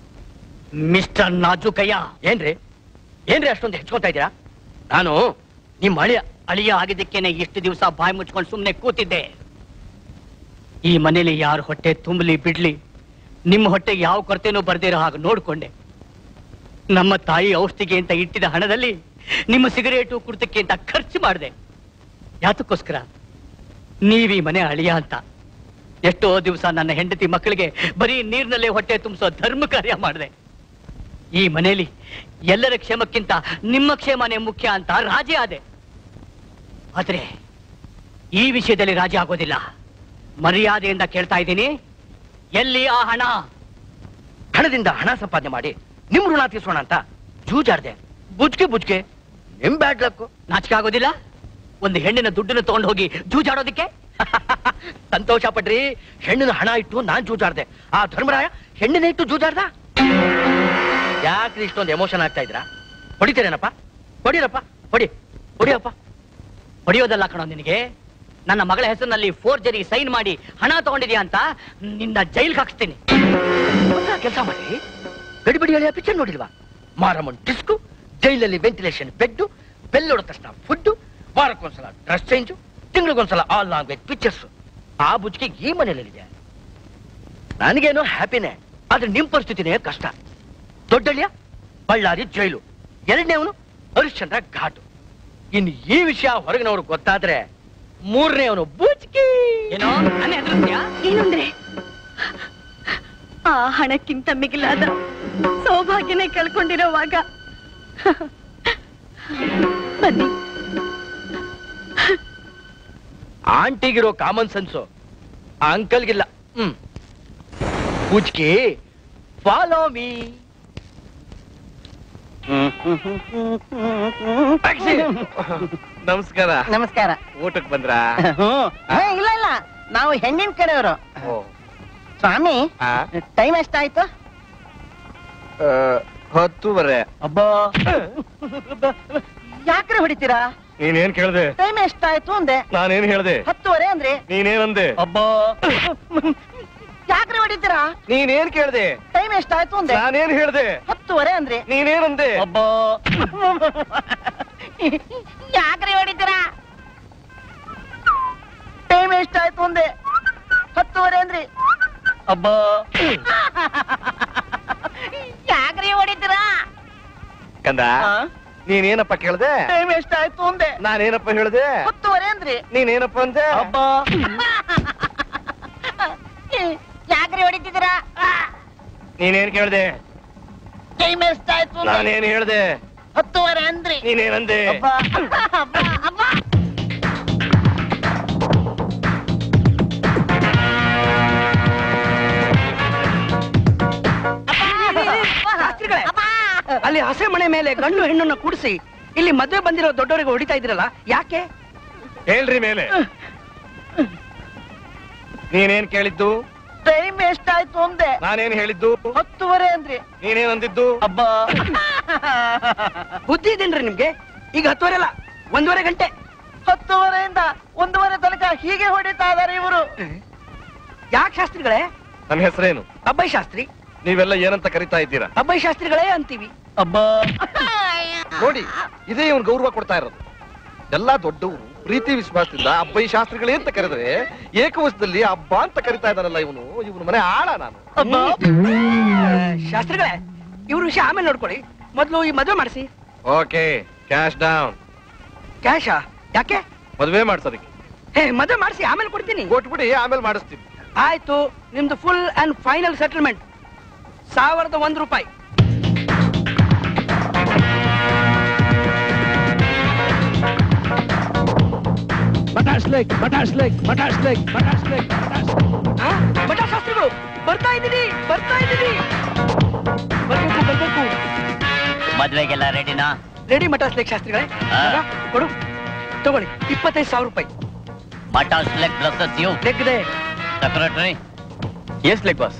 ಮಿಸ್ಟರ್ ನಾಜುಕಯ್ಯ ಏನ್ರಿ ಏನ್ರಿ ಅಷ್ಟೊಂದು ಹೆಚ್ಕೊತಾ ಇದ್ದೀರಾ ನಾನು ನಿಮ್ಮ ಅಳಿಯ ಅಳಿಯ ಆಗಿದ್ದಕ್ಕೇನೆ ಇಷ್ಟು ದಿವಸ ಬಾಯಿ ಮುಚ್ಕೊಂಡು ಸುಮ್ಮನೆ ಕೂತಿದ್ದೆ ಈ ಮನೇಲಿ ಯಾರ ಹೊಟ್ಟೆ ತುಂಬಲಿ ಬಿಡ್ಲಿ ನಿಮ್ಮ ಹೊಟ್ಟೆಗೆ ಯಾವ ಕೊರತೆನೂ ಬರ್ದಿರೋ ಹಾಗೆ ನೋಡ್ಕೊಂಡೆ ನಮ್ಮ ತಾಯಿ ಔಷಧಿಗೆ ಅಂತ ಇಟ್ಟಿದ ಹಣದಲ್ಲಿ ನಿಮ್ಮ ಸಿಗರೇಟು ಕುರ್ತಕ್ಕೆ ಅಂತ ಖರ್ಚು ಮಾಡಿದೆ ಯಾತಕ್ಕೋಸ್ಕರ ನೀವೀ ಮನೆ ಅಳಿಯ ಅಂತ ಎಷ್ಟೋ ದಿವಸ ನನ್ನ ಹೆಂಡತಿ ಮಕ್ಕಳಿಗೆ ಬರೀ ನೀರಿನಲ್ಲೇ ಹೊಟ್ಟೆ ತುಂಬಿಸೋ ಧರ್ಮ ಕಾರ್ಯ ಮಾಡಿದೆ ಈ ಮನೆಯಲ್ಲಿ ಎಲ್ಲರ ಕ್ಷೇಮಕ್ಕಿಂತ ನಿಮ್ಮ ಕ್ಷೇಮನೇ ಮುಖ್ಯ ಅಂತ ರಾಜೇ ಆದೆ ಆದ್ರೆ ಈ ವಿಷಯದಲ್ಲಿ ರಾಜಿ ಆಗೋದಿಲ್ಲ ಮರ್ಯಾದೆಯಿಂದ ಕೇಳ್ತಾ ಇದ್ದೀನಿ ಎಲ್ಲಿ ಆ ಹಣ ಹಣದಿಂದ ಹಣ ಸಂಪಾದನೆ ಮಾಡಿ ನಿಮ್ ಋಣ ತೀರ್ಸೋಣ ಅಂತ ಜೂಜಾಡ್ದೆ ಬುಜ್ಕೆ ಬುಜ್ಕೆ ನಿಮ್ ಬ್ಯಾಡ್ ಲಕ್ಕು ನಾಚಿಕೆ ಆಗೋದಿಲ್ಲ ಒಂದು ಹೆಣ್ಣಿನ ದುಡ್ಡನ್ನು ತಗೊಂಡು ಹೋಗಿ ಜೂಜಾಡೋದಿಕ್ಕೆ ಸಂತೋಷ ಪಡ್ರಿ ಹೆಣ್ಣಿನ ಹಣ ಇಟ್ಟು ನಾನ್ ಜೂಜಾಡ್ದೆ ಆ ಧರ್ಮರಾಯ ಹೆಣ್ಣಿನ ಇಟ್ಟು ಜೂಜಾಡ್ದ ಯಾಕ್ರಿ ಇಷ್ಟೊಂದು ಎಮೋಷನ್ ಆಗ್ತಾ ಇದ್ರಾ ಹೊಡಿತೀರೇನಪ್ಪ ಹೊಡಿರಪ್ಪ ಹೊಡಿ ಹೊಡಿಯಪ್ಪ ಹೊಡೆಯೋದಲ್ಲ ಕಣೋ ನಿನಗೆ ನನ್ನ ಮಗಳ ಹೆಸರಿನಲ್ಲಿ ಫೋರ್ ಜರಿ ಸೈನ್ ಮಾಡಿ ಹಣ ತಗೊಂಡಿದ್ಯಾ ಅಂತ ನಿನ್ನ ಜೈಲ್ಗೆ ಹಾಕ್ಸ್ತೀನಿ ಕೆಲಸ ಮಾಡಿ ಗಡಿ ಬಿಡಿ ಅಳಿಯ ಪಿಕ್ಚರ್ ನೋಡಿಲ್ವಾ ಮಾರಮ್ಮನ್ ಡಿಸ್ಕು ಜೈಲಲ್ಲಿ ವೆಂಟಿಲೇಷನ್ ಬೆಡ್ ಬೆಲ್ ಹೊಡೆದ ತಕ್ಷಣ ಫುಡ್ ವಾರಕ್ಕೊಂದ್ಸಲ ಡ್ರೆಸ್ ಚೇಂಜ್ ತಿಂಗಳಿಗೊಂದ್ಸಲ ಆಲ್ ಲ್ಯಾಂಗ್ವೇಜ್ ಪಿಕ್ಚರ್ಸ್ ಆ ಬುಜ್ಜಿಗೆ ಈ ಮನೆಯಲ್ಲಿದೆ ನನಗೇನೋ ಹ್ಯಾಪಿನೇ ಆದ್ರೆ ನಿಮ್ ಪರಿಸ್ಥಿತಿನೇ ಕಷ್ಟ ದೊಡ್ಡಳ್ಳಿಯ ಬಳ್ಳಾರಿ ಜೈಲು ಎರಡನೇವನು ಹರಿಶ್ಚಂದ್ರ ಘಾಟು ಇನ್ನು ಈ ವಿಷಯ ಹೊರಗಿನವ್ರು ಗೊತ್ತಾದ್ರೆ ಮೂರನೇವನು ಬುಜ್ಕಿ ಏನೋ ನನ್ನ ಹೆದರ್ಸ್ತೀಯಾ ಏನಂದ್ರೆ ಆ ಹಣಕ್ಕಿಂತ ಮಿಗಿಲಾದ ಸೌಭಾಗ್ಯನೇ ಕಳ್ಕೊಂಡಿರೋವಾಗ ಬನ್ನಿ ಆಂಟಿಗಿರೋ ಕಾಮನ್ ಸೆನ್ಸು ಆ ಅಂಕಲ್ಗಿಲ್ಲ ಹ್ಮ್ ಪೂಜ್ಕಿ ಫಾಲೋ ಮೀ ನಮಸ್ಕಾರ ನಮಸ್ಕಾರ ಊಟಕ್ಕೆ ಬಂದ್ರಾ ಹ್ಮ್. ಹೇ, ಇಲ್ಲ ಇಲ್ಲ ನಾವು ಹೆಣ್ಣಿನ ಕಡೆಯವರು ಸ್ವಾಮಿ ಟೈಮ್ ಎಷ್ಟಾಯ್ತು ಹತ್ತುವರೆ ಅಬ್ಬಾ ಯಾಕ್ರೆ ಹೊಡಿತೀರಾ ನೀನೇನ್ ಕೇಳ್ದೆ ಟೈಮ್ ಎಷ್ಟಾಯ್ತು ಅಂದೆ ನಾನೇನ್ ಹೇಳ್ದೆ ಹತ್ತುವರೆ ಅಂದ್ರೆ ನೀನೇನಂದೆ ಅಬ್ಬಾ ಯಾಕ್ರೆ ಹೊಡಿತೀರಾ ನೀನೇನ್ ಕೇಳ್ದೆ ಟೈಮ್ ಎಷ್ಟಾಯ್ತು ಅಂದೆ ನಾನೇನ್ ಹೇಳ್ದೆ ಹತ್ತುವರೆ ಅಂದ್ರೆ ನೀನೇನಂದೆ ಅಬ್ಬಾ ಯಾಕ್ರೆ ಹೊಡಿತೀರಾ ಟೈಮ್ ಎಷ್ಟಾಯ್ತು ಅಂದೆ ಹತ್ತುವರೆ ಅಂದ್ರಿ ಅಬ್ಬಾ ಯಾಕ್ರೆ ಹೊಡಿತೀರಾ ಕಂದ ನೀನೇನಪ್ಪ ಕೇಳ್ದೆ ಟೈಮ್ ಎಷ್ಟಾಯ್ತು ಅಂದೆ ನಾನೇನಪ್ಪ ಹೇಳ್ದೆ ಹತ್ತುವರೆ ಅಂದ್ರಿ ನೀನೇನಪ್ಪ ಅಂದೆ ಅಬ್ಬಾ ಯಾಕ್ರೆ ಹೊಡಿತಿದ್ದೀರಾ ನೀನೇನ್ ಕೇಳ್ದೆ ಟೈಮ್ ಎಷ್ಟಾಯ್ತು ಅಂದೆ ನಾನೇನ್ ಹೇಳ್ದೆ ಹತ್ತುವರೆ ಅಂದ್ರಿ ನೀನೇನಂದೆ ಅಬ್ಬಾ ಅಬ್ಬಾ ಅಬ್ಬಾ ಶಾಸ್ತ್ರಿಗಳೇ ಅಲ್ಲಿ ಹಸೆ ಮನೆ ಮೇಲೆ ಗಂಡು ಹೆಣ್ಣನ್ನ ಕೂಡಿಸಿ ಇಲ್ಲಿ ಮದುವೆ ಬಂದಿರೋ ದೊಡ್ಡವರಿಗೆ ಹೊಡಿತಾ ಇದ್ರಲ್ಲ ಯಾಕೆ ಹೇಳ್ರಿ ಮೇಲೆ ನೀನೇನ್ ಕೇಳಿದ್ದು ಟೈಮ್ ಎಷ್ಟಾಯ್ತು ಅಂದೆ ನಾನೇನ್ ಹೇಳಿದ್ದು ಹತ್ತುವರೆ ಅಂದ್ರಿ ನೀನೇನ್ ಅಂದಿದ್ದು ಅಬ್ಬಾ ಬುದ್ಧಿ ಇದೇನ್ರಿ ನಿಮ್ಗೆ ಈಗ ಹತ್ತುವರೆ ಅಲ್ಲ ಒಂದೂವರೆ ಗಂಟೆ ಹತ್ತುವರೆಯಿಂದ ಒಂದೂವರೆ ತನಕ ಹೀಗೆ ಹೊಡಿತಾ ಇದಾರೆ ಇವರು ಯಾಕೆ ಶಾಸ್ತ್ರಿಗಳೇ ನನ್ನ ಹೆಸರೇನು ಅಬ್ಬೈ ಶಾಸ್ತ್ರಿ ನೀವೆಲ್ಲ ಏನಂತ ಕರಿತಾ ಇದ್ದೀರಾ ಅಬ್ಬೈ ಶಾಸ್ತ್ರಿಗಳೇ ಅಂತೀವಿ ಅಬ್ಬಾ ನೋಡಿ ಇದೇ ಇವನ್ ಗೌರವ ಕೊಡ್ತಾ ಇರೋದು ಎಲ್ಲಾ ದೊಡ್ಡವರು ಪ್ರೀತಿ ವಿಶ್ವಾಸದಿಂದ ಅಬ್ಬಯ್ಯ ಶಾಸ್ತ್ರಿಗಳೇ ಅಂತ ಕರೆದ್ರೆ ಏಕವಚದಲ್ಲಿ ಹಬ್ಬ ಅಂತ ಕರಿತಾ ಇದ್ದಾನಲ್ಲ ಇವನು ಇವನು ಮನೆ ಆಳ ನಾನು ಅಬ್ಬಾ ಶಾಸ್ತ್ರಿಗಳೇ ಇವ್ರ ವಿಷಯ ಆಮೇಲೆ ನೋಡ್ಕೊಳ್ಳಿ ಮೊದಲು ಈ ಮದುವೆ ಮಾಡಿಸಿ ಓಕೆ ಕ್ಯಾಶ್ ಡೌನ್ ಕ್ಯಾಶಾ ಯಾಕೆ ಮದುವೆ ಮಾಡ್ಸೋದಕ್ಕೆ ಹೇ ಮದುವೆ ಮಾಡಿಸಿ ಆಮೇಲೆ ಕೊಡ್ತೀನಿ ಕೊಟ್ಬಿಡಿ ಆಮೇಲೆ ಮಾಡಿಸ್ತೀನಿ ಆಯ್ತು ನಿಮ್ದು ಫುಲ್ ಅಂಡ್ ಫೈನಲ್ ಸೆಟಲ್ಮೆಂಟ್ ಸಾವಿರದ ಒಂದು ರೂಪಾಯಿ ಮಟಾಶ್ ಲೆಗ್ ಮಟಾಶ್ ಲೆಗ್ ಮಟಾಶ್ ಲೆಗ್ ಮಟಾಶ್ ಲೆಗ್ ಮಟಾಶ್ ಆ? ಮಠ ಶಾಸ್ತ್ರಿಗಳು ಬರ್ತಾ ಇದ್ದೀನಿ ಬರ್ತಾ ಇದ್ದೀನಿ ಬರ್ಬೇಕು ಬರ್ಬೇಕು ಮದ್ವೆಗೆಲ್ಲ ರೆಡಿನಾ ರೆಡಿ ಮಠ ಲೇಖ ಶಾಸ್ತ್ರಿಗಳೇ ಆ. ಮಗ, ಕೊಡು ತಗೊಳ್ಳಿ ಇಪ್ಪತ್ತೈದು ಸಾವಿರ ರೂಪಾಯಿ ಮಠ ಸೆಲೆಕ್ಟ್ ಬ್ಲಸ್ಸಸ್ ಯು ಲೆಕ್ಕದೆ ಸೆಕ್ರೆಟರಿ ಎಸ್ ಲೆಗ್ ಬಾಸ್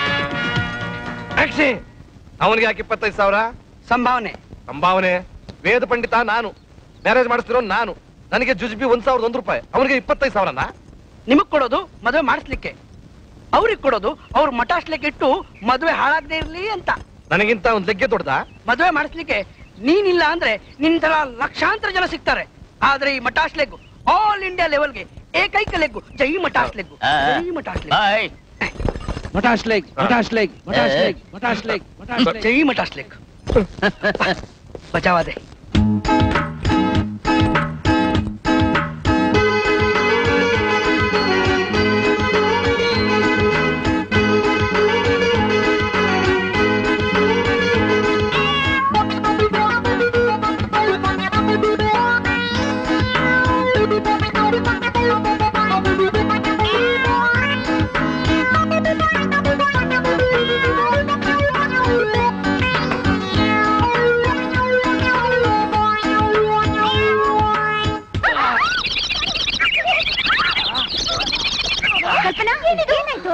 ಅವನಿಗೆ ಯಾಕೆ ಇಪ್ಪತ್ತೈದು ಸಾವಿರ ಸಂಭಾವನೆ ಸಂಭಾವನೆ ವೇದ ಪಂಡಿತ ನಾನು ಮ್ಯಾರೇಜ್ ಮಾಡಿಸ್ತಿರೋ ನಾನು ನನಗೆ ಜುಜ್ಬಿ ಒಂದ್ ಸಾವಿರದ ಒಂದು ರೂಪಾಯಿ ಅವನಿಗೆ ಇಪ್ಪತ್ತೈದು ಸಾವಿರನಾ ನಿಮಗ್ ಕೊಡೋದು ಮದುವೆ ಮಾಡಿಸ್ಲಿಕ್ಕೆ ಅವ್ರಿಗೆ ಕೊಡೋದು ಅವ್ರ ಮಠಾಶ್ಲಿಕ್ಕೆ ಇಟ್ಟು ಮದುವೆ ಹಾಳಾಗದೆ ಇರ್ಲಿ ಅಂತ ನನಗಿಂತ ಒಂದ್ ಲೆಗ್ಗೆ ದೊಡ್ಡದ ಮದುವೆ ಮಾಡಿಸ್ಲಿಕ್ಕೆ ನೀನಿಲ್ಲ ಅಂದ್ರೆ ನಿನ್ ತರ ಲಕ್ಷಾಂತರ ಜನ ಸಿಗ್ತಾರೆ ಆದ್ರೆ ಈ ಮಟಾಶ್ ಲೆಗ್ ಆಲ್ ಇಂಡಿಯಾ ಲೆವೆಲ್ಗೆ ಏಕೈಕ ಲೆಗ್ ಜೈ ಮಟಾಶ್ ಲೆಗ್ ಜೈ ಮಟಾಶ್ ಲೆಗ್ ಮಟಾಶ್ ಲೆಗ್ ಮಟಾಶ್ ಲೆಗ್ ಮಟಾಶ್ ಲೆಗ್ ಮಟಾಶ್ ಲೆಗ್ ಮಟಾಶ್ ಲೆಗ್ ಜೈ ಮಟಾಶ್ ಲೆಗ್ ಬಚಾವಾದೆ ಕಲ್ಪನಾ ಏನಿದು ಏನಾಯ್ತು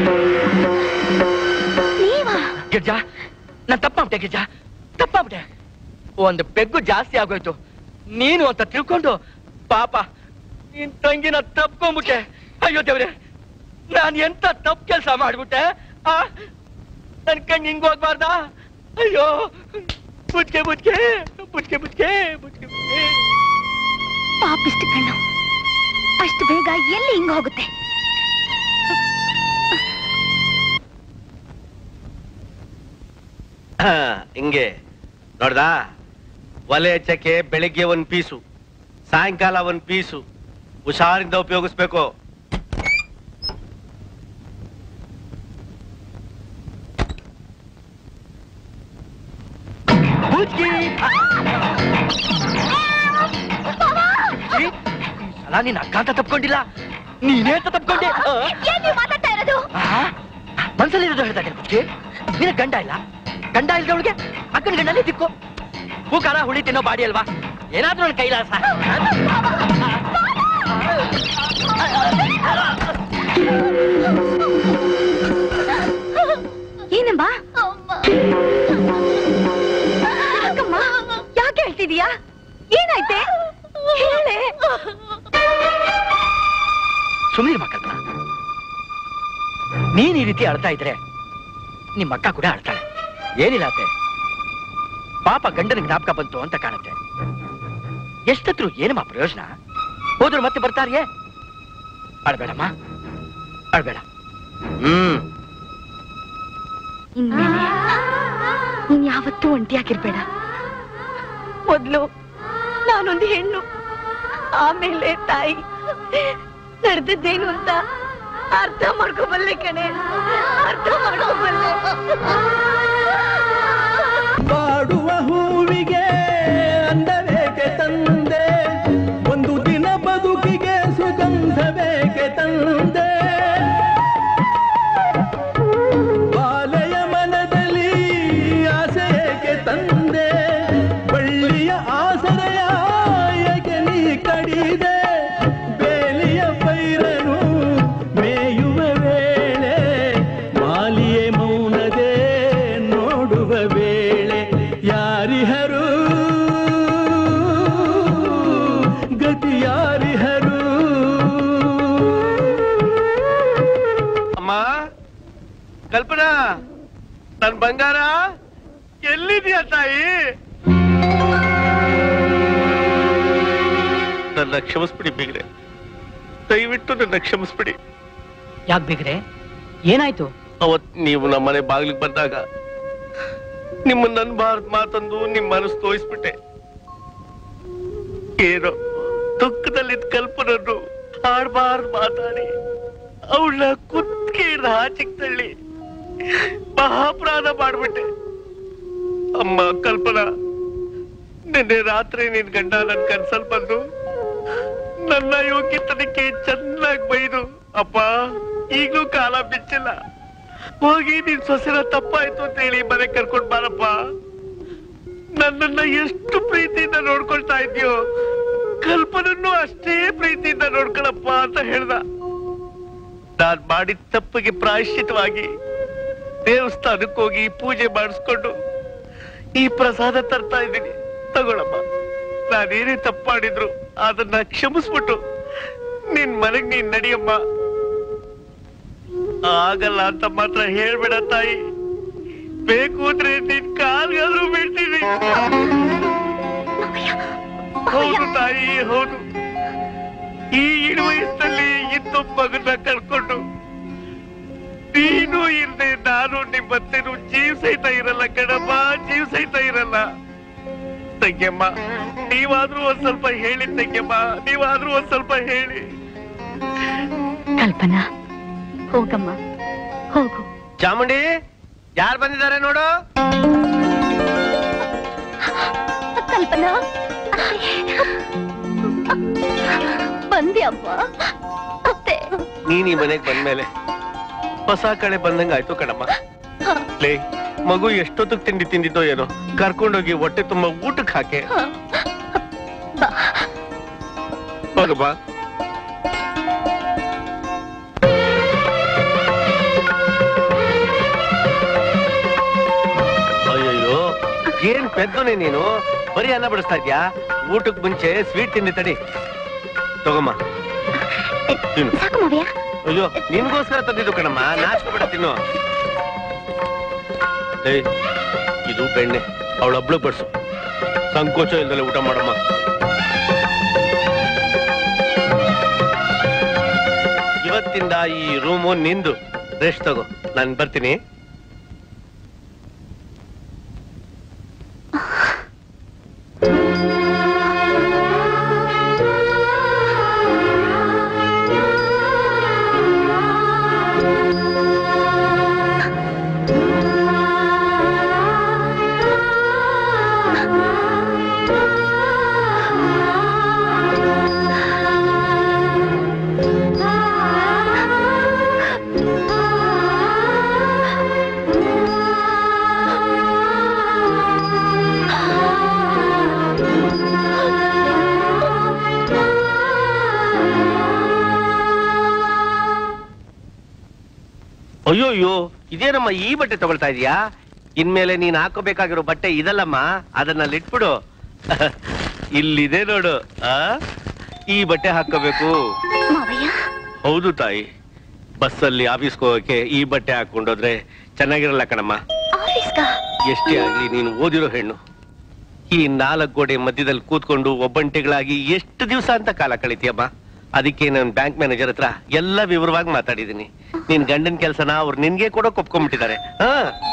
ನೀವಾ ಗಿರ್ಜಾ ನಾನ್ ತಪ್ಪಾಗ್ಬಿಟ್ಟೆ ಗಿರ್ಜಾ ತಪ್ಪಾಗ್ಬಿಟ್ಟೆ ಒಂದು ಪೆಗ್ಗು ಜಾಸ್ತಿ ಆಗೋಯ್ತು ನೀನು ಅಂತ ತಿಳ್ಕೊಂಡು ಪಾಪ ನಿನ್ ತಂಗಿನ ತಪ್ಕೊಂಡ್ಬಿಟ್ಟೆ ಅಯ್ಯೋ ದೇವ್ರೆ ನಾನ್ ಎಂತ ತಪ್ಪು ಕೆಲಸ ಮಾಡ್ಬಿಟ್ಟೆ ಆ ನನ್ ಕಣ್ ಹಿಂಗ್ ಹೋಗ್ಬಾರ್ದಾ ಅಯ್ಯೋ ಬುದ್ಕೆ ಬುದ್ಕೆ ಬುದ್ಕೆ ಬುದ್ಕೆ ಬುದ್ಕೆ ಬುದ್ಕೆ ಪಾಪಿಷ್ಟು ಕಣ್ಣು ಅಷ್ಟು ಬೇಗ ಎಲ್ಲಿ ಹಿಂಗ ಹೋಗುತ್ತೆ ಹಾ, ಹಿಂಗೆ ನೋಡ್ದಾ ಒಲೆ ಹಚ್ಚಕ್ಕೆ ಬೆಳಿಗ್ಗೆ ಒಂದ್ ಪೀಸು ಸಾಯಂಕಾಲ ಒಂದ್ ಪೀಸು ಹುಷಾರಿಂದ ಉಪಯೋಗಿಸ್ಬೇಕು ಅಲ್ಲ ನೀನ್ ಅಕ್ಕ ಅಂತ ತಪ್ಕೊಂಡಿಲ್ಲ ನೀನೇ ಅಂತ ತಪ್ಕೊಂಡೆ ಆ? ಏನ್ ನೀವು ಮಾತಾಡ್ತಾ ಇರೋದು ಆ? ಮನ್ಸಲ್ಲಿ ಇರೋದು ಹೇಳ್ತಾ ಇದ್ದೀನಿ ಬುಚ್ಚಿ ನಿನ ಗಂಡ ಇಲ್ಲ ಗಂಡ ಇಲ್ದವಳಿಗೆ ಅಕ್ಕನ ಗಂಡನೇ ತಿಕ್ಕು ಹೂಕಾರ ಹುಳಿ ತಿನ್ನೋ ಬಾಡಿ ಅಲ್ವಾ ಏನಾದ್ರೂ ನನ್ನ ಕೈಲಾಸ ಏನಮ್ಮ ಯಾಕಮ್ಮ ಯಾಕೆ ಹೇಳ್ತಿದೀಯಾ ಏನಾಯ್ತೆ ಹೇಳೆ ಸುಮ್ಮನೆ ಮಕ್ಕಳ ನೀನ್ ಈ ರೀತಿ ಅಳ್ತಾ ಇದ್ರೆ ನಿಮ್ಮ ಅಕ್ಕ ಕೂಡ ಅಳ್ತಾಳೆ ಏನಿಲ್ಲ ಅತ್ತೆ ಪಾಪ ಗಂಡನ ಜ್ಞಾಪಕ ಬಂತು ಅಂತ ಕಾಣುತ್ತೆ ಎಷ್ಟತ್ರು ಏನಮ್ಮ ಪ್ರಯೋಜನ ಹೋದ್ರು ಮತ್ತೆ ಬರ್ತಾರಿಯೇ ಅಳ್ಬೇಡಮ್ಮ ಅಳ್ಬೇಡ ಹ್ಮ್ ಇನ್ಮೇಲೆ ನೀನ್ ಯಾವತ್ತೂ ಒಂಟಿಯಾಗಿರ್ಬೇಡ ಮೊದ್ಲು ನಾನೊಂದು ಹೆಣ್ಣು ಆಮೇಲೆ ತಾಯಿ ನಡೆದದ್ದೇನು ಅಂತ ಅರ್ಥ ಮಾಡ್ಕೋಬಲ್ಲೆ ಕಣೆ ಅರ್ಥ ಮಾಡ್ಕೋಬಲ್ಲೆ ಬಾಡುವ ಹೂವಿಗೆ ಅಂದವೇಕೆ ತಂದೆ ಒಂದು ದಿನ ಬದುಕಿಗೆ ಸುಗಂಧವೇಕೆ ತಂದೆ ಬಾಲೆಯ ಮನದಲ್ಲಿ ಆಸೆ ಏಕೆ ತಂದೆ ಬಳ್ಳಿಯ ಆಸರೆಯ ಏಕೆ ನೀ ಕಡಿದೆ ಬೇಲಿಯ ಪೈರನು ಮೇಯುವ ವೇಳೆ ಮಾಲಿಯೇ ಮೌನದೇ ನೋಡುವ ವೇಳೆ ಯಾರಿಹರು ಗತಿ ಯಾರಿಹರು ಅಮ್ಮ ಕಲ್ಪನಾ ನನ್ ಬಂಗಾರ ಎಲ್ಲಿದ್ಯಾ ತಾಯಿ ನನ್ನ ಕ್ಷಮಿಸ್ಬಿಡಿ ಬಿಗ್ರೆ ದಯವಿಟ್ಟು ನನ್ನ ಕ್ಷಮಿಸ್ಬಿಡಿ ಯಾಕೆ ಬಿಗ್ರೆ ಏನಾಯ್ತು ಅವತ್ ನೀವು ನಮ್ಮನೆ ಬಾಗಿಲಿಗೆ ಬಂದಾಗ ನಿಮ್ಮನ್ನ ಅನ್ಬಾರ್ದು ಮಾತಂದು ನಿಮ್ ಮನಸ್ಸು ತೋರಿಸ್ಬಿಟ್ಟೆ ಏನೋ ದುಃಖದಲ್ಲಿದ್ದ ಕಲ್ಪನನ್ನು ಆಡ್ಬಾರ್ದು ಮಾತಾಡಿ ಅವಳನ್ನ ಕುತ್ತಿಗೆ ಹಿಡ್ದು ಆಚೆಗ್ ತಳ್ಳಿ ಮಹಾಪರಾಧ ಮಾಡ್ಬಿಟ್ಟೆ ಅಮ್ಮ ಕಲ್ಪನಾ ನಿನ್ನೆ ರಾತ್ರಿ ನಿನ್ ಗಂಡ ನನ್ ಕನ್ಸಲ್ ಬಂದು ನನ್ನ ಯೋಗ್ಯತನಕ್ಕೆ ಚೆನ್ನಾಗಿ ಬೈದು ಅಪ್ಪ ಈಗ್ಲೂ ಕಾಲ ಬಿಚ್ಚಿಲ್ಲ ಹೋಗಿ ನಿನ್ ಸೊಸೆನ ತಪ್ಪಾಯ್ತು ಅಂತ ಹೇಳಿ ಮನೆ ಕರ್ಕೊಂಡ್ ಬಾರಪ್ಪ ನನ್ನನ್ನ ಎಷ್ಟು ಪ್ರೀತಿಯಿಂದ ನೋಡ್ಕೊಳ್ತಾ ಇದ್ಯೋ ಕಲ್ಪನನ್ನು ಅಷ್ಟೇ ಪ್ರೀತಿಯಿಂದ ನೋಡ್ಕೊಳಪ್ಪ ಅಂತ ಹೇಳ್ದ ನಾನ್ ಮಾಡಿದ ತಪ್ಪಿಗೆ ಪ್ರಾಯಶ್ಚಿತವಾಗಿ ದೇವಸ್ಥಾನಕ್ಕೆ ಹೋಗಿ ಪೂಜೆ ಮಾಡಿಸ್ಕೊಂಡು ಈ ಪ್ರಸಾದ ತರ್ತಾ ಇದ್ದೀನಿ ತಗೊಳಮ್ಮ ನಾನೇನೇ ತಪ್ಪು ಮಾಡಿದ್ರು ಅದನ್ನ ಕ್ಷಮಿಸ್ಬಿಟ್ಟು ನಿನ್ ಮನೆಗ್ ನೀನ್ ನಡಿಯಮ್ಮ ಆಗಲ್ಲ ಅಂತ ಮಾತ್ರ ಹೇಳ್ಬೇಡ ತಾಯಿ ಬೇಕು ಅಂದ್ರೆ ನಿನ್ ಕಾಲ್ಗಾದ್ರೂ ಬಿಡ್ತೀನಿ ಹೌದು ತಾಯಿ ತಾಯಿ ಹೌದು ಈ ಇಡು ವಯಸ್ಸಲ್ಲಿ ಇನ್ನೊಬ್ಬ ಮಗನ ಕಳ್ಕೊಂಡು ನೀನು ಇರ್ದೆ ನಾನು ನಿಮ್ಮತ್ತೆನು ಜೀವ ಸಹಿತ ಇರಲ್ಲ ಕಣಮ್ಮ ಜೀವ ಸಹಿತ ಇರಲ್ಲ ತಂಗ್ಯಮ್ಮ ನೀವಾದ್ರೂ ಒಂದ್ ಸ್ವಲ್ಪ ಹೇಳಿ ತಂಗ್ಯಮ್ಮ ನೀವಾದ್ರೂ ಒಂದ್ ಸ್ವಲ್ಪ ಹೇಳಿ ಕಲ್ಪನಾ ಹೋಗಮ್ಮ ಹೋಗು ಚಾಮುಂಡಿ ಯಾರು ಬಂದಿದ್ದಾರೆ ನೋಡು ಕಲ್ಪನಾ ಬಂದ್ಯಮ್ಮ ಅತ್ತೆ ನೀನ್ ಈ ಮನೆಗ್ ಬಂದ್ಮೇಲೆ ಹೊಸ ಕಡೆ ಬಂದಂಗ ಆಯ್ತು ಕಣಮ್ಮ ಲೇ ಮಗು ಎಷ್ಟೊತ್ತಿಗೆ ತಿಂಡಿ ತಿಂದಿದ್ದೋ ಏನೋ ಕರ್ಕೊಂಡೋಗಿ ಹೊಟ್ಟೆ ತುಂಬಾ ಊಟಕ್ಕೆ ಹಾಕೆ ಹೋಗಮ್ಮ ಅಯ್ಯಯ್ಯೋ ಏನ್ ಪೆದ್ದನೆ ನೀನು ಬರೀ ಅನ್ನ ಬಡಿಸ್ತಾ ಇದ್ಯಾ ಊಟಕ್ ಮುಂಚೆ ಸ್ವೀಟ್ ತಿಂಡಿ ತಡಿ ತಗೊಮ್ಮ ತಿನ್ನು ಸಾಕು ಮಾವಯ್ಯ ಅಯ್ಯೋ ನಿನ್ಗೋಸ್ಕರ ತಂದಿದ್ದು ಕಣಮ್ಮ ನಾಚ್ಕೊಬೇಡ ತಿನ್ನು ಏಯ್ ಇದು ಬೆಣ್ಣೆ ಅವಳೊಬ್ಳು ಬಡ್ಸು ಸಂಕೋಚ ಇಲ್ದಲೆ ಊಟ ಮಾಡಮ್ಮ ಇವತ್ತಿಂದ ಈ ರೂಮು ನಿಂದು ರೆಸ್ಟ್ ತಗೋ ನಾನು ಬರ್ತೀನಿ ಅಯ್ಯೋ ಅಯ್ಯೋ ಇದೇನಮ್ಮ ಈ ಬಟ್ಟೆ ತಗೊಳ್ತಾ ಇದೀಯಾ ಇನ್ಮೇಲೆ ನೀನ್ ಹಾಕೋಬೇಕಾಗಿರೋ ಬಟ್ಟೆ ಇದಲ್ಲಮ್ಮ ಅದನ್ನ ಇಟ್ಬಿಡು ಇಲ್ಲಿದೆ ನೋಡು ಆ ಈ ಬಟ್ಟೆ ಹಾಕೋಬೇಕು ಮಾವಯ್ಯ ಹೌದು ತಾಯಿ ಬಸ್ಸಲ್ಲಿ ಆಫೀಸ್ಗೆ ಹೋಗಕ್ಕೆ ಈ ಬಟ್ಟೆ ಹಾಕೊಂಡೋದ್ರೆ ಚೆನ್ನಾಗಿರಲ್ಲ ಕಣಮ್ಮ ಆಫೀಸ್ಗಾ ಎಷ್ಟೇ ಆಗ್ಲಿ ನೀನು ಓದಿರೋ ಹೆಣ್ಣು ಈ ನಾಲ್ಕು ಗೋಡೆ ಮಧ್ಯದಲ್ಲಿ ಕೂತ್ಕೊಂಡು ಒಬ್ಬಂಟಿಗಳಾಗಿ ಎಷ್ಟು ದಿವಸ ಅಂತ ಕಾಲ ಕಳಿತೀಯಮ್ಮ ಅದಕ್ಕೆ ನಾನು ಬ್ಯಾಂಕ್ ಮ್ಯಾನೇಜರ್ ಹತ್ರ ಎಲ್ಲ ವಿವರವಾಗಿ ಮಾತಾಡಿದೀನಿ ನಿನ್ ಗಂಡನ ಕೆಲಸನ ಅವ್ರು ನಿನ್ಗೆ ಕೊಡೋಕ್ ಒಪ್ಕೊಂಡ್ಬಿಟ್ಟಿದ್ದಾರೆ ಹಾ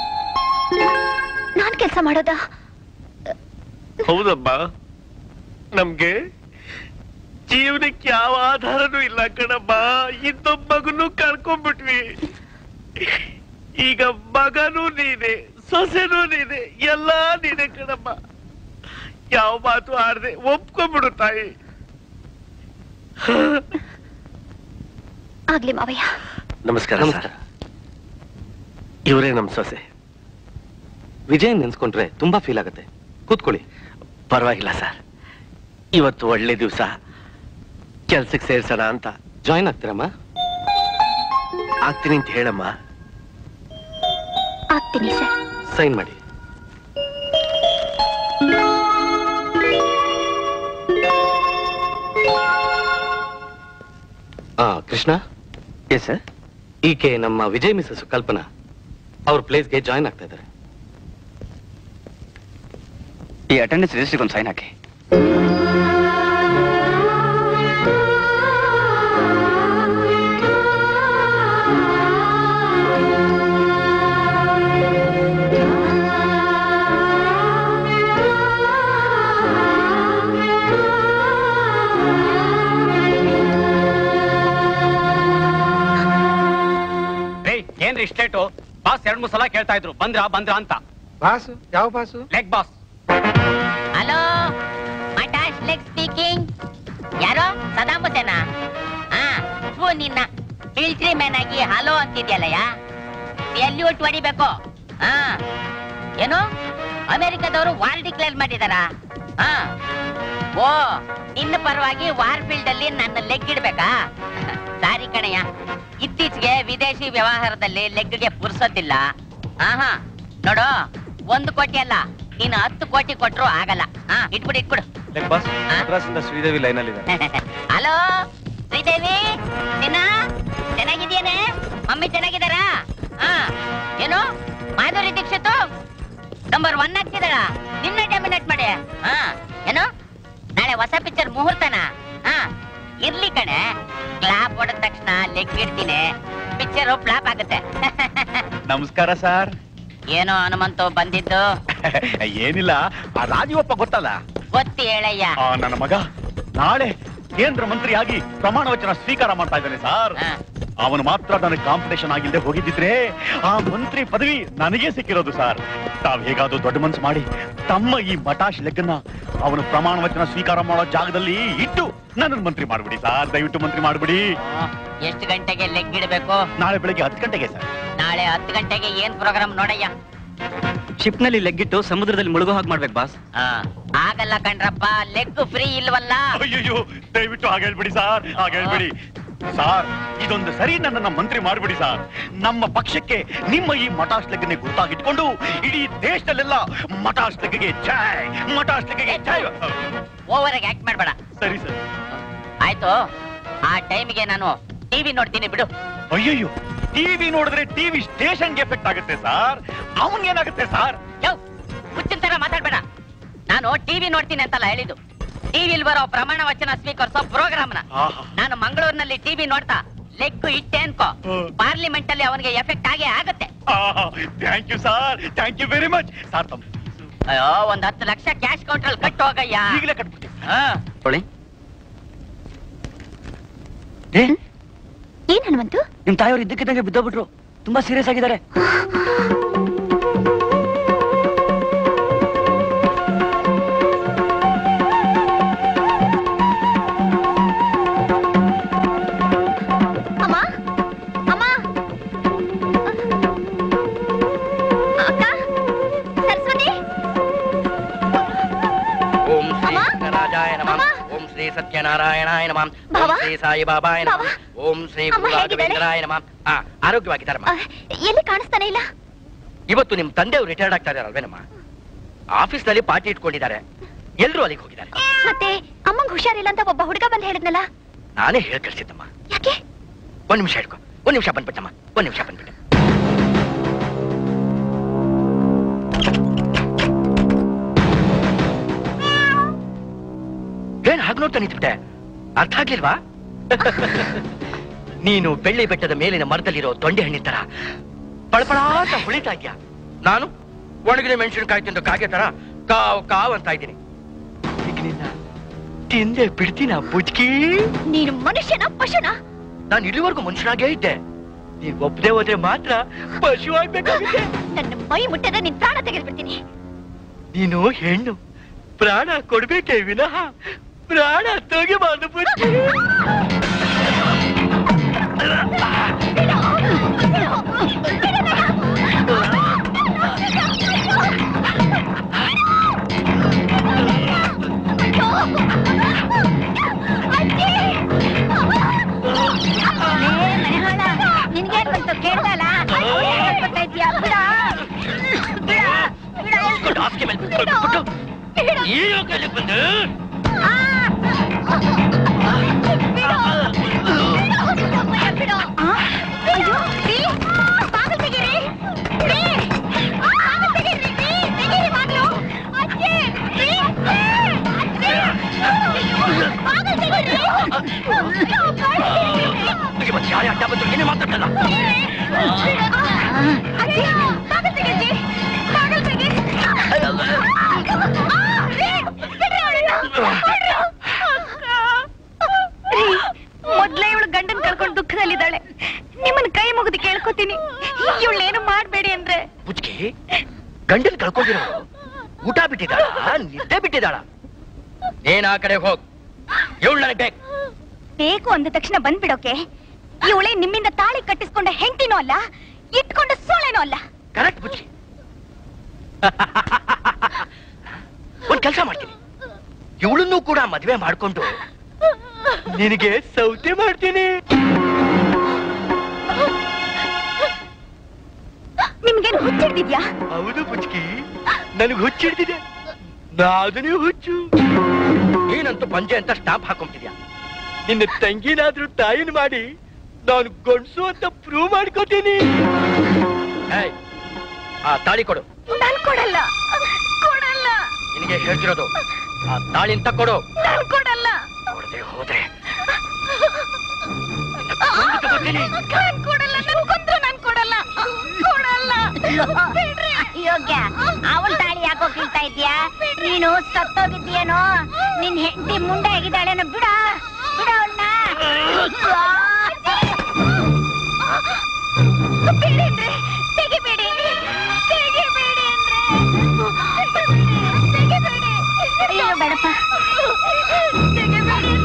ನಾನ್ ಕೆಲ್ಸ ಮಾಡೋದಾ ಹೌದಮ್ಮ ನಮ್ಗೆ ಜೀವನಕ್ಕೆ ಯಾವ ಆಧಾರನೂ ಇಲ್ಲ ಕಣಮ್ಮ ಇನ್ನೊಬ್ಬ ಮಗನು ಕಳ್ಕೊಂಡ್ಬಿಟ್ವಿ ಈಗ ಮಗನೂ ನೀನೆ ಸೊಸೆನೂ ನೀನೆ ಎಲ್ಲಾ ನೀನೆ ಕಣಮ್ಮ ಯಾವ ಮಾತು ಆಡದೆ ಒಪ್ಕೊಂಡ್ಬಿಡು ತಾಯಿ ಆಗ್ಲಿ ಮಾವಯ್ಯ ನಮಸ್ಕಾರ ನಮಸ್ಕಾರ ಇವರೇ ನಮ್ ಸೊಸೆ ವಿಜಯ್ ನೆನ್ಸ್ಕೊಂಡ್ರೆ ತುಂಬಾ ಫೀಲ್ ಆಗುತ್ತೆ ಕೂತ್ಕೊಳ್ಳಿ ಪರವಾಗಿಲ್ಲ ಸರ್ ಇವತ್ತು ಒಳ್ಳೆ ದಿವಸ ಕೆಲ್ಸಕ್ಕೆ ಸೇರ್ಸೋಣ ಅಂತ ಜಾಯಿನ್ ಆಗ್ತೀರಮ್ಮ ಆಗ್ತೀನಿ ಅಂತ ಹೇಳಮ್ಮ ಆಗ್ತೀನಿ ಸರ್ ಸೈನ್ ಮಾಡಿ ಆ ಕೃಷ್ಣ ಎಸ್ ಸರ್ ಈಕೆ ನಮ್ಮ ವಿಜಯ್ ಮಿಸಸ್ ಕಲ್ಪನಾ ಅವ್ರ ಪ್ಲೇಸ್ಗೆ ಜಾಯಿನ್ ಆಗ್ತಾ ಇದ್ದಾರೆ ಈ ಅಟೆಂಡೆನ್ಸ್ ರಿಜಿಸ್ಟ್ರಿಗೆ ಒಂದು ಸೈನ್ ಹಾಕಿ ರೇ ಏನ್ರಿ ಸ್ಟೇಟು ಬಾಸ್ ಎರಡ್ ಮೂರ್ ಸಲ ಕೇಳ್ತಾ ಇದ್ರು ಬಂದ್ರಾ ಬಂದ್ರಾ ಅಂತ ಬಾಸು ಯಾವ ಬಾಸು ಲೆಗ್ ಬಾಸ್ ಹಲೋ ಮಟಾಶ್ ಲೆಗ್ ಸ್ಪೀಕಿಂಗ್ ಯಾರೋ ಸದಾಮ್ ಹುಸೇನಾ ಹಾ ಥೂ ನಿನ್ನ ಮಿಲ್ಟ್ರಿ ಮ್ಯಾನ್ ಆಗಿ ಹಲೋ ಅಂತಿದ್ಯಲ್ಲಯ್ಯ ಎಲ್ಯೂಟ್ ಹೊಡಿಬೇಕು ಹಾ ಏನು ಅಮೆರಿಕದವರು ವಾರ್ ಡಿಕ್ಲೇರ್ ಮಾಡಿದಾರ ಹಾ ಓ ನಿನ್ನ ಪರವಾಗಿ ವಾರ್ ಫೀಲ್ಡ್ ಅಲ್ಲಿ ನನ್ನ ಲೆಗ್ ಇಡ್ಬೇಕಾ ಸಾರಿ ಕಣಯ್ಯ ಇತ್ತೀಚೆಗೆ ವಿದೇಶಿ ವ್ಯವಹಾರದಲ್ಲಿ ಲೆಗ್ಗೆ ಪುರ್ಸೋದಿಲ್ಲ ಆಹಾ ನೋಡು ಒಂದು ಕೋಟಿ ಅಲ್ಲ ನೀನು ಹತ್ತು ಕೋಟಿ ಕೊಟ್ರು ಆಗಲ್ಲ ಹಾ ಇಟ್ಬಿಡು ಇಟ್ಬಿಡು ಬಾಸ್ ಮದ್ರಾಸಿಂದ ಶ್ರೀದೇವಿ ಲೈನ್ ಅಲ್ಲಿ ಹಲೋ ಶ್ರೀದೇವಿ ನಿನ್ನ ಚೆನ್ನಾಗಿದ್ಯೇನೆ ಮಮ್ಮಿ ಚೆನ್ನಾಗಿದಾರಾ ಹಾ ಏನು ಮಾಧುರಿ ದೀಕ್ಷಿತ್ ನಂಬರ್ ಒನ್ ಆಗ್ತಿದಾಳ ನಿನ್ನೆ ಡಾಮಿನೇಟ್ ಮಾಡಿ ಹಾ ಏನು ನಾಳೆ ಹೊಸ ಪಿಕ್ಚರ್ ಮುಹೂರ್ತನ ಹಾ ಇರ್ಲಿ ಕಣೆ ಕ್ಲಾಪ್ ಹೊಡೆದ ತಕ್ಷಣ ಲೆಗ್ ಇಡ್ತೀನಿ ಪಿಕ್ಚರ್ ಫ್ಲಾಪ್ ಆಗುತ್ತೆ ನಮಸ್ಕಾರ ಸರ್ ಏನೋ ಹನುಮಂತು ಬಂದಿದ್ದು ಏನಿಲ್ಲ ಆ ರಾಜೀವಪ್ಪ ಗೊತ್ತಲ್ಲ ಗೊತ್ತಿ ಹೇಳಯ್ಯ ಆ ನನ್ನ ಮಗ ನಾಳೆ ಕೇಂದ್ರ ಮಂತ್ರಿಯಾಗಿ ಪ್ರಮಾಣ ವಚನ ಸ್ವೀಕಾರ ಮಾಡ್ತಾ ಇದ್ದಾನೆ ಸರ್ ಅವನು ಮಾತ್ರ ನನಗೆ ಕಾಂಪಿಟೇಷನ್ ಆಗಿಲ್ಲದೆ ಹೋಗಿದ್ದಿದ್ರೆ ಆ ಮಂತ್ರಿ ಪದವಿ ನನಗೆ ಸಿಕ್ಕಿರೋದು ಸರ್ ತಾವ್ ಹೇಗಾದ್ರೂ ದೊಡ್ಡ ಮನ್ಸು ಮಾಡಿ ತಮ್ಮ ಈ ಮಟಾಶ್ ಲೆಕ್ಕನ್ನ ಅವನು ಪ್ರಮಾಣ ವಚನ ಸ್ವೀಕಾರ ಮಾಡೋ ಜಾಗದಲ್ಲಿ ಇಟ್ಟು ನನ್ನ ಮಂತ್ರಿ ಮಾಡ್ಬಿಡಿ ಸರ್ ದಯವಿಟ್ಟು ಮಂತ್ರಿ ಮಾಡ್ಬಿಡಿ ಎಷ್ಟು ಗಂಟೆಗೆ ಲೆಗ್ ಇಡಬೇಕು ನಾಳೆ ಬೆಳಗ್ಗೆ ಹತ್ತು ಗಂಟೆಗೆ ಸರ್ ನಾಳೆ ಹತ್ತು ಗಂಟೆಗೆ ಏನ್ ಪ್ರೋಗ್ರಾಮ್ ನೋಡಯ್ಯ ಶಿಪ್ ನಲ್ಲಿ ಲೆಗ್ಗಿಟ್ಟು ಸಮುದ್ರದಲ್ಲಿ ಮುಳುಗೋ ಹಾಗೆ ಮಾಡ್ಬೇಕು ಬಾಸ್ ಆ, ಆಗಲ್ಲ ಕಣ್ರಪ್ಪ ಲೆಗ್ ಫ್ರೀ ಇಲ್ವಲ್ಲ ಅಯ್ಯೋ ದಯವಿಟ್ಟು ಹಾಗೆ ಹೇಳ್ಬಿಡಿ ಸರ್ ಹಾಗೆ ಹೇಳ್ಬಿಡಿ ಸಾರ್ ಇದೊಂದು ಸರಿ ನನ್ನನ್ನ ಮಂತ್ರಿ ಮಾಡ್ಬಿಡಿ ಸರ್ ನಮ್ಮ ಪಕ್ಷಕ್ಕೆ ನಿಮ್ಮ ಈ ಮಟಾಶ್ ಲೆಗ್ಗನ್ನೇ ಗುರುತಾಗಿಟ್ಕೊಂಡು ಇಡೀ ದೇಶದಲ್ಲೆಲ್ಲ ಮಟಾಶ್ ಲೆಗ್ಗೆ ಜೈ ಮಟಾಶ್ ಲೆಗ್ಗೆ ಜೈ ಓವರ್ ಆಗಿ ಆಕ್ಟ್ ಮಾಡ್ಬೇಡ ಸರಿ ಸರ್ ಆಯ್ತು ಆ ಟೈಮಿಗೆ ನಾನು ಟಿವಿ ನೋಡ್ತೀನಿ ಬಿಡು ಅಯ್ಯಯ್ಯೋ ಟಿವಿ ನೋಡಿದ್ರೆ ಟಿವಿ ಸ್ಟೇಷನ್ಗೆ ಎಫೆಕ್ಟ್ ಆಗುತ್ತೆ ಸರ್ ಅವನ್ಗೇನಾಗುತ್ತೆ ಸರ್ ಯೋ ಹುಚ್ಚಿನ ತರ ಮಾತಾಡ್ಬೇಡ ನಾನು ಟಿವಿ ನೋಡ್ತೀನಿ ಅಂತಲ್ಲ ಹೇಳಿದ್ದು ಟಿವಿಲ್ ಬರೋ ಪ್ರಮಾಣ ವಚನ ಸ್ವೀಕರಿಸೋ ಪ್ರೋಗ್ರಾಮ್ನ ನಾನು ಮಂಗಳೂರಿನಲ್ಲಿ ಟಿವಿ ನೋಡ್ತಾ ಲೆಗ್ ಇಟ್ಟೆ ಅನ್ಕೋ ಪಾರ್ಲಿಮೆಂಟ್ ಅಲ್ಲಿ ಅವನಿಗೆ ಎಫೆಕ್ಟ್ ಆಗೇ ಆಗುತ್ತೆ thank you sir thank you very much sir ತಮ್ಮ ಅಯ್ಯೋ ಒಂದ್ ಹತ್ತು ಲಕ್ಷ ಕ್ಯಾಶ್ ಕೌಂಟ್ರಲ್ಲಿ ಕಟ್ಟು ಹೋಗಯ್ಯ ಈಗಲೇ ಕಟ್ಬಿಡ್ತೀನಿ ತೊಳಿ ಏನ್ ಹನುಮಂತು ನಿಮ್ ತಾಯಿಯವ್ರು ಇದ್ದಕ್ಕಿದ್ದಂಗೆ ಬಿದ್ದೋಗ್ಬಿಟ್ರು ತುಂಬಾ ಸೀರಿಯಸ್ ಆಗಿದ್ದಾರೆ ಅಮ್ಮ ಅಮ್ಮ ಅಕ್ಕ ಸರಸ್ವತಿ ಓಂ ಶ್ರೀ ರಾಜಾಯ ನಮಃ ಓಂ ಶ್ರೀ ಸತ್ಯನಾರಾಯಣಾಯ ನಮಃ ಓಂ ಭಾವ? ಶ್ರೀ ಸಾಯಿ ಬಾಬಾಯ ನಮಃ ಭಾವ? ಓಂ ಶ್ರೀ ಅಮ್ಮ ಗುರು ಹೇಗಿದ್ದಾಳೆ? ರಾಘವೇಂದ್ರಾಯ ನಮಃ ಆ, ಆರೋಗ್ಯವಾಗಿದ್ದಾರಮ್ಮ ಎಲ್ಲಿ ಕಾಣಿಸ್ತಾನೆ ಇಲ್ಲ ಇವತ್ತು ನಿಮ್ ತಂದೆಯವರು ರಿಟೈರ್ಡ್ ಆಗ್ತಾ ಇದಾರಲ್ವೇನಮ್ಮ ಆಫೀಸ್ ನಲ್ಲಿ ಪಾರ್ಟಿ ಇಟ್ಕೊಂಡಿದ್ದಾರೆ ಎಲ್ರೂ ಅಲ್ಲಿಗೆ ಹೋಗಿದ್ದಾರೆ ಮತ್ತೆ ಅಮ್ಮಂಗ್ ಹುಷಾರಿಲ್ಲ ಅಂತ ಒಬ್ಬ ಹುಡುಗ ಬಂದ್ ಹೇಳಿದ್ನಲ್ಲ ನಾನೇ ಹೇಳಿ ಕಳ್ಸಿದ್ದಮ್ಮ ಯಾಕೆ ಒಂದ್ ನಿಮಿಷ ಹಿಡ್ಕೊ ಒಂದ್ ನಿಮಿಷ ಬಂದ್ಬಿಟ್ಟಮ್ಮ ಒಂದ್ ನಿಮಿಷ ಬಂದ್ಬಿಟ್ಟೆ ಏನ್ ಹಾಗೆ ನೋಡ್ತಾ ನಿಂತ್ಬಿಟ್ಟೆ ಅರ್ಥ ಆಗ್ಲಿಲ್ವಾ ನೀನು ಬೆಳ್ಳಿ ಬೆಟ್ಟದ ಮೇಲಿನ ಮರದಲ್ಲಿರೋ ತೊಂಡೆ ಹಣ್ಣಿನ ತರ ಪಳಪಳಾಟ ಹೊಳಿತಾ ಇದ್ಯಾ ನಾನು ಒಣಗಿದ ಮೆಣಸಿನಕಾಯಿ ತಿಂದು ಕಾಗೆ ತರ ಕಾವ್ ಕಾವ್ ಅಂತ ಇದ್ದೀನಿ ಈಗ ನಿನ್ನ ತಿಂದೆ ಬಿಡ್ತೀನ ಬುಜ್ಕಿ ನೀನು ಮನುಷ್ಯನ ಪಶುನ ನಾನು ಇಲ್ಲಿವರೆಗೂ ಮನುಷ್ಯನಾಗೇ ಇದ್ದೆ ನೀನ್ ಒಪ್ಪದೆ ಹೋದ್ರೆ ಮಾತ್ರ ಪಶು ಆಗ್ಬೇಕಾಗುತ್ತೆ ನನ್ನ ಮೈ ಮುಟ್ಟದ ನಿನ್ ಪ್ರಾಣ ತೆಗೆದ್ಬಿಡ್ತೀನಿ ನೀನು ಹೆಣ್ಣು ಪ್ರಾಣ ಕೊಡ್ಬೇಕೇ ವಿನಃ ಪ್ರಾಣ ತೆಗಿಬಾರ್ದು ಬುಜ್ಕಿ ನಿನ್ಗೇನ್ ಬಂತು ಕೇಳ್ದಲ್ಲ ಬರ್ತಾ ಇದ್ಯಾ ಬಿಡ ಬಿಡ ಬಿಡ ಹಾಸಿಗೆ ಮೇಲೆ ಬಿಟ್ಬಿಟ್ಟು ಈಗ ಕೈಲಿಗ್ ಬಂದು ಈಗ ಮತ್ತೆ ಯಾರೇ ಅಡ್ಡ ಬಂದ್ರು ಏನೇ ಮಾತಾಡಲ್ಲ ಮೊದ್ಲೇ ಇವಳು ಗಂಡನ್ ಕಳ್ಕೊಂಡು ದುಃಖದಲ್ಲಿದ್ದಾಳೆ ನಿಮ್ಮನ್ನ ಕೈ ಮುಗಿದು ಕೇಳ್ಕೊತೀನಿ ಇವಳೇನು ಮಾಡ್ಬೇಡಿ ಅಂದ್ರೆ ಬುಜ್ಕಿ ಗಂಡನ್ ಕಳ್ಕೊಂಡಿರೋ ಊಟ ಬಿಟ್ಟಿದ್ದಾಳ ನಿದ್ದೆ ಬಿಟ್ಟಿದ್ದಾಳ ಏನ್ ಆ ಕಡೆ ಹೋಗ್ ಇವಳು ನನಗೆ ಬೇಕು ಬೇಕು ಅಂದ ತಕ್ಷಣ ಬಂದ್ಬಿಡೋಕೆ ಇವಳೇ ನಿಮ್ಮಿಂದ ತಾಳಿ ಕಟ್ಟಿಸ್ಕೊಂಡ ಹೆಂಡತಿನೂ ಅಲ್ಲ ಇಟ್ಕೊಂಡ ಸೋಳೆನೂ ಅಲ್ಲ ಕರೆಕ್ಟ್ ಬುಜ್ಕಿ ಒಂದ್ ಕೆಲಸ ಮಾಡ್ತೀನಿ ಇವಳನ್ನು ಕೂಡ ಮದ್ವೆ ಮಾಡ್ಕೊಂಡು ನಿನಗೆ ಸೌತೆ ಮಾಡ್ತೀನಿ ನಿಮ್ಗೇನು ಹುಚ್ಚಿಡ್ದಿದ್ಯಾ ಹೌದು ಬುಜ್ಕಿ ನನಗೆ ಹುಚ್ಚಿಡ್ತಿದೆ ನಾದನೇ ಹುಚ್ಚು ನೀನಂತೂ ಪಂಜೆ ಅಂತ ಸ್ಟಾಂಪ್ ಹಾಕೊಂತಿದ್ಯಾ ನಿನ್ನ ತಂಗಿನಾದ್ರೂ ತಾಯಿನ ಮಾಡಿ ನಾನು ಗಂಡ್ಸು ಅಂತ ಪ್ರೂವ್ ಮಾಡ್ಕೋತೀನಿ ಏಯ್, ಆ ತಾಳಿ ಕೊಡು ನಾನ್ ಕೊಡಲ್ಲ ಕೊಡಲ್ಲ ನಿನಗೆ ಹೇಳ್ತಿರೋದು ಆ ತಾಳಿನ ತಕ್ಕೊಡು ನಾನ್ ಕೊಡಲ್ಲ ಕೊಡದೆ ಹೋದ್ರೆ ನಾನ್ ಕೊಡಲ್ಲ ನನ್ ಕೊಂದ್ರು ನಾನ್ ಕೊಡಲ್ಲ ಕೊಡಲ್ಲ ಬಿಡ್ರಿ. ಯೋಗ್ಯ ಅವಳ ತಾಳಿ ಯಾಕೋ ಕೀಳ್ತಾ ಇದ್ಯಾ ನೀನು ಸತ್ತೋಗಿದ್ದೀಯೇನೋ ನಿನ್ ಹೆಂಡತಿ ಮುಂಡೆ ಆಗಿದ್ದಾಳೇನೋ ಬಿಡ ಬಿಡ ಅವಳನ್ನ ಬೇಡಿ ಅಂದ್ರೆ ತೆಗಿಬೇಡಿ ತೆಗಿಬೇಡಿ ಅಂದ್ರೆ ತೆಗಿಬೇಡಿ ಅಯ್ಯೋ ಬೇಡಪ್ಪ ತೆಗಿಬೇಡಿ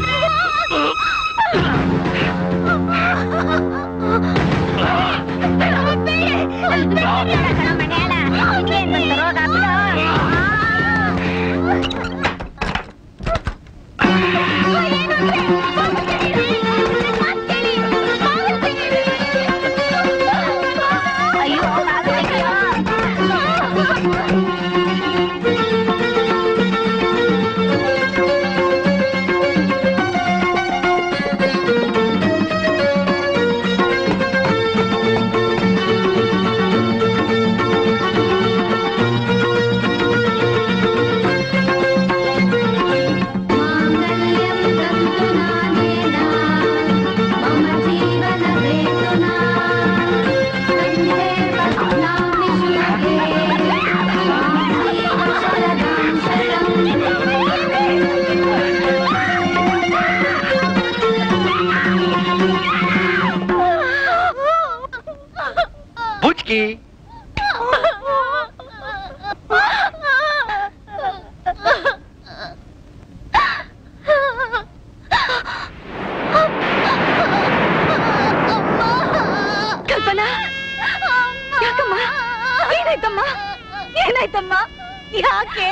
ಬುಚ್ಕಿ ಕಲ್ಪನಾ ಯಾಕಮ್ಮ ಏನಾಯ್ತಮ್ಮ ಏನಾಯ್ತಮ್ಮ ಯಾಕೆ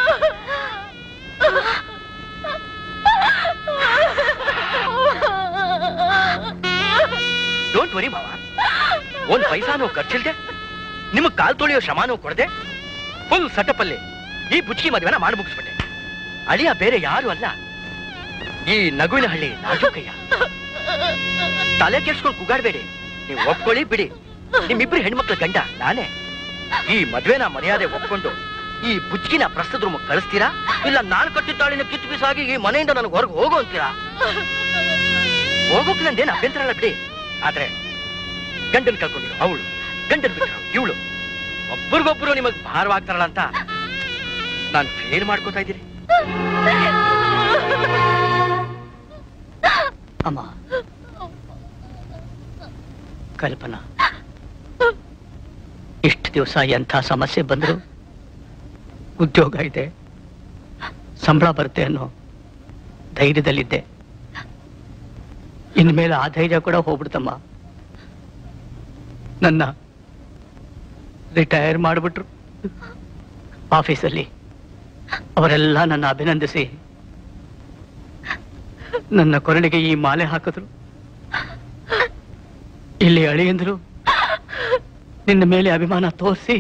ಡೋಂಟ್ ವರಿ ಮಾವ ಒಂದ್ ಪೈಸಾನು ಖರ್ಚಿಲ್ದೆ ನಿಮಗ್ ಕಾಲ್ ತೊಳೆಯೋ ಶ್ರಮಾನು ಕೊಡದೆ ಫುಲ್ ಸೆಟಪ್ ಅಲ್ಲಿ ಈ ಬುಚ್ಕಿ ಮದುವೆನ ಮಾಡಿ ಮುಗಿಸ್ಬಿಟ್ಟೆ ಅಳಿಯ ಬೇರೆ ಯಾರು ಅಲ್ಲ ಈ ನಗುವಿನ ಹಳ್ಳಿ ನಾಜೂಕಯ್ಯ ತಲೆ ಕೆಡ್ಸ್ಕೊಂಡು ಕುಗಾಡ್ಬೇಡಿ ನೀವು ಒಪ್ಕೊಳ್ಳಿ ಬಿಡಿ ನಿಮ್ಮಿಬ್ರು ಹೆಣ್ಮಕ್ಳ ಗಂಡ ನಾನೇ ಈ ಮದ್ವೆನ ಮರ್ಯಾದೆ ಒಪ್ಕೊಂಡು ಈ ಬುಚ್ಕಿನ ಪ್ರಸ್ತುತ ರೂಮ್ ಕಳಿಸ್ತೀರಾ ಇಲ್ಲ ನಾನ್ ಕಟ್ಟಿದ್ದಾಳಿನ ಕಿತ್ತು ಬಿಸಾಗಿ ಈ ಮನೆಯಿಂದ ನನಗೆ ಹೊರಗೆ ಹೋಗು ಅಂತೀರಾ ಹೋಗೋಕ್ ನಂದೇನು ಅಭ್ಯಂತರ ಇಲ್ಲ ಬಿಡಿ ಆದ್ರೆ ಗಂಡನ್ ಕಳ್ಕೊಂಡಿರೋ ಅವಳು ಗಂಡನ್ ಬಿಟ್ಟರು ಇವಳು ಒಬ್ಬರಿಗೊಬ್ರು ನಿಮಗ್ ಭಾರವಾಗ್ತಾರಲ್ಲ ಅಂತ ನಾನು ಫೇಲ್ ಮಾಡ್ಕೋತಾ ಇದ್ದೀನಿ ಅಮ್ಮ ಕಲ್ಪನಾ ಇಷ್ಟು ದಿವಸ ಎಂಥ ಸಮಸ್ಯೆ ಬಂದ್ರು ಉದ್ಯೋಗ ಇದೆ ಸಂಬಳ ಬರುತ್ತೆ ಅನ್ನೋ ಧೈರ್ಯದಲ್ಲಿದ್ದೆ ಇನ್ಮೇಲೆ ಆ ಧೈರ್ಯ ಕೂಡ ಹೋಗ್ಬಿಡ್ತಮ್ಮ ನನ್ನ ರಿಟೈರ್ ಮಾಡಿಬಿಟ್ರು ಆಫೀಸಲ್ಲಿ ಅವರೆಲ್ಲ ನನ್ನ ಅಭಿನಂದಿಸಿ ನನ್ನ ಕೊರಳಿಗೆ ಈ ಮಾಲೆ ಹಾಕಿದ್ರು ಇಲ್ಲಿ ಅಳಿಯಂದ್ರು ನಿನ್ನ ಮೇಲೆ ಅಭಿಮಾನ ತೋರಿಸಿ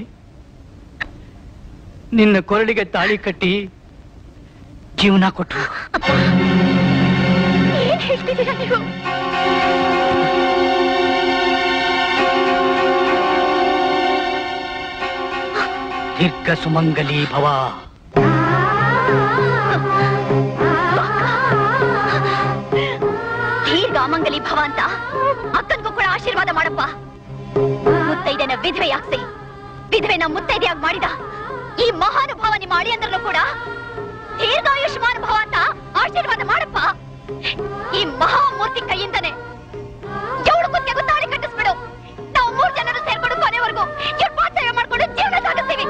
ನಿನ್ನ ಕೊರಳಿಗೆ ತಾಳಿ ಕಟ್ಟಿ ಜೀವನ ಕೊಟ್ರು ಏನ್ ಹೇಳ್ತಿದ್ದೀರಾ ನೀವು ದೀರ್ಘ ಸುಮಂಗಲಿ ಭವ ದೀರ್ಘ ಅಮಂಗಲಿ ಭವ ಅಂತ ಅಕ್ಕನ್ಗೂ ಕೂಡ ಆಶೀರ್ವಾದ ಮಾಡಪ್ಪ ಮುತ್ತೈದೆನ ವಿಧವೆಯಾಗ್ಸಿ ವಿಧವೆನ ಮುತ್ತೈದೆಯಾಗಿ ಮಾಡಿದ ಈ ಮಹಾನುಭಾವ ನಿಮ್ಮ ಅಳಿಯಂದ್ರಲ್ಲೂ ಕೂಡ ದೀರ್ಘಾಯುಷ್ಮಾನ ಭವ ಅಂತ ಆಶೀರ್ವಾದ ಮಾಡಪ್ಪ ಈ ಮಹಾಮೂರ್ತಿ ಕೈಯಿಂದನೇ ಜವಳು ಕುತ್ತಿಗೆಗೂ ತಾಳಿ ಕಟ್ಟಿಸ್ಬಿಡು ನಾವು ಮೂರ್ ಜನರು ಸೇರ್ಕೊಂಡು ಕೊನೆವರೆಗೂ ಇವ್ರ ಪಾತ್ರೆ ಮಾಡ್ಕೊಂಡು ಜೀವನ ಸಾಗಿಸ್ತೀವಿ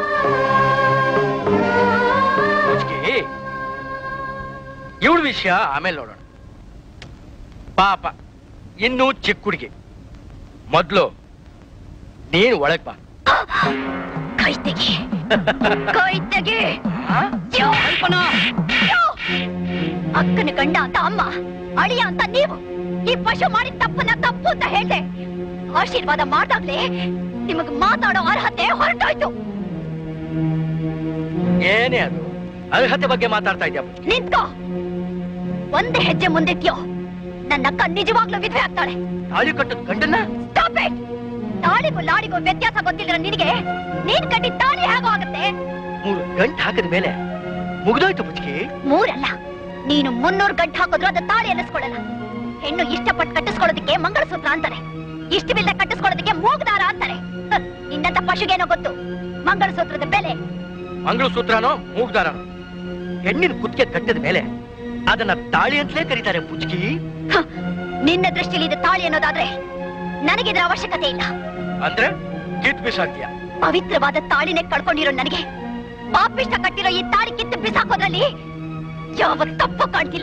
ಇವಳ ವಿಷಯ ಆಮೇಲೆ ನೋಡೋಣ ಪಾಪ ಇನ್ನೂ ಚಿಕ್ಕ ಹುಡುಗಿ ಮೊದ್ಲು ನೀನು ಒಳಗ್ ಬಾ ಕೈ ತೆಗಿ ಕೈ ತೆಗಿ ಯೋ! ಯೋ! ಅಕ್ಕನ ಗಂಡ ಅಂತ ಅಮ್ಮ ಅಳಿಯ ಅಂತ ನೀವು ಈ ಪಶು ಮಾಡಿದ ತಪ್ಪನ್ನ ತಪ್ಪು ಅಂತ ಹೇಳ್ದೆ ಆಶೀರ್ವಾದ ಮಾಡ್ದಾಗ್ಲೇ ನಿಮಗ್ ಮಾತಾಡೋ ಅರ್ಹತೆ ಹೊರಟೋಯ್ತು ಏನೇ ಅದು ಅರ್ಹತೆ ಬಗ್ಗೆ ಮಾತಾಡ್ತಾ ಇದ್ಯಾ ನಿಂತ್ಕೋ ಒಂದೇ ಹೆಜ್ಜೆ ಮುಂದಿಟ್ಯೋ ನನ್ನ ಅಕ್ಕ ನಿಜವಾಗ್ಲೂ ವಿಧವೆ ಆಗ್ತಾಳೆ ತಾಳಿ ಕಟ್ಟದ ಗಂಡನ್ನ Stop it! ತಾಳಿಗೂ ಲಾಡಿಗೂ ವ್ಯತ್ಯಾಸ ಗೊತ್ತಿಲ್ಲ ನಿನಗೆ ನೀನ್ ಕಟ್ಟಿ ತಾಳಿ ಹೇಗೋ ಆಗುತ್ತೆ ಮೂರು ಗಂಟು ಹಾಕಿದ ಮೇಲೆ ಮುಗ್ದೋಯ್ತು ಬುಚ್ಕಿ ಮೂರಲ್ಲ ನೀನು ಮುನ್ನೂರು ಗಂಟೆ ಹಾಕಿದ್ರು ಅದು ತಾಳಿ ಅನ್ನಿಸ್ಕೊಳ್ಳಲ್ಲ ಹೆಣ್ಣು ಇಷ್ಟಪಟ್ಟು ಕಟ್ಟಿಸ್ಕೊಳ್ಳೋದಕ್ಕೆ ಮಂಗಳಸೂತ್ರ ಅಂತಾರೆ ಇಷ್ಟವಿಲ್ಲ ಕಟ್ಟಿಸ್ಕೊಳ್ಳೋದಕ್ಕೆ ಮೂಗ್ದಾರ ಅಂತಾರೆ ಹ, ನಿನ್ನಂತ ಪಶುಗೇನೋ ಗೊತ್ತು ಮಂಗಳಸೂತ್ರದ ಬೆಲೆ ಮಂಗಳಸೂತ್ರನೋ ಮೂಗ್ದಾರನೋ ಹೆಣ್ಣಿನ ಕುತ್ತಿಗೆ ಕಟ್ಟಿದ ಮೇಲೆ ಅದನ್ನ ತಾಳಿ ಅಂತಲೇ ಕರೀತಾರೆ ಬುಚ್ಕಿ ಹ, ನಿನ್ನ ದೃಷ್ಟಿಲಿ ಇದು ತಾಳಿ ಅನ್ನೋದಾದ್ರೆ ನನಗಿದ್ರ ಅವಶ್ಯಕತೆ ಇಲ್ಲ ಅಂದ್ರೆ ಕಿತ್ ಬಿಸಾಕ್ತೀಯ ಪವಿತ್ರವಾದ ತಾಳಿನೇ ಕಳ್ಕೊಂಡಿರೋ ನನಗೆ ಪಾಪಿಷ್ಟ ಕಟ್ಟಿರೋ ಈ ತಾಳಿ ಕಿತ್ತು ಬಿಸಾಕೋದ್ರಲ್ಲಿ ಯಾವ ತಪ್ಪು ಕಾಣ್ತಿಲ್ಲ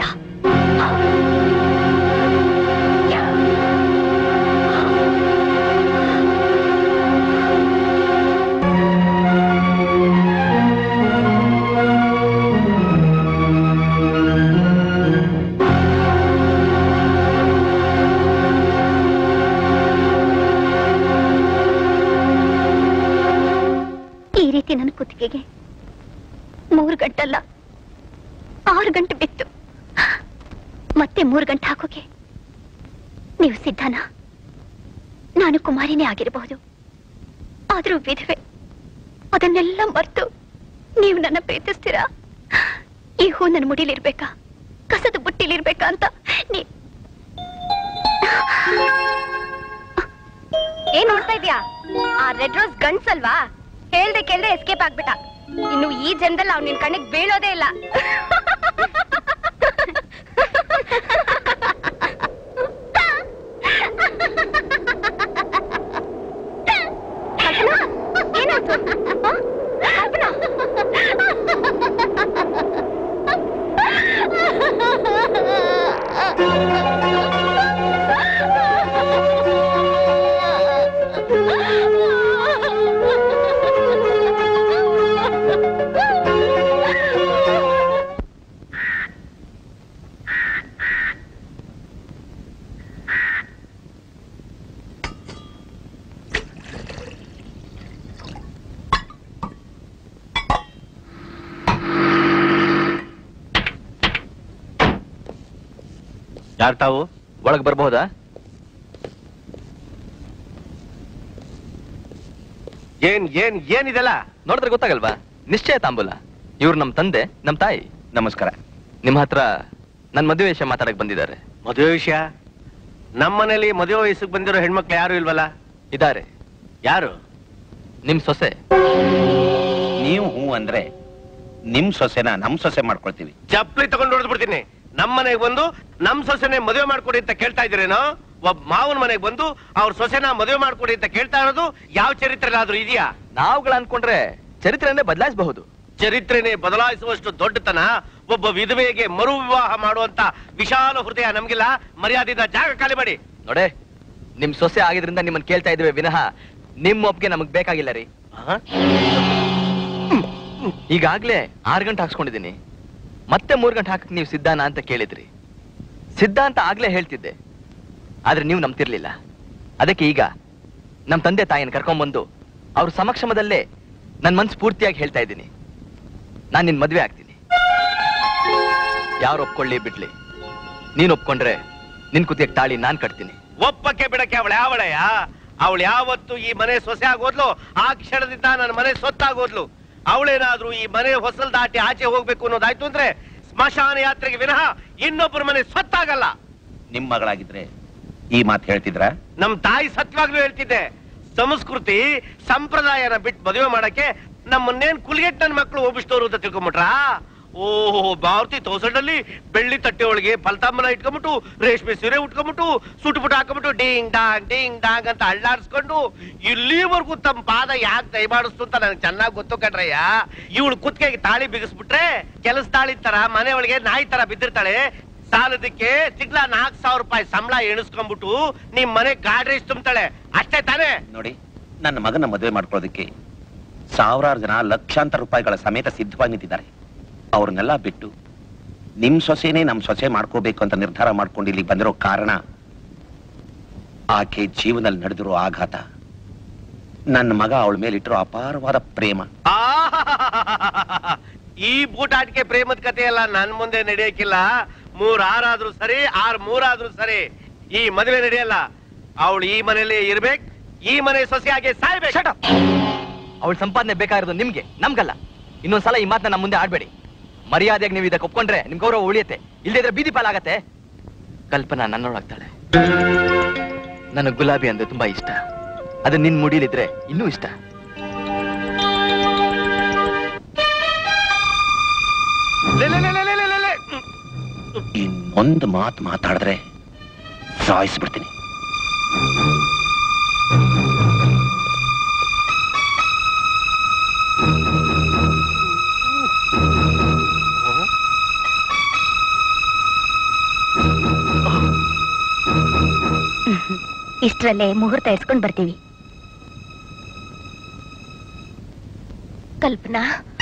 ಈ ರೀತಿ ನನ್ನ ಕುತ್ತಿಗೆಗೆ ಮೂರು ಗಂಟಲ್ಲ ಆರು ಗಂಟೆ ಬಿತ್ತು ಮತ್ತೆ ಮೂರು ಗಂಟೆ ಹಾಕೋಕೆ ನೀವು ಸಿದ್ಧನಾ ನಾನು ಕುಮಾರಿನೇ ಆಗಿರಬಹುದು ಆದ್ರೂ ವಿಧವೆ ಅದನ್ನೆಲ್ಲ ಮರೆತು ನೀವು ನನ್ನ ಪ್ರೀತಿಸ್ತೀರಾ ಈ ಹೂ ನನ್ನ ಮುಡಿಲಿರ್ಬೇಕಾ ಕಸದ ಬುಟ್ಟಿಲಿರ್ಬೇಕಾ ಅಂತ ನೀ ಏನ್ ನೋಡ್ತಾ ಇದ್ಯಾ ಆ ರೆಡ್ ರೋಸ್ ಗನ್ಸ್ ಅಲ್ವಾ ಹೇಳ್ದೆ ಕೇಳ್ದೆ ಎಸ್ಕೇಪ್ ಆಗ್ಬಿಟ್ಟ ಇನ್ನು ಈ ಜನದಲ್ಲಿ ಅವ್ನು ನಿನ್ ಕಣ್ಣಿಗೆ ಬೀಳೋದೇ ಇಲ್ಲ ಕಲ್ಪನಾ, ಏನಾಯ್ತು? ಆ? ಕಲ್ಪನಾ? ಯಾರು ತಾವು ಒಳಗ್ ಬರ್ಬಹುದಾ ಏನ್ ಏನ್ ಏನಿದೆಲ್ಲ ನೋಡಿದ್ರೆ ಗೊತ್ತಾಗಲ್ವಾ ನಿಶ್ಚಯ ತಾಂಬೂಲ ಇವ್ರು ನಮ್ ತಂದೆ ನಮ್ ತಾಯಿ ನಮಸ್ಕಾರ ನಿಮ್ ಹತ್ರ ನನ್ ಮದುವೆ ವಿಷಯ ಮಾತಾಡಕ್ ಬಂದಿದ್ದಾರೆ ಮದುವೆ ವಿಷಯ ನಮ್ಮನೇಲಿ ಮದುವೆ ವಯಸ್ಸಿಗೆ ಬಂದಿರೋ ಹೆಣ್ಮಕ್ಳು ಯಾರು ಇಲ್ವಲ್ಲ ಇದಾರೆ ಯಾರು ನಿಮ್ ಸೊಸೆ ನೀವು ಹೂ ಅಂದ್ರೆ ನಿಮ್ ಸೊಸೆನ ನಮ್ ಸೊಸೆ ಮಾಡ್ಕೊಳ್ತೀವಿ ಚಪ್ಪಲಿ ತಗೊಂಡು ಹೊಡೆದು ಬಿಡ್ತೀನಿ ನಮ್ಮ ಮನೆಗೆ ಬಂದು ನಮ್ ಸೊಸೆನೆ ಮದುವೆ ಮಾಡ್ಕೊಡಿ ಅಂತ ಕೇಳ್ತಾ ಇದ್ದೀರೇನೋ ಒಬ್ಬ ಮಾವನ ಮನೆಗೆ ಬಂದು ಅವ್ರ ಸೊಸೆನ ಮದುವೆ ಮಾಡ್ಕೊಡಿ ಅಂತ ಕೇಳ್ತಾ ಇರೋದು ಯಾವ ಚರಿತ್ರೆಲಾದ್ರೂ ಇದೆಯಾ ನಾವುಗಳ ಅನ್ಕೊಂಡ್ರೆ ಚರಿತ್ರೆಯನ್ನೇ ಬದಲಾಯಿಸಬಹುದು ಚರಿತ್ರೆನೇ ಬದಲಾಯಿಸುವಷ್ಟು ದೊಡ್ಡತನ ಒಬ್ಬ ವಿಧವೆಗೆ ಮರು ವಿವಾಹ ಮಾಡುವಂತ ವಿಶಾಲ ಹೃದಯ ನಮ್ಗಿಲ್ಲ ಮರ್ಯಾದೆಯಿಂದ ಜಾಗ ಖಾಲಿ ಮಾಡಿ ನೋಡೆ ನಿಮ್ ಸೊಸೆ ಆಗಿದ್ರಿಂದ ನಿಮ್ಮನ್ ಕೇಳ್ತಾ ಇದ್ವಿ ವಿನಃ ನಿಮ್ ಒಪ್ಗೆ ನಮಗ್ ಬೇಕಾಗಿಲ್ಲ ರೀ ಈಗಾಗ್ಲೇ ಆರ್ ಗಂಟೆ ಹಾಕ್ಸ್ಕೊಂಡಿದೀನಿ ಮತ್ತೆ ಮೂರ್ ಗಂಟೆ ಹಾಕಕ್ ನೀವು ಸಿದ್ಧಾನ ಅಂತ ಕೇಳಿದ್ರಿ ಸಿದ್ಧ ಅಂತ ಆಗ್ಲೇ ಹೇಳ್ತಿದ್ದೆ ಆದ್ರೆ ನೀವು ನಂಬ್ತಿರ್ಲಿಲ್ಲ ಅದಕ್ಕೆ ಈಗ ನಮ್ ತಂದೆ ತಾಯಿನ ಕರ್ಕೊಂಡ್ಬಂದು ಅವ್ರ ಸಮಕ್ಷಮದಲ್ಲೇ ನನ್ ಮನ್ಸು ಪೂರ್ತಿಯಾಗಿ ಹೇಳ್ತಾ ಇದ್ದೀನಿ ನಾನ್ ನಿನ್ ಮದ್ವೆ ಆಗ್ತೀನಿ ಯಾರು ಒಪ್ಕೊಳ್ಳಿ ಬಿಡ್ಲಿ ನೀನ್ ಒಪ್ಕೊಂಡ್ರೆ ನಿನ್ ಕುತ್ತಿಗೆ ತಾಳಿ ನಾನ್ ಕಟ್ತೀನಿ ಒಪ್ಪಕ್ಕೆ ಬಿಡಕ್ಕೆ ಅವಳು ಯಾವಳೆಯ ಅವಳು ಯಾವತ್ತು ಈ ಮನೆ ಸೊಸೆ ಆಗೋದ್ಲು ಆ ಕ್ಷಣದಿಂದ ನನ್ನ ಮನೆ ಸೊತ್ತಾಗೋದ್ಲು ಅವಳೇನಾದ್ರೂ ಈ ಮನೆ ಹೊಸಲ್ ದಾಟಿ ಆಚೆ ಹೋಗ್ಬೇಕು ಅನ್ನೋದಾಯ್ತು ಅಂದ್ರೆ ಸ್ಮಶಾನ ಯಾತ್ರೆಗೆ ವಿನಃ ಇನ್ನೊಬ್ಬರ ಮನೆ ಸೊತ್ತಾಗಲ್ಲ ನಿಮ್ ಮಗಳಾಗಿದ್ರೆ ಈ ಮಾತು ಹೇಳ್ತಿದ್ರ ನಮ್ ತಾಯಿ ಸತ್ಯವಾಗ್ಲೂ ಹೇಳ್ತಿದ್ದೆ ಸಂಸ್ಕೃತಿ ಸಂಪ್ರದಾಯನ ಬಿಟ್ಟು ಮದುವೆ ಮಾಡಕ್ಕೆ ನಮ್ಮನ್ನೇನ್ ಕುಲ್ಗೆಟ್ ನನ್ ಮಕ್ಕಳು ಒಬ್ಬಿಸ್ತವ್ರು ಅಂತ ತಿಳ್ಕೊಂಬಿಟ್ರಾ ಓಹೋ ಭಾರತಿ ತೋಸಡಲ್ಲಿ ಬೆಳ್ಳಿ ತಟ್ಟೆ ಒಳಗೆ ಫಲ್ತಾಂಬನ ಇಟ್ಕೊಂಬಿಟ್ಟು ರೇಷ್ಮೆ ಸೀರೆ ಉಟ್ಕೊಂಬಿಟ್ಟು ಸುಟ್ಬಿಟ್ಟು ಹಾಕೊಂಬಿಟ್ಟು ಡಿಂಗ್ ಡಾಂಗ್ ಡಿಂಗ್ ಡಾಂಗ್ ಅಂತ ಅಳ್ಳಾಡ್ಸ್ಕೊಂಡು ಇಲ್ಲಿವರೆಗೂ ತಮ್ಮ ಪಾದ ಯಾಕೆ ದಯಮಾಡಿಸ್ತು ಅಂತ ನನಗೆ ಚೆನ್ನಾಗಿ ಗೊತ್ತು ಕಣ್ರಯ್ಯ ಇವಳು ಕುತ್ತಿಗೆಗೆ ತಾಳಿ ಬಿಗಿಸ್ಬಿಟ್ರೆ ಕೆಲಸ ತಾಳಿ ತರ ಮನೆ ಒಳಗೆ ನಾಯಿ ತರ ಬಿದ್ದಿರ್ತಾಳೆ ಸಾಲದಕ್ಕೆ ತಿಂಗಳ ನಾಲ್ಕು ಸಾವಿರ ರೂಪಾಯಿ ಸಂಬಳ ಎಣಿಸ್ಕೊಂಡ್ಬಿಟ್ಟು ನಿಮ್ ಮನೆ ಗಾಡ್ರೇಜ್ ತುಂಬ್ತಾಳೆ ಅಷ್ಟೇ ತಾನೇ ನೋಡಿ ನನ್ನ ಮಗನ ಮದುವೆ ಮಾಡ್ಕೊಳ್ಳೋದಕ್ಕೆ ಸಾವಿರಾರು ಜನ ಲಕ್ಷಾಂತರ ರೂಪಾಯಿಗಳ ಸಮೇತ ಸಿದ್ಧವಾಗಿ ನಿಂತಿದ್ದಾರೆ ಅವ್ರನ್ನೆಲ್ಲ ಬಿಟ್ಟು ನಿಮ್ ಸೊಸೆನೇ ನಮ್ ಸೊಸೆ ಮಾಡ್ಕೋಬೇಕು ಅಂತ ನಿರ್ಧಾರ ಮಾಡ್ಕೊಂಡು ಇಲ್ಲಿ ಬಂದಿರೋ ಕಾರಣ ಆಕೆ ಜೀವನದಲ್ಲಿ ನಡೆದಿರೋ ಆಘಾತ ನನ್ನ ಮಗ ಅವಳ ಮೇಲಿಟ್ಟಿರೋ ಅಪಾರವಾದ ಪ್ರೇಮ ಈ ಬೂಟಾಟಿಕೆ ಪ್ರೇಮದ ಕಥೆ ಎಲ್ಲ ನನ್ ಮುಂದೆ ನಡೆಯಕ್ಕಿಲ್ಲ ಮೂರ್ ಆರಾದ್ರೂ ಸರಿ ಆರ್ ಮೂರಾದ್ರೂ ಸರಿ ಈ ಮದುವೆ ನಡೆಯಲ್ಲ ಅವಳು ಈ ಮನೇಲಿ ಇರ್ಬೇಕು ಈ ಮನೆ ಸೊಸೆಯಾಗಿ ಸಾಯ್ಬೇಕು ಅವಳ ಸಂಪಾದನೆ ಬೇಕಾಗಿರೋದು ನಿಮ್ಗೆ ನಮ್ಗಲ್ಲ ಇನ್ನೊಂದ್ಸಲ ಈ ಮಾತನ್ನ ನಮ್ಮ ಮುಂದೆ ಆಡ್ಬೇಡಿ ಮರ್ಯಾದೆಗೆ ನೀವು ಇದಕ್ಕೆ ಒಪ್ಕೊಂಡ್ರೆ ನಿಮ್ ಗೌರವ ಉಳಿಯತ್ತೆ ಇಲ್ಲದಿದ್ರೆ ಬೀದಿ ಪಾಲಾಗತ್ತೆ ಕಲ್ಪನಾ ನನ್ನೊಳಗ್ತಾಳೆ ನನಗೆ ಗುಲಾಬಿ ಅಂದ್ರೆ ತುಂಬಾ ಇಷ್ಟ ಅದು ನಿನ್ ಮುಡಿಲಿದ್ರೆ ಇನ್ನೂ ಇಷ್ಟ ಇನ್ನೊಂದು ಮಾತು ಮಾತಾಡಿದ್ರೆ ಸಾಯಿಸ್ಬಿಡ್ತೀನಿ ಇಷ್ಟರಲ್ಲೇ ಮುಹೂರ್ತ ಇಸ್ಕೊಂಡ್ ಬರ್ತೀವಿ ಕಲ್ಪನಾ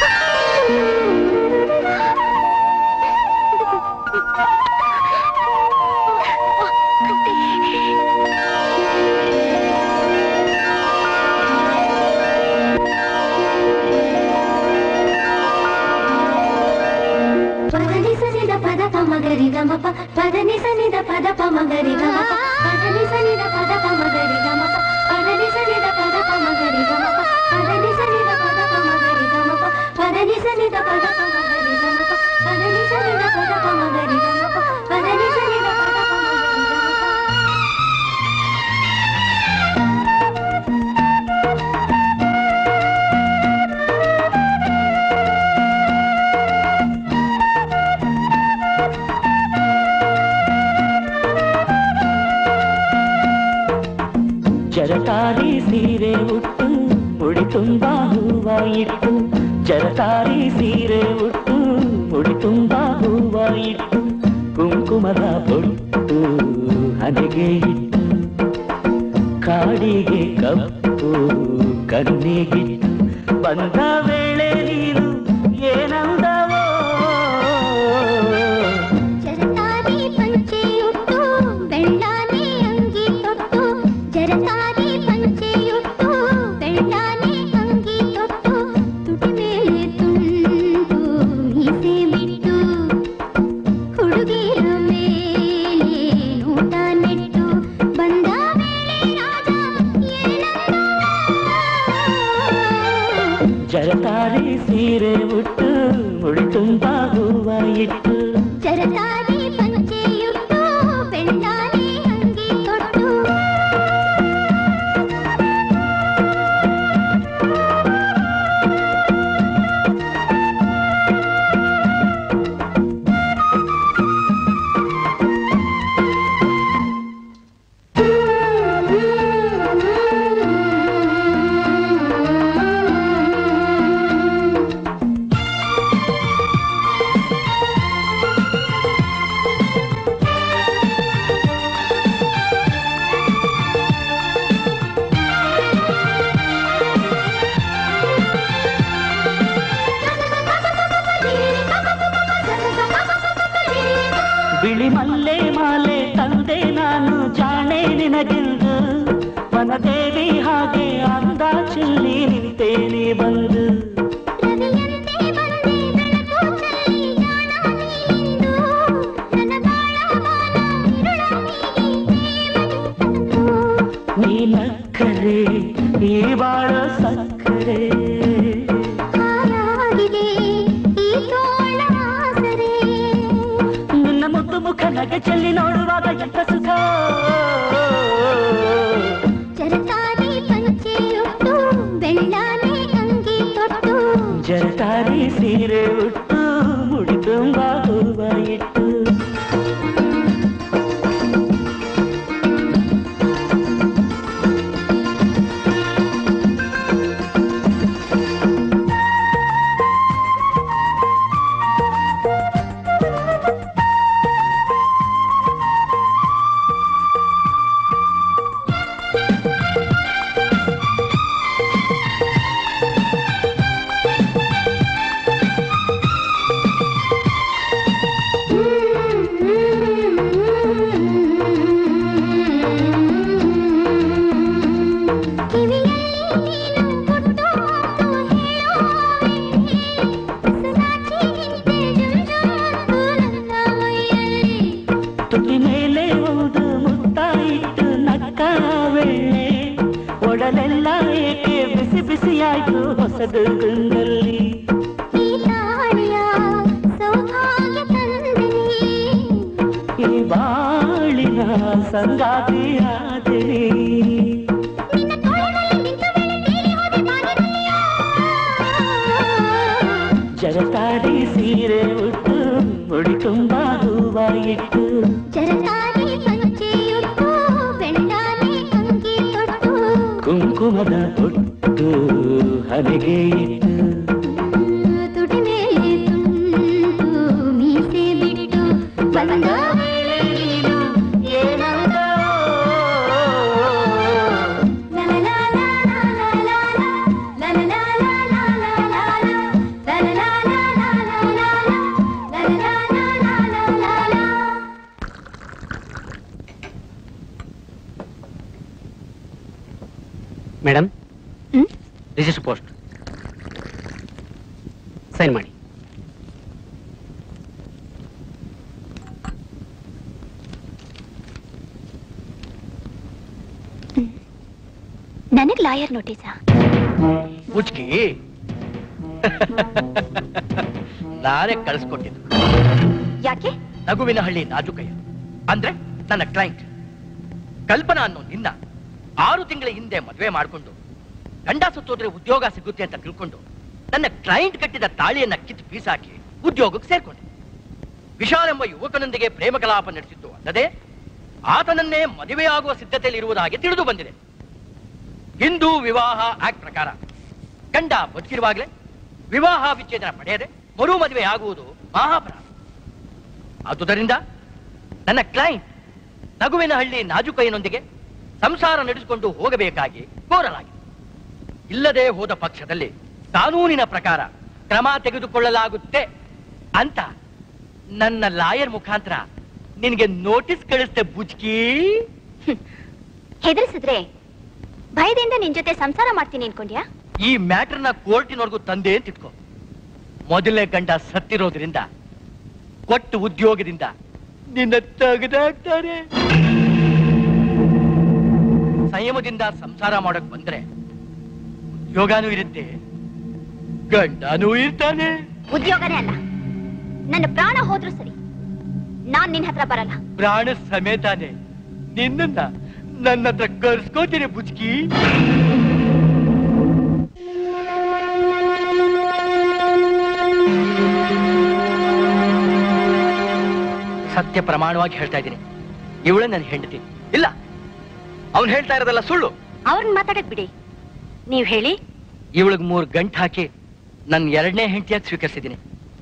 ಪದನಿ ಸನಿದ ಪದ ಪಮಗರಿ ಗಮ ಪ ಪದನಿ ಸನಿದ ಪದ ಪಮಗರಿ ಗಮ ಪ ಪದನಿ ಸನಿದ ಪದ ಪಮಗರಿ ಗಮ ಪ ಪದನಿ ಸನಿದ ಪದ ಪಮಗರಿ ಗಮ ಪ ಪದನಿ ಸನಿದ ಪದ ಪಮಗರಿ ಗಮ ಪ ಪದನಿ ಸನಿದ ಪದ ಪಮಗರಿ ಗಮ ಪ ಪದನಿ ಸನಿದ ಪದ ಪಮಗರಿ ಗಮ ಪ ಪದನಿ ಸನಿದ ಪದ ಪಮಗರಿ ಗಮ ಪ ಜರತಾರಿ ಸೀರೆ ಉಟ್ಟು ಮುಡಿ ತುಂಬಾ ಹೂವ ಇಟ್ಟು ಜರತಾರಿ ಸೀರೆ ಉಟ್ಟು ಮುಡಿ ತುಂಬಾ ಹೂವ ಇಟ್ಟು ಕುಂಕುಮದ ಬೊಟ್ಟು ಹಣೆಗೆ ಇಟ್ಟು ಕಾಡಿಗೆ ಕಪ್ಪು ಕಣ್ಣಿಗಿಟ್ಟು ಬಂದ ವೇಳೆ ನೀನು ಏನಂದವೋ ಜರತಾರಿ ಪಂಚೆಯುಟ್ಟು ಬೆಳ್ಳಾನೆ ಅಂಗಿ ತೊಟ್ಟು ಜರತಾರಿ ಪಂಚೆಯುಟ್ಟು ಬೆಳ್ಳಾನೆ ಅಂಗಿ ತೊಟ್ಟು ತುಟಿ ಮೇಲೆ ತುಂಡು ಮೀಸೆ ಬಿಟ್ಟು ಹುಡುಗಿಯ ಮೇಲೆ ನೋಟ ನೆಟ್ಟು ಬಂದ ವೇಳೆ ರಾಜ ಜರತಾರಿ ಸೀರೆ ಉಟ್ಟು ಮುಡಿ ತುಂಬಾ ಹೂವ ಇಟ್ಟು ಜರತಾರಿ ಪಂಚೆಯುಟ್ಟು ಬೆಳ್ಳಾನೆ ಅಂಗಿ ತೊಟ್ಟು ಬಿಳಿ ಮಲ್ಲೆ ಮಾಲೆ ತಂದೆ ನಾನು ಜಾಣೆ ನಿನಗೆಂದು ವನದೇವಿ ಹಾಗೆ ಅಂದ ಚೆಲ್ಲಿ ನಿಂತೇನೆ ಬಂದು ನೀ ನಕ್ಕರೆ ಈ ಬಾಳ ಸಕ್ಕರೆ ಹಾಯಾಗಿದೆ ಈ ತೋಳ ಆಸರೆ ನಿನ್ನ ಮುದ್ದು ಮುಖ ನಗೆ ಚೆಲ್ಲಿ ನೋಡುವಾಗ ಎಂತ ಸುಖ ಜರತಾರಿ ಪಂಚೆಯುಟ್ಟು ಬೆಳ್ಳಾನೆ ಅಂಗಿ ತೊಟ್ಟು ಜರತಾರಿ ಸೀರೆ ಉಟ್ಟು ಮುಡಿ ತುಂಬಾ ಹೂವ ಇಟ್ಟು ತುಟಿ ಮೇಲೆ ಒಂದು ಮುತ್ತ ಇಟ್ಟು ನಕ್ಕ ವೇಳೆ ಒಡಲೆಲ್ಲ ಏಕೆ ಬಿಸಿ ಬಿಸಿಯಾಯ್ತು ಹೊಸದು ಗುಂಗಲ್ಲಿ ಈ ತಾಳಿಯ ಸಂಗಾತಿಯಾದಿನಿ ಜರತಾಡಿ ಸೀರೆ ಉಟ್ಟು ಮುಡಿ ತುಂಬ ಹೂವ ಇಟ್ಟು ಜರತಾರಿ ಪಂಚೆಯುಟ್ಟು ಬೆಳ್ಳಾನೆ ಅಂಗಿ ತೊಟ್ಟು ಕುಂಕುಮದ ಒಟ್ಟು ಹನೆಗೆ ಇಟ್ಟು ತುಟಿ ಮೇಲೆ ತುಂಡು ಮೀಸೆ ಬಿಟ್ಟು ಬಂದ ವೇಳೆ ನೀನು ಏನಂದೋ? ಮೇಡಮ್ ರಿಜಿಸ್ಟರ್ ಪೋಸ್ಟ್ ಸೈನ್ ಮಾಡಿ ನನಗ್ ಲಾಯರ್ ನೋಟಿಸಾ ಮುಚ್ಕಿ ನಾನೇ ಕಳಿಸ್ಕೊಟ್ಟಿದ್ದು ಯಾಕೆ ನಗುವಿನ ಹಳ್ಳಿ ನಾಜುಕಯ್ಯ ಅಂದ್ರೆ ನನ್ನ ಕ್ಲೈಂಟ್ ಕಲ್ಪನಾ ಅನ್ನೋ ನಿನ್ನ ಆರು ತಿಂಗಳ ಹಿಂದೆ ಮದುವೆ ಮಾಡಿಕೊಂಡು ಗಂಡ ಸುತ್ತೋದ್ರೆ ಉದ್ಯೋಗ ಸಿಗುತ್ತೆ ಅಂತ ತಿಳ್ಕೊಂಡು ನನ್ನ ಕ್ಲೈಂಟ್ ಕಟ್ಟಿದ ತಾಳಿಯನ್ನ ಕಿತ್ತು ಬೀಸಾಕಿ ಉದ್ಯೋಗಕ್ಕೆ ಸೇರ್ಕೊಂಡೆ ವಿಶಾಲ್ ಎಂಬ ಯುವಕನೊಂದಿಗೆ ಪ್ರೇಮ ಕಲಾಪ ನಡೆಸಿದ್ದು ಅಲ್ಲದೆ ಆತನನ್ನೇ ಮದುವೆಯಾಗುವ ಸಿದ್ಧತೆಯಲ್ಲಿ ಇರುವುದಾಗಿ ತಿಳಿದು ಬಂದಿದೆ ಹಿಂದೂ ವಿವಾಹ ಆಕ್ಟ್ ಪ್ರಕಾರ ಗಂಡ ಬದುಕಿರುವಾಗಲೇ ವಿವಾಹ ವಿಚ್ಛೇದನ ಪಡೆಯದೆ ಮರು ಮದುವೆ ಆಗುವುದು ಮಹಾಪರಾಧ ಆದುದರಿಂದ ನನ್ನ ಕ್ಲೈಂಟ್ ನಗುವಿನ ಹಳ್ಳಿ ನಾಜುಕಯ್ಯನೊಂದಿಗೆ ಸಂಸಾರ ನಡೆಸಿಕೊಂಡು ಹೋಗಬೇಕಾಗಿ ಕೋರಲಾಗಿದೆ ಇಲ್ಲದೆ ಹೋದ ಪಕ್ಷದಲ್ಲಿ ಕಾನೂನಿನ ಪ್ರಕಾರ ಕ್ರಮ ತೆಗೆದುಕೊಳ್ಳಲಾಗುತ್ತೆ ಅಂತ ನನ್ನ ಲಾಯರ್ ಮುಖಾಂತರ ನಿನಗೆ ನೋಟಿಸ್ ಕಳಿಸ್ತೆ ಬುಜ್ಕಿ ಹೆದರ್ಸಿದ್ರೆ ಭಯದಿಂದ ನಿನ್ ಜೊತೆ ಸಂಸಾರ ಮಾಡ್ತೀನಿ ಅನ್ಕೊಂಡ್ಯಾ ಈ ಮ್ಯಾಟರ್ನ ಕೋರ್ಟಿನವರೆಗೂ ತಂದೆ ಅಂತ ಇಟ್ಕೋ ಮೊದಲನೇ ಗಂಡ ಸತ್ತಿರೋದ್ರಿಂದ ಕೊಟ್ಟು ಉದ್ಯೋಗದಿಂದ ನಿನ್ನ ತೆಗೆದಾಕ್ತಾರೆ ಸಂಯಮದಿಂದ ಸಂಸಾರ ಮಾಡಕ್ ಬಂದ್ರೆ ಉದ್ಯೋಗನೂ ಇರುತ್ತೆ ಗಂಡನೂ ಇರ್ತಾನೆ ಉದ್ಯೋಗನೇ ಅಲ್ಲ ನನ್ನ ಪ್ರಾಣ ಹೋದ್ರು ಸರಿ ನಾನ್ ನಿನ್ ಹತ್ರ ಬರಲ್ಲ ಪ್ರಾಣ ಸಮೇತಾನೆ ನಿನ್ನನ್ನ ನನ್ನ ಹತ್ರ ಕರ್ಸ್ಕೋತೀನಿ ಬುಜ್ಕಿ ಸತ್ಯ ಪ್ರಮಾಣವಾಗಿ ಹೇಳ್ತಾ ಇದ್ದೀನಿ ಇವಳೇ ನನ್ನ ಹೆಂಡತಿ ಇಲ್ಲ ಅವ್ನು ಹೇಳ್ತಾ ಇರೋದಲ್ಲ ಸುಳ್ಳು ಅವ್ರನ್ನ ಮಾತಾಡಕ್ ಬಿಡಿ ನೀವ್ ಹೇಳಿ ಇವಳಿಗೆ ಮೂರು ಗಂಟು ಹಾಕಿ ನನ್ನ ಎರಡನೇ ಹೆಂಡತಿಯಾಗಿ ಸ್ವೀಕರಿಸಿದ್ದೀನಿ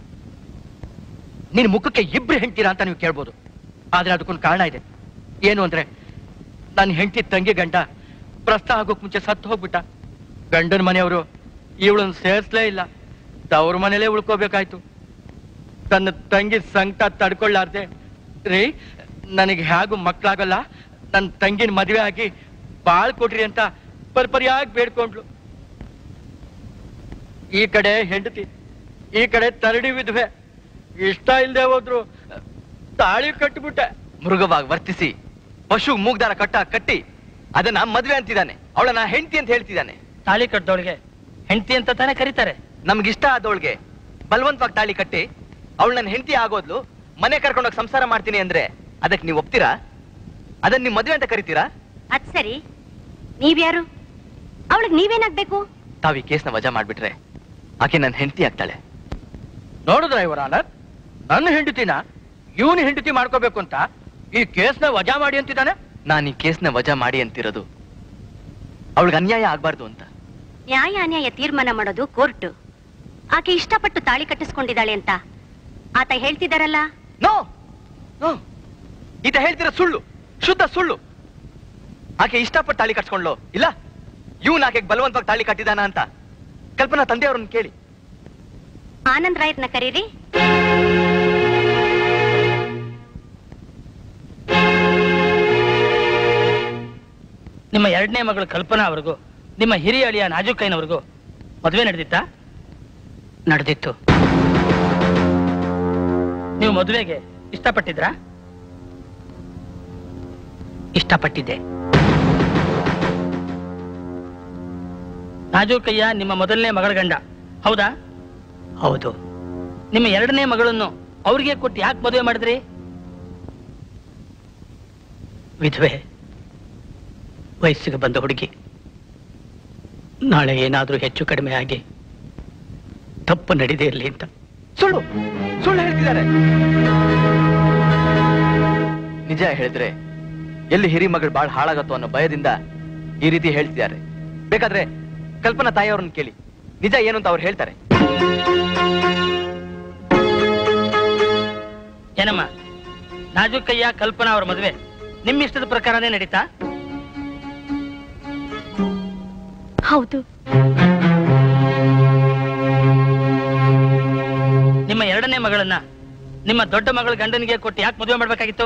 ನಿನ್ ಮುಖಕ್ಕೆ ಇಬ್ರು ಹೆಂಡ್ತೀರಾ ಅಂತ ನೀವು ಕೇಳ್ಬೋದು ಆದ್ರೆ ಅದಕ್ಕೊಂದು ಕಾರಣ ಇದೆ ಏನು ಅಂದ್ರೆ ನನ್ನ ಹೆಂಡತಿ ತಂಗಿ ಗಂಡ ಪ್ರಸ್ತ ಆಗೋಕ್ ಮುಂಚೆ ಸತ್ತು ಹೋಗ್ಬಿಟ್ಟ ಗಂಡನ ಮನೆಯವರು ಇವಳನ್ನ ಸೇರ್ಸ್ಲೇ ಇಲ್ಲ ತವ್ರ ಮನೇಲೇ ಉಳ್ಕೋಬೇಕಾಯ್ತು ತನ್ನ ತಂಗಿ ಸಂಕಟ ತಡ್ಕೊಳ್ಳಾರ್ದೆ ರೀ ನನಗೆ ಹೇಗೂ ಮಕ್ಕಳಾಗಲ್ಲ ನನ್ನ ತಂಗಿನ ಮದುವೆ ಆಗಿ ಬಾಳ್ ಕೊಟ್ರಿ ಅಂತ ಪರ್ಪರಿಯಾಗಿ ಬೇಡ್ಕೊಂಡ್ಲು ಈ ಕಡೆ ಹೆಂಡತಿ ಈ ಕಡೆ ತರಡಿ ವಿಧವೆ ಇಷ್ಟ ಇಲ್ದೆ ಹೋದ್ರು ತಾಳಿ ಕಟ್ಬಿಟ್ಟೆ ಮೃಗವಾಗಿ ವರ್ತಿಸಿ ಪಶು ಮೂಗ್ದಾರ ಕಟ್ಟ ಕಟ್ಟಿ ಅದನ್ನ ಮದ್ವೆ ಅಂತಿದ್ದಾನೆ ಅವಳನ್ನ ಹೆಂಡತಿ ಅಂತ ಹೇಳ್ತಿದ್ದಾನೆ ತಾಳಿ ಕಟ್ಟದವಳಿಗೆ ಹೆಂಡತಿ ಅಂತ ತಾನೇ ಕರೀತಾರೆ ನಮ್ಗಿಷ್ಟ ಆದವಳಿಗೆ ಬಲವಂತವಾಗಿ ತಾಳಿ ಕಟ್ಟಿ ಅವಳು ನನ್ನ ಹೆಂಡತಿ ಆಗೋದ್ಲು ಮನೆ ಕರ್ಕೊಂಡೋಗಿ ಸಂಸಾರ ಮಾಡ್ತೀನಿ ಅಂದ್ರೆ ಅದಕ್ಕೆ ನೀವು ಒಪ್ತೀರಾ ಅದನ್ನ ನೀವು ಮದ್ವೆ ಅಂತ ಕರಿತೀರಾ ಅದ್ ಸರಿ ನೀವ್ಯಾರು ಅವಳಿಗೆ ನೀವೇನಾಗ್ಬೇಕು ತಾವ್ ಈ ಕೇಸ್ನ ವಜಾ ಮಾಡ್ಬಿಟ್ರೆ ಆಕೆ ನನ್ನ ಹೆಂಡತಿ ಆಗ್ತಾಳೆ ನೋಡಿದ್ರ ಇವರ ಆನರ್ ನನ್ನ ಹೆಂಡತಿನ ಇವನು ಹೆಂಡತಿ ಮಾಡ್ಕೋಬೇಕು ಅಂತ ಈ ಕೇಸ್ನ ವಜಾ ಮಾಡಿ ಅಂತಿದ್ದಾನೆ ನಾನು ಈ ಕೇಸ್ನ ವಜಾ ಮಾಡಿ ಅಂತಿರೋದು ಅವಳಿಗೆ ಅನ್ಯಾಯ ಆಗ್ಬಾರ್ದು ಅಂತ ನ್ಯಾಯ ಅನ್ಯಾಯ ತೀರ್ಮಾನ ಮಾಡೋದು ಕೋರ್ಟ್ ಆಕೆ ಇಷ್ಟಪಟ್ಟು ತಾಳಿ ಕಟ್ಟಿಸ್ಕೊಂಡಿದ್ದಾಳೆ ಅಂತ ಆತ ಹೇಳ್ತಿದಾರಲ್ಲ ನೋ ನೋ ಈತ ಹೇಳ್ತಿರೋ ಸುಳ್ಳು ಶುದ್ಧ ಸುಳ್ಳು ಆಕೆ ಇಷ್ಟಪಟ್ಟು ತಾಳಿ ಕಟ್ಸ್ಕೊಂಡ್ಲು ಇಲ್ಲ ಇವನ್ ಆಕೆಗೆ ಬಲವಂತವಾಗಿ ತಾಳಿ ಕಟ್ಟಿದಾನ ಅಂತ ಕಲ್ಪನಾ ತಂದೆಯವ್ರನ್ನ ಕೇಳಿ ಆನಂದ್ ರಾಯರ್ನ ಕರೀರಿ ನಿಮ್ಮ ಎರಡನೇ ಮಗಳು ಕಲ್ಪನಾ ಅವರಿಗೂ ನಿಮ್ಮ ಹಿರಿಯ ಅಳಿಯ ನಾಜುಕೈನವರಿಗೂ ಮದುವೆ ನಡೆದಿತ್ತಾ ನಡೆದಿತ್ತು ನೀವು ಮದುವೆಗೆ ಇಷ್ಟಪಟ್ಟಿದ್ರಾ ಇಷ್ಟಪಟ್ಟಿದ್ದೆ ನಾಜೂಕಯ್ಯ ನಿಮ್ಮ ಮೊದಲನೇ ಮಗಳ ಗಂಡ ಹೌದಾ ಹೌದು ನಿಮ್ಮ ಎರಡನೇ ಮಗಳನ್ನು ಅವ್ರಿಗೆ ಕೊಟ್ಟು ಯಾಕೆ ಮದುವೆ ಮಾಡಿದ್ರಿ ವಿಧವೆ ವಯಸ್ಸಿಗೆ ಬಂದ ಹುಡುಗಿ ನಾಳೆ ಏನಾದ್ರೂ ಹೆಚ್ಚು ಕಡಿಮೆ ಆಗಿ ತಪ್ಪು ನಡೀದೇ ಇರಲಿ ಅಂತ ಸುಳ್ಳು ಸುಳ್ಳು ಹೇಳ್ತಿದ್ದಾರೆ ನಿಜ ಹೇಳಿದ್ರೆ ಎಲ್ಲಿ ಹಿರಿ ಮಗಳು ಬಾಳ್ ಹಾಳಾಗತ್ತೋ ಅನ್ನೋ ಭಯದಿಂದ ಈ ರೀತಿ ಹೇಳ್ತಿದ್ದಾರೆ ಬೇಕಾದ್ರೆ ಕಲ್ಪನಾ ತಾಯಿಯವ್ರನ್ನ ಕೇಳಿ ನಿಜ ಏನು ಅಂತ ಅವ್ರು ಹೇಳ್ತಾರೆ ಏನಮ್ಮ ನಾಜುಕಯ್ಯ ಕಲ್ಪನಾ ಅವರ ಮದುವೆ ನಿಮ್ಮ ಇಷ್ಟದ ಪ್ರಕಾರನೇ ನಡೀತಾ ಹೌದು ನಿಮ್ಮ ಎರಡನೇ ಮಗಳನ್ನ ನಿಮ್ಮ ದೊಡ್ಡ ಮಗಳ ಗಂಡನಿಗೆ ಕೊಟ್ಟು ಯಾಕೆ ಮದುವೆ ಮಾಡ್ಬೇಕಾಗಿತ್ತು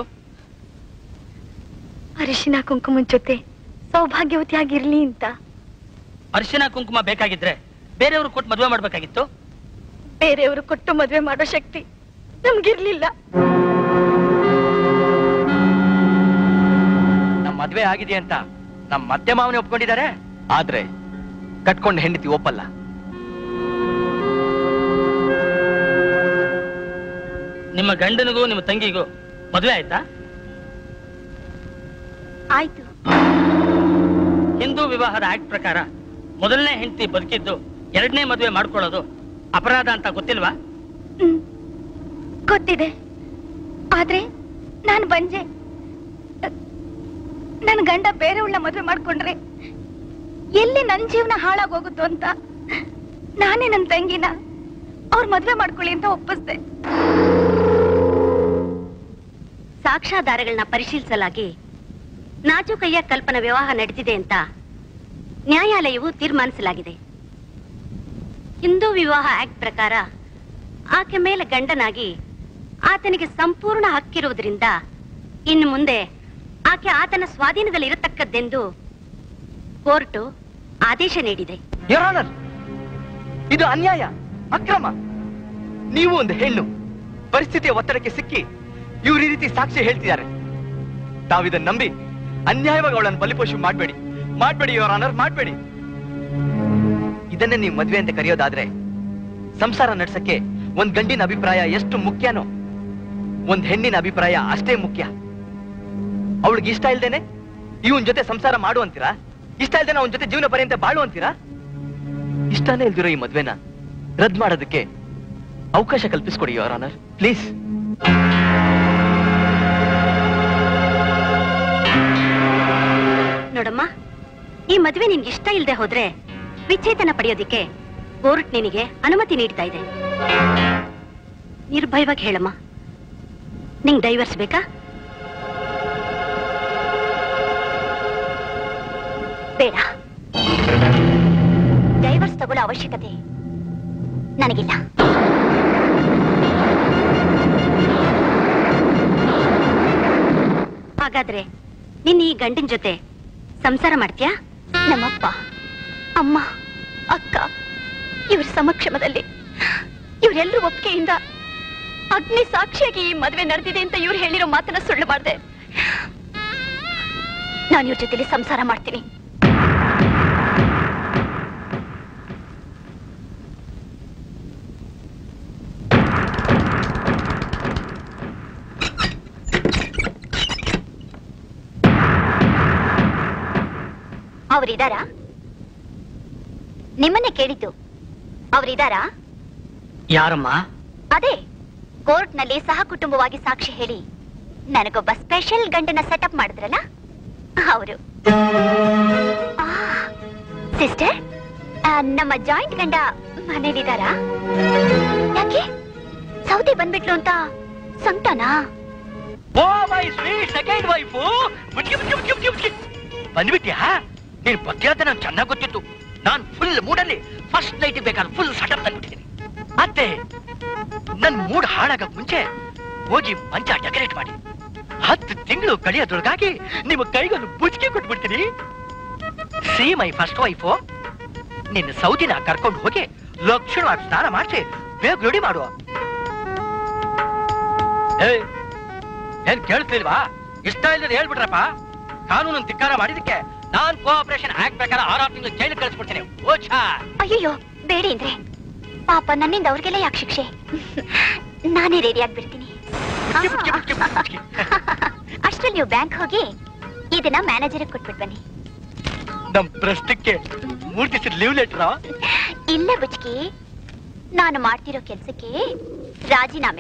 ಅರಿಶಿನ ಕುಂಕುಮನ್ ಜೊತೆ ಸೌಭಾಗ್ಯವತಿಯಾಗಿರ್ಲಿ ಅಂತ ಅರಿಶಿನ ಕುಂಕುಮ ಬೇಕಾಗಿದ್ರೆ ಬೇರೆಯವರು ಕೊಟ್ಟು ಮದುವೆ ಮಾಡ್ಬೇಕಾಗಿತ್ತು ಬೇರೆಯವರು ಕೊಟ್ಟು ಮದ್ವೆ ಮಾಡೋ ಶಕ್ತಿ ನಮ್ಗಿರ್ಲಿಲ್ಲ ನಮ್ ಮದ್ವೆ ಆಗಿದೆ ಅಂತ ನಮ್ ಮತ್ತೆ ಮಾವನೇ ಒಪ್ಕೊಂಡಿದ್ದಾರೆ ಆದ್ರೆ ಕಟ್ಕೊಂಡ್ ಹೆಂಡತಿ ಒಪ್ಪಲ್ಲ ನಿಮ್ಮ ಗಂಡನಿಗೂ ನಿಮ್ಮ ತಂಗಿಗೂ ಮದುವೆ ಆಯ್ತಾ ಆಯ್ತು ಹಿಂದೂ ವಿವಾಹದ ಆಕ್ಟ್ ಪ್ರಕಾರ ಮೊದಲನೇ ಹೆಂಡತಿ ಬದುಕಿದ್ದು ಎರಡನೇ ಮದುವೆ ಮಾಡ್ಕೊಳ್ಳೋದು ಅಪರಾಧ ಅಂತ ಗೊತ್ತಿಲ್ವಾ ಗೊತ್ತಿದೆ ಆದ್ರೆ ನಾನು ಬಂಜೆ ನನ್ ಗಂಡ ಬೇರೆಯವಳ ಮದುವೆ ಮಾಡ್ಕೊಂಡ್ರೆ ಎಲ್ಲಿ ನನ್ ಜೀವನ ಹಾಳಾಗೋಗುತ್ತೋ ಅಂತ ನಾನೇ ನನ್ ತಂಗಿನ ಅವ್ರ ಮದ್ವೆ ಮಾಡ್ಕೊಳ್ಳಿ ಅಂತ ಒಪ್ಪಿಸ್ದೆ ಸಾಕ್ಷ್ಯಾಧಾರಗಳನ್ನ ಪರಿಶೀಲಿಸಲಾಗಿ ನಾಜೂಕಯ್ಯ ಕಲ್ಪನ ವಿವಾಹ ನಡೆದಿದೆ ಅಂತ ನ್ಯಾಯಾಲಯವು ತೀರ್ಮಾನಿಸಲಾಗಿದೆ ಹಿಂದೂ ವಿವಾಹ ಆಕ್ಟ್ ಪ್ರಕಾರ ಆಕೆ ಮೇಲೆ ಗಂಡನಾಗಿ ಆತನಿಗೆ ಸಂಪೂರ್ಣ ಹಕ್ಕಿರುವುದರಿಂದ ಇನ್ನು ಮುಂದೆ ಆಕೆ ಆತನ ಸ್ವಾಧೀನದಲ್ಲಿ ಇರತಕ್ಕದ್ದೆಂದು ಕೋರ್ಟು ಆದೇಶ ನೀಡಿದೆ Your Honor, ಇದು ಅನ್ಯಾಯ ಅಕ್ರಮ ನೀವು ಒಂದು ಹೆಣ್ಣು ಪರಿಸ್ಥಿತಿಯ ಒತ್ತಡಕ್ಕೆ ಸಿಕ್ಕಿ ಇವ್ರು ಈ ರೀತಿ ಸಾಕ್ಷಿ ಹೇಳ್ತಿದ್ದಾರೆ ತಾವಿದನ್ನ ನಂಬಿ ಅನ್ಯಾಯವಾಗಿ ಅವಳನ್ನು ಬಲಿಪಶು ಮಾಡ್ಬೇಡಿ ಮಾಡ್ಬೇಡಿ ಯುವರ್ ಆನರ್ ಮಾಡ್ಬೇಡಿ ಇದನ್ನೇ ನೀವು ಮದ್ವೆ ಅಂತ ಕರೆಯೋದಾದ್ರೆ ಸಂಸಾರ ನಡ್ಸಕ್ಕೆ ಒಂದ್ ಗಂಡಿನ ಅಭಿಪ್ರಾಯ ಎಷ್ಟು ಮುಖ್ಯನೋ ಒಂದ್ ಹೆಣ್ಣಿನ ಅಭಿಪ್ರಾಯ ಅಷ್ಟೇ ಮುಖ್ಯ ಅವಳಿಗೆ ಇಷ್ಟ ಇಲ್ದೇನೆ ಇವನ್ ಜೊತೆ ಸಂಸಾರ ಮಾಡು ಅಂತೀರಾ ಇಷ್ಟ ಇಲ್ದೇನೆ ಅವನ ಜೊತೆ ಜೀವನ ಪರ್ಯಂತ ಬಾಳು ಅಂತೀರಾ ಇಷ್ಟನೇ ಇಲ್ದಿರೋ ಈ ಮದ್ವೆನ ರದ್ ಮಾಡೋದಕ್ಕೆ ಅವಕಾಶ ಕಲ್ಪಿಸ್ಕೊಡಿ ಯುವರ್ ಆನರ್ ಪ್ಲೀಸ್ ನೋಡಮ್ಮ ಈ ಮದುವೆ ನಿನ್ಗೆ ಇಷ್ಟ ಇಲ್ಲದೆ ಹೋದ್ರೆ ವಿಚ್ಛೇದನ ಪಡೆಯೋದಿಕ್ಕೆ ಕೋರ್ಟ್ ನಿನಗೆ ಅನುಮತಿ ನೀಡ್ತಾ ಇದೆ ನಿರ್ಭಯವಾಗಿ ಹೇಳಮ್ಮ ನಿಂಗ್ ಡೈವರ್ಸ್ ಬೇಕಾ ಬೇಡ ಡೈವರ್ಸ್ ತಗೊಳ್ಳೋ ಅವಶ್ಯಕತೆ ನನಗಿಲ್ಲ ಹಾಗಾದ್ರೆ ನಿನ್ನ ಈ ಗಂಡಿನ ಜೊತೆ ಸಂಸಾರ ಮಾಡ್ತೀಯಾ ನಮ್ಮಪ್ಪ ಅಮ್ಮ ಅಕ್ಕ ಇವ್ರ ಸಮಕ್ಷಮದಲ್ಲಿ ಇವರೆಲ್ಲರೂ ಒಪ್ಪಿಗೆಯಿಂದ ಅಗ್ನಿ ಸಾಕ್ಷಿಯಾಗಿ ಈ ಮದುವೆ ನಡೆದಿದೆ ಅಂತ ಇವ್ರು ಹೇಳಿರೋ ಮಾತನ್ನ ಸುಳ್ಳು ಮಾಡಿದೆ ನಾನು ಇವ್ರ ಜೊತೆಲಿ ಸಂಸಾರ ಮಾಡ್ತೀನಿ ಅವರಿದಾರಾ ನಿಮ್ಮನ್ನೇ ಕೇಳಿದ್ದು ಅವರಿದಾರಾ ಯಾರಮ್ಮ ಅದೇ ಕೋರ್ಟ್ನಲ್ಲಿ ಸಹ ಕುಟುಂಬವಾಗಿ ಸಾಕ್ಷಿ ಹೇಳಿ ನನಗೊಬ್ಬ ಸ್ಪೆಷಲ್ ಗಂಡನ ಸೆಟಪ್ ಮಾಡಿದ್ರಲ್ಲ ಅವರು ಸಿಸ್ಟರ್ ನಮ್ಮ ಜಾಯಿಂಟ್ ಗಂಡ ಮನೇಲಿದಾರಾ ಯಾಕೆ ಸೌದೆ ಬಂದ್ಬಿಟ್ಲು ಅಂತ ಸಂತಾನಾ oh my sweet second wife ಬಂದ್ಬಿಟ್ಯಾ ನೀನ್ ಬಗ್ಗೆ ಅಂತ ನಂಗೆ ಚೆನ್ನಾಗ್ ಗೊತ್ತಿತ್ತು ನಾನ್ ಫುಲ್ ಮೂಡಲ್ಲಿ ಫಸ್ಟ್ ನೈಟ್ ಬೇಕಾದ್ರೆ ಫುಲ್ ಸಟಪ್ ತಂದ್ಬಿಟ್ಟಿದ್ದೀನಿ ಮತ್ತೆ ನನ್ ಮೂಡ್ ಹಾಳಾಗಕ್ ಮುಂಚೆ ಹೋಗಿ ಮಂಚ ಡೆಕೋರೇಟ್ ಮಾಡಿ ಹತ್ತು ತಿಂಗಳು ಕಳಿಯೋದ್ರೊಳಗಾಗಿ ನಿಮ್ಮ ಕೈಗೊಂದು ಬುಚ್ಕೆ ಕೊಟ್ಬಿಡ್ತೀನಿ ಸಿ ಮೈ ಫಸ್ಟ್ ವೈಫು ನಿನ್ನ ಸೌದಿನ ಕರ್ಕೊಂಡು ಹೋಗಿ ಲಕ್ಷಣವಾಗಿ ಸ್ನಾನ ಮಾಡಿಸಿ ಬೇಗ ರೆಡಿ ಮಾಡುವ ಏಯ್ ಏನ್ ಕೇಳಿಸ್ಲಿಲ್ವಾ ಇಷ್ಟ ಇಲ್ಲದೆ ಹೇಳ್ಬಿಟ್ರಪ್ಪ ಕಾನೂನು ಧಿಕ್ಕಾರ ಮಾಡಿದಕ್ಕೆ ನಾನ್ ಕೋಆಪರೇಷನ್ ಆಕ್ಟ್ ಪ್ರಕಾರ ಆರಾರು ತಿಂಗಳು ಜೈಲು ಕಳಿಸ್ಬಿಡ್ತೀನಿ ಓಛಾ ಅಯ್ಯಯ್ಯೋ ಬೇಡಿ ಅಂದ್ರೆ ಪಾಪ ನನ್ನಿಂದ ಅವ್ರಿಗೆಲ್ಲ ಯಾಕೆ ಶಿಕ್ಷೆ ನಾನೇ ರೆಡಿ ಆಗ್ಬಿಡ್ತೀನಿ ಅಷ್ಟ್ರಲ್ಲಿ ನೀವು ಬ್ಯಾಂಕ್ ಹೋಗಿ ಇದನ್ನ ಮ್ಯಾನೇಜರ್ ಕೊಟ್ಬಿಟ್ ಬನ್ನಿ ನಮ್ ಪ್ರಶ್ನಕ್ಕೆ ಮೂರ್ ದಿವಸ ಲೀವ್ ಲೆಟ್ರ ಇಲ್ಲ ಬುಚ್ಕಿ ನಾನು ಮಾಡ್ತಿರೋ ಕೆಲ್ಸಕ್ಕೆ ರಾಜೀನಾಮೆ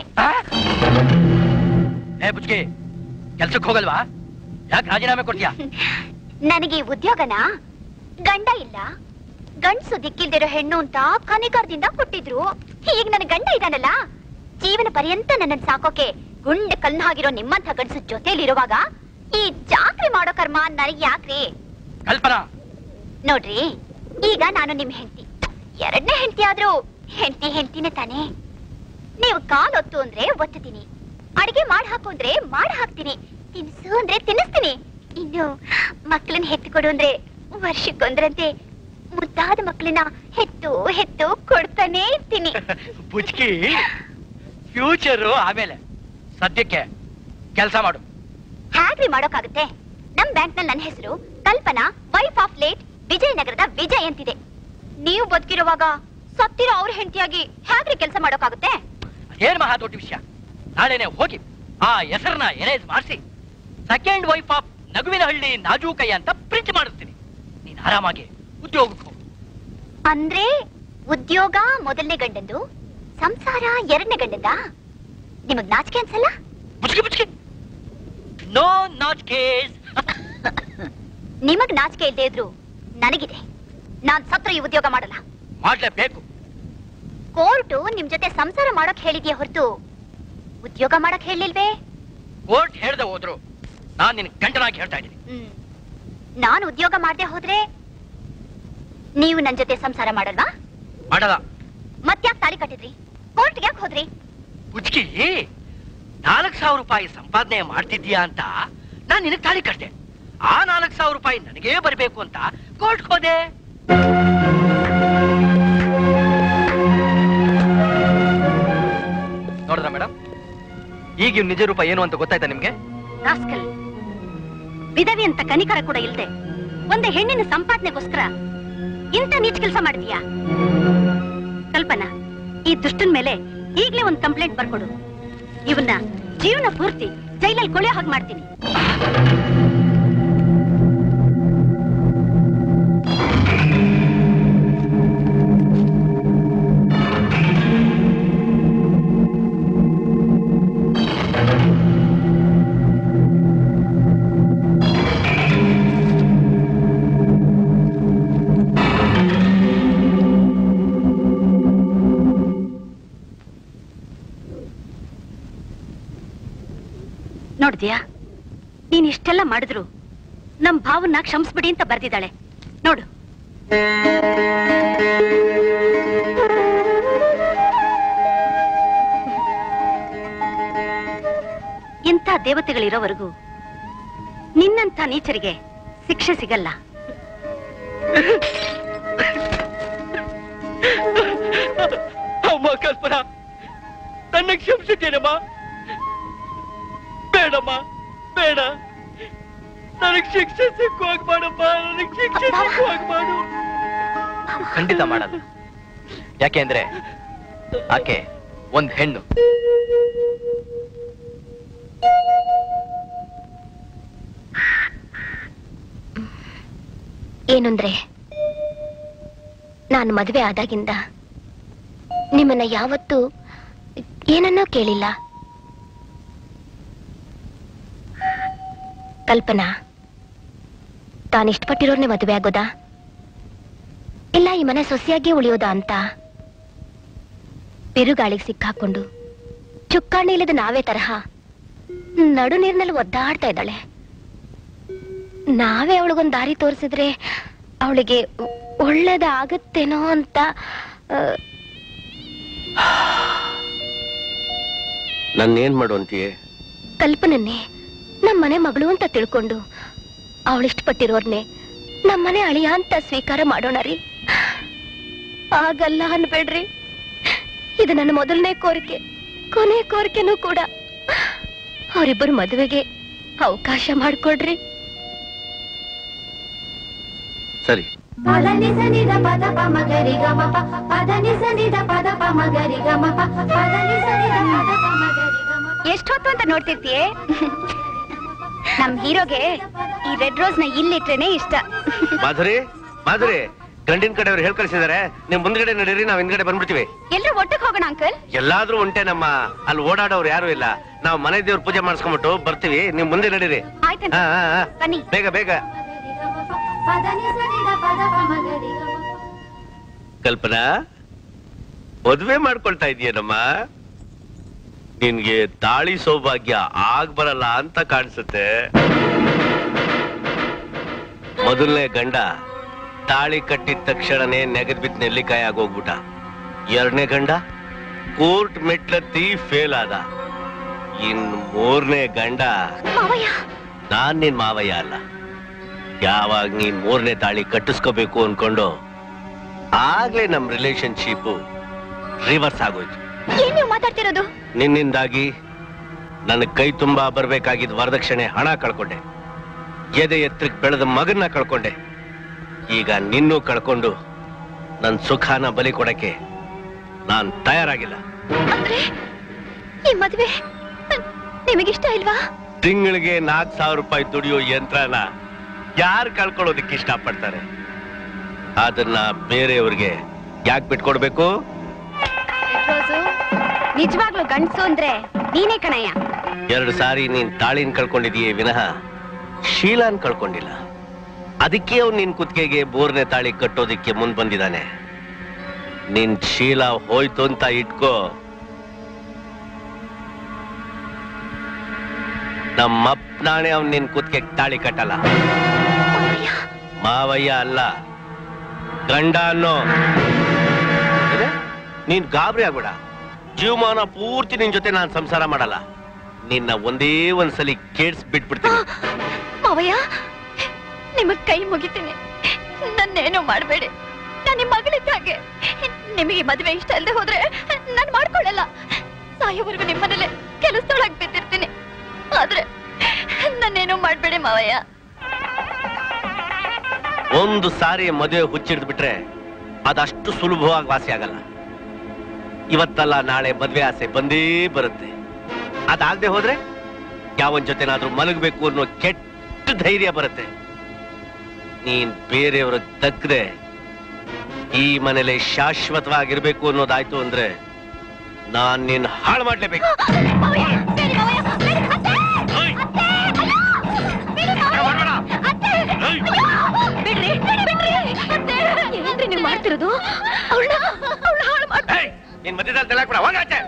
ಏ ಬುಚ್ಕಿ ಕೆಲ್ಸಕ್ಕೆ ಹೋಗಲ್ವಾ ಯಾಕೆ ರಾಜೀನಾಮೆ ಕೊಡ್ತೀಯಾ ನನಗೆ ಈ ಉದ್ಯೋಗನ ಗಂಡ ಇಲ್ಲ ಗಂಡ್ಸು ದಿಕ್ಕಿಲ್ದಿರೋ ಹೆಣ್ಣು ಅಂತ ಕನಿಕರದಿಂದ ಕೊಟ್ಟಿದ್ರು ಈಗ ನನ್ನ ಗಂಡ ಇದಾನಲ್ಲ ಜೀವನ ಪರ್ಯಂತ ನನ್ನನ್ ಸಾಕೋಕೆ ಗುಂಡ ಕಲ್ಲು ಹಾಗಿರೋ ನಿಮ್ಮಂಥ ಗಂಡ್ಸು ಜೊತೆಲಿರುವಾಗ ಈ ಚಾಕ್ರಿ ಮಾಡೋ ಕರ್ಮ ನನಗೆ ಯಾಕ್ರಿ ಕಲ್ಪನಾ ನೋಡ್ರಿ ಈಗ ನಾನು ನಿಮ್ ಹೆಂಡತಿ ಎರಡನೇ ಹೆಂಡತಿ ಆದ್ರೂ ಹೆಂಡತಿ ಹೆಂಡತಿನೇ ತಾನೇ ನೀವು ಕಾಲ್ ಒತ್ತು ಅಂದ್ರೆ ಒತ್ತುತ್ತೀನಿ ಅಡಿಗೆ ಮಾಡ್ ಹಾಕು ಅಂದ್ರೆ ಮಾಡ್ ಹಾಕ್ತೀನಿ ತಿನ್ಸು ಅಂದ್ರೆ ತಿನ್ನಿಸ್ತೀನಿ ಇನ್ನು ಮಕ್ಳನ್ನ ಹೆತ್ತು ಕೊಡು ಅಂದ್ರೆ ವರ್ಷಕ್ಕೊಂದ್ರಂತೆ ಮುದ್ದಾದ ಮಕ್ಳನ್ನ ಹೆತ್ತು ಹೆತ್ತು ಕೊಡ್ತಾನೆ ಇರ್ತೀನಿ ಬುಚ್ಕಿ ಫ್ಯೂಚರು ಆಮೇಲೆ ಸದ್ಯಕ್ಕೆ ಕೆಲಸ ಮಾಡು ಹ್ಯಾಗ್ರಿ ಮಾಡೋಕ್ಕಾಗುತ್ತೆ ನಮ್ ಬ್ಯಾಂಕ್ ನಲ್ಲಿ ನನ್ನ ಹೆಸರು ಕಲ್ಪನಾ ವೈಫ್ ಆಫ್ ಲೇಟ್ ವಿಜಯನಗರದ ವಿಜಯ್ ಅಂತಿದೆ ನೀವು ಬದುಕಿರುವಾಗ ಸತ್ತಿರೋ ಅವ್ರ ಹೆಂಡತಿಯಾಗಿ ಹ್ಯಾಗ್ರಿ ಕೆಲಸ ಮಾಡೋಕ್ಕಾಗುತ್ತೆ ಏನ್ ಮಹಾ ದೊಡ್ಡ ವಿಷಯ ನಾಳೆನೆ ಹೋಗಿ ಆ ಹೆಸರನ್ನ ಎರೇಸ್ ಮಾಡಿಸಿ second wife of Naguvinahalli Najukayya ಅಂತ ಪ್ರಿಂಟ್ ಮಾಡಿಸ್ತೀನಿ ನೀನ್ ಆರಾಮಾಗಿ ಉದ್ಯೋಗಕ್ಕೆ ಹೋಗು ಅಂದ್ರೆ ಉದ್ಯೋಗ ಮೊದಲನೇ ಗಂಡಂದು ಸಂಸಾರ ಎರಡನೇ ಗಂಡಂದ ನಿಮಗ್ ನಾಚಿಕೆ ಅನ್ಸಲ್ಲ ಬುಚ್ಕಿ ಬುಚ್ಕಿ ನೋ ನಾಟ್ ಕೇಸ್ ನಿಮಗ್ ನಾಚಿಕೆ ಇಲ್ಲದೆ ಇದ್ರು ನನಗಿದೆ ನಾನ್ ಸತ್ರ ಈ ಉದ್ಯೋಗ ಮಾಡಲ್ಲ ಮಾಡ್ಲೇಬೇಕು ಕೋರ್ಟು ನಿಮ್ ಜೊತೆ ಸಂಸಾರ ಮಾಡಕ್ ಹೇಳಿದ್ಯಾ ಹೊರತು ಉದ್ಯೋಗ ಮಾಡಕ್ ಹೇಳಿಲ್ವೇ ಕೋರ್ಟ್ ಹೇಳ್ದೆ ಹೋದ್ರು ನಾನ್ ನಿನ್ ಗಂಟನಾಗಿ ಹೇಳ್ತಾ ಇದ್ದೀನಿ ಹ್ಮ್ ನಾನು ಉದ್ಯೋಗ ಮಾಡದೆ ಹೋದ್ರೆ ನೀವು ನನ್ ಜೊತೆ ಸಂಸಾರ ಮಾಡಲ್ವಾ ಮಾಡಲ್ಲ ಮತ್ತ್ಯಾಕ್ ತಾಳಿ ಕಟ್ಟಿದ್ರಿ ಕೋರ್ಟ್ಗೆ ಯಾಕೆ ಹೋದ್ರಿ ಬುಚ್ಕಿ ನಾಲ್ಕ್ ಸಾವಿರ ರೂಪಾಯಿ ಸಂಪಾದನೆ ಮಾಡ್ತಿದ್ದೀಯಾ ಅಂತ ನಾನ್ ನಿನಗ್ ತಾಳಿ ಕಟ್ದೆ ಆ ನಾಲ್ಕ್ ಸಾವಿರ ರೂಪಾಯಿ ನನಗೇ ಬರ್ಬೇಕು ಅಂತ ಕೋರ್ಟ್ ಹೋದೆ ನೋಡಿದ್ರ ಮೇಡಮ್ ಈಗ ಇವ್ ನಿಜ ರೂಪ ಏನು ಅಂತ ಗೊತ್ತಾಯ್ತಾ ನಿಮ್ಗೆ ರಾಸ್ಕಲ್ ವಿಧವೆ ಅಂತ ಕನಿಕರ ಕೂಡ ಇಲ್ದೆ ಒಂದು ಹೆಣ್ಣಿನ ಸಂಪಾದನೆಗೋಸ್ಕರ ಇಂಥ ನೀಚ್ ಕೆಲಸ ಮಾಡಿದ್ಯಾ ಕಲ್ಪನಾ ಈ ದುಷ್ಟನ್ ಮೇಲೆ ಈಗ್ಲೇ ಒಂದು ಕಂಪ್ಲೇಂಟ್ ಬರ್ಕೊಡು ಇವನ್ನ ಜೀವನ ಪೂರ್ತಿ ಜೈಲಲ್ಲಿ ಕೊಳೆಯೋ ಹಾಗೆ ಮಾಡ್ತೀನಿ ನೋಡ್ದ್ಯಾ ನೀನ್ ಇಷ್ಟೆಲ್ಲ ಮಾಡಿದ್ರು ನಮ್ ಭಾವನ್ನ ಕ್ಷಮಿಸ್ಬಿಡಿ ಅಂತ ಬರ್ದಿದ್ದಾಳೆ ನೋಡು ಇಂಥ ದೇವತೆಗಳಿರೋವರೆಗೂ ನಿನ್ನಂಥ ನೀಚರಿಗೆ ಶಿಕ್ಷೆ ಸಿಗಲ್ಲ ಅಮ್ಮ ಕಲ್ಪನಾ ನನ್ನ ಕ್ಷಮಿಸಿದ್ದೇನಮ್ಮ ಬೇಡಮ್ಮ ಬೇಡ ನನಗ್ ಶಿಕ್ಷೆ ಸಿಕ್ಕುವಾಗ ಮಾಡಮ್ಮ ನನಗ್ ಶಿಕ್ಷೆ ಸಿಕ್ಕುವಾಗ ಮಾಡು ಖಂಡಿತ ಮಾಡಲ್ಲ ಯಾಕೆ ಅಂದ್ರೆ ಆಕೆ ಒಂದ್ ಹೆಣ್ಣು ಏನಂದ್ರೆ ನಾನು ಮದುವೆ ಆದಾಗಿಂದ ನಿಮ್ಮನ್ನ ಯಾವತ್ತೂ ಏನನ್ನೂ ಕೇಳಿಲ್ಲ ಕಲ್ಪನಾ ತಾನು ಇಷ್ಟಪಟ್ಟಿರೋರ್ನೇ ಮದುವೆ ಆಗೋದಾ ಇಲ್ಲ ಈ ಮನೆ ಸೊಸೆಯಾಗಿ ಉಳಿಯೋದಾ ಅಂತ ಬಿರುಗಾಳಿಗೆ ಸಿಕ್ಕಾಕೊಂಡು ಚುಕ್ಕಾಣಿ ಇಲ್ಲದ ನಾವೇ ತರಹ ನಡು ನೀರಿನಲ್ಲಿ ಒದ್ದಾಡ್ತಾ ಇದ್ದಾಳೆ ನಾವೇ ಅವಳಿಗೊಂದು ದಾರಿ ತೋರಿಸಿದ್ರೆ ಅವಳಿಗೆ ಒಳ್ಳೇದಾಗತ್ತೇನೋ ಅಂತ ಆ, ನನ್ನೇನ್ ಮಾಡು ಅಂತೀಯೇ ಕಲ್ಪನನ್ನೇ ನಮ್ಮನೆ ಮಗಳು ಅಂತ ತಿಳ್ಕೊಂಡು ಅವಳಿಷ್ಟಪಟ್ಟಿರೋರ್ನೆ ನಮ್ಮನೆ ಅಳಿಯ ಅಂತ ಸ್ವೀಕಾರ ಮಾಡೋಣ ರೀ ಆಗಲ್ಲ ಅನ್ಬೇಡ್ರಿ ಇದು ನನ್ನ ಮೊದಲನೇ ಕೋರಿಕೆ ಕೊನೆ ಕೋರಿಕೆನೂ ಕೂಡ ಅವರಿಬ್ಬರು ಮದುವೆಗೆ ಅವಕಾಶ ಮಾಡ್ಕೊಡ್ರಿ ಸರಿ ಪದ ನಿಸ ನಿದ ಪದ ಪ ಮಗರಿ ಗಮ ಪ ಪದ ನಿಸ ನಿದ ಪದ ಪ ಮಗರಿ ಗಮ ಪ ಪದ ನಿಸ ನಿದ ಪದ ಪ ಮಗರಿ ಗಮ ಎಷ್ಟೊತ್ತು ಅಂತ ನೋಡ್ತಿರ್ತೀಯೇ ನಮ್ ಹೀರೋಗೆ ಈ ರೆಡ್ ರೋಸ್ ನ ಇಲ್ಲಿಟ್ರೇನೆ ಇಷ್ಟ ಮಾಧುರಿ ಮಾಧುರಿ ಗಂಡಿನ ಕಡೆಯವ್ರು ಹೇಳ್ ಕಳ್ಸಿದಾರೆ ನಿಮ್ ಮುಂದ್ಗಡೆ ನಡೀರಿ ನಾವ್ ಹಿಂದ್ಗಡೆ ಬಂದ್ಬಿಡ್ತೀವಿ ಎಲ್ರು ಒಟ್ಟಿಗೆ ಹೋಗೋಣ ಅಂಕಲ್ ಎಲ್ಲಾದ್ರೂ ಉಂಟೆ ನಮ್ಮ ಅಲ್ಲಿ ಓಡಾಡೋರು ಯಾರು ಇಲ್ಲ ನಾವು ಮನೆ ದೇವ್ರ ಪೂಜೆ ಮಾಡಿಸ್ಕೊಂಡ್ಬಿಟ್ಟು ಬರ್ತೀವಿ ನಿಮ್ ಮುಂದೆ ನಡೀರಿ ಆಯ್ತಂತ ಹಾ ಹಾ ಹಾ ಬನ್ನಿ ಬೇಗ ಬೇಗ ಕಲ್ಪನಾ ಮದ್ವೆ ಮಾಡ್ಕೊಳ್ತಾ ಇದೀಯನಮ್ಮ ನಿನ್ಗೆ ತಾಳಿ ಸೌಭಾಗ್ಯ ಆಗ್ ಬರಲ್ಲ ಅಂತ ಕಾಣಿಸುತ್ತೆ ಮೊದಲನೇ ಗಂಡ ತಾಳಿ ಕಟ್ಟಿದ ತಕ್ಷಣನೇ ನೆಗದ್ ಬಿದ್ದು ನೆಲ್ಲಿಕಾಯಿ ಆಗೋಗ್ಬಿಟ್ಟ ಎರಡನೇ ಗಂಡ ಕೋರ್ಟ್ ಮೆಟ್ಲತ್ತಿ ಫೇಲ್ ಆದ ಇನ್ ಮೂರನೇ ಗಂಡ ನಾನ್ ನಿನ್ ಮಾವಯ್ಯ ಅಲ್ಲ ಯಾವಾಗ ನೀನ್ ಮೂರನೇ ತಾಳಿ ಕಟ್ಟಿಸ್ಕೋಬೇಕು ಅನ್ಕೊಂಡು ಆಗ್ಲೇ ನಮ್ ರಿಲೇಶನ್ಶಿಪ್ ರಿವರ್ಸ್ ಆಗೋಯ್ತು ಏನ್ ನೀವು ಮಾತಾಡ್ತಿರೋದು ನಿನ್ನಿಂದಾಗಿ ನನ್ನ ಕೈ ತುಂಬಾ ಬರ್ಬೇಕಾಗಿದ್ದ ವರದಕ್ಷಿಣೆ ಹಣ ಕಳ್ಕೊಂಡೆ ಎದೆ ಎತ್ತರಕ್ಕೆ ಬೆಳೆದ ಮಗನ್ನ ಕಳ್ಕೊಂಡೆ ಈಗ ನಿನ್ನೂ ಕಳ್ಕೊಂಡು ನನ್ ಸುಖಾನ ಬಲಿ ಕೊಡಕ್ಕೆ ನಾನ್ ತಯಾರಾಗಿಲ್ಲ ಅಂದ್ರೆ ಈ ಮದ್ವೆ ನಿಮಗಿಷ್ಟ ಇಲ್ವಾ ತಿಂಗಳಿಗೆ ನಾಲ್ಕು ಸಾವಿರ ರೂಪಾಯಿ ದುಡಿಯೋ ಯಂತ್ರನ ಯಾರು ಕಳ್ಕೊಳ್ಳೋದಕ್ಕೆ ಇಷ್ಟಪಡ್ತಾರೆ ಅದನ್ನ ಬೇರೆಯವ್ರಿಗೆ ಯಾಕೆ ಬಿಟ್ಕೊಡ್ಬೇಕು ರೆಡ್ ರೋಸು ನಿಜವಾಗ್ಲೂ ಗಂಡ್ಸು ಅಂದ್ರೆ ನೀನೇ ಕಣಯ್ಯ ಎರಡು ಸಾರಿ ನೀನ್ ತಾಳಿನ ಕಳ್ಕೊಂಡಿದೀಯೇ ವಿನಃ ಶೀಲಾನ್ ಕಳ್ಕೊಂಡಿಲ್ಲ ಅದಕ್ಕೆ ಅವ್ನು ನಿನ್ ಕುತ್ತಿಗೆಗೆ ಬೋರ್ನೆ ತಾಳಿ ಕಟ್ಟೋದಿಕ್ಕೆ ಮುಂದ್ ಬಂದಿದ್ದಾನೆ ನಿನ್ ಶೀಲ ಹೋಯ್ತು ಅಂತ ಇಟ್ಕೋ ನಮ್ಮಪ್ಪನಾಣೆ ಅವ್ನ್ ನಿನ್ ಕುತ್ತಿಗೆ ತಾಳಿ ಕಟ್ಟಲ್ಲ ಮಾವಯ್ಯ ಅಲ್ಲ ಗಂಡ ಅನ್ನೋ ಇದೆ? ನೀನ್ ಗಾಬರಿ ಆಗ್ಬೇಡ ಜೀವಮಾನ ಪೂರ್ತಿ ನಿನ್ ಜೊತೆ ನಾನ್ ಸಂಸಾರ ಮಾಡಲ್ಲ ನಿನ್ನ ಒಂದೇ ಒಂದ್ಸಲಿ ಕೇಳ್ಸ್ ಬಿಟ್ಬಿಡ್ತೀನಿ ಮಾವಯ್ಯ ನಿಮಗ್ ಕೈ ಮುಗಿತೀನಿ ನನ್ನೇನು ಮಾಡ್ಬೇಡಿ ನಾನು ನಿಮ್ಮ ಮಗಳಿದ್ದ ಹಾಗೆ ನಿಮಗೆ ಮದುವೆ ಇಷ್ಟ ಅಲ್ಲದೆ ಹೋದ್ರೆ ನಾನು ಮಾಡ್ಕೊಳ್ಳಲ್ಲ ಸಾಯೋವರೆಗೂ ನಿಮ್ಮನೇಲೆ ಕೆಲಸದೊಳಗ್ ಬಿದ್ದಿರ್ತೀನಿ ಆದ್ರೆ ನನ್ನೇನು ಮಾಡ್ಬೇಡಿ ಮಾವಯ್ಯ ಒಂದು ಸಾರಿ ಮದುವೆ ಹುಚ್ಚಿಡ್ದು ಬಿಟ್ರೆ ಅದಷ್ಟು ಸುಲಭವಾಗಿ ವಾಸಿ ಆಗಲ್ಲ ಇವತ್ತಲ್ಲ ನಾಳೆ ಮದ್ವೆ ಆಸೆ ಬಂದೇ ಬರುತ್ತೆ ಅದಾಗದೆ ಹೋದ್ರೆ ಯಾವನ್ ಜೊತೆನಾದ್ರೂ ಮಲಗಬೇಕು ಅನ್ನೋ ಕೆಟ್ಟ ಧೈರ್ಯ ಬರುತ್ತೆ ನೀನ್ ಬೇರೆಯವ್ರ ತಕ್ಕದೆ ಈ ಮನೇಲಿ ಶಾಶ್ವತವಾಗಿರ್ಬೇಕು ಅನ್ನೋದಾಯ್ತು ಅಂದ್ರೆ ನಾನ್ ನಿನ್ ಹಾಳು ಮಾಡ್ಲೇಬೇಕು ಬಿಡ್ರಿ ಬಿಡ್ರಿ ಏನ್ರಿ ನೀವು ಮಾಡ್ತಿರೋದು ಅವಳ ಅವಳ ಹಾಳು ಮಾಡ್ಬೇಡಿ ನಿನ್ ಮಧ್ಯದಲ್ಲಿ ತೆಲಾಕ್ಬಿಡ ಹೋಗ ಆಚೆ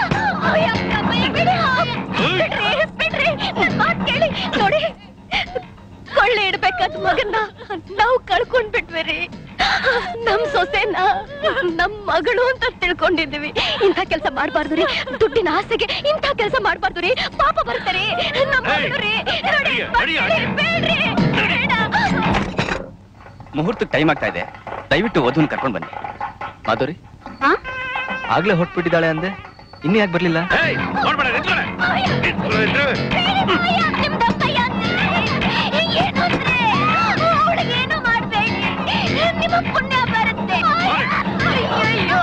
ಬಿಡ್ರಿ ಬಿಡ್ರಿ ನನ್ ಮಾತ್ ಕೇಳಿ ನೋಡಿ ಕೊಳ್ಳೆ ಇಡ್ಬೇಕಾದ ಮಗನ್ನ ನಾವು ಕಳ್ಕೊಂಡ್ ಬಿಟ್ವಿ ನಮ್ ಸೊಸೆನ ನಮ್ ಮಗಳು ಅಂತ ತಿಳ್ಕೊಂಡಿದ್ದೀವಿ ಇಂಥ ಕೆಲಸ ಮಾಡ್ಬಾರ್ದು ರೀ ದುಡ್ಡಿನ ಆಸೆಗೆ ಇಂಥ ಕೆಲಸ ಮಾಡ್ಬಾರ್ದು ರೀ ಪಾಪ ಬರ್ತಾರೆ ನಮ್ ಮಗಳು ರೀ ನೋಡಿ ಬೇಡ್ರಿ ಬೇಡ ಮುಹೂರ್ತಕ್ಕೆ ಟೈಮ್ ಆಗ್ತಾ ಇದೆ ದಯವಿಟ್ಟು ವಧುನ್ ಕರ್ಕೊಂಡ್ ಬನ್ನಿ ಮಾಧುರಿ ಹಾ? ಆಗ್ಲೇ ಹೊಟ್ಬಿಟ್ಟಿದ್ದಾಳೆ ಅಂದೆ ಇನ್ನೂ ಯಾಕೆ ಬರ್ಲಿಲ್ಲ ಅವಳಿಗೇನು ಮಾಡ್ಬೇಡಿ ನಿಮಗ್ ಪುಣ್ಯ ಬರುತ್ತೆ ಅಯ್ಯಯ್ಯೋ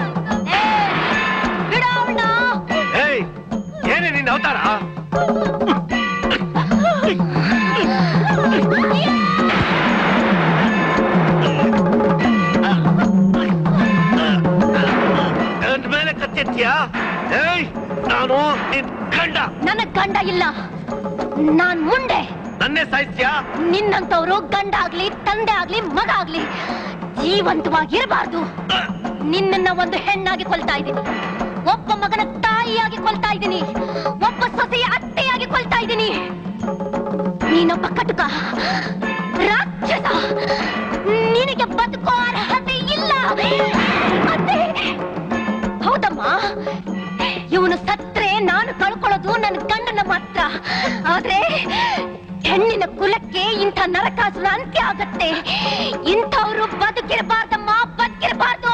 ಏಯ್ ಏನೇ ನಿನ್ನ ಅವತಾರ ಸಾಯ್ತೀಯಾ ಏಯ್ ನಾನು ನಿನ್ ಗಂಡ ನನ್ನ ಗಂಡ ಇಲ್ಲ ನಾನ್ ಮುಂದೆ ನನ್ನೇ ಸಾಯ್ತೀಯಾ ನಿನ್ನಂತವ್ರು ಗಂಡ ಆಗ್ಲಿ ತಂದೆ ಆಗ್ಲಿ ಮಗ ಆಗ್ಲಿ ಜೀವಂತವಾಗಿರಬಾರ್ದು ನಿನ್ನನ್ನ ಒಂದು ಹೆಣ್ಣಾಗಿ ಕೊಲ್ತಾ ಇದ್ದೀನಿ ಒಬ್ಬ ಮಗನ ತಾಯಿಯಾಗಿ ಕೊಲ್ತಾ ಇದ್ದೀನಿ ಒಬ್ಬ ಸೊಸೆಯ ಅತ್ತೆಯಾಗಿ ಕೊಲ್ತಾ ಇದ್ದೀನಿ ನೀನೊಬ್ಬ ಕಟುಕ ರಾಕ್ಷಸ ನಿನಗೆ ಬದುಕೋ ಅರ್ಹತೆ ಇಲ್ಲ ಅತ್ತೆ ಹೌದಮ್ಮ ಇವನು ಸತ್ರೆ ನಾನು ಕಳ್ಕೊಳ್ಳೋದು ನನ್ನ ಗಂಡನ ಮಾತ್ರ ಆದ್ರೆ ಹೆಣ್ಣಿನ ಕುಲಕ್ಕೆ ಇಂಥ ನರಕಾಸುರ ಅಂತ್ಯ ಆಗತ್ತೆ ಇಂಥವ್ರು ಬದುಕಿರಬಾರ್ದಮ್ಮ ಬದುಕಿರಬಾರ್ದು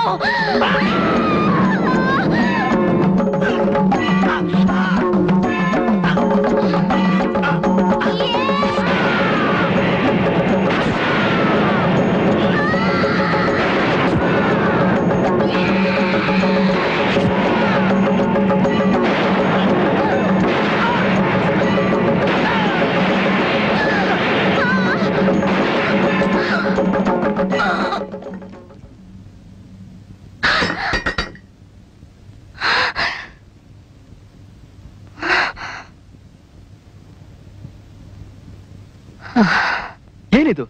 ಏನಿದು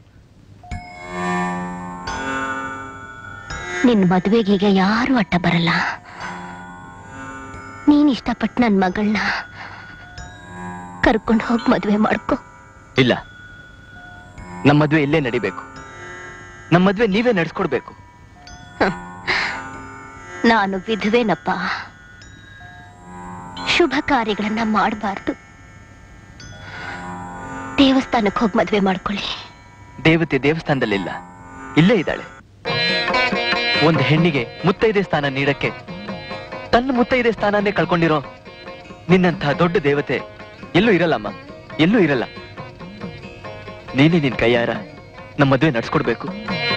ನಿನ್ ಮದುವೆಗೀಗ ಯಾರು ಅಡ್ಡ ಬರಲ್ಲ ನೀನ್ ಇಷ್ಟಪಟ್ಟು ನನ್ ಮಗಳನ್ನ ಕರ್ಕೊಂಡು ಹೋಗಿ ಮದುವೆ ಮಾಡ್ಕೊ ಇಲ್ಲ ನಮ್ಮ ಮದ್ವೆ ಇಲ್ಲೇ ನಡಿಬೇಕು ನಮ್ಮ ಮದ್ವೆ ನೀವೇ ನಡ್ಸ್ಕೊಡ್ಬೇಕು ನಾನು ವಿಧವೇನಪ್ಪ ಶುಭ ಕಾರ್ಯಗಳನ್ನ ಮಾಡಬಾರ್ದು ದೇವಸ್ಥಾನಕ್ಕೆ ಹೋಗಿ ಮದುವೆ ಮಾಡ್ಕೊಳ್ಳಿ ದೇವತೆ ದೇವಸ್ಥಾನದಲ್ಲಿಲ್ಲ ಇಲ್ಲೇ ಇದ್ದಾಳೆ ಒಂದು ಹೆಣ್ಣಿಗೆ ಮುತ್ತೈದೆ ಸ್ಥಾನ ನೀಡಕ್ಕೆ ತನ್ನ ಮುತ್ತೈದೆ ಸ್ಥಾನನೇ ಕಳ್ಕೊಂಡಿರೋ ನಿನ್ನಂತಹ ದೊಡ್ಡ ದೇವತೆ ಎಲ್ಲೂ ಇರಲ್ಲಮ್ಮ ಎಲ್ಲೂ ಇರಲ್ಲ ನೀನೇ ನಿನ್ ಕೈಯಾರ ನಮ್ಮ ಮದುವೆ ನಡ್ಸ್ಕೊಡ್ಬೇಕು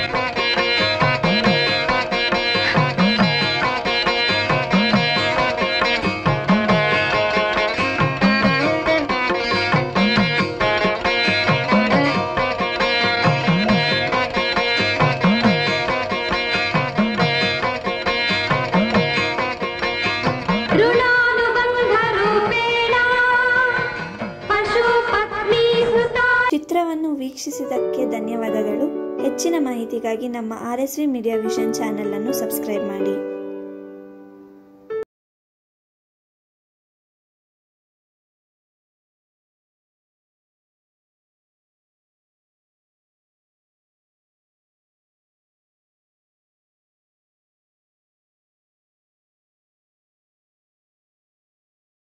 ಚಿತ್ರವನ್ನು ವೀಕ್ಷಿಸಿದ್ದಕ್ಕೆ ಧನ್ಯವಾದಗಳು ಹೆಚ್ಚಿನ ಮಾಹಿತಿಗಾಗಿ ನಮ್ಮ R S V media vision channel ಅನ್ನು ಸಬ್ಸ್ಕ್ರೈಬ್ ಮಾಡಿ